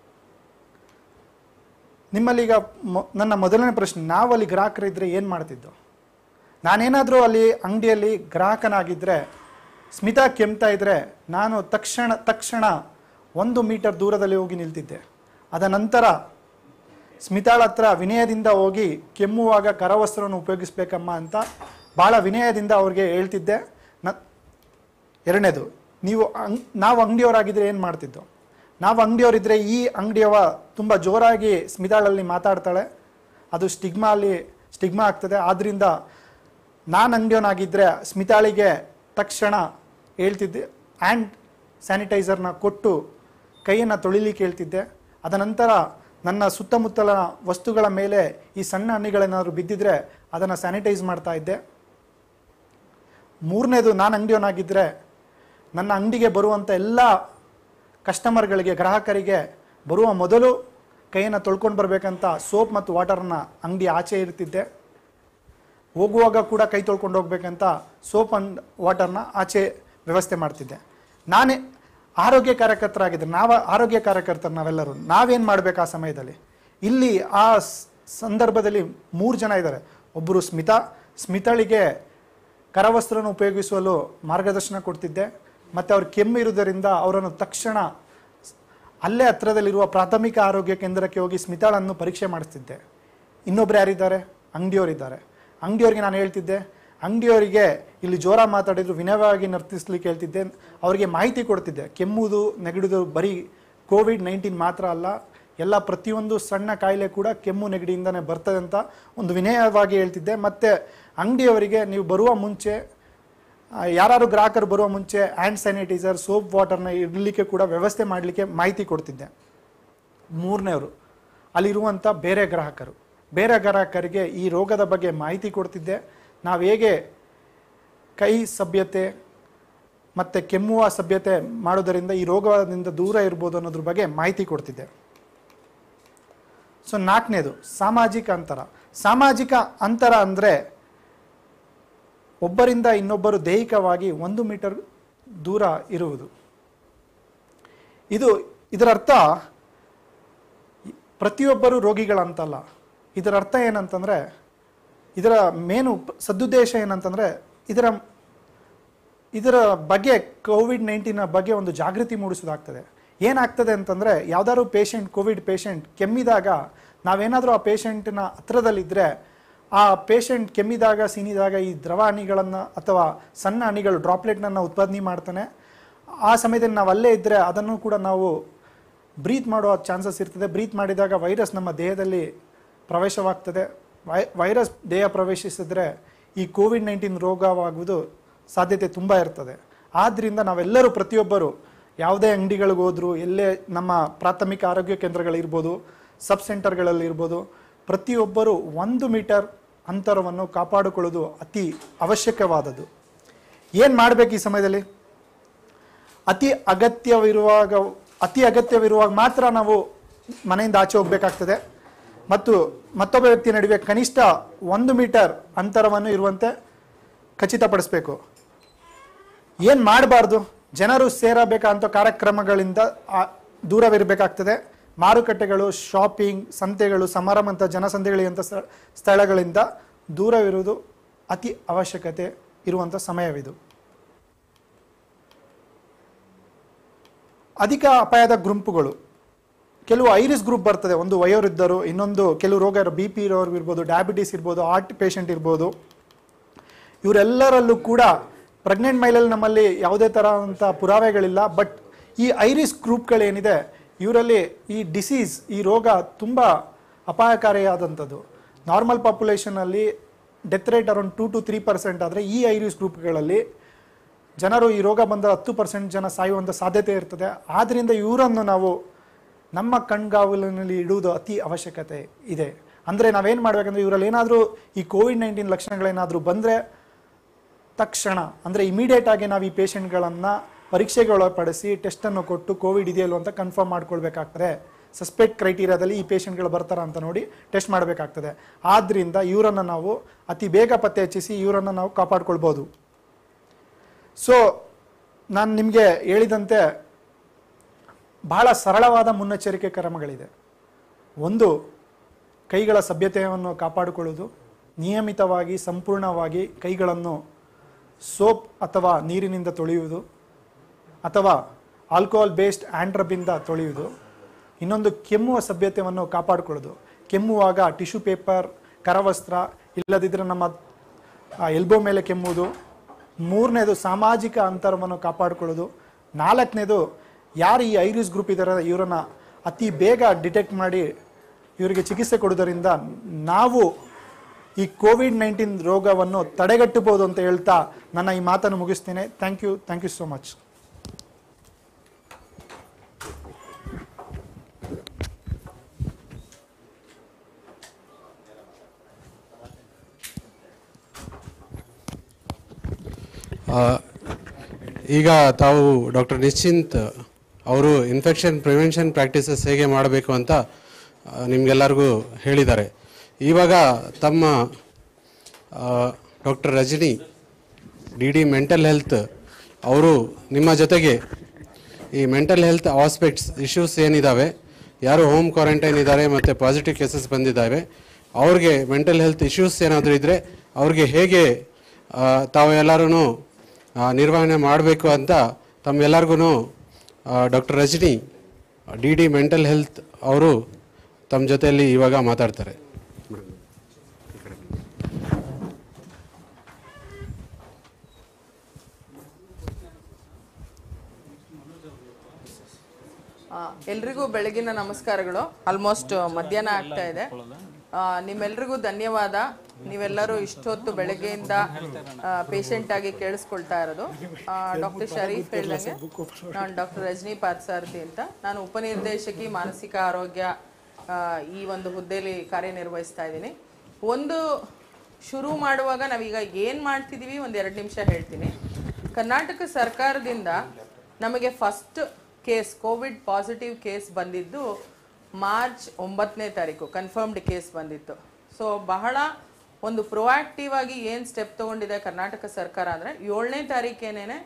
ನಿಮ್ಮಲ್ಲಿ ಈಗ ಮೊ- ನನ್ನ ಮೊದಲನೇ ಪ್ರಶ್ನೆ ನಾವು ಅಲ್ಲಿ ಗ್ರಾಹಕರಿದ್ದರೆ ಏನು ಮಾಡ್ತಿದ್ದೋ ನಾನೇನಾದರೂ ಅಲ್ಲಿ ಅಂಗಡಿಯಲ್ಲಿ ಗ್ರಾಹಕನಾಗಿದ್ದರೆ ಸ್ಮಿತಾ ಕೆಮ್ತಾ ಇದ್ದರೆ ನಾನು ತಕ್ಷಣ ತಕ್ಷಣ ಒಂದು ಮೀಟರ್ ದೂರದಲ್ಲಿ ಹೋಗಿ ನಿಲ್ತಿದ್ದೆ ಅದ ನಂತರ ಸ್ಮಿತಾಳ ಹತ್ರ ವಿನಯದಿಂದ ಹೋಗಿ ಕೆಮ್ಮುವಾಗ ಕರವಸ್ತ್ರವನ್ನು ಉಪಯೋಗಿಸ್ಬೇಕಮ್ಮ ಅಂತ ಭಾಳ ವಿನಯದಿಂದ ಅವ್ರಿಗೆ ಹೇಳ್ತಿದ್ದೆ ನ ಎರಡನೇದು ನೀವು ಅಂಗ್ ನಾವು ಅಂಗಡಿಯವರಾಗಿದ್ದರೆ ಏನು ಮಾಡ್ತಿದ್ದೋ ನಾವು ಅಂಗಡಿಯವರಿದ್ದರೆ ಈ ಅಂಗಡಿಯವ ತುಂಬ ಜೋರಾಗಿ ಸ್ಮಿತಾಳಲ್ಲಿ ಮಾತಾಡ್ತಾಳೆ ಅದು ಸ್ಟಿಗ್ಮಾ ಅಲ್ಲಿ ಸ್ಟಿಗ್ಮಾ ಆಗ್ತದೆ ಆದ್ದರಿಂದ ನಾನು ಅಂಗಡಿಯವನಾಗಿದ್ದರೆ ಸ್ಮಿತಾಳಿಗೆ ತಕ್ಷಣ ಹೇಳ್ತಿದ್ದೆ ಹ್ಯಾಂಡ್ ಸ್ಯಾನಿಟೈಸರ್ನ ಕೊಟ್ಟು ಕೈಯನ್ನು ತೊಳಿಲಿಕ್ಕೆ ಹೇಳ್ತಿದ್ದೆ ಅದ ನಂತರ ನನ್ನ ಸುತ್ತಮುತ್ತಲ ವಸ್ತುಗಳ ಮೇಲೆ ಈ ಸಣ್ಣ ಹಣ್ಣಿಗಳೇನಾದ್ರು ಬಿದ್ದಿದ್ರೆ ಅದನ್ನು ಸ್ಯಾನಿಟೈಸ್ ಮಾಡ್ತಾ ಇದ್ದೆ ಮೂರನೇದು ನಾನು ಅಂಗಡಿಯವನಾಗಿದ್ದರೆ ನನ್ನ ಅಂಗಡಿಗೆ ಬರುವಂಥ ಎಲ್ಲ ಕಸ್ಟಮರ್ಗಳಿಗೆ ಗ್ರಾಹಕರಿಗೆ ಬರುವ ಮೊದಲು ಕೈಯನ್ನು ತೊಳ್ಕೊಂಡು ಬರಬೇಕಂತ ಸೋಪ್ ಮತ್ತು ವಾಟರ್ನ ಅಂಗಡಿ ಆಚೆ ಇರ್ತಿದ್ದೆ ಹೋಗುವಾಗ ಕೂಡ ಕೈ ತೊಳ್ಕೊಂಡು ಹೋಗ್ಬೇಕಂತ ಸೋಪ್ ಅಂಡ್ ವಾಟರ್ನ ಆಚೆ ವ್ಯವಸ್ಥೆ ಮಾಡ್ತಿದ್ದೆ ನಾನೇ ಆರೋಗ್ಯ ಕಾರ್ಯಕರ್ತರಾಗಿದ್ದರೆ ನಾವು ಆರೋಗ್ಯ ಕಾರ್ಯಕರ್ತರು ನಾವೆಲ್ಲರೂ ನಾವೇನು ಮಾಡಬೇಕು ಆ ಸಮಯದಲ್ಲಿ ಇಲ್ಲಿ ಆ ಸ್- ಸಂದರ್ಭದಲ್ಲಿ ಮೂರು ಜನ ಇದ್ದಾರೆ ಒಬ್ಬರು ಸ್ಮಿತಾ ಸ್ಮಿತಳಿಗೆ ಕರವಸ್ತ್ರನ ಉಪಯೋಗಿಸಲು ಮಾರ್ಗದರ್ಶನ ಕೊಡ್ತಿದ್ದೆ ಮತ್ತು ಅವ್ರ ಕೆಮ್ಮು ಇರುವುದರಿಂದ ಅವರನ್ನು ತಕ್ಷಣ ಅಲ್ಲೇ ಹತ್ರದಲ್ಲಿರುವ ಪ್ರಾಥಮಿಕ ಆರೋಗ್ಯ ಕೇಂದ್ರಕ್ಕೆ ಹೋಗಿ ಸ್ಮಿತಾಳನ್ನು ಪರೀಕ್ಷೆ ಮಾಡಿಸ್ತಿದ್ದೆ ಇನ್ನೊಬ್ರು ಯಾರಿದ್ದಾರೆ ಅಂಗಡಿಯವರಿದ್ದಾರೆ ಅಂಗಡಿಯವರಿಗೆ ನಾನು ಹೇಳ್ತಿದ್ದೆ ಅಂಗಡಿಯವರಿಗೆ ಇಲ್ಲಿ ಜೋರ ಮಾತಾಡಿದ್ರು ವಿನಯವಾಗಿ ನರ್ತಿಸ್ಲಿಕ್ಕೆ ಹೇಳ್ತಿದ್ದೆ ಅವರಿಗೆ ಮಾಹಿತಿ ಕೊಡ್ತಿದ್ದೆ ಕೆಮ್ಮುವುದು ನೆಗಡಿದು ಬರೀ ಕೋವಿಡ್ ನೈನ್ಟೀನ್ ಮಾತ್ರ ಅಲ್ಲ ಎಲ್ಲ ಪ್ರತಿಯೊಂದು ಸಣ್ಣ ಕಾಯಿಲೆ ಕೂಡ ಕೆಮ್ಮು ನೆಗಡಿಯಿಂದನೇ ಬರ್ತದೆ ಅಂತ ಒಂದು ವಿನಯವಾಗಿ ಹೇಳ್ತಿದ್ದೆ ಮತ್ತು ಅಂಗಡಿಯವರಿಗೆ ನೀವು ಬರುವ ಮುಂಚೆ ಯಾರು ಗ್ರಾಹಕರು ಬರುವ ಮುಂಚೆ ಹ್ಯಾಂಡ್ ಸ್ಯಾನಿಟೈಸರ್ ಸೋಪ್ ವಾಟರ್ನ ಇಡಲಿಕ್ಕೆ ಕೂಡ ವ್ಯವಸ್ಥೆ ಮಾಡಲಿಕ್ಕೆ ಮಾಹಿತಿ ಕೊಡ್ತಿದ್ದೆ ಮೂರನೇವರು ಅಲ್ಲಿರುವಂಥ ಬೇರೆ ಗ್ರಾಹಕರು ಬೇರೆ ಗ್ರಾಹಕರಿಗೆ ಈ ರೋಗದ ಬಗ್ಗೆ ಮಾಹಿತಿ ಕೊಡ್ತಿದ್ದೆ ನಾವು ಹೇಗೆ ಕೈ ಸಭ್ಯತೆ ಮತ್ತು ಕೆಮ್ಮುವ ಸಭ್ಯತೆ ಮಾಡೋದರಿಂದ ಈ ರೋಗದಿಂದ ದೂರ ಇರ್ಬೋದು ಅನ್ನೋದ್ರ ಬಗ್ಗೆ ಮಾಹಿತಿ ಕೊಡ್ತಿದ್ದೆ ಸೊ ನಾಲ್ಕನೇದು ಸಾಮಾಜಿಕ ಅಂತರ ಸಾಮಾಜಿಕ ಅಂತರ ಅಂದರೆ ಒಬ್ಬರಿಂದ ಇನ್ನೊಬ್ಬರು ದೈಹಿಕವಾಗಿ ಒಂದು ಮೀಟರ್ ದೂರ ಇರುವುದು ಇದು ಇದರ ಅರ್ಥ ಪ್ರತಿಯೊಬ್ಬರು ರೋಗಿಗಳಂತಲ್ಲ ಇದರ ಅರ್ಥ ಏನಂತಂದರೆ ಇದರ ಮೇನು ಸದುದ್ದೇಶ ಏನಂತಂದರೆ ಇದರ ಇದರ ಬಗ್ಗೆ ಕೋವಿಡ್ ನೈನ್ಟೀನ್ ಬಗ್ಗೆ ಒಂದು ಜಾಗೃತಿ ಮೂಡಿಸೋದಾಗ್ತದೆ ಏನಾಗ್ತದೆ ಅಂತಂದರೆ ಯಾವ್ದಾದ್ರು ಪೇಷಂಟ್ ಕೋವಿಡ್ ಪೇಷಂಟ್ ಕೆಮ್ಮಿದಾಗ ನಾವೇನಾದರೂ ಆ ಪೇಷಂಟ್ನ ಹತ್ರದಲ್ಲಿದ್ದರೆ ಆ ಪೇಷಂಟ್ ಕೆಮ್ಮಿದಾಗ ಸೀನಿದಾಗ ಈ ದ್ರವ ಹನಿಗಳನ್ನು ಅಥವಾ ಸಣ್ಣ ಹನಿಗಳು ಡ್ರಾಪ್ಲೆಟ್ನನ್ನು ಉತ್ಪಾದನೆ ಮಾಡ್ತಾನೆ ಆ ಸಮಯದಲ್ಲಿ ನಾವು ಅಲ್ಲೇ ಇದ್ದರೆ ಅದನ್ನು ಕೂಡ ನಾವು ಬ್ರೀತ್ ಮಾಡುವ ಚಾನ್ಸಸ್ ಇರ್ತದೆ ಬ್ರೀತ್ ಮಾಡಿದಾಗ ವೈರಸ್ ನಮ್ಮ ದೇಹದಲ್ಲಿ ಪ್ರವೇಶವಾಗ್ತದೆ ವೈ ವೈರಸ್ ದೇಹ ಪ್ರವೇಶಿಸಿದ್ರೆ ಈ ಕೋವಿಡ್ ನೈನ್ಟೀನ್ ರೋಗವಾಗುವುದು ಸಾಧ್ಯತೆ ತುಂಬ ಇರ್ತದೆ ಆದ್ದರಿಂದ ನಾವೆಲ್ಲರೂ ಪ್ರತಿಯೊಬ್ಬರು ಯಾವುದೇ ಅಂಗಡಿಗಳಿಗೆ ಹೋದ್ರು ಎಲ್ಲೇ ನಮ್ಮ ಪ್ರಾಥಮಿಕ ಆರೋಗ್ಯ ಕೇಂದ್ರಗಳಿರ್ಬೋದು ಸಬ್ ಸೆಂಟರ್ಗಳಲ್ಲಿ ಇರ್ಬೋದು ಪ್ರತಿಯೊಬ್ಬರು ಒಂದು ಮೀಟರ್ ಅಂತರವನ್ನು ಕಾಪಾಡಿಕೊಳ್ಳೋದು ಅತಿ ಅವಶ್ಯಕವಾದದ್ದು ಏನು ಮಾಡಬೇಕು ಈ ಸಮಯದಲ್ಲಿ ಅತಿ ಅಗತ್ಯವಿರುವಾಗ ಅತಿ ಅಗತ್ಯವಿರುವಾಗ ಮಾತ್ರ ನಾವು ಮನೆಯಿಂದ ಆಚೆ ಹೋಗಬೇಕಾಗ್ತದೆ ಮತ್ತು ಮತ್ತೊಬ್ಬ ವ್ಯಕ್ತಿ ನಡುವೆ ಕನಿಷ್ಠ ಒಂದು ಮೀಟರ್ ಅಂತರವನ್ನು ಇರುವಂತೆ ಖಚಿತಪಡಿಸಬೇಕು ಏನು ಮಾಡಬಾರ್ದು ಜನರು ಸೇರಬೇಕಂತ ಕಾರ್ಯಕ್ರಮಗಳಿಂದ ಆ, ದೂರವಿರಬೇಕಾಗ್ತದೆ ಮಾರುಕಟ್ಟೆಗಳು ಶಾಪಿಂಗ್ ಸಂತೆಗಳು ಸಮಾರಂಭ ಜನಸಂದೆಗಳಿಂತ ಸ್ಥಳಗಳಿಂದ ದೂರವಿರುವುದು ಅತಿ ಅವಶ್ಯಕತೆ ಇರುವಂಥ ಸಮಯವಿದು ಅಧಿಕ ಅಪಾಯದ ಗುಂಪುಗಳು ಕೆಲವು ಐರಿಸ್ ಗ್ರೂಪ್ ಬರ್ತದೆ ಒಂದು ವಯೋವೃದ್ಧರು ಇನ್ನೊಂದು ಕೆಲವು ರೋಗ ಬಿ ಪಿ ಇರೋರು ಇರ್ಬೋದು ಡಯಾಬಿಟಿಸ್ ಇರ್ಬೋದು ಹಾರ್ಟ್ ಪೇಷಂಟ್ ಇರ್ಬೋದು ಇವರೆಲ್ಲರಲ್ಲೂ ಕೂಡ ಪ್ರೆಗ್ನೆಂಟ್ ಮೈಲಲ್ಲಿ ನಮ್ಮಲ್ಲಿ ಯಾವುದೇ ಥರದಂಥ ಪುರಾವೆಗಳಿಲ್ಲ ಬಟ್ ಈ ಐರಿಸ್ ಗ್ರೂಪ್ಗಳೇನಿದೆ ಇವರಲ್ಲಿ ಈ ಡಿಸೀಸ್ ಈ ರೋಗ ತುಂಬ ಅಪಾಯಕಾರಿಯಾದಂಥದ್ದು ನಾರ್ಮಲ್ ಪಾಪ್ಯುಲೇಷನಲ್ಲಿ death rate around two to three percent ಆದರೆ ಈ ಐರಿಸ್ ಗ್ರೂಪ್ಗಳಲ್ಲಿ ಜನರು ಈ ರೋಗ ಬಂದ ಹತ್ತು ಪರ್ಸೆಂಟ್ ಜನ ಸಾಯುವಂಥ ಸಾಧ್ಯತೆ ಇರ್ತದೆ ಆದ್ದರಿಂದ ಇವರನ್ನು ನಾವು ನಮ್ಮ ಕಣ್ಗಾವಲಿನಲ್ಲಿ ಇಡುವುದು ಅತಿ ಅವಶ್ಯಕತೆ ಇದೆ ಅಂದರೆ ನಾವೇನು ಮಾಡಬೇಕಂದ್ರೆ ಇವರಲ್ಲಿ ಏನಾದರೂ ಈ ಕೋವಿಡ್ ನೈನ್ಟೀನ್ ಲಕ್ಷಣಗಳೇನಾದರೂ ಬಂದರೆ ತಕ್ಷಣ ಅಂದರೆ ಇಮಿಡಿಯೇಟ್ ಆಗಿ ನಾವು ಈ ಪೇಷಂಟ್ಗಳನ್ನು ಪರೀಕ್ಷೆಗೆ ಒಳಪಡಿಸಿ ಟೆಸ್ಟನ್ನು ಕೊಟ್ಟು ಕೋವಿಡ್ ಇದೆಯಲ್ಲೋ ಅಂತ ಕನ್ಫರ್ಮ್ ಮಾಡ್ಕೊಳ್ಬೇಕಾಗ್ತದೆ ಸಸ್ಪೆಕ್ಟ್ ಕ್ರೈಟೀರಿಯಾದಲ್ಲಿ ಈ ಪೇಷಂಟ್ಗಳು ಬರ್ತಾರ ಅಂತ ನೋಡಿ ಟೆಸ್ಟ್ ಮಾಡಬೇಕಾಗ್ತದೆ ಆದ್ದರಿಂದ ಇವರನ್ನು ನಾವು ಅತಿ ಬೇಗ ಪತ್ತೆ ಹಚ್ಚಿಸಿ ಇವರನ್ನು ನಾವು ಕಾಪಾಡ್ಕೊಳ್ಬೋದು ಸೊ ನಾನು ನಿಮಗೆ ಹೇಳಿದಂತೆ ಬಹಳ ಸರಳವಾದ ಮುನ್ನೆಚ್ಚರಿಕೆ ಕ್ರಮಗಳಿದೆ ಒಂದು ಕೈಗಳ ಸಭ್ಯತೆಯನ್ನು ಕಾಪಾಡಿಕೊಳ್ಳುವುದು ನಿಯಮಿತವಾಗಿ ಸಂಪೂರ್ಣವಾಗಿ ಕೈಗಳನ್ನು ಸೋಪ್ ಅಥವಾ ನೀರಿನಿಂದ ತೊಳೆಯುವುದು ಅಥವಾ ಆಲ್ಕೋಹಾಲ್ ಬೇಸ್ಡ್ ಆ್ಯಂಡ್ರಬಿಂದ ತೊಳೆಯುವುದು ಇನ್ನೊಂದು ಕೆಮ್ಮುವ ಸಭ್ಯತೆಯನ್ನು ಕಾಪಾಡಿಕೊಳ್ಳೋದು ಕೆಮ್ಮುವಾಗ ಟಿಶ್ಯೂ ಪೇಪರ್ ಕರವಸ್ತ್ರ ಇಲ್ಲದಿದ್ದರೆ ನಮ್ಮ ಎಲ್ಬೋ ಮೇಲೆ ಕೆಮ್ಮುವುದು ಮೂರನೇದು ಸಾಮಾಜಿಕ ಅಂತರವನ್ನು ಕಾಪಾಡಿಕೊಳ್ಳೋದು ನಾಲ್ಕನೇದು ಯಾರು ಈ ಐರಿಸ್ ಗ್ರೂಪ್ ಇದ್ದಾರೆ ಇವರನ್ನು ಅತಿ ಬೇಗ ಡಿಟೆಕ್ಟ್ ಮಾಡಿ ಇವರಿಗೆ ಚಿಕಿತ್ಸೆ ಕೊಡೋದರಿಂದ ನಾವು ಈ ಕೋವಿಡ್ ನೈನ್ಟೀನ್ ರೋಗವನ್ನು ತಡೆಗಟ್ಟಬಹುದು ಅಂತ ಹೇಳ್ತಾ ನನ್ನ ಈ ಮಾತನ್ನು ಮುಗಿಸ್ತೇನೆ thank you thank you so much ಆ, ಈಗ ತಾವು ಡಾಕ್ಟರ್ ನಿಶ್ಚಿಂತ್ ಅವರು ಇನ್ಫೆಕ್ಷನ್ ಪ್ರಿವೆನ್ಷನ್ ಪ್ರಾಕ್ಟೀಸಸ್ ಹೇಗೆ ಮಾಡಬೇಕು ಅಂತ ಆ, ನಿಮ್ಗೆಲ್ಲರಿಗೂ ಹೇಳಿದ್ದಾರೆ ಇವಾಗ ತಮ್ಮ doctor Rajani D D mental health ಅವರು ನಿಮ್ಮ ಜೊತೆಗೆ ಈ ಮೆಂಟಲ್ ಹೆಲ್ತ್ ಆಸ್ಪೆಕ್ಟ್ಸ್ ಇಶ್ಯೂಸ್ ಏನಿದ್ದಾವೆ ಯಾರು ಹೋಮ್ ಕ್ವಾರಂಟೈನ್ ಇದ್ದಾರೆ ಮತ್ತು ಪಾಸಿಟಿವ್ ಕೇಸಸ್ ಬಂದಿದ್ದಾವೆ ಅವ್ರಿಗೆ ಮೆಂಟಲ್ ಹೆಲ್ತ್ ಇಶ್ಯೂಸ್ ಏನಾದರೂ ಇದ್ದರೆ ಅವ್ರಿಗೆ ಹೇಗೆ ಆ, ತಾವು ಎಲ್ಲರೂ ನಿರ್ವಹಣೆ ಮಾಡಬೇಕು ಅಂತ ತಮ್ಮೆಲ್ಲರಿಗೂ doctor Rajani D D mental health ಅವರು ತಮ್ಮ ಜೊತೆಯಲ್ಲಿ ಇವಾಗ ಮಾತಾಡ್ತಾರೆ ಆ, ಎಲ್ರಿಗೂ ಬೆಳಗಿನ ನಮಸ್ಕಾರಗಳು ಆಲ್ಮೋಸ್ಟ್ ಮಧ್ಯಾಹ್ನ ಆಗ್ತಾ ಇದೆ ಆ, ನಿಮ್ಮೆಲ್ರಿಗೂ ಧನ್ಯವಾದ ನೀವೆಲ್ಲರೂ ಇಷ್ಟೊತ್ತು ಬೆಳಗ್ಗೆಯಿಂದ ಪೇಷಂಟ್ ಆಗಿ ಕೇಳಿಸ್ಕೊಳ್ತಾ ಇರೋದು ಡಾಕ್ಟರ್ ಶರೀಫ್ ಹೇಳ್ದಂಗೆ ನಾನು ಡಾಕ್ಟರ್ ರಜನಿ ಪಾತ್ಸಾರಥಿ ಅಂತ ನಾನು ಉಪನಿರ್ದೇಶಕಿ ಮಾನಸಿಕ ಆರೋಗ್ಯ ಆ, ಈ ಒಂದು ಹುದ್ದೆಯಲ್ಲಿ ಕಾರ್ಯನಿರ್ವಹಿಸ್ತಾ ಇದ್ದೀನಿ ಒಂದು ಶುರು ಮಾಡುವಾಗ ನಾವೀಗ ಏನು ಮಾಡ್ತಿದ್ದೀವಿ ಒಂದು ಎರಡು ನಿಮಿಷ ಹೇಳ್ತೀನಿ ಕರ್ನಾಟಕ ಸರ್ಕಾರದಿಂದ ನಮಗೆ first case COVID positive case ಬಂದಿದ್ದು ಮಾರ್ಚ್ ಒಂಬತ್ತನೇ ತಾರೀಕು ಕನ್ಫರ್ಮ್ಡ್ ಕೇಸ್ ಬಂದಿತ್ತು ಸೊ ಬಹಳ ಒಂದು ಪ್ರೊಆಕ್ಟಿವ್ ಆಗಿ ಏನು ಸ್ಟೆಪ್ ತಗೊಂಡಿದೆ ಕರ್ನಾಟಕ ಸರ್ಕಾರ ಅಂದರೆ ಏಳನೇ ತಾರೀಕೇನೇನೆ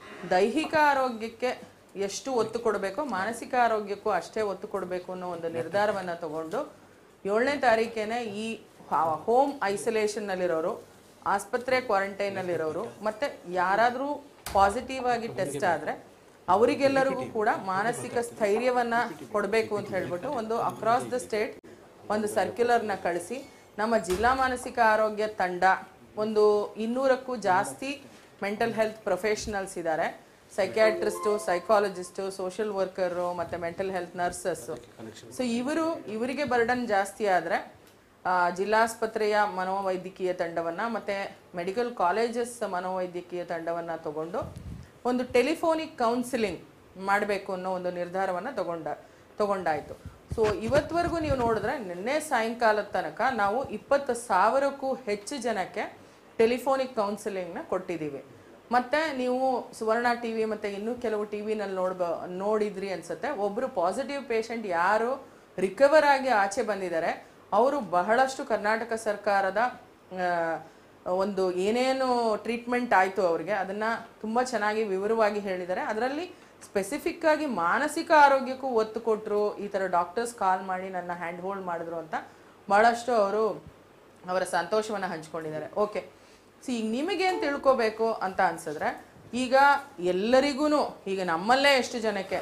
ದೈಹಿಕ ಆರೋಗ್ಯಕ್ಕೆ ಎಷ್ಟು ಒತ್ತು ಕೊಡಬೇಕೋ ಮಾನಸಿಕ ಆರೋಗ್ಯಕ್ಕೂ ಅಷ್ಟೇ ಒತ್ತು ಕೊಡಬೇಕು ಅನ್ನೋ ಒಂದು ನಿರ್ಧಾರವನ್ನು ತಗೊಂಡು ಏಳನೇ ತಾರೀಕೇನೆ ಈ ಹೋಮ್ ಐಸೋಲೇಷನ್ನಲ್ಲಿರೋರು ಆಸ್ಪತ್ರೆ ಕ್ವಾರಂಟೈನಲ್ಲಿರೋರು ಮತ್ತು ಯಾರಾದರೂ ಪಾಸಿಟಿವ್ ಆಗಿ ಟೆಸ್ಟ್ ಆದರೆ ಅವರಿಗೆಲ್ಲರಿಗೂ ಕೂಡ ಮಾನಸಿಕ ಸ್ಥೈರ್ಯವನ್ನ ಕೊಡಬೇಕು ಅಂತ ಹೇಳ್ಬಿಟ್ಟು ಒಂದು ಅಕ್ರಾಸ್ ದ ಸ್ಟೇಟ್ ಒಂದು ಸರ್ಕ್ಯುಲರ್ನ ಕಳಿಸಿ ನಮ್ಮ ಜಿಲ್ಲಾ ಮಾನಸಿಕ ಆರೋಗ್ಯ ತಂಡ ಒಂದು ಇನ್ನೂರಕ್ಕೂ ಜಾಸ್ತಿ ಮೆಂಟಲ್ ಹೆಲ್ತ್ ಪ್ರೊಫೆಷನಲ್ಸ್ ಇದ್ದಾರೆ ಸೈಕ್ಯಾಟ್ರಿಸ್ಟು ಸೈಕಾಲಜಿಸ್ಟು ಸೋಷಿಯಲ್ ವರ್ಕರು ಮತ್ತು ಮೆಂಟಲ್ ಹೆಲ್ತ್ ನರ್ಸಸ್ಸು ಸೊ ಇವರು ಇವರಿಗೆ ಬರ್ಡನ್ ಜಾಸ್ತಿ ಆದರೆ ಜಿಲ್ಲಾಸ್ಪತ್ರೆಯ ಮನೋವೈದ್ಯಕೀಯ ತಂಡವನ್ನು ಮತ್ತು ಮೆಡಿಕಲ್ ಕಾಲೇಜಸ್ ಮನೋವೈದ್ಯಕೀಯ ತಂಡವನ್ನು ತಗೊಂಡು ಒಂದು ಟೆಲಿಫೋನಿಕ್ ಕೌನ್ಸಿಲಿಂಗ್ ಮಾಡಬೇಕು ಅನ್ನೋ ಒಂದು ನಿರ್ಧಾರವನ್ನು ತಗೊಂಡ ತಗೊಂಡಾಯಿತು ಸೊ ಇವತ್ತವರೆಗೂ ನೀವು ನೋಡಿದ್ರೆ ನಿನ್ನೆ ಸಾಯಂಕಾಲದ ತನಕ ನಾವು ಇಪ್ಪತ್ತು ಸಾವಿರಕ್ಕೂ ಹೆಚ್ಚು ಜನಕ್ಕೆ ಟೆಲಿಫೋನಿಕ್ ಕೌನ್ಸಿಲಿಂಗ್ನ ಕೊಟ್ಟಿದ್ದೀವಿ ಮತ್ತು ನೀವು ಸುವರ್ಣ ಟಿ ವಿ ಮತ್ತು ಇನ್ನೂ ಕೆಲವು ಟಿ ವಿನಲ್ಲಿ ನೋಡ್ಬ ನೋಡಿದ್ರಿ ಅನ್ಸುತ್ತೆ ಒಬ್ಬರು ಪಾಸಿಟಿವ್ ಪೇಷಂಟ್ ಯಾರು ರಿಕವರ್ ಆಗಿ ಆಚೆ ಬಂದಿದ್ದಾರೆ ಅವರು ಬಹಳಷ್ಟು ಕರ್ನಾಟಕ ಸರ್ಕಾರದ ಆ, ಒಂದು ಏನೇನು ಟ್ರೀಟ್ಮೆಂಟ್ ಆಯಿತು ಅವರಿಗೆ ಅದನ್ನು ತುಂಬ ಚೆನ್ನಾಗಿ ವಿವರವಾಗಿ ಹೇಳಿದ್ದಾರೆ ಅದರಲ್ಲಿ ಸ್ಪೆಸಿಫಿಕ್ ಆಗಿ ಮಾನಸಿಕ ಆರೋಗ್ಯಕ್ಕೂ ಒತ್ತು ಕೊಟ್ಟರು ಈ ಥರ ಡಾಕ್ಟರ್ಸ್ ಕಾಲ್ ಮಾಡಿ ನನ್ನ ಹ್ಯಾಂಡ್ ಹೋಲ್ಡ್ ಮಾಡಿದ್ರು ಅಂತ ಭಾಳಷ್ಟು ಅವರು ಅವರ ಸಂತೋಷವನ್ನು ಹಂಚ್ಕೊಂಡಿದ್ದಾರೆ ಓಕೆ ಸಿ ಈಗ ನಿಮಗೇನು ತಿಳ್ಕೊಬೇಕು ಅಂತ ಅನ್ಸಿದ್ರೆ ಈಗ ಎಲ್ಲರಿಗೂ ಈಗ ನಮ್ಮಲ್ಲೇ ಎಷ್ಟು ಜನಕ್ಕೆ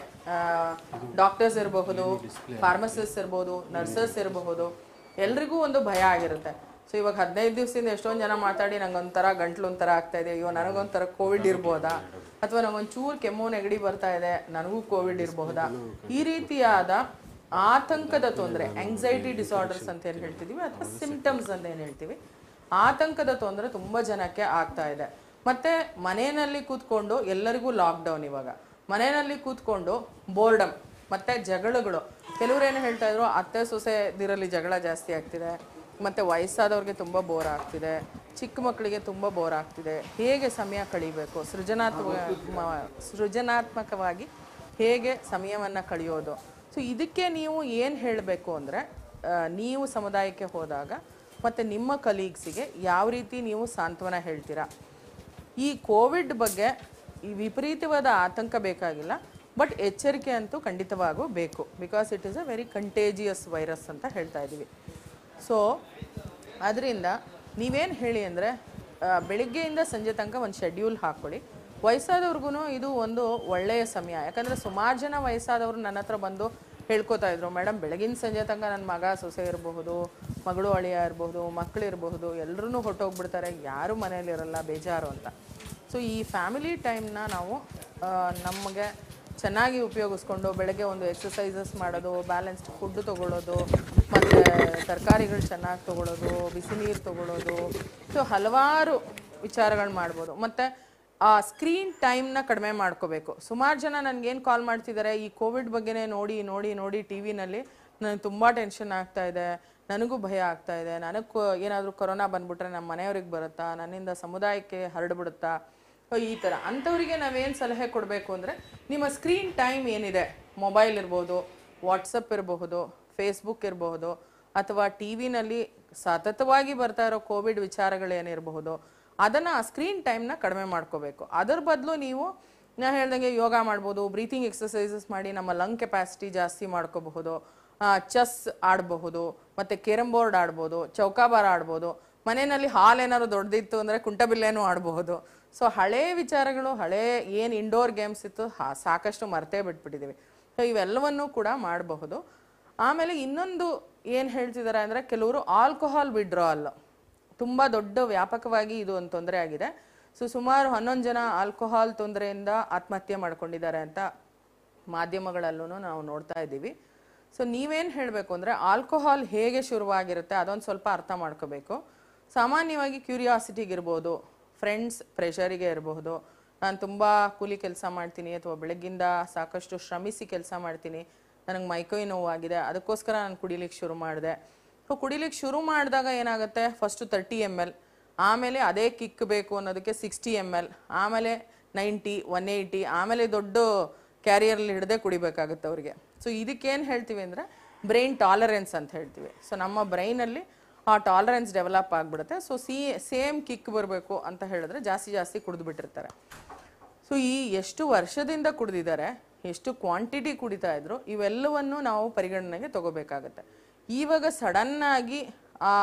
ಡಾಕ್ಟರ್ಸ್ ಇರಬಹುದು ಫಾರ್ಮಸಿಸ್ಟ್ ಇರ್ಬೋದು ನರ್ಸಸ್ ಇರಬಹುದು ಎಲ್ರಿಗೂ ಒಂದು ಭಯ ಆಗಿರುತ್ತೆ ಸೊ ಇವಾಗ ಹದಿನೈದು ದಿವಸದಿಂದ ಎಷ್ಟೊಂದು ಜನ ಮಾತಾಡಿ ನಂಗೆ ಒಂಥರ ಗಂಟ್ಲು ಒಂಥರ ಆಗ್ತಾ ಇದೆ ಅಯ್ಯೋ ನನಗೊಂಥರ ಕೋವಿಡ್ ಇರ್ಬೋದಾ ಅಥವಾ ನಂಗೊಂದು ಚೂರು ಕೆಮ್ಮು ನೆಗಡಿ ಬರ್ತಾ ಇದೆ ನನಗೂ ಕೋವಿಡ್ ಇರಬಹುದಾ ಈ ರೀತಿಯಾದ ಆತಂಕದ ತೊಂದರೆ ಆಂಗ್ಸೈಟಿ ಡಿಸಾರ್ಡರ್ಸ್ ಅಂತ ಏನು ಹೇಳ್ತಿದೀವಿ ಅಥವಾ ಸಿಂಪ್ಟಮ್ಸ್ ಅಂತ ಏನು ಹೇಳ್ತೀವಿ ಆತಂಕದ ತೊಂದರೆ ತುಂಬ ಜನಕ್ಕೆ ಆಗ್ತಾ ಇದೆ ಮತ್ತೆ ಮನೆಯಲ್ಲಿ ಕೂತ್ಕೊಂಡು ಎಲ್ಲರಿಗೂ ಲಾಕ್ಡೌನ್ ಇವಾಗ ಮನೆಯಲ್ಲಿ ಕೂತ್ಕೊಂಡು ಬೋರ್ಡಮ್ ಮತ್ತೆ ಜಗಳಗಳು ಕೆಲವ್ರು ಏನು ಹೇಳ್ತಾ ಇದ್ರು ಅತ್ತೆ ಸೊಸೆದಿರಲ್ಲಿ ಜಗಳ ಜಾಸ್ತಿ ಆಗ್ತಿದೆ ಮತ್ತೆ ವಯಸ್ಸಾದವ್ರಿಗೆ ತುಂಬ ಬೋರ್ ಆಗ್ತಿದೆ ಚಿಕ್ಕ ಮಕ್ಕಳಿಗೆ ತುಂಬ ಬೋರ್ ಆಗ್ತಿದೆ ಹೇಗೆ ಸಮಯ ಕಳಿಬೇಕು ಸೃಜನಾತ್ಮಕ ಮ- ಸೃಜನಾತ್ಮಕವಾಗಿ ಹೇಗೆ ಸಮಯವನ್ನು ಕಳೆಯೋದು ಸೊ ಇದಕ್ಕೆ ನೀವು ಏನು ಹೇಳಬೇಕು ಅಂದರೆ ನೀವು ಸಮುದಾಯಕ್ಕೆ ಹೋದಾಗ ಮತ್ತು ನಿಮ್ಮ ಕಲೀಗ್ಸಿಗೆ ಯಾವ ರೀತಿ ನೀವು ಸಾಂತ್ವನ ಹೇಳ್ತೀರಾ ಈ ಕೋವಿಡ್ ಬಗ್ಗೆ ಈ ವಿಪರೀತವಾದ ಆತಂಕ ಬೇಕಾಗಿಲ್ಲ ಬಟ್ ಎಚ್ಚರಿಕೆ ಅಂತೂ ಖಂಡಿತವಾಗೂ ಬೇಕು because it is a very contagious virus ಅಂತ ಹೇಳ್ತಾ ಇದ್ದೀವಿ ಸೊ ಅದರಿಂದ ನೀವೇನು ಹೇಳಿ ಅಂದರೆ ಬೆಳಿಗ್ಗೆಯಿಂದ ಸಂಜೆ ತನಕ ಒಂದು ಶೆಡ್ಯೂಲ್ ಹಾಕ್ಕೊಳ್ಳಿ ವಯಸ್ಸಾದವ್ರಿಗೂ ಇದು ಒಂದು ಒಳ್ಳೆಯ ಸಮಯ ಯಾಕಂದರೆ ಸುಮಾರು ಜನ ವಯಸ್ಸಾದವರು ನನ್ನ ಹತ್ರ ಬಂದು ಹೇಳ್ಕೊತಾ ಇದ್ರು ಮೇಡಮ್ ಬೆಳಗಿನ ಸಂಜೆ ತನಕ ನನ್ನ ಮಗ ಸೊಸೆ ಇರಬಹುದು ಮಗಳು ಅಳಿಯ ಇರಬಹುದು ಮಕ್ಕಳು ಇರಬಹುದು ಎಲ್ಲರೂ ಹೊಟ್ಟೋಗ್ಬಿಡ್ತಾರೆ ಯಾರು ಮನೇಲಿರಲ್ಲ ಬೇಜಾರು ಅಂತ ಸೊ ಈ ಫ್ಯಾಮಿಲಿ ಟೈಮ್ನ ನಾವು ಆ, ನಮಗೆ ಚೆನ್ನಾಗಿ ಉಪಯೋಗಿಸ್ಕೊಂಡು ಬೆಳಗ್ಗೆ ಒಂದು ಎಕ್ಸಸೈಸಸ್ ಮಾಡೋದು ಬ್ಯಾಲೆನ್ಸ್ಡ್ ಫುಡ್ ತೊಗೊಳ್ಳೋದು ಮತ್ತು ತರಕಾರಿಗಳು ಚೆನ್ನಾಗಿ ತೊಗೊಳ್ಳೋದು ಬಿಸಿ ನೀರು ತೊಗೊಳ್ಳೋದು ಸೊ ಹಲವಾರು ವಿಚಾರಗಳು ಮಾಡ್ಬೋದು ಮತ್ತು ಆ ಸ್ಕ್ರೀನ್ ಟೈಮ್ನ ಕಡಿಮೆ ಮಾಡ್ಕೋಬೇಕು ಸುಮಾರು ಜನ ನನಗೇನು ಕಾಲ್ ಮಾಡ್ತಿದ್ದಾರೆ ಈ ಕೋವಿಡ್ ಬಗ್ಗೆನೇ ನೋಡಿ ನೋಡಿ ನೋಡಿ ಟಿ ವಿನಲ್ಲಿ ನನಗೆ ತುಂಬ ಟೆನ್ಷನ್ ಆಗ್ತಾ ಇದೆ ನನಗೂ ಭಯ ಆಗ್ತಾ ಇದೆ ನನಗೆ ಏನಾದರೂ ಕೊರೋನಾ ಬಂದ್ಬಿಟ್ರೆ ನಮ್ಮ ಮನೆಯವ್ರಿಗೆ ಬರುತ್ತಾ ನನ್ನಿಂದ ಸಮುದಾಯಕ್ಕೆ ಹರಡ್ಬಿಡುತ್ತಾ ಸೊ ಈ ಥರ ಅಂಥವರಿಗೆ ನಾವೇನು ಸಲಹೆ ಕೊಡಬೇಕು ಅಂದರೆ ನಿಮ್ಮ ಸ್ಕ್ರೀನ್ ಟೈಮ್ ಏನಿದೆ ಮೊಬೈಲ್ ಇರ್ಬೋದು ವಾಟ್ಸಪ್ ಇರಬಹುದು ಫೇಸ್ಬುಕ್ ಇರಬಹುದು ಅಥವಾ ಟಿ ವಿನಲ್ಲಿ ಸತತವಾಗಿ ಬರ್ತಾ ಇರೋ ಕೋವಿಡ್ ವಿಚಾರಗಳೇನಿರಬಹುದು ಅದನ್ನು ಆ ಸ್ಕ್ರೀನ್ ಟೈಮ್ನ ಕಡಿಮೆ ಮಾಡ್ಕೋಬೇಕು ಅದರ ಬದಲು ನೀವು ನಾ ಹೇಳ್ದಂಗೆ ಯೋಗ ಮಾಡ್ಬೋದು ಬ್ರೀತಿಂಗ್ ಎಕ್ಸಸೈಸಸ್ ಮಾಡಿ ನಮ್ಮ ಲಂಗ್ ಕೆಪಾಸಿಟಿ ಜಾಸ್ತಿ ಮಾಡ್ಕೋಬಹುದು ಚೆಸ್ ಆಡಬಹುದು ಮತ್ತು ಕೇರಮ್ ಬೋರ್ಡ್ ಆಡ್ಬೋದು ಚೌಕಾಬಾರ ಆಡ್ಬೋದು ಮನೆಯಲ್ಲಿ ಹಾಲ್ ಏನಾದ್ರು ದೊಡ್ಡದಿತ್ತು ಅಂದರೆ ಕುಂಟಬಿಲ್ಲೇನೂ ಆಡಬಹುದು ಸೊ ಹಳೇ ವಿಚಾರಗಳು ಹಳೇ ಏನು ಇಂಡೋರ್ ಗೇಮ್ಸ್ ಇತ್ತು ಹಾ- ಸಾಕಷ್ಟು ಮರ್ತೇ ಬಿಟ್ಬಿಟ್ಟಿದ್ದೀವಿ ಸೊ ಇವೆಲ್ಲವನ್ನೂ ಕೂಡ ಮಾಡಬಹುದು ಆಮೇಲೆ ಇನ್ನೊಂದು ಏನು ಹೇಳ್ತಿದ್ದಾರೆ ಅಂದರೆ ಕೆಲವರು ಆಲ್ಕೋಹಾಲ್ ವಿಡ್ರಾಲ್ ತುಂಬ ದೊಡ್ಡ ವ್ಯಾಪಕವಾಗಿ ಇದು ಒಂದು ತೊಂದರೆ ಆಗಿದೆ ಸೊ ಸುಮಾರು ಹನ್ನೊಂದು ಜನ ಆಲ್ಕೋಹಾಲ್ ತೊಂದರೆಯಿಂದ ಆತ್ಮಹತ್ಯೆ ಮಾಡ್ಕೊಂಡಿದ್ದಾರೆ ಅಂತ ಮಾಧ್ಯಮಗಳಲ್ಲೂ ನಾವು ನೋಡ್ತಾ ಇದ್ದೀವಿ ಸೊ ನೀವೇನು ಹೇಳಬೇಕು ಅಂದರೆ ಆಲ್ಕೋಹಾಲ್ ಹೇಗೆ ಶುರುವಾಗಿರುತ್ತೆ ಅದೊಂದು ಸ್ವಲ್ಪ ಅರ್ಥ ಮಾಡ್ಕೋಬೇಕು ಸಾಮಾನ್ಯವಾಗಿ ಕ್ಯೂರಿಯಾಸಿಟಿಗಿರ್ಬೋದು ಫ್ರೆಂಡ್ಸ್ ಪ್ರೆಷರಿಗೆ ಇರಬಹುದು ನಾನು ತುಂಬ ಕೂಲಿ ಕೆಲಸ ಮಾಡ್ತೀನಿ ಅಥವಾ ಬೆಳಗ್ಗಿಂದ ಸಾಕಷ್ಟು ಶ್ರಮಿಸಿ ಕೆಲಸ ಮಾಡ್ತೀನಿ ನನಗೆ ಮೈಕೈ ನೋವಾಗಿದೆ ಅದಕ್ಕೋಸ್ಕರ ನಾನು ಕುಡಿಲಿಕ್ಕೆ ಶುರು ಮಾಡಿದೆ ಸೊ ಕುಡಿಲಿಕ್ಕೆ ಶುರು ಮಾಡಿದಾಗ ಏನಾಗುತ್ತೆ ಫಸ್ಟು ತರ್ಟಿ ಎಮ್ ಎಲ್ ಆಮೇಲೆ ಅದೇ ಕಿಕ್ ಬೇಕು ಅನ್ನೋದಕ್ಕೆ ಸಿಕ್ಸ್ಟಿ ಎಮ್ ಎಲ್ ಆಮೇಲೆ ನೈಂಟಿ ಒನ್ ಏಯ್ಟಿ ಆಮೇಲೆ ದೊಡ್ಡ ಕ್ಯಾರಿಯರಲ್ಲಿ ಹಿಡದೆ ಕುಡಿಬೇಕಾಗುತ್ತೆ ಅವರಿಗೆ ಸೊ ಇದಕ್ಕೇನು ಹೇಳ್ತೀವಿ ಅಂದರೆ ಬ್ರೈನ್ ಟಾಲರೆನ್ಸ್ ಅಂತ ಹೇಳ್ತೀವಿ ಸೊ ನಮ್ಮ ಬ್ರೈನಲ್ಲಿ ಆ ಟಾಲರೆನ್ಸ್ ಡೆವಲಪ್ ಆಗಿಬಿಡುತ್ತೆ ಸೊ ಸಿ ಸೇಮ್ ಕಿಕ್ ಬರಬೇಕು ಅಂತ ಹೇಳಿದ್ರೆ ಜಾಸ್ತಿ ಜಾಸ್ತಿ ಕುಡಿದು ಬಿಟ್ಟಿರ್ತಾರೆ ಸೊ ಈ ಎಷ್ಟು ವರ್ಷದಿಂದ ಕುಡಿದಿದ್ದಾರೆ ಎಷ್ಟು ಕ್ವಾಂಟಿಟಿ ಕುಡಿತಾ ಇದ್ರು ಇವೆಲ್ಲವನ್ನು ನಾವು ಪರಿಗಣನೆಗೆ ತಗೋಬೇಕಾಗತ್ತೆ ಇವಾಗ ಸಡನ್ನಾಗಿ ಆ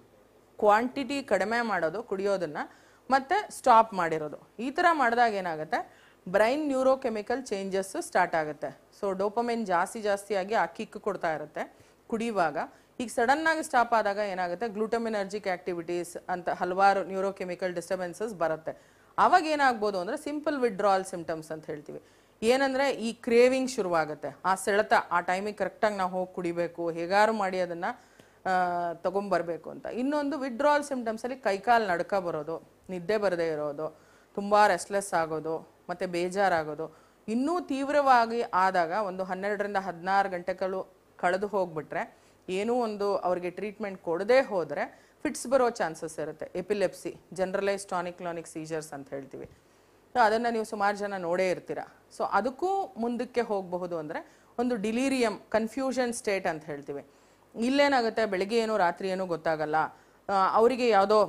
ಕ್ವಾಂಟಿಟಿ ಕಡಿಮೆ ಮಾಡೋದು ಕುಡಿಯೋದನ್ನ ಮತ್ತೆ ಸ್ಟಾಪ್ ಮಾಡಿರೋದು ಈ ಥರ ಮಾಡಿದಾಗ ಏನಾಗುತ್ತೆ ಬ್ರೈನ್ ನ್ಯೂರೋಕೆಮಿಕಲ್ ಚೇಂಜಸ್ ಸ್ಟಾರ್ಟ್ ಆಗುತ್ತೆ ಸೊ ಡೋಪಮೈನ್ ಜಾಸ್ತಿ ಜಾಸ್ತಿ ಆಗಿ ಆ ಕಿಕ್ ಕೊಡ್ತಾ ಇರುತ್ತೆ ಕುಡಿಯುವಾಗ ಈಗ ಸಡನ್ ಆಗಿ ಸ್ಟಾಪ್ ಆದಾಗ ಏನಾಗುತ್ತೆ ಗ್ಲೂಟಮಿನರ್ಜಿಕ್ ಆಕ್ಟಿವಿಟೀಸ್ ಅಂತ ಹಲವಾರು ನ್ಯೂರೋಕೆಮಿಕಲ್ ಡಿಸ್ಟರ್ಬೆನ್ಸಸ್ ಬರುತ್ತೆ ಅವಾಗ ಏನಾಗ್ಬೋದು ಅಂದರೆ ಸಿಂಪಲ್ ವಿಡ್ರಾಲ್ ಸಿಂಪ್ಟಮ್ಸ್ ಅಂತ ಹೇಳ್ತೀವಿ ಏನಂದ್ರೆ ಈ ಕ್ರೇವಿಂಗ್ ಶುರುವಾಗುತ್ತೆ ಆ ಸೆಳೆತ ಆ ಟೈಮಿಗೆ ಕರೆಕ್ಟಾಗಿ ನಾವು ಹೋಗಿ ಕುಡಿಬೇಕು ಹೇಗಾರು ಮಾಡಿ ಅದನ್ನ ಆ, ತಗೊಂಬರ್ಬೇಕು ಅಂತ ಇನ್ನೊಂದು ವಿಡ್ರಾಲ್ ಸಿಂಪ್ಟಮ್ಸಲ್ಲಿ ಕೈಕಾಲು ನಡ್ಕ ಬರೋದು ನಿದ್ದೆ ಬರದೇ ಇರೋದು ತುಂಬ ರೆಸ್ಲೆಸ್ ಆಗೋದು ಮತ್ತು ಬೇಜಾರಾಗೋದು ಇನ್ನೂ ತೀವ್ರವಾಗಿ ಆದಾಗ ಒಂದು ಹನ್ನೆರಡರಿಂದ ಹದಿನಾರು ಗಂಟೆಗಳು ಕಳೆದು ಹೋಗ್ಬಿಟ್ರೆ ಏನೂ ಒಂದು ಅವ್ರಿಗೆ ಟ್ರೀಟ್ಮೆಂಟ್ ಕೊಡದೇ ಹೋದರೆ ಫಿಟ್ಸ್ ಬರೋ ಚಾನ್ಸಸ್ ಇರುತ್ತೆ epilepsy generalise tonic clonic seizures ಅಂತ ಹೇಳ್ತೀವಿ ಸೊ ಅದನ್ನು ನೀವು ಸುಮಾರು ಜನ ನೋಡೇ ಇರ್ತೀರ ಸೊ ಅದಕ್ಕೂ ಮುಂದಕ್ಕೆ ಹೋಗಬಹುದು ಅಂದರೆ ಒಂದು ಡಿಲೀರಿಯಂ ಕನ್ಫ್ಯೂಷನ್ ಸ್ಟೇಟ್ ಅಂತ ಹೇಳ್ತೀವಿ ಇಲ್ಲೇನಾಗುತ್ತೆ ಬೆಳಿಗ್ಗೆ ಏನೋ ರಾತ್ರಿ ಏನೋ ಗೊತ್ತಾಗಲ್ಲ ಆ, ಅವರಿಗೆ ಯಾವುದೋ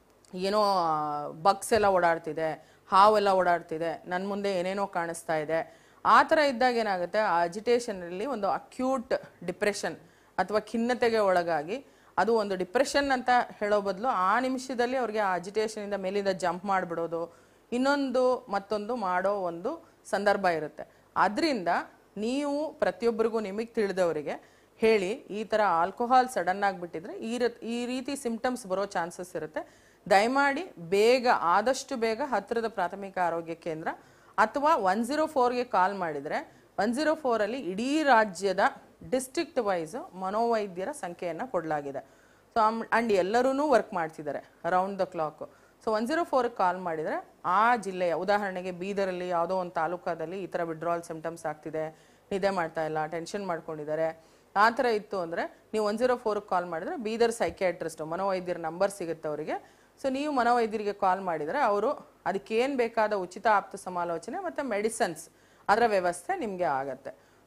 ಏನೋ ಬಗ್ಸ್ ಎಲ್ಲ ಓಡಾಡ್ತಿದೆ ಹಾವೆಲ್ಲ ಓಡಾಡ್ತಿದೆ ನನ್ನ ಮುಂದೆ ಏನೇನೋ ಕಾಣಿಸ್ತಾ ಇದೆ ಆ ಥರ ಇದ್ದಾಗ ಏನಾಗುತ್ತೆ ಆ ಅಜಿಟೇಷನಲ್ಲಿ ಒಂದು ಅಕ್ಯೂಟ್ ಡಿಪ್ರೆಷನ್ ಅಥವಾ ಖಿನ್ನತೆಗೆ ಒಳಗಾಗಿ ಅದು ಒಂದು ಡಿಪ್ರೆಷನ್ ಅಂತ ಹೇಳೋ ಬದಲು ಆ ನಿಮಿಷದಲ್ಲಿ ಅವ್ರಿಗೆ ಆ ಅಜಿಟೇಷನಿಂದ ಮೇಲಿಂದ ಜಂಪ್ ಮಾಡಿಬಿಡೋದು ಇನ್ನೊಂದು ಮತ್ತೊಂದು ಮಾಡೋ ಒಂದು ಸಂದರ್ಭ ಇರುತ್ತೆ ಅದರಿಂದ ನೀವು ಪ್ರತಿಯೊಬ್ಬರಿಗೂ ನಿಮಗೆ ತಿಳಿದವರಿಗೆ ಹೇಳಿ ಈ ಥರ ಆಲ್ಕೋಹಾಲ್ ಸಡನ್ ಆಗಿಬಿಟ್ಟಿದ್ರೆ ಈ ರೀ- ಈ ರೀತಿ ಸಿಂಪ್ಟಮ್ಸ್ ಬರೋ ಚಾನ್ಸಸ್ ಇರುತ್ತೆ ದಯಮಾಡಿ ಬೇಗ ಆದಷ್ಟು ಬೇಗ ಹತ್ತಿರದ ಪ್ರಾಥಮಿಕ ಆರೋಗ್ಯ ಕೇಂದ್ರ ಅಥವಾ ಒನ್ ಜೀರೋ ಫೋರ್ಗೆ ಕಾಲ್ ಮಾಡಿದರೆ ಒನ್ ಜೀರೋ ಫೋರಲ್ಲಿ ಇಡೀ ರಾಜ್ಯದ ಡಿಸ್ಟ್ರಿಕ್ಟ್ ವೈಸ್ ಮನೋವೈದ್ಯರ ಸಂಖ್ಯೆಯನ್ನು ಕೊಡಲಾಗಿದೆ ಸೊ ಆ್ಯಂಡ್ ಎಲ್ಲರೂ ವರ್ಕ್ ಮಾಡ್ತಿದ್ದಾರೆ around the clock so one zero ಫೋರ್ಗೆ ಕಾಲ್ ಮಾಡಿದರೆ ಆ ಜಿಲ್ಲೆಯ ಉದಾಹರಣೆಗೆ ಬೀದರಲ್ಲಿ ಯಾವುದೋ ಒಂದು ತಾಲೂಕಾದಲ್ಲಿ ಈ ಥರ ವಿಡ್ರಾಲ್ ಸಿಂಪ್ಟಮ್ಸ್ ಆಗ್ತಿದೆ ನಿದ್ದೆ ಮಾಡ್ತಾ ಇಲ್ಲ ಟೆನ್ಷನ್ ಮಾಡ್ಕೊಂಡಿದ್ದಾರೆ ಆ ಥರ ಇತ್ತು ಅಂದರೆ ನೀವು ಒನ್ ಜೀರೋ ಫೋರ್ಗೆ ಕಾಲ್ ಮಾಡಿದರೆ ಬೀದರ್ ಸೈಕ್ಯಾಟ್ರಿಸ್ಟ್ ಮನೋವೈದ್ಯರ ನಂಬರ್ ಸಿಗುತ್ತೆ ಅವರಿಗೆ ಸೊ ನೀವು ಮನೋವೈದ್ಯರಿಗೆ ಕಾಲ್ ಮಾಡಿದರೆ ಅವರು ಅದಕ್ಕೇನು ಬೇಕಾದ ಉಚಿತ ಆಪ್ತ ಸಮಾಲೋಚನೆ ಮತ್ತು ಮೆಡಿಸನ್ಸ್ ಅದರ ವ್ಯವಸ್ಥೆ ನಿಮಗೆ ಆಗತ್ತೆ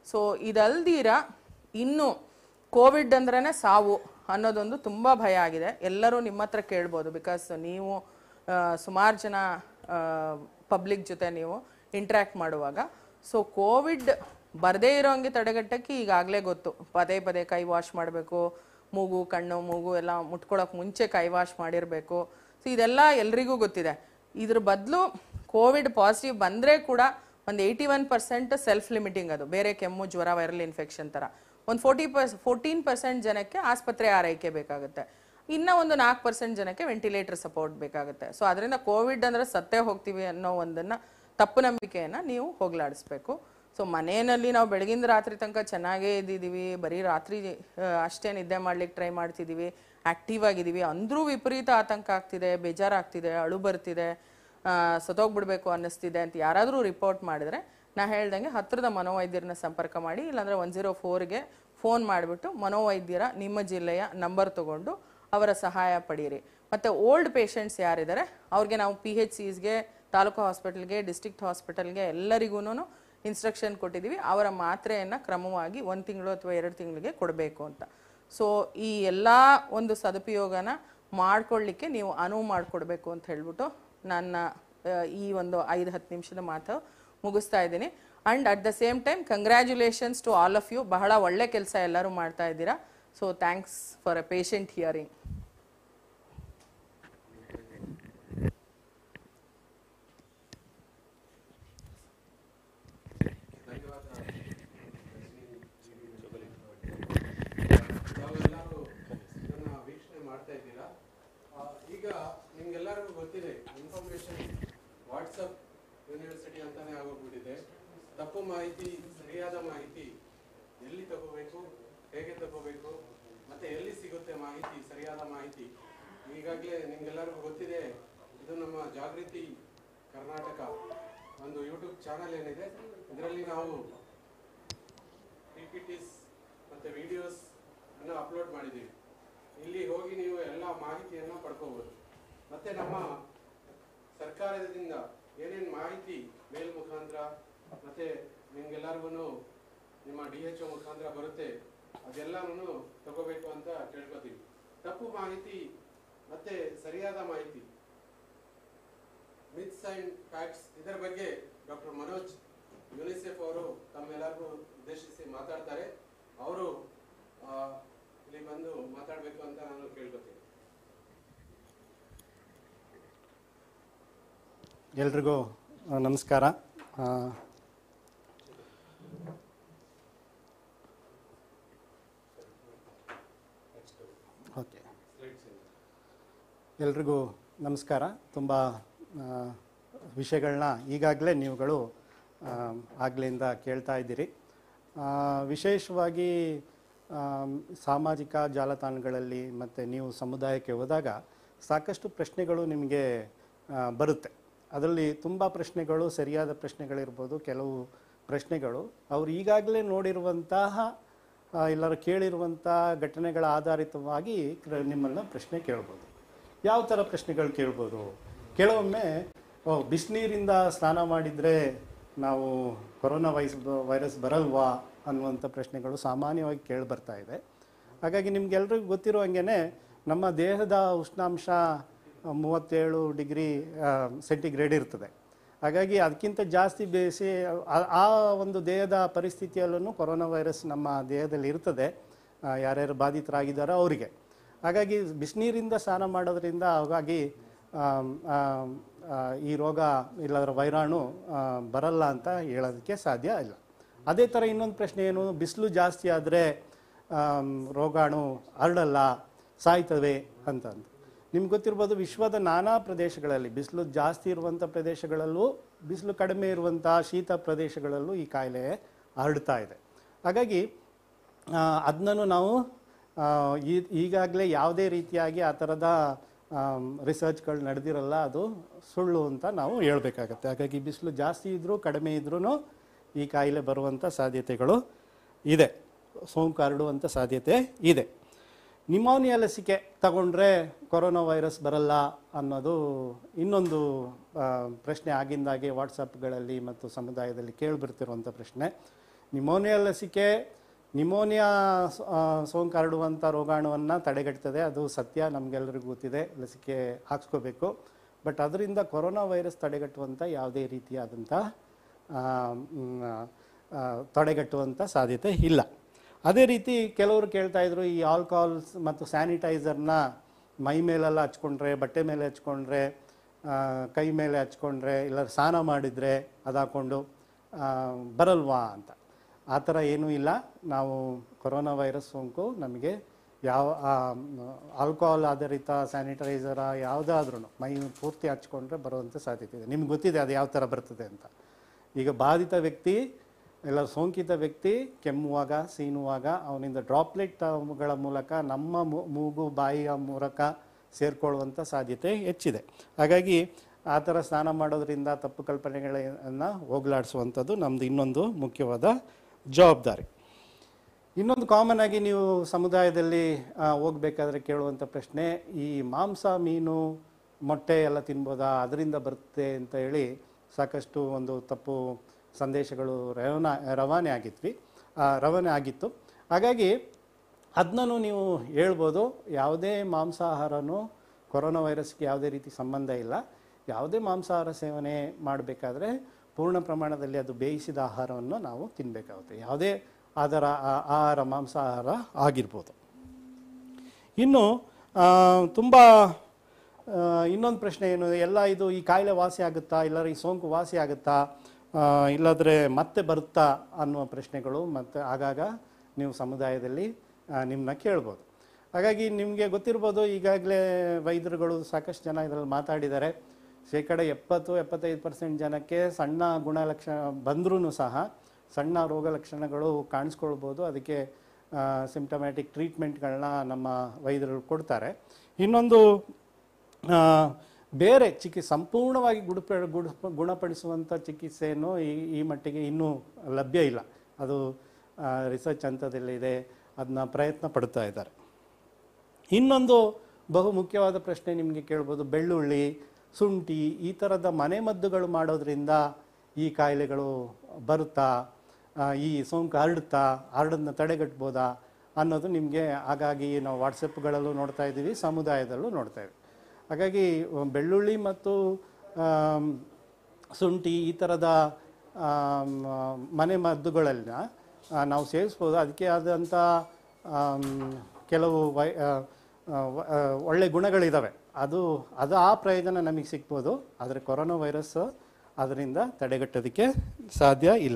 ಸೊ ಇದಲ್ದಿರ ಇನ್ನು ಕೋವಿಡ್ ಅಂದ್ರೇ ಸಾವು ಅನ್ನೋದೊಂದು ತುಂಬ ಭಯ ಆಗಿದೆ ಎಲ್ಲರೂ ನಿಮ್ಮ ಹತ್ರ ಕೇಳ್ಬೋದು ಬಿಕಾಸ್ ನೀವು ಸುಮಾರು ಜನ ಪಬ್ಲಿಕ್ ಜೊತೆ ನೀವು ಇಂಟ್ರ್ಯಾಕ್ಟ್ ಮಾಡುವಾಗ ಸೊ ಕೋವಿಡ್ ಬರದೇ ಇರೋಂಗೆ ತಡೆಗಟ್ಟಕ್ಕೆ ಈಗಾಗಲೇ ಗೊತ್ತು ಪದೇ ಪದೇ ಕೈ ವಾಶ್ ಮಾಡಬೇಕು ಮೂಗು ಕಣ್ಣು ಮೂಗು ಎಲ್ಲ ಮುಟ್ಕೊಳ್ಳೋಕೆ ಮುಂಚೆ ಕೈ ವಾಶ್ ಮಾಡಿರಬೇಕು ಸೊ ಇದೆಲ್ಲ ಎಲ್ರಿಗೂ ಗೊತ್ತಿದೆ ಇದ್ರ ಬದಲು ಕೋವಿಡ್ ಪಾಸಿಟಿವ್ ಬಂದರೆ ಕೂಡ ಒಂದು eighty one percent self limiting ಅದು ಬೇರೆ ಕೆಮ್ಮು ಜ್ವರ ವೈರಲ್ ಇನ್ಫೆಕ್ಷನ್ ಥರ ಒಂದು ಫೋರ್ಟಿ ಪರ್ಸ್ ಫೋರ್ಟೀನ್ ಪರ್ಸೆಂಟ್ ಜನಕ್ಕೆ ಆಸ್ಪತ್ರೆ ಆರೈಕೆ ಬೇಕಾಗುತ್ತೆ ಇನ್ನೂ ಒಂದು ನಾಲ್ಕು ಪರ್ಸೆಂಟ್ ಜನಕ್ಕೆ ವೆಂಟಿಲೇಟರ್ ಸಪೋರ್ಟ್ ಬೇಕಾಗುತ್ತೆ ಸೊ ಅದರಿಂದ ಕೋವಿಡ್ ಅಂದರೆ ಸತ್ತೇ ಹೋಗ್ತೀವಿ ಅನ್ನೋ ಒಂದನ್ನು ತಪ್ಪು ನಂಬಿಕೆಯನ್ನು ನೀವು ಹೋಗಲಾಡಿಸ್ಬೇಕು ಸೊ ಮನೆಯಲ್ಲಿ ನಾವು ಬೆಳಗಿಂದ ರಾತ್ರಿ ತನಕ ಚೆನ್ನಾಗೇ ಇದ್ದಿದ್ದೀವಿ ಬರೀ ರಾತ್ರಿ ಆ, ಅಷ್ಟೇ ನಿದ್ದೆ ಮಾಡ್ಲಿಕ್ಕೆ ಟ್ರೈ ಮಾಡ್ತಿದ್ದೀವಿ ಆ್ಯಕ್ಟಿವ್ ಆಗಿದ್ದೀವಿ ಅಂದರೂ ವಿಪರೀತ ಆತಂಕ ಆಗ್ತಿದೆ ಬೇಜಾರಾಗ್ತಿದೆ ಅಳು ಬರ್ತಿದೆ ಆ, ಸತ್ತೋಗ್ಬಿಡ್ಬೇಕು ಅನ್ನಿಸ್ತಿದೆ ಅಂತ ಯಾರಾದರೂ ರಿಪೋರ್ಟ್ ಮಾಡಿದ್ರೆ ನಾ ಹೇಳ್ದಂಗೆ ಹತ್ತಿರದ ಮನೋವೈದ್ಯರನ್ನ ಸಂಪರ್ಕ ಮಾಡಿ ಇಲ್ಲಾಂದರೆ ಒನ್ ಜೀರೋ ಫೋರ್ಗೆ ಫೋನ್ ಮಾಡಿಬಿಟ್ಟು ಮನೋವೈದ್ಯರ ನಿಮ್ಮ ಜಿಲ್ಲೆಯ ನಂಬರ್ ತಗೊಂಡು ಅವರ ಸಹಾಯ ಪಡೀರಿ ಮತ್ತು ಓಲ್ಡ್ ಪೇಷಂಟ್ಸ್ ಯಾರಿದ್ದಾರೆ ಅವ್ರಿಗೆ ನಾವು ಪಿ ಹೆಚ್ ಸಿಸ್ಗೆ ತಾಲೂಕು ಹಾಸ್ಪಿಟಲ್ಗೆ ಡಿಸ್ಟ್ರಿಕ್ಟ್ ಹಾಸ್ಪಿಟಲ್ಗೆ ಎಲ್ಲರಿಗೂ ಇನ್ಸ್ಟ್ರಕ್ಷನ್ ಕೊಟ್ಟಿದ್ದೀವಿ ಅವರ ಮಾತ್ರೆಯನ್ನು ಕ್ರಮವಾಗಿ ಒಂದು ತಿಂಗಳು ಅಥವಾ ಎರಡು ತಿಂಗಳಿಗೆ ಕೊಡಬೇಕು ಅಂತ ಸೊ ಈ ಎಲ್ಲ ಒಂದು ಸದುಪಯೋಗನ ಮಾಡ್ಕೊಳ್ಳಿಕ್ಕೆ ನೀವು ಅನುವು ಮಾಡಿಕೊಡ್ಬೇಕು ಅಂತ ಹೇಳ್ಬಿಟ್ಟು ನನ್ನ ಆ, ಈ ಒಂದು ಐದು ಹತ್ತು ನಿಮಿಷದ ಮಾತು ಮುಗಿಸ್ತಾ ಇದ್ದೀನಿ and at the same time congratulations to all of you ಬಹಳ ಒಳ್ಳೆ ಕೆಲಸ ಎಲ್ಲರೂ ಮಾಡ್ತಾ ಇದ್ದೀರಾ so thanks for a patient hearing ತಾವೆಲ್ಲರೂ ಇದನ್ನ ವೀಕ್ಷಣೆ ಮಾಡ್ತಾ ಇದ್ದೀರಾ ಆ, ಈಗ ನಿಮ್ಗೆಲ್ಲರಿಗೂ ಗೊತ್ತಿದೆ ಇನ್ಫಾರ್ಮೇಶನ್ ವಾಟ್ಸಪ್ ಯೂನಿವರ್ಸಿಟಿ ಅಂತಾನೆ ಆಗೋಗ್ಬಿಟ್ಟಿದೆ ತಪ್ಪು ಮಾಹಿತಿ ಸರಿಯಾದ ಮಾಹಿತಿ ಎಲ್ಲಿ ತಗೋಬೇಕು ಹೇಗೆ ತಗೋಬೇಕು ಮತ್ತೆ ಎಲ್ಲಿ ಸಿಗುತ್ತೆ ಮಾಹಿತಿ ಸರಿಯಾದ ಮಾಹಿತಿ ಈಗಾಗಲೇ ನಿಮ್ಗೆಲ್ಲರಿಗೂ ಗೊತ್ತಿದೆ ಇದು ನಮ್ಮ ಜಾಗೃತಿ ಕರ್ನಾಟಕ ಒಂದು ಯೂಟ್ಯೂಬ್ ಚಾನಲ್ ಏನಿದೆ ಇದರಲ್ಲಿ ನಾವು ಪಿ ಪಿ ಟಿಸ್ ಮತ್ತು ವಿಡಿಯೋಸ್ ಅನ್ನು ಅಪ್ಲೋಡ್ ಮಾಡಿದ್ದೀವಿ ಇಲ್ಲಿ ಹೋಗಿ ನೀವು ಎಲ್ಲ ಮಾಹಿತಿಯನ್ನು ಪಡ್ಕೋಬೋದು ಮತ್ತೆ ನಮ್ಮ ಸರ್ಕಾರದಿಂದ ಏನೇನು ಮಾಹಿತಿ ಮೇಲ್ ಮುಖಾಂತರ ಮತ್ತೆ ನಿಮ್ಗೆಲ್ಲರಿಗೂ ನಿಮ್ಮ ಡಿ ಎಚ್ ಒ ಮುಖಾಂತರ ಬರುತ್ತೆ ಅದೆಲ್ಲನೂ ತಗೋಬೇಕು ಅಂತ ಕೇಳ್ಕೊತೀವಿ ತಪ್ಪು ಮಾಹಿತಿ ಮತ್ತೆ ಸರಿಯಾದ ಮಾಹಿತಿ ಮಿತ್ಸ್ ಅಂಡ್ ಫ್ಯಾಕ್ಟ್ಸ್ ಇದರ ಬಗ್ಗೆ ಡಾಕ್ಟರ್ ಮನೋಜ್ ಯುನಿಸೆಫ್ ಅವರು ತಮ್ಮೆಲ್ಲರಿಗೂ ಉದ್ದೇಶಿಸಿ ಮಾತಾಡ್ತಾರೆ ಅವರು ಆ, ಇಲ್ಲಿ ಬಂದು ಮಾತಾಡಬೇಕು ಅಂತ ನಾನು ಕೇಳ್ಕೊತೀನಿ ಎಲ್ರಿಗೂ ಆ, ನಮಸ್ಕಾರ ಆ, ಓಕೆ ಎಲ್ರಿಗೂ ನಮಸ್ಕಾರ ತುಂಬ ವಿಷಯಗಳನ್ನ ಈಗಾಗಲೇ ನೀವುಗಳು ಆಗಲಿಂದ ಕೇಳ್ತಾ ಇದ್ದೀರಿ ಆ, ವಿಶೇಷವಾಗಿ ಆಮ್, ಸಾಮಾಜಿಕ ಜಾಲತಾಣಗಳಲ್ಲಿ ಮತ್ತು ನೀವು ಸಮುದಾಯಕ್ಕೆ ಹೋದಾಗ ಸಾಕಷ್ಟು ಪ್ರಶ್ನೆಗಳು ನಿಮಗೆ ಆ, ಬರುತ್ತೆ ಅದರಲ್ಲಿ ತುಂಬ ಪ್ರಶ್ನೆಗಳು ಸರಿಯಾದ ಪ್ರಶ್ನೆಗಳಿರ್ಬೋದು ಕೆಲವು ಪ್ರಶ್ನೆಗಳು ಅವರು ಈಗಾಗಲೇ ನೋಡಿರುವಂತಹ ಆ, ಎಲ್ಲರೂ ಕೇಳಿರುವಂಥ ಘಟನೆಗಳ ಆಧಾರಿತವಾಗಿ ಕ್ರ- ನಿಮ್ಮನ್ನ ಪ್ರಶ್ನೆ ಕೇಳ್ಬೋದು ಯಾವ ಥರ ಪ್ರಶ್ನೆಗಳು ಕೇಳ್ಬೋದು ಕೆಲವೊಮ್ಮೆ ಓ ಬಿಸಿನೀರಿಂದ ಸ್ನಾನ ಮಾಡಿದರೆ ನಾವು ಕೊರೋನಾ ವೈಸ್ ವೈರಸ್ ಬರಲ್ವಾ ಅನ್ನುವಂಥ ಪ್ರಶ್ನೆಗಳು ಸಾಮಾನ್ಯವಾಗಿ ಕೇಳಿ ಬರ್ತಾ ಇದೆ ಹಾಗಾಗಿ ನಿಮ್ಗೆಲ್ರಿಗೂ ಗೊತ್ತಿರೋ ಹಂಗೆ ನಮ್ಮ ದೇಹದ ಉಷ್ಣಾಂಶ ಆ, ಮೂವತ್ತೇಳು ಡಿಗ್ರಿ ಸೆಂಟಿಗ್ರೇಡ್ ಇರ್ತದೆ ಹಾಗಾಗಿ ಅದಕ್ಕಿಂತ ಜಾಸ್ತಿ ಬೇಯಿಸಿ ಆ- ಆ ಒಂದು ದೇಹದ ಪರಿಸ್ಥಿತಿಯಲ್ಲೂ ಕೊರೋನಾ ವೈರಸ್ ನಮ್ಮ ದೇಹದಲ್ಲಿ ಇರ್ತದೆ ಆ, ಯಾರ್ಯಾರು ಬಾಧಿತರಾಗಿದ್ದಾರೋ ಅವರಿಗೆ ಹಾಗಾಗಿ ಬಿಸಿನೀರಿಂದ ಸ್ನಾನ ಮಾಡೋದ್ರಿಂದ ಹಾಗಾಗಿ ಆಮ್, ಆಮ್, ಆ, ಈ ರೋಗ ಇಲ್ಲದ್ರ ವೈರಾಣು ಆ, ಬರಲ್ಲ ಅಂತ ಹೇಳೋದಕ್ಕೆ ಸಾಧ್ಯ ಇಲ್ಲ ಅದೇ ಥರ ಇನ್ನೊಂದು ಪ್ರಶ್ನೆ ಏನು ಬಿಸಿಲು ಜಾಸ್ತಿ ಆದರೆ ರೋಗಾಣು ಹರಡಲ್ಲ ಸಾಯ್ತವೆ ಅಂತಂದು ನಿಮ್ಗೆ ಗೊತ್ತಿರ್ಬೋದು ವಿಶ್ವದ ನಾನಾ ಪ್ರದೇಶಗಳಲ್ಲಿ ಬಿಸಿಲು ಜಾಸ್ತಿ ಇರುವಂಥ ಪ್ರದೇಶಗಳಲ್ಲೂ ಬಿಸಿಲು ಕಡಿಮೆ ಇರುವಂಥ ಶೀತ ಪ್ರದೇಶಗಳಲ್ಲೂ ಈ ಕಾಯಿಲೆ ಹರಡ್ತಾ ಇದೆ ಹಾಗಾಗಿ ಅದನ್ನೂ ನಾವು ಆ, ಈ ಈಗಾಗಲೇ ಯಾವುದೇ ರೀತಿಯಾಗಿ ಆ ಥರದ ರಿಸರ್ಚ್ಗಳು ನಡೆದಿರಲ್ಲ ಅದು ಸುಳ್ಳು ಅಂತ ನಾವು ಹೇಳ್ಬೇಕಾಗತ್ತೆ ಹಾಗಾಗಿ ಬಿಸಿಲು ಜಾಸ್ತಿ ಇದ್ದರೂ ಕಡಿಮೆ ಇದ್ರೂ ಈ ಕಾಯಿಲೆ ಬರುವಂಥ ಸಾಧ್ಯತೆಗಳು ಇದೆ ಸೋಂಕು ಹರಡುವಂಥ ಸಾಧ್ಯತೆ ಇದೆ ನಿಮೋನಿಯಾ ಲಸಿಕೆ ತಗೊಂಡ್ರೆ ಕೊರೋನಾ ವೈರಸ್ ಬರಲ್ಲ ಅನ್ನೋದು ಇನ್ನೊಂದು ಆ, ಪ್ರಶ್ನೆ ಆಗಿಂದಾಗೆ ವಾಟ್ಸಪ್ಗಳಲ್ಲಿ ಮತ್ತು ಸಮುದಾಯದಲ್ಲಿ ಕೇಳಿಬರ್ತಿರುವಂಥ ಪ್ರಶ್ನೆ ನಿಮೋನಿಯಾ ಲಸಿಕೆ ನಿಮೋನಿಯಾ ಸ- ಆ, ಸೋಂಕು ಹರಡುವಂಥ ರೋಗಾಣುವನ್ನು ತಡೆಗಟ್ತದೆ ಅದು ಸತ್ಯ ನಮಗೆಲ್ಲರಿಗೂ ಗೊತ್ತಿದೆ ಲಸಿಕೆ ಹಾಕ್ಸ್ಕೋಬೇಕು ಬಟ್ ಅದರಿಂದ ಕೊರೋನಾ ವೈರಸ್ ತಡೆಗಟ್ಟುವಂಥ ಯಾವುದೇ ರೀತಿಯಾದಂಥ ಆ, ಮ್, ಆ, ತಡೆಗಟ್ಟುವಂಥ ಸಾಧ್ಯತೆ ಇಲ್ಲ ಅದೇ ರೀತಿ ಕೆಲವರು ಕೇಳ್ತಾ ಇದ್ರು ಈ ಆಲ್ಕೋಹಾಲ್ಸ್ ಮತ್ತು ಸ್ಯಾನಿಟೈಸರ್ನ ಮೈ ಮೇಲೆಲ್ಲ ಹಚ್ಕೊಂಡ್ರೆ ಬಟ್ಟೆ ಮೇಲೆ ಹಚ್ಕೊಂಡ್ರೆ ಆ, ಕೈ ಮೇಲೆ ಹಚ್ಕೊಂಡ್ರೆ ಇಲ್ಲ ಸ್ನಾನ ಮಾಡಿದರೆ ಅದು ಹಾಕ್ಕೊಂಡು ಆ, ಬರಲ್ವಾ ಅಂತ ಆ ಥರ ಏನೂ ಇಲ್ಲ ನಾವು ಕೊರೋನಾ ವೈರಸ್ ಸೋಂಕು ನಮಗೆ ಯಾವ ಆಲ್ಕೋಹಾಲ್ ಆಧಾರಿತ ಸ್ಯಾನಿಟೈಸರ ಯಾವುದಾದ್ರೂ ಮೈ ಪೂರ್ತಿ ಹಚ್ಕೊಂಡ್ರೆ ಬರುವಂಥ ಸಾಧ್ಯತೆ ಇದೆ ನಿಮ್ಗೆ ಗೊತ್ತಿದೆ ಅದು ಯಾವ ಥರ ಬರ್ತದೆ ಅಂತ ಈಗ ಬಾಧಿತ ವ್ಯಕ್ತಿ ಇಲ್ಲ ಸೋಂಕಿತ ವ್ಯಕ್ತಿ ಕೆಮ್ಮುವಾಗ ಸೀನುವಾಗ ಅವನಿಂದ ಡ್ರಾಪ್ಲೆಟ್ಗಳ ಮೂಲಕ ನಮ್ಮ ಮೂ- ಮೂಗು ಬಾಯಿಯ ಮೂಲಕ ಸೇರ್ಕೊಳ್ಳುವಂಥ ಸಾಧ್ಯತೆ ಹೆಚ್ಚಿದೆ ಹಾಗಾಗಿ ಆ ಥರ ಸ್ನಾನ ಮಾಡೋದ್ರಿಂದ ತಪ್ಪು ಕಲ್ಪನೆಗಳನ್ನು ಹೋಗಲಾಡಿಸುವಂಥದ್ದು ನಮ್ಮದು ಇನ್ನೊಂದು ಮುಖ್ಯವಾದ ಜವಾಬ್ದಾರಿ ಇನ್ನೊಂದು ಕಾಮನ್ ಆಗಿ ನೀವು ಸಮುದಾಯದಲ್ಲಿ ಆ, ಹೋಗ್ಬೇಕಾದ್ರೆ ಕೇಳುವಂಥ ಪ್ರಶ್ನೆ ಈ ಮಾಂಸ ಮೀನು ಮೊಟ್ಟೆ ಎಲ್ಲ ತಿನ್ಬೋದಾ ಅದರಿಂದ ಬರುತ್ತೆ ಅಂತ ಹೇಳಿ ಸಾಕಷ್ಟು ಒಂದು ತಪ್ಪು ಸಂದೇಶಗಳು ರವಾನ ರವಾನೆ ಆಗಿದ್ವಿ ಆ, ರವಾನೆ ಆಗಿತ್ತು ಹಾಗಾಗಿ ಅದನ್ನೂ ನೀವು ಹೇಳ್ಬೋದು ಯಾವುದೇ ಮಾಂಸಾಹಾರನೂ ಕೊರೋನಾ ವೈರಸ್ಗೆ ಯಾವುದೇ ರೀತಿ ಸಂಬಂಧ ಇಲ್ಲ ಯಾವುದೇ ಮಾಂಸಾಹಾರ ಸೇವನೆ ಮಾಡಬೇಕಾದ್ರೆ ಪೂರ್ಣ ಪ್ರಮಾಣದಲ್ಲಿ ಅದು ಬೇಯಿಸಿದ ಆಹಾರವನ್ನು ನಾವು ತಿನ್ನಬೇಕಾಗುತ್ತೆ ಯಾವುದೇ ಆಧಾರ ಆ- ಆಹಾರ ಮಾಂಸಾಹಾರ ಆಗಿರ್ಬೋದು ಇನ್ನು ತುಂಬ ಇನ್ನೊಂದು ಪ್ರಶ್ನೆ ಏನು ಎಲ್ಲ ಇದು ಈ ಕಾಯಿಲೆ ವಾಸಿ ಆಗುತ್ತಾ ಇಲ್ಲರ ಈ ಸೋಂಕು ವಾಸಿ ಆಗುತ್ತಾ ಆ, ಇಲ್ಲಾಂದ್ರೆ ಮತ್ತೆ ಬರುತ್ತಾ ಅನ್ನುವ ಪ್ರಶ್ನೆಗಳು ಮತ್ತು ಆಗಾಗ ನೀವು ಸಮುದಾಯದಲ್ಲಿ ನಿಮ್ಮನ್ನ ಕೇಳ್ಬೋದು ಹಾಗಾಗಿ ನಿಮಗೆ ಗೊತ್ತಿರ್ಬೋದು ಈಗಾಗಲೇ ವೈದ್ಯರುಗಳು ಸಾಕಷ್ಟು ಜನ ಇದರಲ್ಲಿ ಮಾತಾಡಿದ್ದಾರೆ ಶೇಕಡ ಎಪ್ಪತ್ತು ಎಪ್ಪತ್ತೈದು ಪರ್ಸೆಂಟ್ ಜನಕ್ಕೆ ಸಣ್ಣ ಗುಣಲಕ್ಷಣ ಬಂದ್ರೂ ಸಹ ಸಣ್ಣ ರೋಗ ಲಕ್ಷಣಗಳು ಕಾಣಿಸ್ಕೊಳ್ಬೋದು ಅದಕ್ಕೆ ಸಿಂಪ್ಟಮ್ಯಾಟಿಕ್ ಟ್ರೀಟ್ಮೆಂಟ್ಗಳನ್ನ ನಮ್ಮ ವೈದ್ಯರು ಕೊಡ್ತಾರೆ ಇನ್ನೊಂದು ಆ, ಬೇರೆ ಚಿಕಿ ಸಂಪೂರ್ಣವಾಗಿ ಗುಣಪ ಗುಣ ಗುಣಪಡಿಸುವಂಥ ಚಿಕಿತ್ಸೆಯನ್ನು ಈ ಈ ಮಟ್ಟಿಗೆ ಇನ್ನೂ ಲಭ್ಯ ಇಲ್ಲ ಅದು ರಿಸರ್ಚ್ ಹಂತದಲ್ಲಿದೆ ಅದನ್ನ ಪ್ರಯತ್ನ ಪಡ್ತಾ ಇದ್ದಾರೆ ಇನ್ನೊಂದು ಬಹು ಮುಖ್ಯವಾದ ಪ್ರಶ್ನೆ ನಿಮಗೆ ಕೇಳ್ಬೋದು ಬೆಳ್ಳುಳ್ಳಿ ಶುಂಠಿ ಈ ಥರದ ಮನೆಮದ್ದುಗಳು ಮಾಡೋದ್ರಿಂದ ಈ ಕಾಯಿಲೆಗಳು ಬರುತ್ತಾ ಆ, ಈ ಸೋಂಕು ಹರಡುತ್ತಾ ಹರಡನ್ನ ತಡೆಗಟ್ಬೋದಾ ಅನ್ನೋದು ನಿಮಗೆ ಹಾಗಾಗಿ ನಾವು ವಾಟ್ಸಪ್ಗಳಲ್ಲೂ ನೋಡ್ತಾ ಇದ್ದೀವಿ ಸಮುದಾಯದಲ್ಲೂ ನೋಡ್ತಾ ಇದ್ದೀವಿ ಹಾಗಾಗಿ ಅಹ್, ಬೆಳ್ಳುಳ್ಳಿ ಮತ್ತು ಆಮ್, ಶುಂಠಿ ಈ ಥರದ ಆಮ್, ಮನೆ ಮದ್ದುಗಳನ್ನ ಆ, ನಾವು ಸೇವಿಸ್ಬೋದು ಅದಕ್ಕೆ ಆದಂಥ ಆಮ್, ಕೆಲವು ವೈ ಆ, ಆ, ವ- ಆ, ಒಳ್ಳೆ ಗುಣಗಳಿದ್ದಾವೆ ಅದು ಅದು ಆ ಪ್ರಯೋಜನ ನಮಗೆ ಸಿಗ್ಬೋದು ಆದರೆ ಕೊರೋನಾ ವೈರಸ್ ಅದರಿಂದ ತಡೆಗಟ್ಟೋದಕ್ಕೆ ಸಾಧ್ಯ ಇಲ್ಲ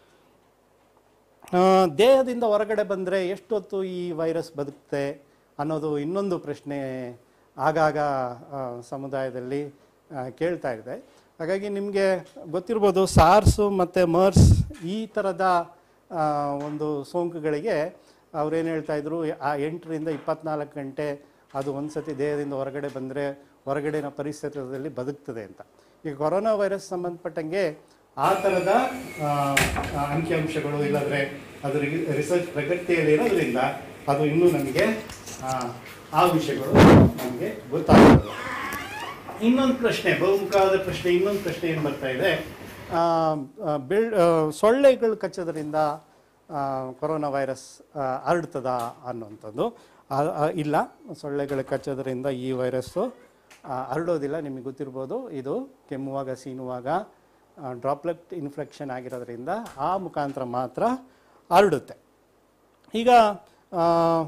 ಆ, ದೇಹದಿಂದ ಹೊರಗಡೆ ಬಂದರೆ ಎಷ್ಟೊತ್ತು ಈ ವೈರಸ್ ಬದುಕುತ್ತೆ ಅನ್ನೋದು ಇನ್ನೊಂದು ಪ್ರಶ್ನೆ ಆಗಾಗ ಆ, ಸಮುದಾಯದಲ್ಲಿ ಆ, ಕೇಳ್ತಾ ಇದೆ ಹಾಗಾಗಿ ನಿಮಗೆ ಗೊತ್ತಿರ್ಬೋದು ಸಾರ್ಸು ಮತ್ತು ಮರ್ಸ್ ಈ ಥರದ ಆ, ಒಂದು ಸೋಂಕುಗಳಿಗೆ ಅವ್ರೇನು ಹೇಳ್ತಾ ಇದ್ರು ಆ ಎಂಟರಿಂದ ಇಪ್ಪತ್ನಾಲ್ಕು ಗಂಟೆ ಅದು ಒಂದು ಸತಿ ದೇಹದಿಂದ ಹೊರಗಡೆ ಬಂದರೆ ಹೊರಗಡೆನ ಪರಿಸರದಲ್ಲಿ ಬದುಕ್ತದೆ ಅಂತ ಈಗ ಕೊರೋನಾ ವೈರಸ್ ಸಂಬಂಧಪಟ್ಟಂಗೆ ಆ ಥರದ ಆ, ಆ, ಅಂಕಿಅಂಶಗಳು ಇಲ್ಲದ್ರೆ ಅದು ರಿಸರ್ಚ್ ಪ್ರಗತಿಯಲ್ಲಿ ಇರೋದ್ರಿಂದ ಅದು ಇನ್ನೂ ನಮಗೆ ಆ, ಆ ವಿಷಯಗಳು ನಮಗೆ ಗೊತ್ತಾಗಲ್ಲ ಇನ್ನೊಂದು ಪ್ರಶ್ನೆ ಬಹುಮುಖವಾದ ಪ್ರಶ್ನೆ ಇನ್ನೊಂದು ಪ್ರಶ್ನೆ ಏನು ಬರ್ತಾ ಇದೆ ಆ, ಆ, ಬೆಳ್ ಆ, ಸೊಳ್ಳೆಗಳು ಕಚ್ಚೋದ್ರಿಂದ ಆ, ಕೊರೋನಾ ವೈರಸ್ ಆ, ಹರಡ್ತದಾ ಅನ್ನುವಂಥದ್ದು ಆ- ಆ, ಇಲ್ಲ ಸೊಳ್ಳೆಗಳು ಕಚ್ಚೋದ್ರಿಂದ ಈ ವೈರಸ್ಸು ಆ, ಹರಡೋದಿಲ್ಲ ನಿಮಗೆ ಗೊತ್ತಿರ್ಬೋದು ಇದು ಕೆಮ್ಮುವಾಗ ಸೀನುವಾಗ ಡ್ರಾಪ್ಲೆಟ್ ಇನ್ಫೆಕ್ಷನ್ ಆಗಿರೋದ್ರಿಂದ ಆ ಮುಖಾಂತರ ಮಾತ್ರ ಹರಡುತ್ತೆ ಈಗ ಆ,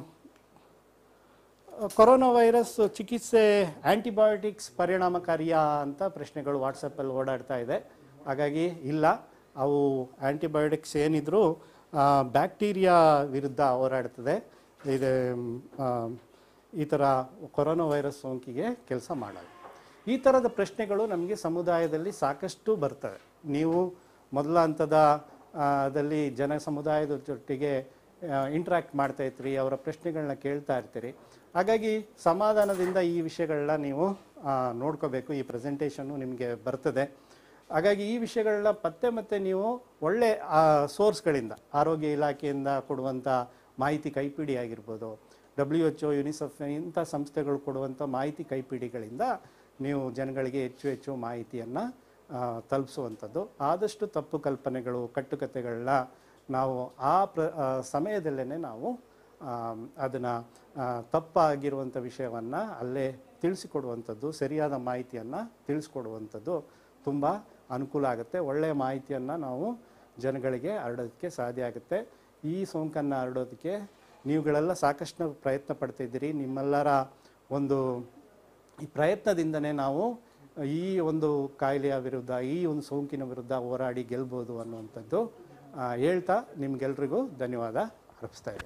ಕೊರೋನಾ ವೈರಸ್ ಚಿಕಿತ್ಸೆ ಆಂಟಿಬಯೋಟಿಕ್ಸ್ ಪರಿಣಾಮಕಾರಿಯಾ ಅಂತ ಪ್ರಶ್ನೆಗಳು ವಾಟ್ಸಪ್ಪಲ್ಲಿ ಓಡಾಡ್ತಾ ಇದೆ ಹಾಗಾಗಿ ಇಲ್ಲ ಅವು ಆಂಟಿಬಯೋಟಿಕ್ಸ್ ಏನಿದ್ರು ಬ್ಯಾಕ್ಟೀರಿಯಾ ವಿರುದ್ಧ ಹೋರಾಡ್ತದೆ ಇದು ಆ, ಈ ಥರ ಕೊರೋನಾ ವೈರಸ್ ಸೋಂಕಿಗೆ ಕೆಲಸ ಮಾಡಲ್ಲ ಈ ಥರದ ಪ್ರಶ್ನೆಗಳು ನಮಗೆ ಸಮುದಾಯದಲ್ಲಿ ಸಾಕಷ್ಟು ಬರ್ತವೆ ನೀವು ಮೊದಲ ಹಂತದ ಆ, ದಲ್ಲಿ ಜನ ಸಮುದಾಯದ ಜೊತೆಗೆ ಇಂಟ್ರ್ಯಾಕ್ಟ್ ಮಾಡ್ತಾ ಇರ್ತೀರಿ ಅವರ ಪ್ರಶ್ನೆಗಳನ್ನ ಕೇಳ್ತಾ ಇರ್ತೀರಿ ಹಾಗಾಗಿ ಸಮಾಧಾನದಿಂದ ಈ ವಿಷಯಗಳನ್ನ ನೀವು ಆ, ನೋಡ್ಕೋಬೇಕು ಈ ಪ್ರೆಸೆಂಟೇಷನ್ನು ನಿಮಗೆ ಬರ್ತದೆ ಹಾಗಾಗಿ ಈ ವಿಷಯಗಳನ್ನ ಪತ್ತೆ ಮತ್ತೆ ನೀವು ಒಳ್ಳೆ ಸೋರ್ಸ್ಗಳಿಂದ ಆರೋಗ್ಯ ಇಲಾಖೆಯಿಂದ ಕೊಡುವಂಥ ಮಾಹಿತಿ ಕೈಪಿಡಿ ಆಗಿರ್ಬೋದು ಡಬ್ಲ್ಯೂ ಎಚ್ ಒ ಯುನಿಸೆಫ್ ಇಂಥ ಸಂಸ್ಥೆಗಳು ಕೊಡುವಂಥ ಮಾಹಿತಿ ಕೈಪಿಡಿಗಳಿಂದ ನೀವು ಜನಗಳಿಗೆ ಹೆಚ್ಚು ಹೆಚ್ಚು ಮಾಹಿತಿಯನ್ನು ತಲುಪಿಸುವಂಥದ್ದು ಆದಷ್ಟು ತಪ್ಪು ಕಲ್ಪನೆಗಳು ಕಟ್ಟುಕತೆಗಳನ್ನ ನಾವು ಆ ಪ್ರ ಸಮಯದಲ್ಲೇ ನಾವು ಅದನ್ನು ತಪ್ಪಾಗಿರುವಂಥ ವಿಷಯವನ್ನು ಅಲ್ಲೇ ತಿಳಿಸಿಕೊಡುವಂಥದ್ದು ಸರಿಯಾದ ಮಾಹಿತಿಯನ್ನು ತಿಳಿಸ್ಕೊಡುವಂಥದ್ದು ತುಂಬ ಅನುಕೂಲ ಆಗುತ್ತೆ ಒಳ್ಳೆಯ ಮಾಹಿತಿಯನ್ನು ನಾವು ಜನಗಳಿಗೆ ಹರಡೋದಕ್ಕೆ ಸಾಧ್ಯ ಆಗುತ್ತೆ ಈ ಸೋಂಕನ್ನು ಹರಡೋದಕ್ಕೆ ನೀವುಗಳೆಲ್ಲ ಸಾಕಷ್ಟು ಪ್ರಯತ್ನ ಪಡ್ತಿದ್ದೀರಿ ನಿಮ್ಮೆಲ್ಲರ ಒಂದು ಈ ಪ್ರಯತ್ನದಿಂದನೇ ನಾವು ಈ ಒಂದು ಕಾಯಿಲೆಯ ವಿರುದ್ಧ ಈ ಒಂದು ಸೋಂಕಿನ ವಿರುದ್ಧ ಹೋರಾಡಿ ಗೆಲ್ಬೋದು ಅನ್ನುವಂಥದ್ದು ಆ, ಹೇಳ್ತಾ ನಿಮ್ಗೆಲ್ರಿಗೂ ಧನ್ಯವಾದ ಅರ್ಪಿಸ್ತಾ ಇದ್ದೀನಿ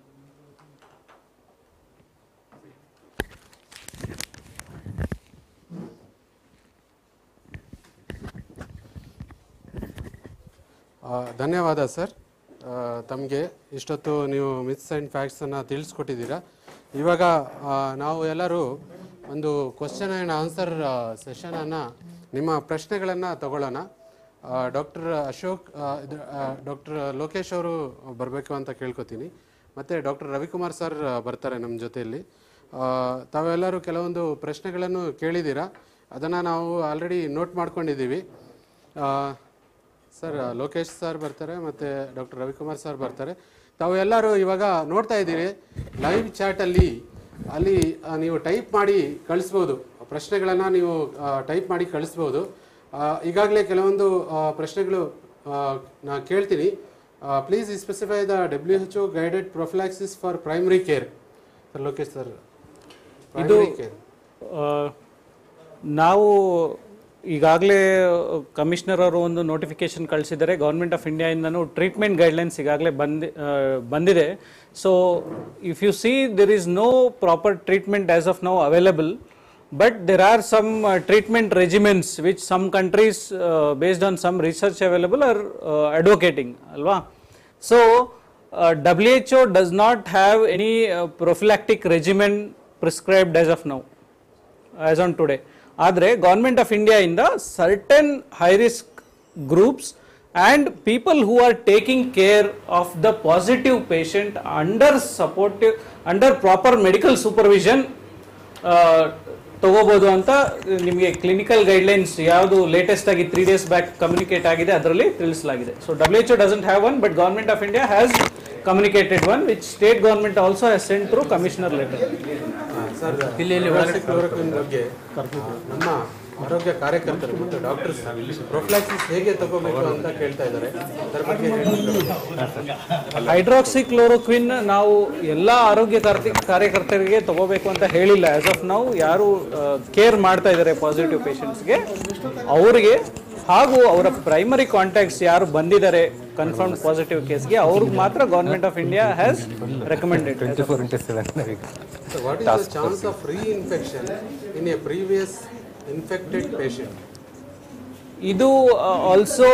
ಆ, ಧನ್ಯವಾದ ಸರ್ ತಮಗೆ ಇಷ್ಟೊತ್ತು ನೀವು ಮಿತ್ಸ್ ಆ್ಯಂಡ್ ಫ್ಯಾಕ್ಟ್ಸನ್ನು ತಿಳಿಸ್ಕೊಟ್ಟಿದ್ದೀರಾ ಇವಾಗ ಆ, ನಾವು ಎಲ್ಲರೂ ಒಂದು ಕ್ವಶನ್ ಆ್ಯಂಡ್ ಆನ್ಸರ್ ಸೆಷನನ್ನು ನಿಮ್ಮ ಪ್ರಶ್ನೆಗಳನ್ನು ತಗೊಳ್ಳೋಣ ಡಾಕ್ಟರ್ ಅಶೋಕ್ ಡಾಕ್ಟರ್ ಲೋಕೇಶ್ ಅವರು ಬರಬೇಕು ಅಂತ ಕೇಳ್ಕೊತೀನಿ ಮತ್ತು ಡಾಕ್ಟರ್ ರವಿಕುಮಾರ್ ಸರ್ ಬರ್ತಾರೆ ನಮ್ಮ ಜೊತೆಯಲ್ಲಿ ಆ, ತಾವೆಲ್ಲರೂ ಕೆಲವೊಂದು ಪ್ರಶ್ನೆಗಳನ್ನು ಕೇಳಿದ್ದೀರಾ ಅದನ್ನು ನಾವು ಆಲ್ರೆಡಿ ನೋಟ್ ಮಾಡ್ಕೊಂಡಿದ್ದೀವಿ ಆ, ಸರ್ ಲೋಕೇಶ್ ಸರ್ ಬರ್ತಾರೆ ಮತ್ತು ಡಾಕ್ಟರ್ ರವಿಕುಮಾರ್ ಸರ್ ಬರ್ತಾರೆ ತಾವು ಎಲ್ಲರೂ ಇವಾಗ ನೋಡ್ತಾ ಇದ್ದೀರಿ ಲೈವ್ ಚಾಟಲ್ಲಿ ಅಲ್ಲಿ ಆ, ನೀವು ಟೈಪ್ ಮಾಡಿ ಕಳಿಸ್ಬೋದು ಪ್ರಶ್ನೆಗಳನ್ನು ನೀವು ಟೈಪ್ ಮಾಡಿ ಕಳಿಸ್ಬೋದು ಈಗಾಗಲೇ ಕೆಲವೊಂದು ಆ, ಪ್ರಶ್ನೆಗಳು ಆ, ನಾ ಕೇಳ್ತೀನಿ please specify the W H O guided prophylaxis for primary care sir Lokesh sir ಇದು ಪ್ರೈಮರಿ ಕೇರ್ ಆ, ನಾವು ಈಗಾಗಲೇ ಕಮಿಷನರ್ ಅವರು ಒಂದು ನೋಟಿಫಿಕೇಶನ್ ಕಳಿಸಿದ್ದಾರೆ ಗೌರ್ಮೆಂಟ್ ಆಫ್ ಇಂಡಿಯಾಯಿಂದನೂ ಟ್ರೀಟ್ಮೆಂಟ್ ಗೈಡ್ಲೈನ್ಸ್ ಈಗಾಗಲೇ ಬಂದಿ ಆ, ಬಂದಿದೆ so if you see there is no proper treatment as of now available but there are some treatment regiments which some countries based on some research available are advocating ಅಲ್ವಾ so W H O does not have any prophylactic regimen prescribed as of now as on today ಆದರೆ government of India ಇಂದ certain high risk groups and people who are taking care of the positive patient under supportive under proper medical supervision ತಗೋಬಹುದು ಅಂತ ನಿಮಗೆ clinical guidelines ಯಾವುದು latest ಆಗಿ three days back communicate ಆಗಿದೆ ಅದರಲ್ಲಿ ತಿಳಿಸಲಾಗಿದೆ so W H doesn't have one but government of India has communicated one which state government also has sent through commissioner letter sir chloroquine ಬಗ್ಗೆ ನಮ್ಮ ಆರೋಗ್ಯ ಕಾರ್ಯಕರ್ತರು ಮತ್ತು ಡಾಕ್ಟರ್ಸ್ ಪ್ರೊಫ್ಲಾಕ್ಸಿಸ್ ಹೇಗೆ ತಗೋಬೇಕು ಅಂತ ಕೇಳ್ತಾ ಇದ್ದಾರೆ ಅದರ ಬಗ್ಗೆ ಹೇಳ್ಬೇಕು ಹೈಡ್ರಾಕ್ಸಿ ಕ್ಲೋರೋಕ್ವಿನ್ ನಾವು ಎಲ್ಲ ಆರೋಗ್ಯ ಕಾರ್ತಿ ಕಾರ್ಯಕರ್ತರಿಗೆ ತಗೋಬೇಕು ಅಂತ ಹೇಳಿಲ್ಲ ಆಸ್ ಆಫ್ ನಾವು ಯಾರು ಕೇರ್ ಮಾಡ್ತಾ ಇದ್ದಾರೆ ಪಾಸಿಟಿವ್ ಪೇಷಂಟ್ಸ್ಗೆ ಅವರಿಗೆ ಹಾಗೂ ಅವರ ಪ್ರೈಮರಿ ಕಾಂಟ್ಯಾಕ್ಟ್ಸ್ ಯಾರು ಬಂದಿದ್ದಾರೆ ಕನ್ಫರ್ಮ್ ಪಾಸಿಟಿವ್ ಕೇಸ್ಗೆ ಅವ್ರಿಗೆ ಮಾತ್ರ government of India has recommended So what is the chance of reinfection in a previous infected patient? ಇದು also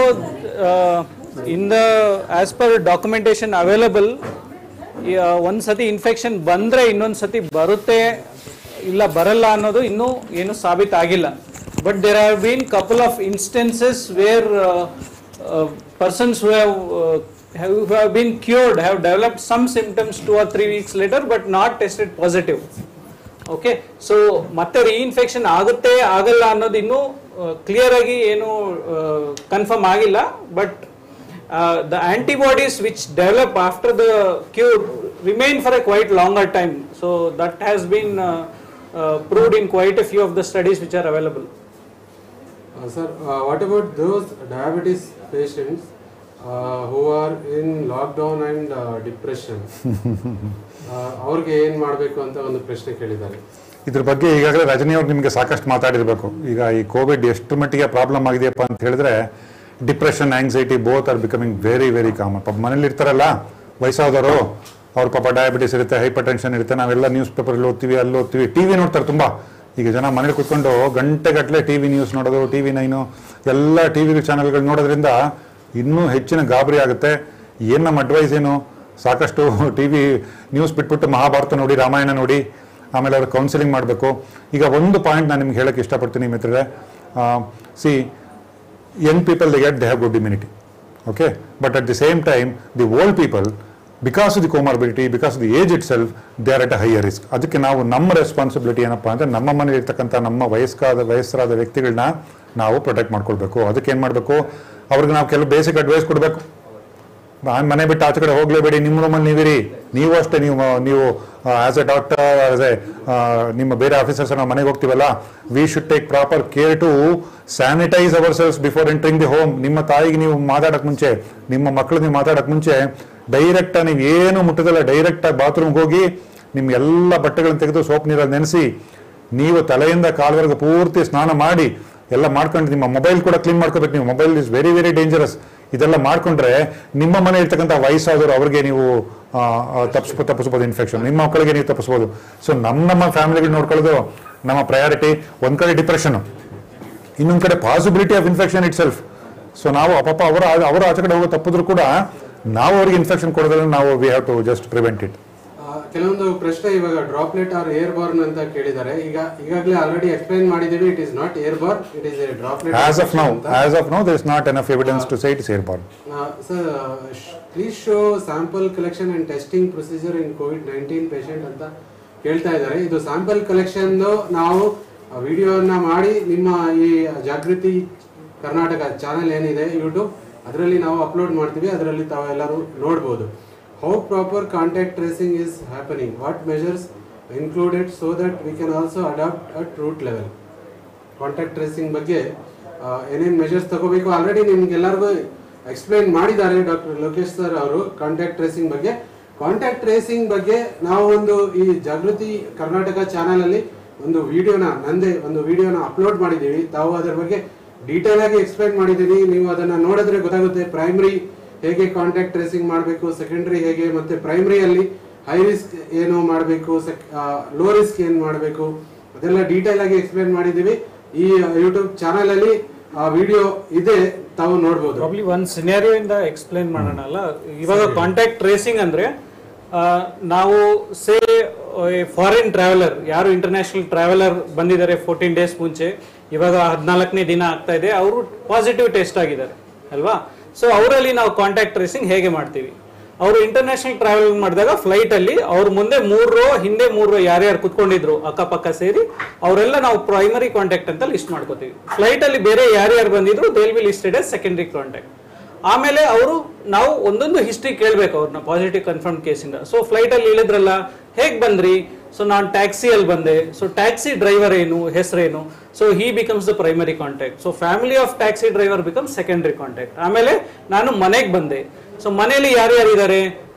in the as per documentation available ಒಂದು ಸತಿ ಇನ್ಫೆಕ್ಷನ್ ಬಂದರೆ ಇನ್ನೊಂದು ಸತಿ ಬರುತ್ತೆ ಇಲ್ಲ ಬರಲ್ಲ ಅನ್ನೋದು ಇನ್ನೂ ಏನು ಸಾಬೀತಾಗಿಲ್ಲ but there have been couple of instances where persons who have who have been cured have developed some symptoms two or three weeks later but not tested positive okay so ಮತ್ತೆ ರೀಇನ್ಫೆಕ್ಷನ್ ಆಗುತ್ತೆ ಆಗಲ್ಲ ಅನ್ನೋದು ಇನ್ನೂ clear ಆಗಿ ಏನು confirm ಆಗಿಲ್ಲ but the antibodies which develop after the cure remain for a quite longer time so that has been proved in quite a few of the studies which are available. Uh, sir, uh, what about those diabetes patients uh, who are in lockdown and uh, depression? Uh, ಅವ್ರಿಗೆ ಏನು ಮಾಡಬೇಕು ಅಂತ ಒಂದು ಪ್ರಶ್ನೆ ಕೇಳಿದ್ದಾರೆ ಇದ್ರ ಬಗ್ಗೆ ಈಗಾಗಲೇ ರಜನಿ ಅವ್ರು ನಿಮಗೆ ಸಾಕಷ್ಟು ಮಾತಾಡಿರಬೇಕು ಈಗ ಈ ಕೋವಿಡ್ ಎಷ್ಟು ಮಟ್ಟಿಗೆ ಪ್ರಾಬ್ಲಮ್ ಆಗಿದೆಯಪ್ಪ ಅಂತ ಹೇಳಿದ್ರೆ depression anxiety both are becoming very very common ಪಾಪ ಮನೇಲಿ ಇರ್ತಾರಲ್ಲ ವಯಸ್ಸಾದವರು ಅವ್ರ ಪಾಪ ಡಯಾಬಿಟಿಸ್ ಇರುತ್ತೆ ಹೈಪರ್ ಟೆನ್ಷನ್ ಇರುತ್ತೆ ನಾವೆಲ್ಲ ನ್ಯೂಸ್ ಪೇಪರಲ್ಲಿ ಓದ್ತೀವಿ ಅಲ್ಲಿ ಓದ್ತೀವಿ ಟಿ ವಿ ನೋಡ್ತಾರೆ ತುಂಬ ಈಗ ಜನ ಮನೇಲಿ ಕುತ್ಕೊಂಡು ಗಂಟೆಗಟ್ಟಲೆ ಟಿ ವಿ ನ್ಯೂಸ್ ನೋಡೋದು ಟಿ ವಿ ನೈನು ಎಲ್ಲ ಟಿ ವಿ ಚಾನಲ್ಗಳು ನೋಡೋದ್ರಿಂದ ಇನ್ನೂ ಹೆಚ್ಚಿನ ಗಾಬರಿ ಆಗುತ್ತೆ ಏನು ನಮ್ಮ ಅಡ್ವೈಸ್ ಏನು ಸಾಕಷ್ಟು ಟಿ ವಿ ನ್ಯೂಸ್ ಬಿಟ್ಬಿಟ್ಟು ಮಹಾಭಾರತ ನೋಡಿ ರಾಮಾಯಣ ನೋಡಿ ಆಮೇಲೆ ಅವ್ರು ಕೌನ್ಸಿಲಿಂಗ್ ಮಾಡಬೇಕು ಈಗ ಒಂದು ಪಾಯಿಂಟ್ ನಾನು ನಿಮ್ಗೆ ಹೇಳಕ್ಕೆ ಇಷ್ಟಪಡ್ತೀನಿ ಮಿತ್ರರೆ see young people they get they have good immunity okay but at the same time the old people because of the comorbidity because of the age itself they are at a higher risk ಅದಕ್ಕೆ ನಾವು ನಮ್ಮ responsibility ಏನಪ್ಪ ಅಂದರೆ ನಮ್ಮ ಮನೇಲಿ ಇರ್ತಕ್ಕಂಥ ನಮ್ಮ ವಯಸ್ಕಾದ ವಯಸ್ಸರಾದ ವ್ಯಕ್ತಿಗಳನ್ನ ನಾವು ಪ್ರೊಟೆಕ್ಟ್ ಮಾಡ್ಕೊಳ್ಬೇಕು ಅದಕ್ಕೆ ಏನು ಮಾಡಬೇಕು ಅವ್ರಿಗೆ ನಾವು ಕೆಲವು ಬೇಸಿಕ್ ಅಡ್ವೈಸ್ ಕೊಡಬೇಕು ಆ ಮನೆ ಬಿಟ್ಟು ಆಚೆ ಕಡೆ ಹೋಗ್ಲೇಬೇಡಿ ನಿಮ್ಮ ರೂಮಲ್ಲಿ ನೀವಿರಿ ನೀವು ಅಷ್ಟೇ ನೀವು ನೀವು as a doctor as a ನಿಮ್ಮ ಬೇರೆ ಆಫೀಸರ್ಸ್ ನಾವು ಮನೆಗೆ ಹೋಗ್ತೀವಲ್ಲ we should take proper care to sanitize ourselves before entering the home ನಿಮ್ಮ ತಾಯಿಗೆ ನೀವು ಮಾತಾಡಕ್ ಮುಂಚೆ ನಿಮ್ಮ ಮಕ್ಕಳು ನೀವು ಮಾತಾಡಕ್ ಮುಂಚೆ ಡೈರೆಕ್ಟ್ ನೀವು ಏನು ಮುಟ್ಟದಲ್ಲ ಡೈರೆಕ್ಟ್ ಆಗಿ ಬಾತ್ರೂಮ್ಗೆ ಹೋಗಿ ನಿಮ್ಮ ಎಲ್ಲ ಬಟ್ಟೆಗಳನ್ನ ತೆಗೆದು ಸೋಪ್ ನೀರಲ್ಲಿ ನೆನೆಸಿ ನೀವು ತಲೆಯಿಂದ ಕಾಲವರೆಗೆ ಪೂರ್ತಿ ಸ್ನಾನ ಮಾಡಿ ಎಲ್ಲ ಮಾಡ್ಕೊಂಡು ನಿಮ್ಮ ಮೊಬೈಲ್ ಕೂಡ ಕ್ಲೀನ್ ಮಾಡ್ಕೋಬೇಕು ನೀವು mobile is very very dangerous ಇದೆಲ್ಲ ಮಾಡ್ಕೊಂಡ್ರೆ ನಿಮ್ಮ ಮನೆ ಇರ್ತಕ್ಕಂಥ ವಯಸ್ಸಾದವರು ಅವ್ರಿಗೆ ನೀವು ತಪ್ಪಿಸ್ ತಪ್ಪಿಸ್ಬೋದು ಇನ್ಫೆಕ್ಷನ್ ನಿಮ್ಮ ಮಕ್ಕಳಿಗೆ ನೀವು ತಪ್ಪಿಸ್ಬೋದು ಸೊ ನಮ್ಮ ನಮ್ಮ ಫ್ಯಾಮಿಲಿಗಳು ನೋಡ್ಕೊಳ್ಳೋದು ನಮ್ಮ ಪ್ರಯಾರಿಟಿ ಒಂದ್ ಕಡೆ ಡಿಪ್ರೆಷನ್ ಇನ್ನೊಂದ್ ಕಡೆ possibility of infection itself so ನಾವು ಪಾಪ ಅವರ ಅವರ ಆಚೆ ಕಡೆ ಹೋಗೋ ತಪ್ಪಿದ್ರು ಕೂಡ ನಾವು ಅವ್ರಿಗೆ ಇನ್ಫೆಕ್ಷನ್ ಕೊಡೋದ್ರಲ್ಲಿ ನಾವು we have to just prevent it ಆ, ಕೆಲವೊಂದು ಪ್ರಶ್ನೆ ಇವಾಗ ಡ್ರಾಪ್ಲೆಟ್ ಆರ್ ಏರ್ ಬಾರ್ನ್ ಅಂತ ಕೇಳಿದ್ದಾರೆ ಈಗ ಈಗಾಗಲೇ ಆಲ್ರೆಡಿ ಎಕ್ಸ್ಪ್ಲೈನ್ ಮಾಡಿದೀವಿ it is not airborne it is a droplet as of now as of now there is not enough evidence to say it is airborne sir please show sample collection and testing procedure in COVID nineteen patient ಅಂತ ಕೇಳ್ತಾ ಇದ್ದಾರೆ ಇದು sample collection ನಾವು ವಿಡಿಯೋನ ಮಾಡಿ ನಿಮ್ಮ ಈ ಜಾಗೃತಿ ಕರ್ನಾಟಕ ಚಾನೆಲ್ ಏನಿದೆ ಯೂಟ್ಯೂಬ್ ಅದರಲ್ಲಿ ನಾವು ಅಪ್ಲೋಡ್ ಮಾಡ್ತೀವಿ ಅದರಲ್ಲಿ ತಾವೆಲ್ಲರೂ ನೋಡ್ಬೋದು how proper contact tracing is happening what measures included so that we can also adapt at root level contact tracing ಬಗ್ಗೆ ಏನೇನು ಮೆಷರ್ಸ್ ತಗೋಬೇಕು ಆಲ್ರೆಡಿ ನಿಮ್ಗೆಲ್ಲರಿಗೂ ಎಕ್ಸ್ಪ್ಲೈನ್ ಮಾಡಿದ್ದಾರೆ ಡಾಕ್ಟರ್ ಲೋಕೇಶ್ ಸರ್ ಅವರು ಕಾಂಟ್ಯಾಕ್ಟ್ ಟ್ರೇಸಿಂಗ್ ಬಗ್ಗೆ ಕಾಂಟ್ಯಾಕ್ಟ್ ಟ್ರೇಸಿಂಗ್ ಬಗ್ಗೆ ನಾವು ಒಂದು ಈ ಜಾಗೃತಿ ಕರ್ನಾಟಕ ಚಾನಲ್ ಅಲ್ಲಿ ಒಂದು ವಿಡಿಯೋನ ನಂದೇ ಒಂದು ವಿಡಿಯೋನ ಅಪ್ಲೋಡ್ ಮಾಡಿದ್ದೀವಿ ತಾವು ಅದರ ಬಗ್ಗೆ ಡೀಟೇಲ್ ಆಗಿ ಎಕ್ಸ್ಪ್ಲೈನ್ ಮಾಡಿದ್ದೀನಿ ನೀವು ಅದನ್ನ ನೋಡಿದ್ರೆ ಗೊತ್ತಾಗುತ್ತೆ ಪ್ರೈಮರಿ ಹೇಗೆ ಕಾಂಟ್ಯಾಕ್ಟ್ ಟ್ರೇಸಿಂಗ್ ಮಾಡಬೇಕು ಸೆಕೆಂಡರಿ ಹೇಗೆ ಮತ್ತೆ ಪ್ರೈಮರಿಯಲ್ಲಿ ಹೈ ರಿಸ್ಕ್ ಏನು ಮಾಡಬೇಕು ಲೋ ರಿಸ್ಕ್ ಏನು ಮಾಡಬೇಕು ಅದೆಲ್ಲ ಡೀಟೇಲ್ ಆಗಿ ಎಕ್ಸ್ಪ್ಲೈನ್ ಮಾಡಿದ್ದೀವಿ ಈ ಯೂಟ್ಯೂಬ್ ಚಾನಲ್ ಅಲ್ಲಿ ಆ ವಿಡಿಯೋ ಇದೆ ತಾವು ನೋಡ್ಬೋದು ಪ್ರಾಬ್ಲಿ ಒಂದು ಸಿನಾರಿಯೋ ಇಂದ ಎಕ್ಸ್ಪ್ಲೈನ್ ಮಾಡೋಣ ಅಲ್ಲ ಇವಾಗ ಕಾಂಟ್ಯಾಕ್ಟ್ ಟ್ರೇಸಿಂಗ್ ಅಂದ್ರೆ ಆ, ನಾವು ಸೇ ಫಾರಿನ್ ಟ್ರಾವೆಲರ್ ಯಾರು ಇಂಟರ್ನ್ಯಾಷನಲ್ ಟ್ರಾವೆಲರ್ ಬಂದಿದ್ದಾರೆ ಫೋರ್ಟೀನ್ ಡೇಸ್ ಮುಂಚೆ ಇವಾಗ ಹದಿನಾಲ್ಕನೇ ದಿನ ಆಗ್ತಾ ಇದೆ ಅವರು ಪಾಸಿಟಿವ್ ಟೆಸ್ಟ್ ಆಗಿದ್ದಾರೆ ಅಲ್ವಾ ಸೊ ಅವರಲ್ಲಿ ನಾವು ಕಾಂಟ್ಯಾಕ್ಟ್ ಟ್ರೇಸಿಂಗ್ ಹೇಗೆ ಮಾಡ್ತೀವಿ ಅವರು ಇಂಟರ್ನ್ಯಾಷನಲ್ ಟ್ರಾವೆಲ್ ಮಾಡಿದಾಗ ಫ್ಲೈಟ್ ಅಲ್ಲಿ ಅವ್ರ ಮುಂದೆ ಮೂರು ರೋ ಹಿಂದೆ ಮೂರು ರೋ ಯಾರ್ಯಾರು ಕುತ್ಕೊಂಡಿದ್ರು ಅಕ್ಕಪಕ್ಕ ಸೇರಿ ಅವರೆಲ್ಲ ನಾವು ಪ್ರೈಮರಿ ಕಾಂಟ್ಯಾಕ್ಟ್ ಅಂತ ಲಿಸ್ಟ್ ಮಾಡ್ಕೋತೀವಿ ಫ್ಲೈಟ್ ಅಲ್ಲಿ ಬೇರೆ ಯಾರ್ಯಾರು ಬಂದಿದ್ರು they'll be listed as secondary contact ಆಮೇಲೆ ಅವರು ನಾವು ಒಂದೊಂದು ಹಿಸ್ಟ್ರಿ ಕೇಳಬೇಕು ಅವ್ರನ್ನ ಪಾಸಿಟಿವ್ ಕನ್ಫರ್ಮ್ ಕೇಸಿಂದ ಸೊ ಫ್ಲೈಟ್ ಅಲ್ಲಿ ಇಳಿದ್ರಲ್ಲ ಹೇಗ್ ಬಂದ್ರಿ ಸೊ ನಾನು ಟ್ಯಾಕ್ಸಿಯಲ್ಲಿ ಬಂದೆ ಸೊ ಟ್ಯಾಕ್ಸಿ ಡ್ರೈವರ್ ಏನು ಹೆಸರೇನು so he becomes the primary contact so family of taxi driver become secondary contact ಆಮೇಲೆ ನಾನು ಮನೆಗೆ ಬಂದೆ ಸೊ ಮನೆಯಲ್ಲಿ ಯಾರ್ಯಾರು ಇದ್ದಾರೆ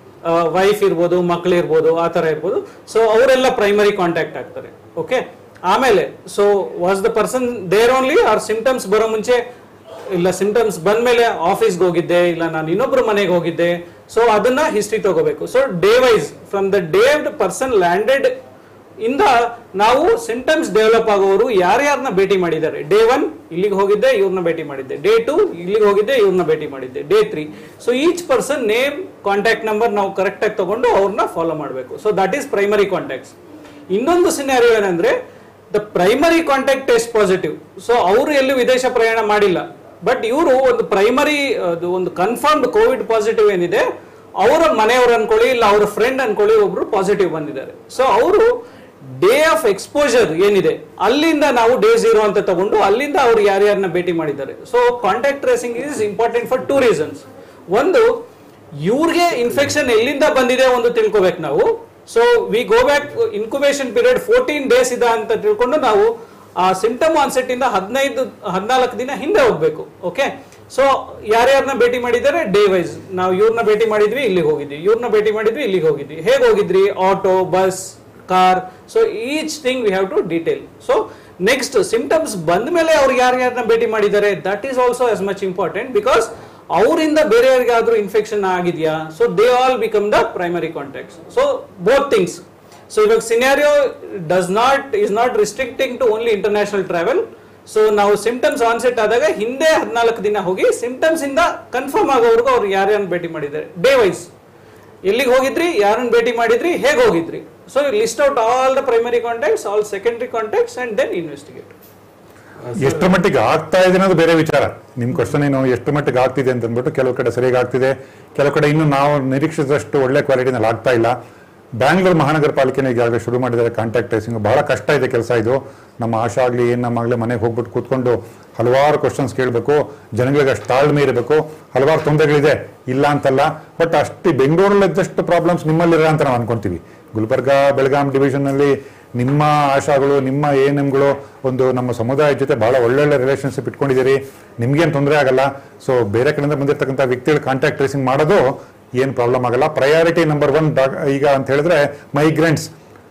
ವೈಫ್ ಇರ್ಬೋದು ಮಕ್ಳು ಇರ್ಬೋದು ಆ ಥರ ಇರ್ಬೋದು ಸೊ ಅವರೆಲ್ಲ ಪ್ರೈಮರಿ ಕಾಂಟ್ಯಾಕ್ಟ್ ಆಗ್ತಾರೆ ಓಕೆ ಆಮೇಲೆ so was the person there only or symptoms ಬರೋ ಮುಂಚೆ ಇಲ್ಲ ಸಿಂಟಮ್ಸ್ ಬಂದ್ಮೇಲೆ ಆಫೀಸ್ಗೆ ಹೋಗಿದ್ದೆ ಇಲ್ಲ ನಾನು ಇನ್ನೊಬ್ರು ಮನೆಗೆ ಹೋಗಿದ್ದೆ ಸೊ ಅದನ್ನ ಹಿಸ್ಟ್ರಿ ತಗೋಬೇಕು so day wise from the day the person landed ಇಂದ ನಾವು ಸಿಂಟಮ್ಸ್ ಡೆವಲಪ್ ಆಗೋರು ಯಾರ್ಯಾರನ್ನ ಭೇಟಿ ಮಾಡಿದ್ದಾರೆ ಡೇ ಒನ್ ಇಲ್ಲಿಗೆ ಹೋಗಿದ್ದೆ ಇವ್ರನ್ನ ಭೇಟಿ ಮಾಡಿದ್ದೆ ಡೇ ಟು ಇಲ್ಲಿಗೆ ಹೋಗಿದ್ದೆ ಇವ್ರನ್ನ ಭೇಟಿ ಮಾಡಿದ್ದೆ day three so each person name contact number ನಾವು ಕರೆಕ್ಟ್ ಆಗಿ ತಗೊಂಡು ಅವ್ರನ್ನ ಫಾಲೋ ಮಾಡಬೇಕು so that is primary contacts ಇನ್ನೊಂದು ಸಿನಾರಿಯೋ ಏನಂದ್ರೆ the primary contact test positive so ಅವರು ಎಲ್ಲೂ ವಿದೇಶ ಪ್ರಯಾಣ ಮಾಡಿಲ್ಲ ಬಟ್ ಇವರು ಒಂದು ಪ್ರೈಮರಿ ಒಂದು ಕನ್ಫರ್ಮ್ಡ್ ಕೋವಿಡ್ ಪಾಸಿಟಿವ್ ಏನಿದೆ ಅವರ ಮನೆಯವರು ಅನ್ಕೊಳ್ಳಿ ಇಲ್ಲ ಅವರ ಫ್ರೆಂಡ್ ಅನ್ಕೊಳ್ಳಿ ಒಬ್ರು ಪಾಸಿಟಿವ್ ಬಂದಿದ್ದಾರೆ ಸೊ ಅವರು ಡೇ ಆಫ್ ಎಕ್ಸ್ಪೋಜರ್ ಏನಿದೆ ಅಲ್ಲಿಂದ ನಾವು ಡೇ ಝೀರೋ ಅಂತ ತಗೊಂಡು ಅಲ್ಲಿಂದ ಅವ್ರು ಯಾರ್ಯಾರನ್ನ ಭೇಟಿ ಮಾಡಿದ್ದಾರೆ so contact tracing is important for two reasons ಒಂದು ಇವ್ರಿಗೆ ಇನ್ಫೆಕ್ಷನ್ ಎಲ್ಲಿಂದ ಬಂದಿದೆ ಒಂದು ತಿಳ್ಕೊಬೇಕು ನಾವು so we go back incubation period fourteen days ಇದೆ ಅಂತ ತಿಳ್ಕೊಂಡು ನಾವು ಆ ಸಿಂಟಮ್ ಆನ್ಸೆಟ್ ಇಂದ ಹದಿನೈದು ಹದಿನಾಲ್ಕು ದಿನ ಹಿಂದೆ ಹೋಗ್ಬೇಕು ಓಕೆ ಸೊ ಯಾರ್ಯಾರನ್ನ ಭೇಟಿ ಮಾಡಿದ್ದಾರೆ ಡೇ ವೈಸ್ ನಾವು ಇವ್ರನ್ನ ಭೇಟಿ ಮಾಡಿದ್ವಿ ಇಲ್ಲಿಗೆ ಹೋಗಿದ್ವಿ ಇವ್ರನ್ನ ಭೇಟಿ ಮಾಡಿದ್ವಿ ಇಲ್ಲಿಗೆ ಹೋಗಿದ್ವಿ ಹೇಗೆ ಹೋಗಿದ್ರಿ auto bus car so each thing we have to detail so next symptoms ಬಂದ ಮೇಲೆ ಅವ್ರು ಯಾರ್ಯಾರನ್ನ ಭೇಟಿ ಮಾಡಿದ್ದಾರೆ that is also as much important because ಅವರಿಂದ ಬೇರೆಯವ್ರಿಗಾದ್ರೂ ಇನ್ಫೆಕ್ಷನ್ ಆಗಿದೆಯಾ so they all become the primary contacts so both things so ಇವಾಗ scenario does not is not restricting to only international travel so ನಾವು ಸಿಂಟಮ್ಸ್ ಆನ್ಸೆಟ್ ಆದಾಗ ಹಿಂದೆ ಹದಿನಾಲ್ಕು ದಿನ ಹೋಗಿ ಸಿಂಟಮ್ಸ್ ಇಂದ ಕನ್ಫರ್ಮ್ ಆಗೋವರೆಗೂ ಅವ್ರು ಯಾರ್ಯಾರನ್ನ ಭೇಟಿ ಮಾಡಿದ್ದಾರೆ ಡೇ ವೈಸ್ ಎಲ್ಲಿಗೆ ಹೋಗಿದ್ರಿ ಯಾರನ್ನ ಭೇಟಿ ಮಾಡಿದ್ರಿ ಹೇಗೆ ಹೋಗಿದ್ರಿ so list out all the primary contacts all secondary contacts and then investigate ಎಷ್ಟು ಮಟ್ಟಿಗೆ ಆಗ್ತಾ ಇದೆ ಅನ್ನೋದು ಬೇರೆ ವಿಚಾರ ನಿಮ್ ಕ್ವಶನ್ ಏನು ಎಷ್ಟು ಮಟ್ಟಿಗೆ ಆಗ್ತಿದೆ ಅಂತ ಅಂದ್ಬಿಟ್ಟು ಕೆಲವು ಕಡೆ ಸರಿಯಾಗಿ ಆಗ್ತಿದೆ ಕೆಲವು ಕಡೆ ಇನ್ನು ನಾವು ನಿರೀಕ್ಷಿಸಿದಷ್ಟು ಒಳ್ಳೆ ಕ್ವಾಲಿಟಿನಲ್ಲಿ ಆಗ್ತಾ ಇಲ್ಲ ಬ್ಯಾಂಗ್ಳೂರು ಮಹಾನಗರ ಪಾಲಿಕೆನ ಈಗಾಗಲೇ ಶುರು ಮಾಡಿದ್ದಾರೆ ಕಾಂಟ್ಯಾಕ್ಟ್ ಟ್ರೇಸಿಂಗ್ ಬಹಳ ಕಷ್ಟ ಇದೆ ಕೆಲಸ ಇದು ನಮ್ಮ ಆಶಾ ಆಗಲಿ ಏನು ನಮ್ಮಾಗಲೇ ಮನೆಗೆ ಹೋಗ್ಬಿಟ್ಟು ಕೂತ್ಕೊಂಡು ಹಲವಾರು ಕ್ವಶನ್ಸ್ ಕೇಳಬೇಕು ಜನಗಳಿಗೆ ಅಷ್ಟು ತಾಳ್ಮೆ ಇರಬೇಕು ಹಲವಾರು ತೊಂದರೆಗಳಿದೆ ಇಲ್ಲ ಅಂತಲ್ಲ ಬಟ್ ಅಷ್ಟು ಬೆಂಗಳೂರಲ್ಲಿ ಇದ್ದಷ್ಟು ಪ್ರಾಬ್ಲಮ್ಸ್ ನಿಮ್ಮಲ್ಲಿರ ಅಂತ ನಾವು ಅನ್ಕೊಂತೀವಿ ಗುಲ್ಬರ್ಗ ಬೆಳಗಾಂ ಡಿವಿಷನ್ನಲ್ಲಿ ನಿಮ್ಮ ಆಶಾಗಳು ನಿಮ್ಮ ಎ ಎನ್ ಎಮ್ಗಳು ಒಂದು ನಮ್ಮ ಸಮುದಾಯದ ಜೊತೆ ಬಹಳ ಒಳ್ಳೊಳ್ಳೆ ರಿಲೇಷನ್ಶಿಪ್ ಇಟ್ಕೊಂಡಿದ್ದೀರಿ ನಿಮ್ಗೇನು ತೊಂದರೆ ಆಗಲ್ಲ ಸೊ ಬೇರೆ ಕಡೆಯಿಂದ ಬಂದಿರತಕ್ಕಂಥ ವ್ಯಕ್ತಿಗಳು ಕಾಂಟ್ಯಾಕ್ಟ್ ಟ್ರೇಸಿಂಗ್ ಮಾಡೋದು ಏನು ಪ್ರಾಬ್ಲಮ್ ಆಗಲ್ಲ ಪ್ರಯಾರಿಟಿ ನಂಬರ್ ಒನ್ ಈಗ ಅಂತ ಹೇಳಿದ್ರೆ ಮೈಗ್ರೆಂಟ್ಸ್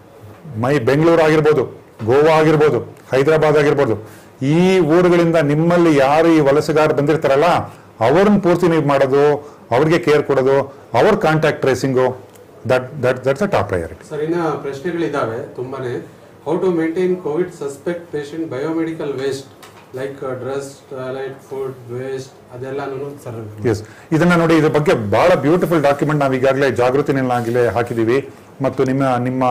ಮೈ ಬೆಂಗಳೂರು ಆಗಿರ್ಬೋದು ಗೋವಾ ಆಗಿರ್ಬೋದು ಹೈದರಾಬಾದ್ ಆಗಿರ್ಬೋದು ಈ ಊರುಗಳಿಂದ ನಿಮ್ಮಲ್ಲಿ ಯಾರು ಈ ವಲಸೆಗಾರ ಬಂದಿರ್ತಾರಲ್ಲ ಅವ್ರನ್ನ ಪೂರ್ತಿ ನೀವು ಮಾಡೋದು ಅವ್ರಿಗೆ ಕೇರ್ ಕೊಡೋದು ಅವ್ರ contact tracing that that that's a top priority sir ಇನ್ನ ಪ್ರಶ್ನೆಗಳಿದ್ದಾವೆ ತುಂಬಾನೇ how to maintain COVID suspect patient biomedical waste like dress toilet food waste ಅದೆಲ್ಲನೂ ಸರ್ ಎಸ್ ಇದನ್ನ ನೋಡಿ ಇದ್ರ ಬಗ್ಗೆ ಬಹಳ ಬ್ಯೂಟಿಫುಲ್ ಡಾಕ್ಯುಮೆಂಟ್ ನಾವು ಈಗಾಗಲೇ ಜಾಗೃತಿನಲ್ಲಾಗಲೇ ಹಾಕಿದ್ದೀವಿ ಮತ್ತು ನಿಮ್ಮ ನಿಮ್ಮ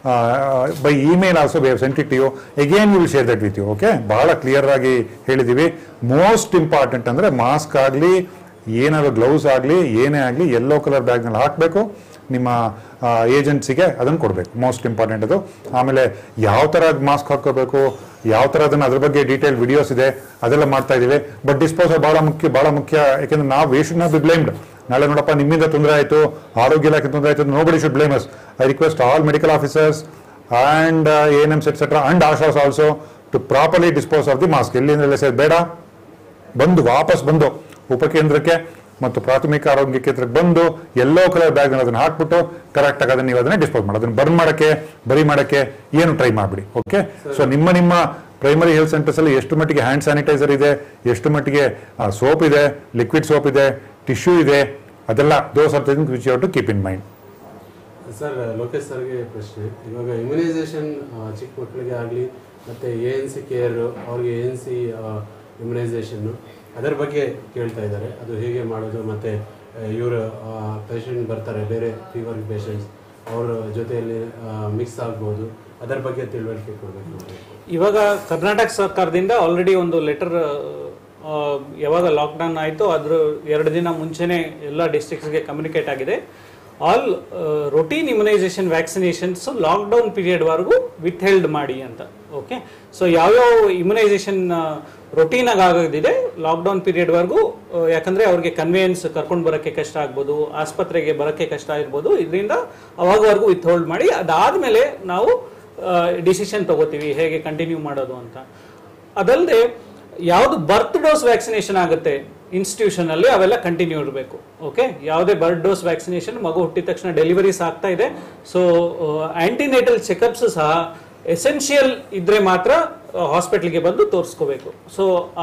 by email also we sent it you again will share that with you okay ಬಹಳ ಕ್ಲಿಯರ್ ಆಗಿ ಹೇಳಿದ್ದೀವಿ ಮೋಸ್ಟ್ ಇಂಪಾರ್ಟೆಂಟ್ ಅಂದ್ರೆ ಮಾಸ್ಕ್ ಆಗಲಿ ಏನಾದ್ರು ಗ್ಲೌಸ್ ಆಗಲಿ ಏನೇ ಆಗಲಿ ಯೆಲ್ಲೋ ಕಲರ್ ಬ್ಯಾಗ್ನಲ್ಲಿ ಹಾಕಬೇಕು ನಿಮ್ಮ ಏಜೆನ್ಸಿಗೆ ಅದನ್ನು ಕೊಡಬೇಕು ಮೋಸ್ಟ್ ಇಂಪಾರ್ಟೆಂಟ್ ಅದು ಆಮೇಲೆ ಯಾವ ಥರ ಮಾಸ್ಕ್ ಹಾಕೋಬೇಕು ಯಾವ ಥರ ಅದನ್ನು ಅದ್ರ ಬಗ್ಗೆ ಡೀಟೇಲ್ ವಿಡಿಯೋಸ್ ಇದೆ ಅದೆಲ್ಲ ಮಾಡ್ತಾ ಇದ್ದೀವಿ ಬಟ್ ಡಿಸ್ಪೋಸಲ್ ಭಾಳ ಮುಖ್ಯ ಭಾಳ ಮುಖ್ಯ ಯಾಕೆಂದ್ರೆ ನಾವು we should not be blamed ನಾಳೆ ನೋಡಪ್ಪ ನಿಮ್ಮಿಂದ ತೊಂದರೆ ಆಯಿತು ಆರೋಗ್ಯ ಇಲಾಖೆ ತೊಂದರೆ ಆಯಿತು nobody should blame us I request all medical officers and A N Ms etcetera and ASHAs also to properly dispose of the mask ಎಲ್ಲಿಂದ ಸೇರಿ ಬೇಡ ಬಂದು ವಾಪಸ್ ಬಂದು ಉಪಕೇಂದ್ರಕ್ಕೆ ಮತ್ತು ಪ್ರಾಥಮಿಕ ಆರೋಗ್ಯ ಕೇಂದ್ರಕ್ಕೆ ಬಂದು ಎಲ್ಲೋ ಕಲರ್ ಬ್ಯಾಗ್ ಅದನ್ನ ಹಾಕ್ಬಿಟ್ಟು ಕರೆಕ್ಟ್ ಆಗಿ ಅದನ್ನ ನೀವು ಅದನ್ನ ಡಿಸ್ಪೋಸ್ ಮಾಡಿ ಅದನ್ನ ಬರ್ನ್ ಮಾಡಕ್ಕೆ ಬರಿ ಮಾಡಕ್ಕೆ ಏನು ಟ್ರೈ ಮಾಡ್ಬಿಡಿ ಓಕೆ ಸೊ ನಿಮ್ಮ ನಿಮ್ಮ ಪ್ರೈಮರಿ ಹೆಲ್ತ್ ಸೆಂಟರ್ಸ್ ಅಲ್ಲಿ ಎಷ್ಟು ಮಟ್ಟಿಗೆ ಹ್ಯಾಂಡ್ ಸ್ಯಾನಿಟೈಸರ್ ಇದೆ ಎಷ್ಟು ಮಟ್ಟಿಗೆ ಸೋಪ್ ಇದೆ ಲಿಕ್ವಿಡ್ ಸೋಪ್ ಇದೆ ಟಿಶ್ಯೂ ಇದೆ ಅದೆಲ್ಲ those are things which you to keep in mind sir Lokesh ಸರ್ಗೆ ಪ್ರಶ್ನೆ ಇವಾಗ ಇಮ್ಯುನೈಸೇಷನ್ ಚಿಕ್ಕ ಮಕ್ಕಳಿಗೆ ಆಗಲಿ ಮತ್ತು ಎ ಎನ್ ಸಿ ಕೇರ್ ಅವ್ರಿಗೆ ಎ ಎನ್ ಸಿ ಇಮ್ಯುನೈಸೇಷನ್ನು ಅದರ ಬಗ್ಗೆ ಕೇಳ್ತಾ ಇದ್ದಾರೆ ಅದು ಹೇಗೆ ಮಾಡೋದು ಮತ್ತು ಇವರು ಪೇಷಂಟ್ ಬರ್ತಾರೆ ಬೇರೆ ಫೀವರ್ ಪೇಷಂಟ್ಸ್ ಅವ್ರ ಜೊತೆಯಲ್ಲಿ ಮಿಕ್ಸ್ ಆಗ್ಬೋದು ಅದರ ಬಗ್ಗೆ ತಿಳುವಳಿಕೆ ಕೊಡಬೇಕು ಇವಾಗ ಕರ್ನಾಟಕ ಸರ್ಕಾರದಿಂದ ಆಲ್ರೆಡಿ ಒಂದು ಲೆಟರ್ ಯಾವಾಗ ಲಾಕ್ಡೌನ್ ಆಯಿತು ಅದ್ರ ಎರಡು ದಿನ ಮುಂಚೆನೆ ಎಲ್ಲ ಡಿಸ್ಟ್ರಿಕ್ಟ್ಸ್ಗೆ ಕಮ್ಯುನಿಕೇಟ್ ಆಗಿದೆ all routine immunization vaccinations lockdown ಪೀರಿಯಡ್ವರೆಗೂ ವಿತ್ ಹೆಲ್ಡ್ ಮಾಡಿ ಅಂತ ಓಕೆ ಸೊ ಯಾವ್ಯಾವ ಇಮ್ಯುನೈಸೇಷನ್ ರೊಟೀನ್ ಆಗಿ ಆಗೋದಿದೆ ಲಾಕ್ಡೌನ್ ಪೀರಿಯಡ್ವರೆಗೂ ಯಾಕಂದ್ರೆ ಅವ್ರಿಗೆ ಕನ್ವೇಯನ್ಸ್ ಕರ್ಕೊಂಡು ಬರೋಕ್ಕೆ ಕಷ್ಟ ಆಗ್ಬೋದು ಆಸ್ಪತ್ರೆಗೆ ಬರೋಕ್ಕೆ ಕಷ್ಟ ಇರ್ಬೋದು ಇದರಿಂದ ಅವಾಗವರೆಗೂ ವಿತ್ ಹೋಲ್ಡ್ ಮಾಡಿ ಅದಾದಮೇಲೆ ನಾವು ಡಿಸಿಷನ್ ತಗೋತೀವಿ ಹೇಗೆ ಕಂಟಿನ್ಯೂ ಮಾಡೋದು ಅಂತ ಅದಲ್ಲದೆ ಯಾವುದು ಬರ್ತ್ ಡೋಸ್ ವ್ಯಾಕ್ಸಿನೇಷನ್ ಆಗುತ್ತೆ ಇನ್ಸ್ಟಿಟ್ಯೂಷನ್ ಅಲ್ಲಿ ಅವೆಲ್ಲ ಕಂಟಿನ್ಯೂ ಇರಬೇಕು ಓಕೆ ಯಾವುದೇ ಬರ್ತ್ ಡೋಸ್ ವ್ಯಾಕ್ಸಿನೇಷನ್ ಮಗು ಹುಟ್ಟಿದ ತಕ್ಷಣ ಡೆಲಿವರೀಸ್ ಆಗ್ತಾ ಇದೆ ಸೊ ಆಂಟಿನೇಟಲ್ ಚೆಕಪ್ಸ್ ಸಹ ಎಸೆನ್ಷಿಯಲ್ ಇದ್ರೆ ಮಾತ್ರ ಹಾಸ್ಪಿಟಲ್ಗೆ ಬಂದು ತೋರಿಸ್ಕೋಬೇಕು so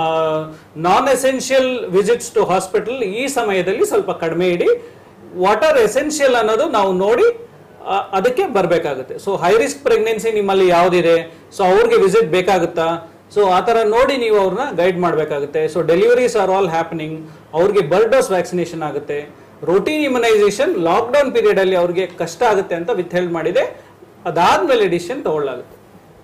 non essential visits to hospital ಈ ಸಮಯದಲ್ಲಿ ಸ್ವಲ್ಪ ಕಡಿಮೆ ಇಡಿ ವಾಟ್ ಆರ್ ಎಸೆನ್ಷಿಯಲ್ ಅನ್ನೋದು ನಾವು ನೋಡಿ ಆ, ಅದಕ್ಕೆ ಬರಬೇಕಾಗುತ್ತೆ ಸೊ ಹೈ ರಿಸ್ಕ್ ಪ್ರೆಗ್ನೆನ್ಸಿ ನಿಮ್ಮಲ್ಲಿ ಯಾವುದಿದೆ ಸೊ ಅವ್ರಿಗೆ ವಿಸಿಟ್ ಬೇಕಾಗುತ್ತಾ ಸೊ ಆ ಥರ ನೋಡಿ ನೀವು ಅವ್ರನ್ನ ಗೈಡ್ ಮಾಡಬೇಕಾಗುತ್ತೆ so deliveries are all happening ಅವ್ರಿಗೆ ಬರ್ಡ್ ಡೋಸ್ ವ್ಯಾಕ್ಸಿನೇಷನ್ ಆಗುತ್ತೆ ರೋಟೀನ್ ಇಮ್ಯುನೈಸೇಷನ್ ಲಾಕ್ಡೌನ್ ಪೀರಿಯಡ್ ಅಲ್ಲಿ ಅವ್ರಿಗೆ ಕಷ್ಟ ಆಗುತ್ತೆ ಅಂತ ವಿತ್ ಹೆಲ್ಡ್ ಮಾಡಿದೆ ಅದಾದ್ಮೇಲೆ ಡಿಸಿಷನ್ ತಗೊಳ್ಳಾಗುತ್ತೆ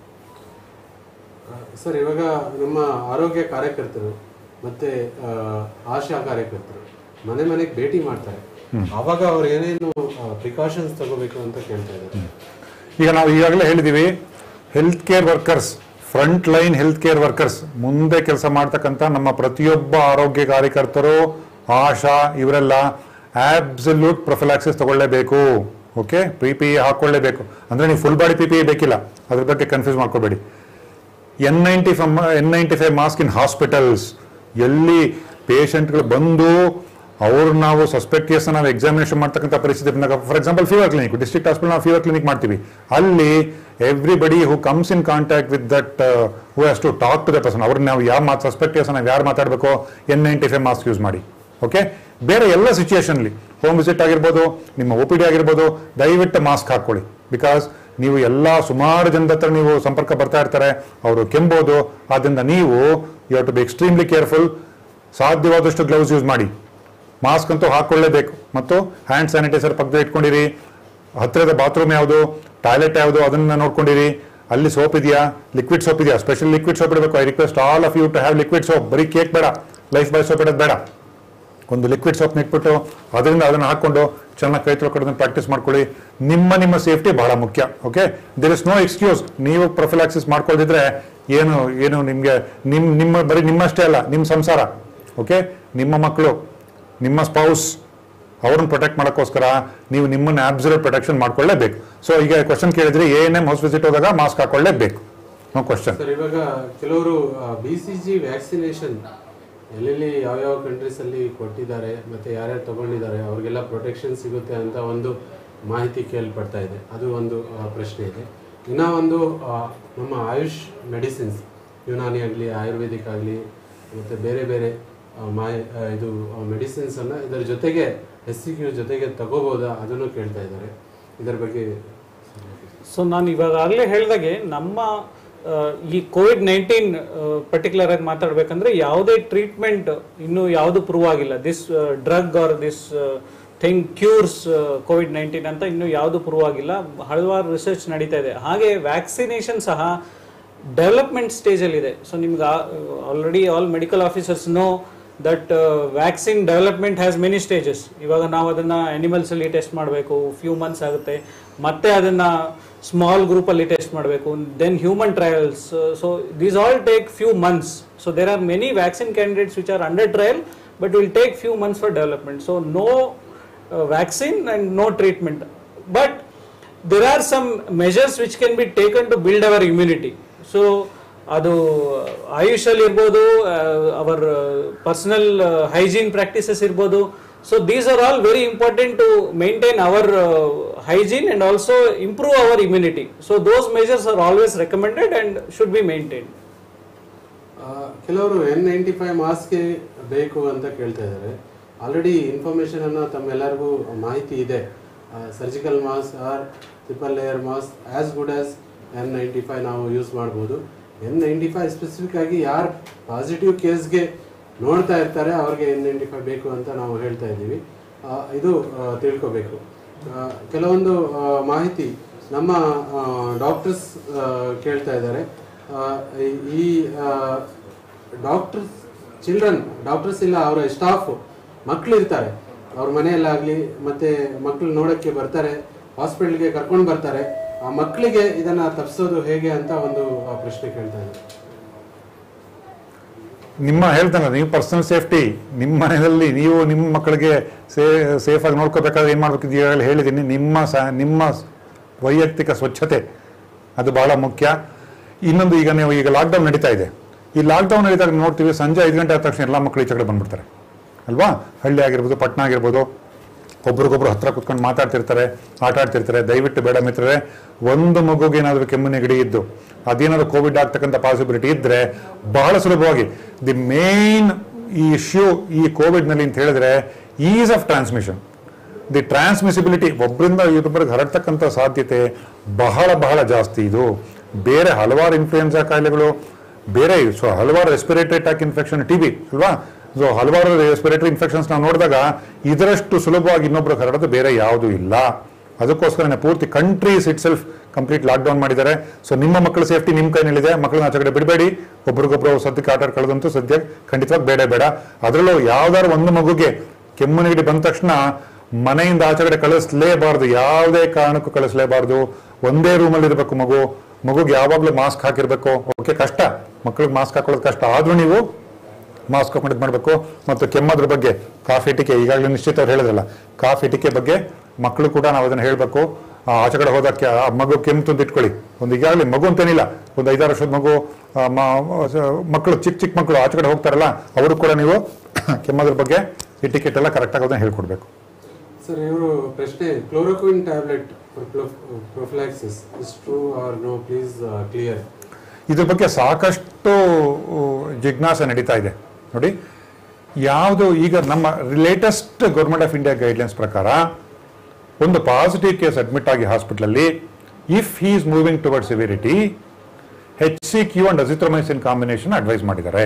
ಸರ್ ಇವಾಗ ನಮ್ಮ ಆರೋಗ್ಯ ಕಾರ್ಯಕರ್ತರು ಮತ್ತೆ ಆ, ಆಶಾ ಕಾರ್ಯಕರ್ತರು ಮನೆ ಮನೆಗೆ ಭೇಟಿ ಮಾಡ್ತಾರೆ ಆವಾಗ ಅವ್ರು ಏನೇನು ಪ್ರಿಕಾಷನ್ಸ್ ತಗೋಬೇಕು ಅಂತ ಕೇಳ್ತಾ ಇದ್ದಾರೆ ಈಗ ನಾವು ಈಗಾಗಲೇ ಹೇಳಿದ್ದೀವಿ health care workers front line health care workers ಮುಂದೆ ಕೆಲಸ ಮಾಡ್ತಕ್ಕಂಥ ನಮ್ಮ ಪ್ರತಿಯೊಬ್ಬ ಆರೋಗ್ಯ ಕಾರ್ಯಕರ್ತರು ಆಶಾ ಇವರೆಲ್ಲ ಆಬ್ಸಲ್ಯೂಟ್ ಪ್ರೊಫಿಲಾಕ್ಸಿಸ್ ತಗೊಳ್ಳೇಬೇಕು ಓಕೆ ಪಿ ಪಿ ಹಾಕೊಳ್ಳೇಬೇಕು ಅಂದ್ರೆ ನೀವು ಫುಲ್ ಬಾಡಿ ಪಿ ಪಿ ಬೇಕಿಲ್ಲ ಅದ್ರ ಬಗ್ಗೆ ಕನ್ಫ್ಯೂಸ್ ಮಾಡ್ಕೋಬೇಡಿ N ninety five N ninety five mask in hospitals ಎಲ್ಲಿ ಪೇಷಂಟ್ಗಳು ಬಂದು ಅವ್ರು ನಾವು ಸಸ್ಪೆಕ್ಟ್ ಕೇಸ್ ನಾವು ಎಕ್ಸಾಮಿನೇಷನ್ ಮಾಡ್ತಕ್ಕಂಥ ಪರಿಸ್ಥಿತಿ ಬಂದಾಗ for example fever clinic district hospital ನಾವು ಫೀವರ್ ಕ್ಲಿನಿಕ್ ಮಾಡ್ತೀವಿ ಅಲ್ಲಿ everybody who comes in contact with that who has to talk to the person ಅವ್ರನ್ನ ನಾವು ಯಾವ ಮಾತು ಸಸ್ಪೆಕ್ಟ್ ಕೇಸ್ ನಾವು ಯಾರು ಮಾತಾಡಬೇಕು N ninety five mask use ಮಾಡಿ ಓಕೆ ಬೇರೆ ಎಲ್ಲ ಸಿಚುಯೇಷನ್ಲಿ ಹೋಮ್ ವಿಸಿಟ್ ಆಗಿರ್ಬೋದು ನಿಮ್ಮ ಒ ಪಿ ಡಿ ಆಗಿರ್ಬೋದು ದಯವಿಟ್ಟು ಮಾಸ್ಕ್ ಹಾಕೊಳ್ಳಿ ಬಿಕಾಸ್ ನೀವು ಎಲ್ಲ ಸುಮಾರು ಜನದ ಹತ್ರ ನೀವು ಸಂಪರ್ಕ ಬರ್ತಾ ಇರ್ತಾರೆ ಅವರು ಕೆಂಬೋದು ಆದ್ದರಿಂದ ನೀವು you have to be extremely careful ಸಾಧ್ಯವಾದಷ್ಟು ಗ್ಲೌಸ್ ಯೂಸ್ ಮಾಡಿ ಮಾಸ್ಕ್ ಅಂತೂ ಹಾಕೊಳ್ಳೇಬೇಕು ಮತ್ತು ಹ್ಯಾಂಡ್ ಸ್ಯಾನಿಟೈಸರ್ ಪಕ್ಕದಲ್ಲಿ ಇಟ್ಕೊಂಡಿರಿ ಹತ್ತಿರದ ಬಾತ್ರೂಮ್ ಯಾವುದು ಟಾಯ್ಲೆಟ್ ಯಾವುದು ಅದನ್ನ ನೋಡ್ಕೊಂಡಿರಿ ಅಲ್ಲಿ ಸೋಪ್ ಇದೆಯಾ ಲಿಕ್ವಿಡ್ ಸೋಪ್ ಇದೆಯಾ ಸ್ಪೆಷಲ್ ಲಿಕ್ವಿಡ್ ಸೋಪ್ ಇಡಬೇಕು I request all of you to have liquid soap ಬರೀ ಕೇಕ್ ಬೇಡ ಲೈಫ್ ಬಾಯ್ ಸೋಪ್ ಇಡೋದು ಬೇಡ ಒಂದು ಲಿಕ್ವಿಡ್ ಸೋಪ್ ಇಟ್ಬಿಟ್ಟು ಅದರಿಂದ ಅದನ್ನು ಹಾಕೊಂಡು ಚೆನ್ನಾಗಿ ಕೈ ತೊಳ್ಕೊಳ್ಳೋದನ್ನ ಪ್ರಾಕ್ಟೀಸ್ ಮಾಡ್ಕೊಳ್ಳಿ ನಿಮ್ಮ ನಿಮ್ಮ ಸೇಫ್ಟಿ ಬಹಳ ಮುಖ್ಯ okay there is no excuse ನೀವು ಪ್ರೊಫಿಲಾಕ್ಸಿಸ್ ಮಾಡ್ಕೊಳ್ದಿದ್ರೆ ಏನು ಏನು ನಿಮಗೆ ನಿಮ್ ನಿಮ್ಮ ಬರೀ ನಿಮ್ಮಷ್ಟೇ ಅಲ್ಲ ನಿಮ್ಮ ಸಂಸಾರ ಓಕೆ ನಿಮ್ಮ ಮಕ್ಕಳು ನಿಮ್ಮ ಸ್ಪೌಸ್ ಅವ್ರನ್ನ ಪ್ರೊಟೆಕ್ಟ್ ಮಾಡೋಕ್ಕೋಸ್ಕರ ನೀವು ನಿಮ್ಮನ್ನ ಆಬ್ಸಲ್ಯೂಟ್ ಪ್ರೊಟೆಕ್ಷನ್ ಮಾಡ್ಕೊಳ್ಳೇಬೇಕು ಸೊ ಈಗ ಕ್ವಶನ್ ಕೇಳಿದ್ರೆ A N M house visit ಹೋದಾಗ ಮಾಸ್ಕ್ ಹಾಕೊಳ್ಳೇಬೇಕು ನೋ ಕ್ವಶನ್ ಸರ್ ಇವಾಗ ಕೆಲವರು ಬಿ ಸಿ ಜಿ ವ್ಯಾಕ್ಸಿನೇಷನ್ ಎಲ್ಲೆಲ್ಲಿ ಯಾವ್ಯಾವ ಕಂಟ್ರೀಸ್ ಅಲ್ಲಿ ಕೊಟ್ಟಿದ್ದಾರೆ ಮತ್ತೆ ಯಾರ್ಯಾರು ತಗೊಂಡಿದ್ದಾರೆ ಅವ್ರಿಗೆಲ್ಲ ಪ್ರೊಟೆಕ್ಷನ್ ಸಿಗುತ್ತೆ ಅಂತ ಒಂದು ಮಾಹಿತಿ ಕೇಳ್ಪಡ್ತಾ ಇದೆ ಅದು ಒಂದು ಆ, ಪ್ರಶ್ನೆ ಇದೆ ಇನ್ನ ಒಂದು ಆ, ನಮ್ಮ ಆಯುಷ್ ಮೆಡಿಸಿನ್ಸ್ ಯುನಾನಿ ಆಗಲಿ ಆಯುರ್ವೇದಿಕ್ ಆಗಲಿ ಮತ್ತೆ ಬೇರೆ ಬೇರೆ ಆ, ಮಾಯ ಆ, ಇದು ಮೆಡಿಸಿನ್ಸ್ ಅನ್ನ ಇದರ ಜೊತೆಗೆ ಎಸ್ ಸಿ ಕ್ಯೂ ಜೊತೆಗೆ ತಗೋಬೋದಾ ಅದನ್ನು ಕೇಳ್ತಾ ಇದ್ದಾರೆ ಇದರ ಬಗ್ಗೆ ಸೊ ನಾನು ಇವಾಗಲೇ ಹೇಳಿದಾಗೆ ನಮ್ಮ ಆ, ಈ ಕೋವಿಡ್ ನೈನ್ಟೀನ್ ಪರ್ಟಿಕ್ಯುಲರ್ ಆಗಿ ಮಾತಾಡ್ಬೇಕಂದ್ರೆ ಯಾವುದೇ ಟ್ರೀಟ್ಮೆಂಟ್ ಇನ್ನೂ ಯಾವುದು ಪ್ರೂವ್ ಆಗಿಲ್ಲ this drug or this thing cures COVID nineteen ಅಂತ ಇನ್ನೂ ಯಾವುದು ಪ್ರೂವ್ ಆಗಿಲ್ಲ ಹಲವಾರು ರಿಸರ್ಚ್ ನಡೀತಾ ಇದೆ ಹಾಗೆ ವ್ಯಾಕ್ಸಿನೇಷನ್ ಸಹ ಡೆವಲಪ್ಮೆಂಟ್ ಸ್ಟೇಜಲ್ಲಿದೆ ಸೊ ನಿಮ್ಗೆ already all medical officers know that vaccine development has many stages ಇವಾಗ ನಾವು ಅದನ್ನ ಅನಿಮಲ್ಸ್ ಅಲ್ಲಿ ಟೆಸ್ಟ್ ಮಾಡಬೇಕು ಫ್ಯೂ ಮಂತ್ಸ್ ಆಗುತ್ತೆ ಮತ್ತೆ ಅದನ್ನ ಸ್ಮಾಲ್ ಗ್ರೂಪ್ ಅಲ್ಲಿ ಟೆಸ್ಟ್ ಮಾಡಬೇಕು then human trials so these all take few months so there are many vaccine candidates which are under trial but will take few months for development so no vaccine and no treatment but there are some measures which can be taken to build our immunity so ಅದು ಆಯುಷಲ್ಲಿ ಇರ್ಬೋದು our personal hygiene practices ಇರ್ಬೋದು so these are all very important to maintain our hygiene and also improve our immunity so those measures are always recommended and should be maintain ಆ, ಕೆಲವರು N ninety five ಮಾಸ್ಕ್ಗೆ ಬೇಕು ಅಂತ ಕೇಳ್ತಾ ಇದ್ದಾರೆ already information ಅನ್ನ ತಮ್ಮೆಲ್ಲರಿಗೂ ಮಾಹಿತಿ ಇದೆ surgical mask or triple layer mask as good as N ninety five ನಾವು ಯೂಸ್ ಮಾಡ್ಬೋದು ಎನ್ ನೈಂಟಿ ಫೈವ್ ಸ್ಪೆಸಿಫಿಕ್ ಆಗಿ ಯಾರು ಪಾಸಿಟಿವ್ ಕೇಸ್ಗೆ ನೋಡ್ತಾ ಇರ್ತಾರೆ ಅವ್ರಿಗೆ ಎನ್ ನೈಂಟಿ ಫೈವ್ ಬೇಕು ಅಂತ ನಾವು ಹೇಳ್ತಾ ಇದ್ದೀವಿ ಆ, ಇದು ಆ, ತಿಳ್ಕೊಬೇಕು ಆ, ಕೆಲವೊಂದು ಆ, ಮಾಹಿತಿ ನಮ್ಮ ಡಾಕ್ಟರ್ಸ್ ಕೇಳ್ತಾ ಇದ್ದಾರೆ ಆ, ಈ- ಈ ಡಾಕ್ಟರ್ಸ್ ಚಿಲ್ಡ್ರನ್ ಡಾಕ್ಟರ್ಸ್ ಇಲ್ಲ ಅವರ ಸ್ಟಾಫ್ ಮಕ್ಕಳು ಇರ್ತಾರೆ ಅವ್ರ ಮನೆಯಲ್ಲಾಗ್ಲಿ ಮತ್ತೆ ಮಕ್ಕಳು ನೋಡಕ್ಕೆ ಬರ್ತಾರೆ ಹಾಸ್ಪಿಟಲ್ಗೆ ಕರ್ಕೊಂಡು ಬರ್ತಾರೆ ಆ ಮಕ್ಕಳಿಗೆ ಇದನ್ನ ತಪ್ಪಿಸೋದು ಹೇಗೆ ಅಂತ ಒಂದು ಆ, ಪ್ರಶ್ನೆ ಕೇಳ್ತಾ ಇದ್ದಾರೆ ನಿಮ್ಮ ಹೇಳ್ತಾನೆ ನೀವು ಪರ್ಸನಲ್ ಸೇಫ್ಟಿ ನಿಮ್ಮ ಮನೆಯಲ್ಲಿ ನೀವು ನಿಮ್ಮ ಮಕ್ಕಳಿಗೆ ಸೇ ಸೇಫಾಗಿ ನೋಡ್ಕೋಬೇಕಾದ್ರೆ ಏನು ಮಾಡ್ಬೇಕು ಈಗಾಗಲೇ ಹೇಳಿದ್ದೀನಿ ನಿಮ್ಮ ಸ ನಿಮ್ಮ ವೈಯಕ್ತಿಕ ಸ್ವಚ್ಛತೆ ಅದು ಬಹಳ ಮುಖ್ಯ ಇನ್ನೊಂದು ಈಗ ನೀವು ಈಗ ಲಾಕ್ಡೌನ್ ನಡೀತಾ ಇದೆ ಈ ಲಾಕ್ಡೌನ್ ನಡೀತಾಗ ನೋಡ್ತೀವಿ ಸಂಜೆ ಐದು ಗಂಟೆ ಆದ ತಕ್ಷಣ ಎಲ್ಲ ಮಕ್ಕಳು ಈಚೆ ಕಡೆ ಬಂದ್ಬಿಡ್ತಾರೆ ಅಲ್ವಾ ಹಳ್ಳಿ ಆಗಿರ್ಬೋದು ಪಟ್ಟಣ ಆಗಿರ್ಬೋದು ಒಬ್ರಿಗೊಬ್ರು ಹತ್ರ ಕುತ್ಕೊಂಡು ಮಾತಾಡ್ತಿರ್ತಾರೆ ಆಟ ಆಡ್ತಿರ್ತಾರೆ ದಯವಿಟ್ಟು ಬೇಡ ಮಿತ್ರರೆ ಒಂದು ಮಗುಗೆ ಏನಾದರೂ ಕೆಮ್ಮು ನೆಗಡಿ ಇದ್ದು ಅದೇನಾದ್ರು ಕೋವಿಡ್ ಆಗ್ತಕ್ಕಂಥ ಪಾಸಿಬಿಲಿಟಿ ಇದ್ರೆ ಬಹಳ ಸುಲಭವಾಗಿ ದಿ ಮೇನ್ ಈ ಇಶ್ಯೂ ಈ ಕೋವಿಡ್ನಲ್ಲಿ ಅಂತ ಹೇಳಿದ್ರೆ ease of transmission the transmissibility ಒಬ್ಬರಿಂದ ಇನ್ನೊಬ್ಬರಿಗೆ ಹರಡ್ತಕ್ಕಂಥ ಸಾಧ್ಯತೆ ಬಹಳ ಬಹಳ ಜಾಸ್ತಿ ಇದು ಬೇರೆ ಹಲವಾರು ಇನ್ಫ್ಲೂಯೆನ್ಸಾ ಕಾಯಿಲೆಗಳು ಬೇರೆ ಸೊ ಹಲವಾರು respiratory attack infection T B ಅಲ್ವಾ ಸೊ ಹಲವಾರು ರೆಸ್ಪಿರೇಟರಿ ಇನ್ಫೆಕ್ಷನ್ಸ್ ನಾವು ನೋಡಿದಾಗ ಇದರಷ್ಟು ಸುಲಭವಾಗಿ ಇನ್ನೊಬ್ರು ಹರಡೋದು ಬೇರೆ ಯಾವುದೂ ಇಲ್ಲ ಅದಕ್ಕೋಸ್ಕರನೇ ಪೂರ್ತಿ countries itself complete lockdown ಮಾಡಿದ್ದಾರೆ ಸೊ ನಿಮ್ಮ ಮಕ್ಕಳ ಸೇಫ್ಟಿ ನಿಮ್ಮ ಕೈನಲ್ಲಿದೆ ಮಕ್ಕಳನ್ನ ಆಚೆ ಕಡೆ ಬಿಡಬೇಡಿ ಒಬ್ರಿಗೊಬ್ರು ಸದ್ಯಕ್ಕೆ ಆಟ ಆಡ್ಕೊಳ್ಳೋದಂತೂ ಸದ್ಯ ಖಂಡಿತವಾಗಿ ಬೇಡ ಬೇಡ ಅದರಲ್ಲೂ ಯಾವ್ದಾದ್ರು ಒಂದು ಮಗುಗೆ ಕೆಮ್ಮು ನೆಗಡಿ ಬಂದ ತಕ್ಷಣ ಮನೆಯಿಂದ ಆಚೆ ಕಡೆ ಕಳಿಸ್ಲೇಬಾರ್ದು ಯಾವುದೇ ಕಾರಣಕ್ಕೂ ಕಳಿಸ್ಲೇಬಾರ್ದು ಒಂದೇ ರೂಮಲ್ಲಿ ಇರಬೇಕು ಮಗು ಮಗುಗೆ ಯಾವಾಗಲೂ ಮಾಸ್ಕ್ ಹಾಕಿರ್ಬೇಕು ಓಕೆ ಕಷ್ಟ ಮಕ್ಕಳಿಗೆ ಮಾಸ್ಕ್ ಹಾಕೊಳ್ಳೋದು ಕಷ್ಟ ಆದ್ರೂ ನೀವು ಮಾಸ್ಕ್ ಹಾಕೊಂಡು ಇದು ಮಾಡಬೇಕು ಮತ್ತು ಕೆಮ್ಮದ್ರ ಬಗ್ಗೆ ಕಾಫಿ ಟಿಕೆ ಈಗಾಗಲೇ ನಿಶ್ಚಿತ ಅವ್ರು ಹೇಳಿದ್ರಲ್ಲ ಕಾಫಿ ಟಿಕೆ ಬಗ್ಗೆ ಮಕ್ಕಳು ಕೂಡ ನಾವು ಅದನ್ನು ಹೇಳಬೇಕು ಆಚೆ ಕಡೆ ಹೋದಕ್ಕೆ ಆ ಮಗು ಕೆಮ್ಮು ತಂದು ಇಟ್ಕೊಳ್ಳಿ ಒಂದು ಈಗಾಗಲೇ ಮಗು ಅಂತೇನಿಲ್ಲ ಒಂದು ಐದಾರು ವರ್ಷದ ಮಗು ಆ, ಮ- ಸ- ಮಕ್ಕಳು ಚಿಕ್ಕ ಚಿಕ್ಕ ಮಕ್ಕಳು ಆಚೆ ಕಡೆ ಹೋಗ್ತಾರಲ್ಲ ಅವರು ಕೂಡ ನೀವು ಕೆಮ್ಮದ್ರ ಬಗ್ಗೆ ಈ ಟಿಕೆಟ್ ಎಲ್ಲ ಕರೆಕ್ಟಾಗಿ ಅದನ್ನು ಹೇಳ್ಕೊಡ್ಬೇಕು ಸರ್ ಇವರು ಪ್ರಶ್ನೆ chloroquine tablet prophylaxis is true or no please clear ಇದ್ರ ಬಗ್ಗೆ ಸಾಕಷ್ಟು ಜಿಜ್ಞಾಸೆ ನಡೀತಾ ಇದೆ ನೋಡಿ ಯಾವುದು ಈಗ ನಮ್ಮ latest government of India guidelines ಪ್ರಕಾರ ಒಂದು ಪಾಸಿಟಿವ್ ಕೇಸ್ ಅಡ್ಮಿಟ್ ಆಗಿ ಹಾಸ್ಪಿಟ್ಲಲ್ಲಿ if he is moving toward severity H C Q and azithromycin combination advise ಮಾಡಿದ್ದಾರೆ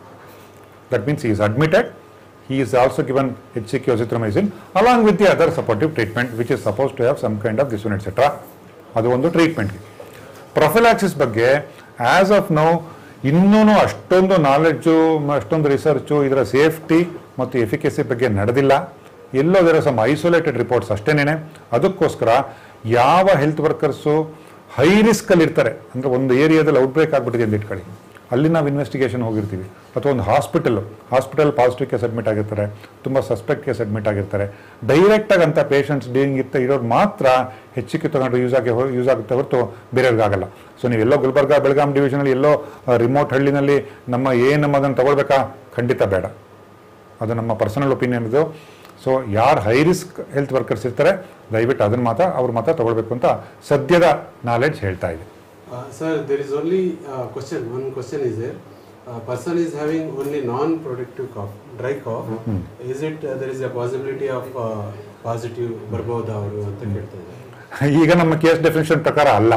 that means is admitted he is also given HCQ azithromycin along with the other supportive treatment which is supposed to have some kind of this one etc. ಅದು ಒಂದು ಟ್ರೀಟ್ಮೆಂಟ್ಗೆ prophylaxis ಬಗ್ಗೆ as of now ಇನ್ನೂ ಅಷ್ಟೊಂದು knowledge ಅಷ್ಟೊಂದು research ಇದರ safety ಮತ್ತು efficacy ಬಗ್ಗೆ ನಡೆದಿಲ್ಲ ಎಲ್ಲೋ ದೇರ್ ಸಮ್ ಐಸೋಲೇಟೆಡ್ ರಿಪೋರ್ಟ್ಸ್ ಅಷ್ಟೇನೇನೆ ಅದಕ್ಕೋಸ್ಕರ ಯಾವ ಹೆಲ್ತ್ ವರ್ಕರ್ಸು ಹೈ ರಿಸ್ಕಲ್ಲಿ ಇರ್ತಾರೆ ಅಂದರೆ ಒಂದು ಏರಿಯಾದಲ್ಲಿ ಔಟ್ಬ್ರೇಕ್ ಆಗ್ಬಿಟ್ಟಿದೆ ಅಂತ ಇಟ್ಕೊಳ್ಳಿ ಅಲ್ಲಿ ನಾವು ಇನ್ವೆಸ್ಟಿಗೇಷನ್ ಹೋಗಿರ್ತೀವಿ ಅಥವಾ ಒಂದು hospital hospital positive case admit ಆಗಿರ್ತಾರೆ ತುಂಬ ಸಸ್ಪೆಕ್ಟ್ ಕೇಸ್ ಅಡ್ಮಿಟ್ ಆಗಿರ್ತಾರೆ ಡೈರೆಕ್ಟಾಗಿ ಅಂತ ಪೇಷಂಟ್ಸ್ ಡೀಲಿಂಗ್ ಇರ್ತ ಇರೋರು ಮಾತ್ರ ಹೆಚ್ಚಿಗೆ ತಗೊಂಡ್ರೆ ಯೂಸ್ ಆಗಿ ಯೂಸ್ ಆಗುತ್ತೆ ಹೊರತು ಬೇರೆಯವ್ರಿಗಾಗಲ್ಲ ಸೊ ನೀವು ಎಲ್ಲೋ ಗುಲ್ಬರ್ಗ ಬೆಳಗಾಂ ಡಿವಿಷನಲ್ಲಿ ಎಲ್ಲೋ ರಿಮೋಟ್ ಹಳ್ಳಿನಲ್ಲಿ ನಮ್ಮ ಎ ನಮ್ಮ ಅದನ್ನು ತಗೊಳ್ಬೇಕಾ ಖಂಡಿತ ಬೇಡ ಅದು ನಮ್ಮ ಪರ್ಸನಲ್ ಒಪಿನಿಯನ್ ಇದು ಸೊ ಯಾರು ಹೈ ರಿಸ್ಕ್ ಹೆಲ್ತ್ ವರ್ಕರ್ಸ್ ಇರ್ತಾರೆ ದಯವಿಟ್ಟು ಅದನ್ನು ಮಾತ್ರ ಅವ್ರು ಮಾತ್ರ ತಗೊಳ್ಬೇಕು ಅಂತ ಸದ್ಯದ ನಾಲೆಡ್ಜ್ ಹೇಳ್ತಾ ಇದೆ Uh, sir, there is only uh, question. One question is there. A person is having only non-productive cough, dry cough. Is it uh, there is a possibility of uh, positive ಬರ್ಬೋದಾ ಅವರು ಅಂತ ಕೇಳ್ತಾ ಇದ್ದಾರೆ ಈಗ ನಮ್ಮ case definition ಪ್ರಕಾರ ಅಲ್ಲ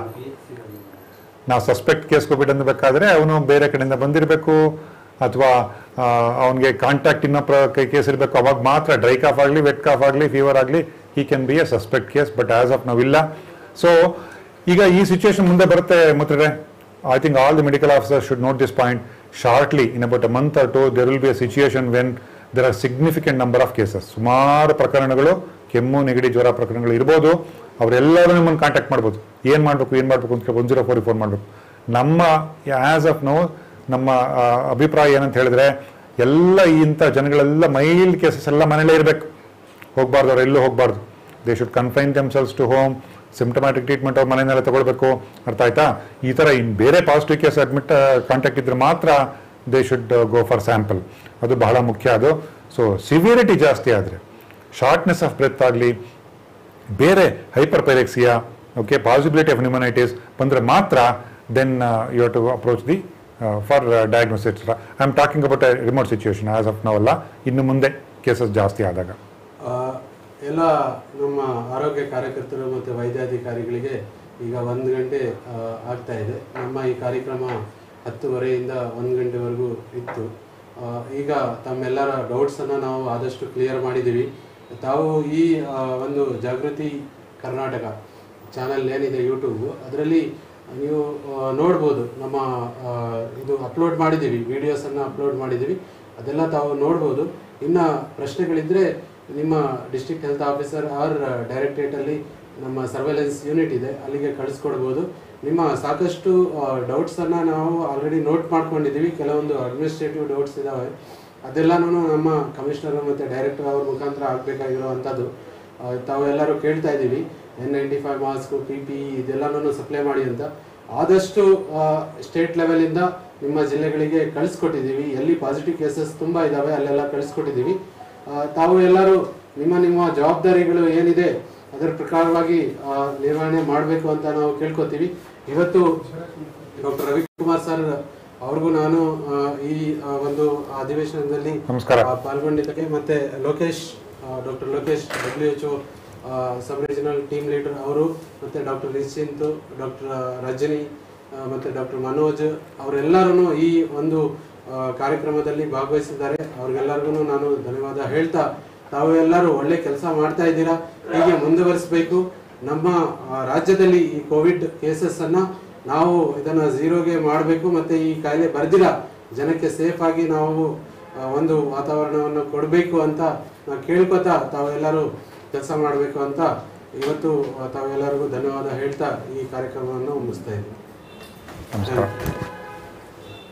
ನಾವು ಸಸ್ಪೆಕ್ಟ್ ಕೇಸ್ ಕೋವಿಡ್ ಬೇಕಾದ್ರೆ ಅವನು ಬೇರೆ ಕಡೆಯಿಂದ ಬಂದಿರಬೇಕು ಅಥವಾ ಅವನಿಗೆ ಕಾಂಟ್ಯಾಕ್ಟ್ ಇನ್ನೂ ಪ್ರ ಕೇಸ್ ಇರಬೇಕು ಅವಾಗ ಮಾತ್ರ ಡ್ರೈ ಕಾಫ್ ಆಗಲಿ ವೆಟ್ ಕಾಫ್ ಆಗಲಿ ಫೀವರ್ ಆಗಲಿ ಈ can be a suspect case but as of ನಾವು ಇಲ್ಲ ಸೊ ಈಗ ಈ ಸಿಚುವೇಶನ್ ಮುಂದೆ ಬರುತ್ತೆ ಮುತ್ರೆ I think all the medical officer should note this point shortly in about a month or two there will be a situation when there are significant number of cases ಸುಮಾರು ಪ್ರಕರಣಗಳು ಕೆಮ್ಮು ನೆಗಡಿ ಜ್ವರ ಪ್ರಕರಣಗಳು ಇರ್ಬೋದು ಅವರೆಲ್ಲರೂ ನಿಮ್ಮನ್ನು ಕಾಂಟ್ಯಾಕ್ಟ್ ಮಾಡ್ಬೋದು ಏನು ಮಾಡಬೇಕು ಏನು ಮಾಡಬೇಕು ಅಂತ ಒನ್ ಜೀರೋ ಫೋರಿಗೆ ಫೋನ್ ಮಾಡಬೇಕು ನಮ್ಮ ಆ್ಯಸ್ ಆಫ್ ನೋ ನಮ್ಮ ಆ, ಅಭಿಪ್ರಾಯ ಏನಂತ ಹೇಳಿದ್ರೆ ಎಲ್ಲ ಇಂಥ ಜನಗಳೆಲ್ಲ ಮೈಲ್ಡ್ ಕೇಸಸ್ ಎಲ್ಲ ಮನೇಲೇ ಇರಬೇಕು ಹೋಗಬಾರ್ದು ಅವ್ರು ಎಲ್ಲೂ ಹೋಗಬಾರ್ದು they should confine themselves to home symptomatic treatment ಅವ್ರ ಮನೆಯಲ್ಲೇ ತಗೊಳ್ಬೇಕು ಅರ್ಥ ಆಯ್ತಾ ಈ ಥರ ಇನ್ನು ಬೇರೆ ಪಾಸಿಟಿವ್ ಕೇಸ್ ಅಡ್ಮಿಟ್ ಕಾಂಟ್ಯಾಕ್ಟ್ ಇದ್ರೆ ಮಾತ್ರ they should go for sample ಅದು ಬಹಳ ಮುಖ್ಯ ಅದು ಸೊ ಸಿವಿಯರಿಟಿ ಜಾಸ್ತಿ ಆದರೆ ಶಾರ್ಟ್ನೆಸ್ ಆಫ್ ಬ್ರೆತ್ ಆಗಲಿ ಬೇರೆ hyperpyrexia okay possibility of pneumonitis ಬಂದರೆ ಮಾತ್ರ then you to approach the for diagnosis I am talking about a remote situation as of no ಅಲ್ಲ ಇನ್ನು ಮುಂದೆ ಕೇಸಸ್ ಜಾಸ್ತಿ ಆದಾಗ ಆ, ಎಲ್ಲ ನಮ್ಮ ಆರೋಗ್ಯ ಕಾರ್ಯಕರ್ತರು ಮತ್ತು ವೈದ್ಯಾಧಿಕಾರಿಗಳಿಗೆ ಈಗ ಒಂದು ಗಂಟೆ ಆ, ಆಗ್ತಾ ಇದೆ ನಮ್ಮ ಈ ಕಾರ್ಯಕ್ರಮ ಹತ್ತುವರೆಯಿಂದ ಒಂದು ಗಂಟೆವರೆಗೂ ಇತ್ತು ಆ, ಈಗ ತಮ್ಮೆಲ್ಲರ ಡೌಟ್ಸನ್ನು ನಾವು ಆದಷ್ಟು ಕ್ಲಿಯರ್ ಮಾಡಿದ್ದೀವಿ ತಾವು ಈ ಆ, ಒಂದು ಜಾಗೃತಿ ಕರ್ನಾಟಕ ಚಾನಲ್ ಏನಿದೆ ಯೂಟ್ಯೂಬ್ ಅದರಲ್ಲಿ ನೀವು ಆ, ನೋಡ್ಬೋದು ನಮ್ಮ ಆ, ಇದು ಅಪ್ಲೋಡ್ ಮಾಡಿದ್ದೀವಿ ವಿಡಿಯೋಸನ್ನು ಅಪ್ಲೋಡ್ ಮಾಡಿದ್ದೀವಿ ಅದೆಲ್ಲ ತಾವು ನೋಡ್ಬೋದು ಇನ್ನು ಪ್ರಶ್ನೆಗಳಿದ್ದರೆ ನಿಮ್ಮ ಡಿಸ್ಟ್ರಿಕ್ಟ್ ಹೆಲ್ತ್ ಆಫೀಸರ್ ಆರ್ ಡೈರೆಕ್ಟರೇಟಲ್ಲಿ ನಮ್ಮ ಸರ್ವೆಲೆನ್ಸ್ ಯೂನಿಟ್ ಇದೆ ಅಲ್ಲಿಗೆ ಕಳಿಸ್ಕೊಡ್ಬೋದು ನಿಮ್ಮ ಸಾಕಷ್ಟು ಡೌಟ್ಸನ್ನು ನಾವು ಆಲ್ರೆಡಿ ನೋಟ್ ಮಾಡ್ಕೊಂಡಿದ್ದೀವಿ ಕೆಲವೊಂದು ಅಡ್ಮಿನಿಸ್ಟ್ರೇಟಿವ್ ಡೌಟ್ಸ್ ಇದ್ದಾವೆ ಅದೆಲ್ಲನೂ ನಮ್ಮ ಕಮಿಷನರ್ ಮತ್ತು ಡೈರೆಕ್ಟರ್ ಅವ್ರ ಮುಖಾಂತರ ಆಗಬೇಕಾಗಿರುವಂಥದ್ದು ತಾವೆಲ್ಲರೂ ಕೇಳ್ತಾ ಇದ್ದೀವಿ N ninety five mask P P ಇದೆಲ್ಲನೂ ಸಪ್ಲೈ ಮಾಡಿ ಅಂತ ಆದಷ್ಟು ಸ್ಟೇಟ್ ಲೆವೆಲಿಂದ ನಿಮ್ಮ ಜಿಲ್ಲೆಗಳಿಗೆ ಕಳಿಸ್ಕೊಟ್ಟಿದ್ದೀವಿ ಎಲ್ಲಿ ಪಾಸಿಟಿವ್ ಕೇಸಸ್ ತುಂಬ ಇದ್ದಾವೆ ಅಲ್ಲೆಲ್ಲ ಕಳಿಸ್ಕೊಟ್ಟಿದ್ದೀವಿ ಆ, ತಾವು ಎಲ್ಲರೂ ನಿಮ್ಮ ನಿಮ್ಮ ಜವಾಬ್ದಾರಿಗಳು ಏನಿದೆ ಅದರ ಪ್ರಕಾರವಾಗಿ ಆ, ನಿರ್ವಹಣೆ ಮಾಡಬೇಕು ಅಂತ ನಾವು ಕೇಳ್ಕೊತೀವಿ ಇವತ್ತು ಡಾಕ್ಟರ್ ರವಿಕುಮಾರ್ ಸರ್ ಅವ್ರಿಗೂ ನಾನು ಆ, ಈ ಆ, ಒಂದು ಅಧಿವೇಶನದಲ್ಲಿ ನಮಸ್ಕಾರ. ಆ, ಪಾಲ್ಗೊಂಡಿದ್ದಕ್ಕೆ ಮತ್ತೆ Lokesh doctor Lokesh W H O sub regional team leader ಅವರು ಮತ್ತೆ ಡಾಕ್ಟರ್ ನಿಶ್ಚಿಂತ್ ಡಾಕ್ಟರ್ ರಜನಿ ಆ, ಮತ್ತೆ ಡಾಕ್ಟರ್ ಮನೋಜ್ ಅವರೆಲ್ಲರೂ ಈ ಒಂದು ಆ, ಕಾರ್ಯಕ್ರಮದಲ್ಲಿ ಭಾಗವಹಿಸಿದ್ದಾರೆ ಅವ್ರಿಗೆಲ್ಲರಿಗೂ ನಾನು ಧನ್ಯವಾದ ಹೇಳ್ತಾ ತಾವು ಎಲ್ಲರೂ ಒಳ್ಳೆ ಕೆಲಸ ಮಾಡ್ತಾ ಇದ್ದೀರಾ ಹೀಗೆ ಮುಂದುವರಿಸಬೇಕು ನಮ್ಮ ಆ, ರಾಜ್ಯದಲ್ಲಿ ಈ ಕೋವಿಡ್ ಕೇಸಸ್ ಅನ್ನ ನಾವು ಇದನ್ನ ಝೀರೋಗೆ ಮಾಡಬೇಕು ಮತ್ತೆ ಈ ಕಾಯಿಲೆ ಬರ್ದಿರ ಜನಕ್ಕೆ ಸೇಫ್ ಆಗಿ ನಾವು ಆ, ಒಂದು ವಾತಾವರಣವನ್ನು ಕೊಡಬೇಕು ಅಂತ ನಾವು ಕೇಳ್ಕೊತಾ ತಾವೆಲ್ಲರೂ ಕೆಲಸ ಮಾಡಬೇಕು ಅಂತ ಇವತ್ತು ಆ, ತಾವೆಲ್ಲರಿಗೂ ಧನ್ಯವಾದ ಹೇಳ್ತಾ ಈ ಕಾರ್ಯಕ್ರಮವನ್ನು ಮುಗಿಸ್ತಾ ಇದ್ದೀನಿ ನಮಸ್ಕಾರ